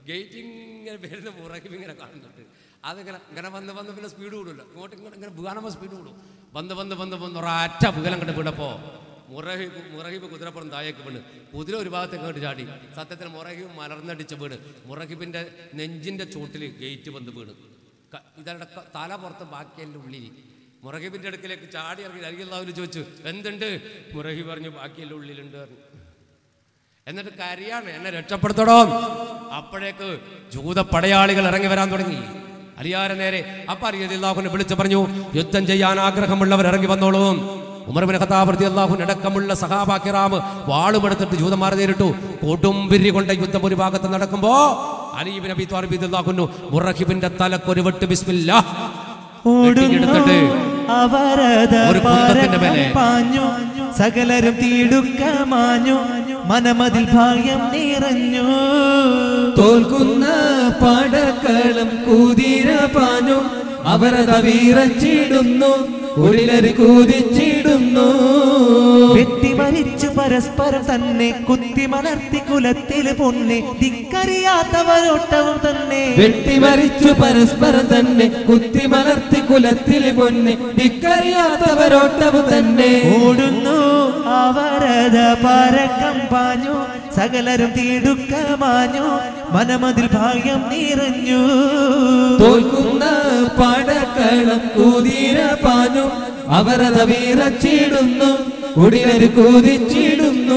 ഗേറ്റ് ഇങ്ങനെ വരുന്ന മുറകിൽ ഇങ്ങനെ കാണുന്നുണ്ട് അതിങ്ങനെ ഇങ്ങനെ വന്ന് വന്ന് പിന്നെ സ്പീഡ് കൂടുമല്ല ഇങ്ങോട്ട് ഇങ്ങനെ ഇങ്ങനെ വീണമ്പോൾ സ്പീഡ് കൂടും വന്ന് വന്ന് വന്ന് വന്ന് ഒരൊറ്റ വികലം കണ്ട് വീണപ്പോൾ മുറഹിബ് മുറഹിബ് കുതിരപ്പുറം താഴേക്ക് വീണ് കുതിര ഒരു ഭാഗത്തേക്ക് അങ്ങോട്ട് ചാടി സത്യത്തിൽ മുറഹിബ് മലർന്നടിച്ച് വീണ് മുറഹിബിൻ്റെ നെഞ്ചിൻ്റെ ചോട്ടിൽ ഗേറ്റ് വന്ന് വീണ് ക- ഇതവിടെ ക- തല പുറത്ത് ബാക്കിയെല്ലാം ഉള്ളിൽ മുറഹിബിൻ്റെ അടുക്കിലേക്ക് ചാടി ഇറങ്ങി അരികില്ലാവര് ചോദിച്ചു എന്തുണ്ട് മുറഹിബ് പറഞ്ഞു ബാക്കിയെല്ലാം ഉള്ളിലുണ്ട് പറഞ്ഞു എന്നിട്ട് കരയാണ് എന്നെ രക്ഷപ്പെടുത്തടോ അപ്പോഴേക്ക് ജൂത പടയാളികൾ ഇറങ്ങി വരാൻ തുടങ്ങി അലിയാര നേരെ അപ്പൊ അറിയാഹുനെ വിളിച്ചു പറഞ്ഞു യുദ്ധം ചെയ്യാൻ ആഗ്രഹമുള്ളവർ ഇറങ്ങി വന്നോളൂ ഉമർബിൻ ഖത്താബർത്തി അള്ളാഹുൻ അടക്കമുള്ള സഹാബാക്കിറാം വാളുമെടുത്തിട്ട് ജൂതന്മാരെ നേരിട്ടു കൊടുമ്പിരി കൊണ്ട് യുദ്ധം ഒരു ഭാഗത്ത് നടക്കുമ്പോ അലീബിൻ അബി ത്വാലിബി അള്ളാഹുന്നു മുറഹിബിന്റെ തലക്കൊരു വെട്ട് ബിസ്മില്ലാ ഓടുന്നു വെട്ടിയെടുത്തിട്ട് അവരത ഒരു കുന്തത്തിന്റെ മേലെ. പാഞ്ഞു സകലരും തീടുക്ക മാഞ്ഞു മനമതിൽ ഭാഗ്യം നിറഞ്ഞു തോൽക്കുന്ന പടക്കളം കുതിര പാഞ്ഞു അവരത വീറച്ചിടുന്നു ഉള്ളിലൊരു കൂതിച്ചിടുന്നു വെട്ടിമരിച്ചു പരസ്പരം തന്നെ കുത്തിമലർത്തി കുലത്തിൽ പൊന്നെ ധിക്കറിയാത്തവരോട്ടവും തന്നെ വെട്ടിമരിച്ചു പരസ്പരം തന്നെ കുത്തിമലർത്തി കുലത്തിൽ പൊന്നെ ധിക്കറിയാത്തവരോട്ടവും തന്നെ ഓടുന്നു അവരത പരക്കം പാഞ്ഞു സകലരും തീടുക്ക മാഞ്ഞു മനമതിൽ ഭാഗ്യം നിറഞ്ഞു തോൽക്കുന്ന പടക്കളം കുതിര പാഞ്ഞു അവരത വീറച്ചിടുന്നു ഉള്ളിലൊരു കൂതിച്ചിടുന്നു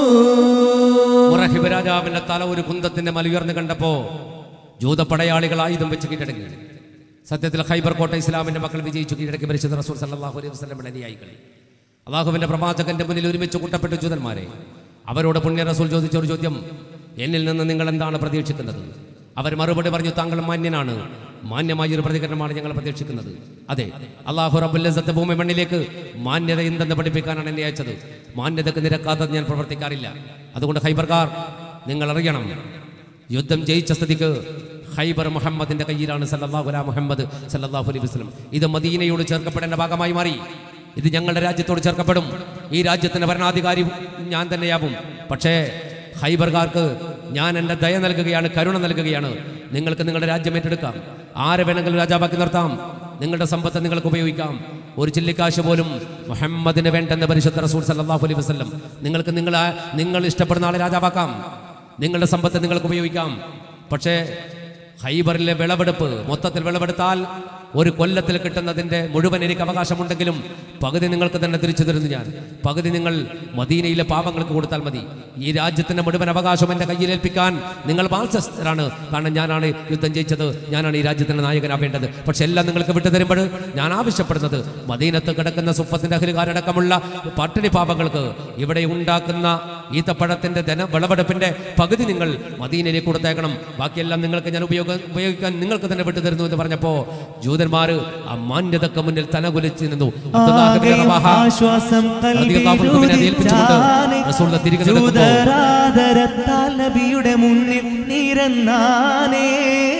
മുറഹിബ് രാജാവിന്റെ തല ഒരു കുന്തത്തിന്റെ മലയുയർന്ന് കണ്ടപ്പോ ജൂത പടയാളികൾ ആയുധം വെച്ച് കീഴടങ്ങി സത്യത്തിൽ ഹൈബർ കോട്ട ഇസ്ലാമിന്റെ മക്കൾ വിജയിച്ചു കീഴടക്കി മരിച്ചത് റസൂൽ സല്ലല്ലാഹു അലൈഹി വസല്ലമയുടെ അനുയായികൾ അള്ളാഹുവിന്റെ പ്രവാചകന്റെ മുന്നിൽ ഒരുമിച്ച് കൂട്ടപ്പെട്ട ജൂതന്മാരെ അവരോട് പുണ്യ റസൂൽ ചോദിച്ച ഒരു ചോദ്യം എന്നിൽ നിന്ന് നിങ്ങൾ എന്താണ് പ്രതീക്ഷിക്കുന്നത് അവർ മറുപടി പറഞ്ഞു താങ്കൾ മാന്യനാണ് മാന്യമായ ഒരു പ്രതികരണമാണ് ഞങ്ങൾ പ്രതീക്ഷിക്കുന്നത് അതെ അള്ളാഹു റബുല്ലസത്തെ ഭൂമി മണ്ണിലേക്ക് മാന്യത എന്തെന്ന് പഠിപ്പിക്കാനാണ് എന്നെ അയച്ചത് മാന്യതക്ക് നിരക്കാത്തത് ഞാൻ പ്രവർത്തിക്കാറില്ല അതുകൊണ്ട് ഹൈബർക്കാർ നിങ്ങൾ അറിയണം യുദ്ധം ജയിച്ച സ്ഥിതിക്ക് ഹൈബർ മുഹമ്മദിന്റെ കയ്യിലാണ് സല്ലല്ലാഹു അലാ മുഹമ്മദ് സല്ലല്ലാഹു അലൈഹി വസല്ലം ഇത് മദീനയോട് ചേർക്കപ്പെടേണ്ട ഭാഗമായി മാറി ഇത് ഞങ്ങളുടെ രാജ്യത്തോട് ചേർക്കപ്പെടും ഈ രാജ്യത്തിന്റെ ഭരണാധികാരി ഞാൻ തന്നെയാവും പക്ഷേ ഹൈബർകാർക്ക് ഞാൻ എൻ്റെ ദയ നൽകുകയാണ് കരുണ നൽകുകയാണ് നിങ്ങൾക്ക് നിങ്ങളുടെ രാജ്യം ഏറ്റെടുക്കാം ആരെ വേണമെങ്കിലും രാജാവാക്കി നിർത്താം നിങ്ങളുടെ സമ്പത്ത് നിങ്ങൾക്ക് ഉപയോഗിക്കാം ഒരു ചില്ലിക്കാശ് പോലും മുഹമ്മദിന് വേണ്ടെന്ന് പരിശുദ്ധ റസൂൽ സല്ലല്ലാഹു അലൈഹി വസല്ലം നിങ്ങൾക്ക് നിങ്ങൾ നിങ്ങൾ ഇഷ്ടപ്പെടുന്ന ആളെ രാജാവാക്കാം നിങ്ങളുടെ സമ്പത്ത് നിങ്ങൾക്ക് ഉപയോഗിക്കാം പക്ഷേ ഹൈബറിലെ വിളവെടുപ്പ് മൊത്തത്തിൽ വിളവെടുത്താൽ ഒരു കൊല്ലത്തിൽ കിട്ടുന്നതിൻ്റെ മുഴുവൻ എനിക്ക് അവകാശമുണ്ടെങ്കിലും പകുതി നിങ്ങൾക്ക് തന്നെ തിരിച്ചു തരുന്നു ഞാൻ പകുതി നിങ്ങൾ മദീനയിലെ പാപങ്ങൾക്ക് കൊടുത്താൽ മതി ഈ രാജ്യത്തിൻ്റെ മുഴുവൻ അവകാശം എൻ്റെ കയ്യിലേൽപ്പിക്കാൻ നിങ്ങൾ ബാധ്യസ്ഥരാണ് കാരണം ഞാനാണ് യുദ്ധം ജയിച്ചത് ഞാനാണ് ഈ രാജ്യത്തിൻ്റെ നായകനാവേണ്ടത് പക്ഷെ എല്ലാം നിങ്ങൾക്ക് വിട്ടു തരുമ്പോൾ ഞാൻ ആവശ്യപ്പെടുന്നത് മദീനത്ത് കിടക്കുന്ന സുഫത്തിൻ്റെ അഹലുകാരടക്കമുള്ള പട്ടിണി പാപങ്ങൾക്ക് ഇവിടെ ഉണ്ടാക്കുന്ന ഈത്തപ്പഴത്തിൻ്റെ ധന വിളവെടുപ്പിൻ്റെ പകുതി നിങ്ങൾ മദീനയിലേക്ക് കൊടുത്തേക്കണം ബാക്കിയെല്ലാം നിങ്ങൾക്ക് ഞാൻ ഉപയോഗ ഉപയോഗിക്കാൻ നിങ്ങൾക്ക് തന്നെ വിട്ടു തരുന്നു എന്ന് പറഞ്ഞപ്പോൾ ജൂതന്മാർ ആ മാന്യതക്ക് മുന്നിൽ തലകുലിച്ച് നിന്നു അബ്ദുല്ലാഹ് ബിൻ ആകെയും റവാഹ ആശ്വാസം റളിയല്ലാഹു അൻഹു പിന്നെ അത് ഏൽപ്പിച്ചുകൊണ്ട് റസൂലിനെ തിരികെ നടക്കുമ്പോൾ ജൂതരാദരത്താൽ നബിയുടെ മുന്നിൽ നിരന്നാനേ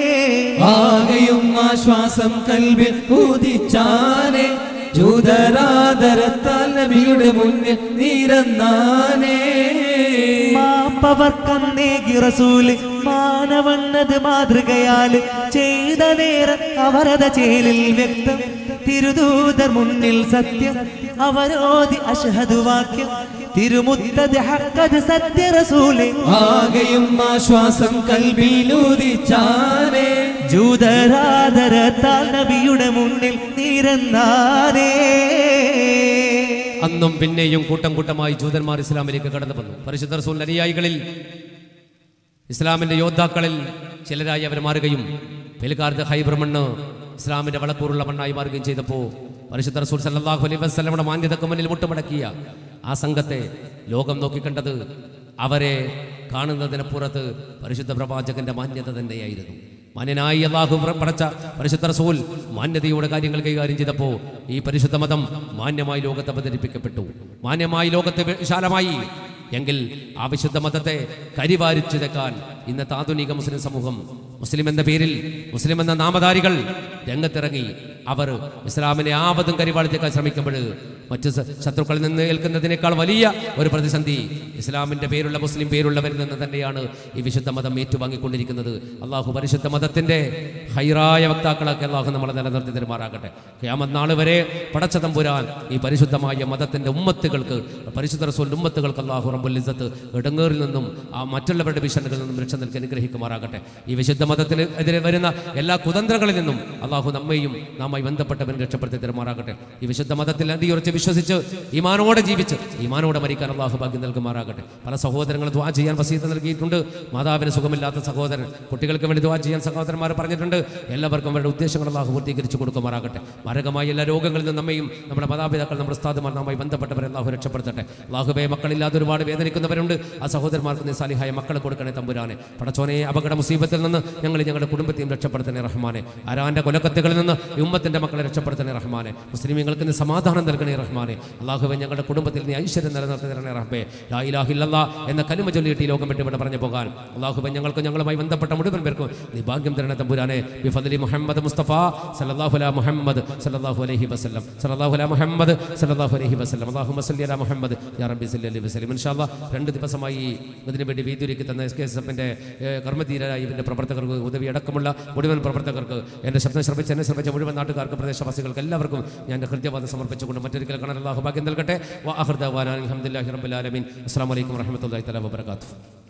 ആകെയും ആശ്വാസം കൽവിൽ ഊതിച്ചാനെ ജൂതരാദരത്താൽ നബിയുടെ മുന്നിൽ നീരന്നാനേ മാപ്പവർക്കന്നേകി റസൂല് മാനവണ്ണത് മാതൃകയാല് ചെയ്ത നേരം അവരത ചേലിൽ വ്യക്തം തിരുദൂതർ മുന്നിൽ സത്യം അവരോധി അഷഹദ് വാക്യം തിരുമുത്തത് ഹക്കത് സത്യ റസൂലെ ആകെയും ആശ്വാസം കൽവിലൂതിച്ചാനെ ജൂതരാദരത്താൽ നബിയുടെ മുന്നിൽ നിരന്നാനേ അന്നും പിന്നെയും കൂട്ടം കൂട്ടമായി ജൂതന്മാർ ഇസ്ലാമിലേക്ക് കടന്നു വന്നു പരിശുദ്ധ റസൂൽ അനുയായികളിൽ ഇസ്ലാമിന്റെ യോദ്ധാക്കളിൽ ചിലരായി അവർ മാറുകയും പിൽക്കാലത്ത് ഹൈബർ മണ്ണ് ഇസ്ലാമിന്റെ വളക്കൂറുള്ള മണ്ണായി മാറുകയും ചെയ്തപ്പോൾ പരിശുദ്ധ റസൂൽ സല്ലല്ലാഹു അലൈഹി വസല്ലമയുടെ മാന്യതക്ക് മുന്നിൽ മുട്ടുമടക്കിയ ആ സംഘത്തെ ലോകം നോക്കിക്കണ്ടത് അവരെ കാണുന്നതിന് പുറത്ത് പരിശുദ്ധ പ്രവാചകന്റെ മാന്യത തന്നെയായിരുന്നു മാന്യനായി അള്ളാഹു പടച്ച പരിശുദ്ധ റസൂൽ മാന്യതയുടെ കാര്യങ്ങൾ കൈകാര്യം ചെയ്തപ്പോൾ ഈ പരിശുദ്ധ മതം മാന്യമായി ലോകത്ത് അവതരിപ്പിക്കപ്പെട്ടു മാന്യമായി ലോകത്തെ വിശാലമായി എങ്കിൽ ആ വിശുദ്ധ മതത്തെ കരിവാരിച്ചു തെക്കാൻ ഇന്നത്തെ ആധുനിക മുസ്ലിം സമൂഹം മുസ്ലിം എന്ന പേരിൽ മുസ്ലിം എന്ന നാമധാരികൾ രംഗത്തിറങ്ങി അവർ ഇസ്ലാമിനെ ആപതും കരിവാളിത്തേക്കാൻ ശ്രമിക്കുമ്പോൾ മറ്റു സ- ശത്രുക്കളിൽ നിന്ന് ഏൽക്കുന്നതിനേക്കാൾ വലിയ ഒരു പ്രതിസന്ധി ഇസ്ലാമിന്റെ പേരുള്ള മുസ്ലിം പേരുള്ളവരിൽ നിന്ന് തന്നെയാണ് ഈ വിശുദ്ധ മതം ഏറ്റുവാങ്ങിക്കൊണ്ടിരിക്കുന്നത് അള്ളാഹു പരിശുദ്ധ മതത്തിന്റെ ഹൈറായ വക്താക്കളൊക്കെ അള്ളാഹു നമ്മളെ നിലനിർത്തി തരുമാറാകട്ടെ ക്യാമത് നാൾ വരെ പടച്ച തമ്പുരാൻ ഈ പരിശുദ്ധമായ മതത്തിന്റെ ഉമ്മത്തുകൾക്ക് പരിശുദ്ധ റസൂലിന്റെ ഉമ്മത്തുകൾക്ക് അള്ളാഹു റബ്ബുൽ ഇസ്സത്ത് ഇടങ്ങേറിൽ നിന്നും ആ മറ്റുള്ളവരുടെ ഭീഷണികളിൽ നിന്നും രക്ഷ നൽകി അനുഗ്രഹിക്കുമാറാകട്ടെ ഈ വിശുദ്ധ മതത്തിന് എതിരെ വരുന്ന എല്ലാ കുതന്ത്രങ്ങളിൽ നിന്നും അള്ളാഹു നമ്മയും നാമായി ബന്ധപ്പെട്ടവൻ രക്ഷപ്പെടുത്തി തരുമാറാകട്ടെ ഈ വിശുദ്ധ മതത്തിൽ അടിയുറച്ച് വിശ്വസിച്ച് ഈമാനോടെ ജീവിച്ച് ഈമാനോടെ മരിക്കാൻ അള്ളാഹു ഭാഗ്യം നൽകുമാറാകട്ടെ പല സഹോദരങ്ങൾ ദ്വാ ചെയ്യാൻ വസീത നൽകിയിട്ടുണ്ട് മാതാവിന് സുഖമില്ലാത്ത സഹോദരൻ കുട്ടികൾക്ക് വേണ്ടി ദ്വാ ചെയ്യാൻ സഹോദരന്മാർ പറഞ്ഞിട്ടുണ്ട് എല്ലാവർക്കും അവരുടെ ഉദ്ദേശങ്ങൾ അള്ളാഹു പൂർത്തീകരിച്ചു കൊടുക്കുമാറാകട്ടെ മാരകമായ എല്ലാ രോഗങ്ങളിൽ നിന്ന് നമ്മയും നമ്മുടെ മാതാപിതാക്കൾ നമ്മുടെ ഉസ്താദുമാർ നമ്മമായി ബന്ധപ്പെട്ടവരെ അള്ളാഹു രക്ഷപ്പെടുത്തട്ടെ അള്ളാഹുബെ മക്കളില്ലാതെ ഒരുപാട് വേദനിക്കുന്നവരുണ്ട് ആ സഹോദരന്മാർക്ക് നീ സാലിഹായ മക്കളെ കൊടുക്കണേ തമ്പുരാനെ പടച്ചോനെ അപകട മുസീബത്തിൽ നിന്ന് ഞങ്ങൾ ഞങ്ങളുടെ കുടുംബത്തെയും രക്ഷപ്പെടുത്തണേ റഹ്മാനെ ആരാന്റെ കൊലക്കത്തുകളിൽ നിന്ന് ഈ ഉമ്മത്തിന്റെ മക്കളെ രക്ഷപ്പെടുത്തണേ റഹ്മാനെ മുസ്ലിമീങ്ങൾക്ക് നീ സമാധാനം നൽകണേ റഹ്മാനെ അള്ളാഹുവെ ഞങ്ങളുടെ കുടുംബത്തിൽ നീ ഐശ്വര്യം നിലനിർത്തി തരണേ റഹ്ബേ ലാ ഇലാഹ ഇല്ലല്ലാ എന്ന കലിമ ചൊല്ലിയിട്ട് ഈ ലോകം വിട്ട് ഇവിടെ പറഞ്ഞു പോകാൻ അള്ളാഹുബെ ഞങ്ങൾക്ക് ഞങ്ങളുമായി ബന്ധപ്പെട്ട മുഴുവൻ പേർക്കും നീ ഭാഗ്യം തരണേ തമ്പുരാനെ ബിഫദലി മുഹമ്മദ് മുസ്തഫ സല്ലല്ലാഹു അലാ മുഹമ്മദ് സല്ലല്ലാഹു അലൈഹി വസല്ലം സല്ലല്ലാഹു അലാ മുഹമ്മദ് സല്ലല്ലാഹു അലൈഹി വസല്ലം അല്ലാഹുമ്മ സല്ലി അലാ മുഹമ്മദ് യാ റബ്ബി സല്ലി അലൈഹി വസല്ലം ഇൻഷാ അല്ലാ രണ്ട് ദിവസമായി ഇതിനു വേണ്ടി വീതിയൊരുക്കി തന്ന എസ് കെ എസ് എഫിന്റെ കർമ്മധീരായ ഇതിന്റെ പ്രവർത്തകർക്ക് ഉദവി അടക്കമുള്ള മുഴുവൻ പ്രവർത്തകർക്ക് എൻ്റെ ശബ്ദം ശ്രമിച്ച് എന്നെ ശ്രമിച്ച മുഴുവൻ നാട്ടുകാർക്ക് പ്രദേശവാസികൾക്ക് എല്ലാവർക്കും ഞാൻ ഹൃദ്യവാദം സമർപ്പിച്ചുകൊണ്ട് മറ്റൊരിക്കൽ കാണാൻ അല്ലാഹു ഭാഗ്യം നൽകട്ടെ വാ അഹ്ദാൻ അൽഹംദുലില്ലാഹി റബ്ബിൽ ആലമീൻ അസ്സലാമു അലൈക്കും വറഹ്മത്തുള്ളാഹി തആല വബറകാതുഹു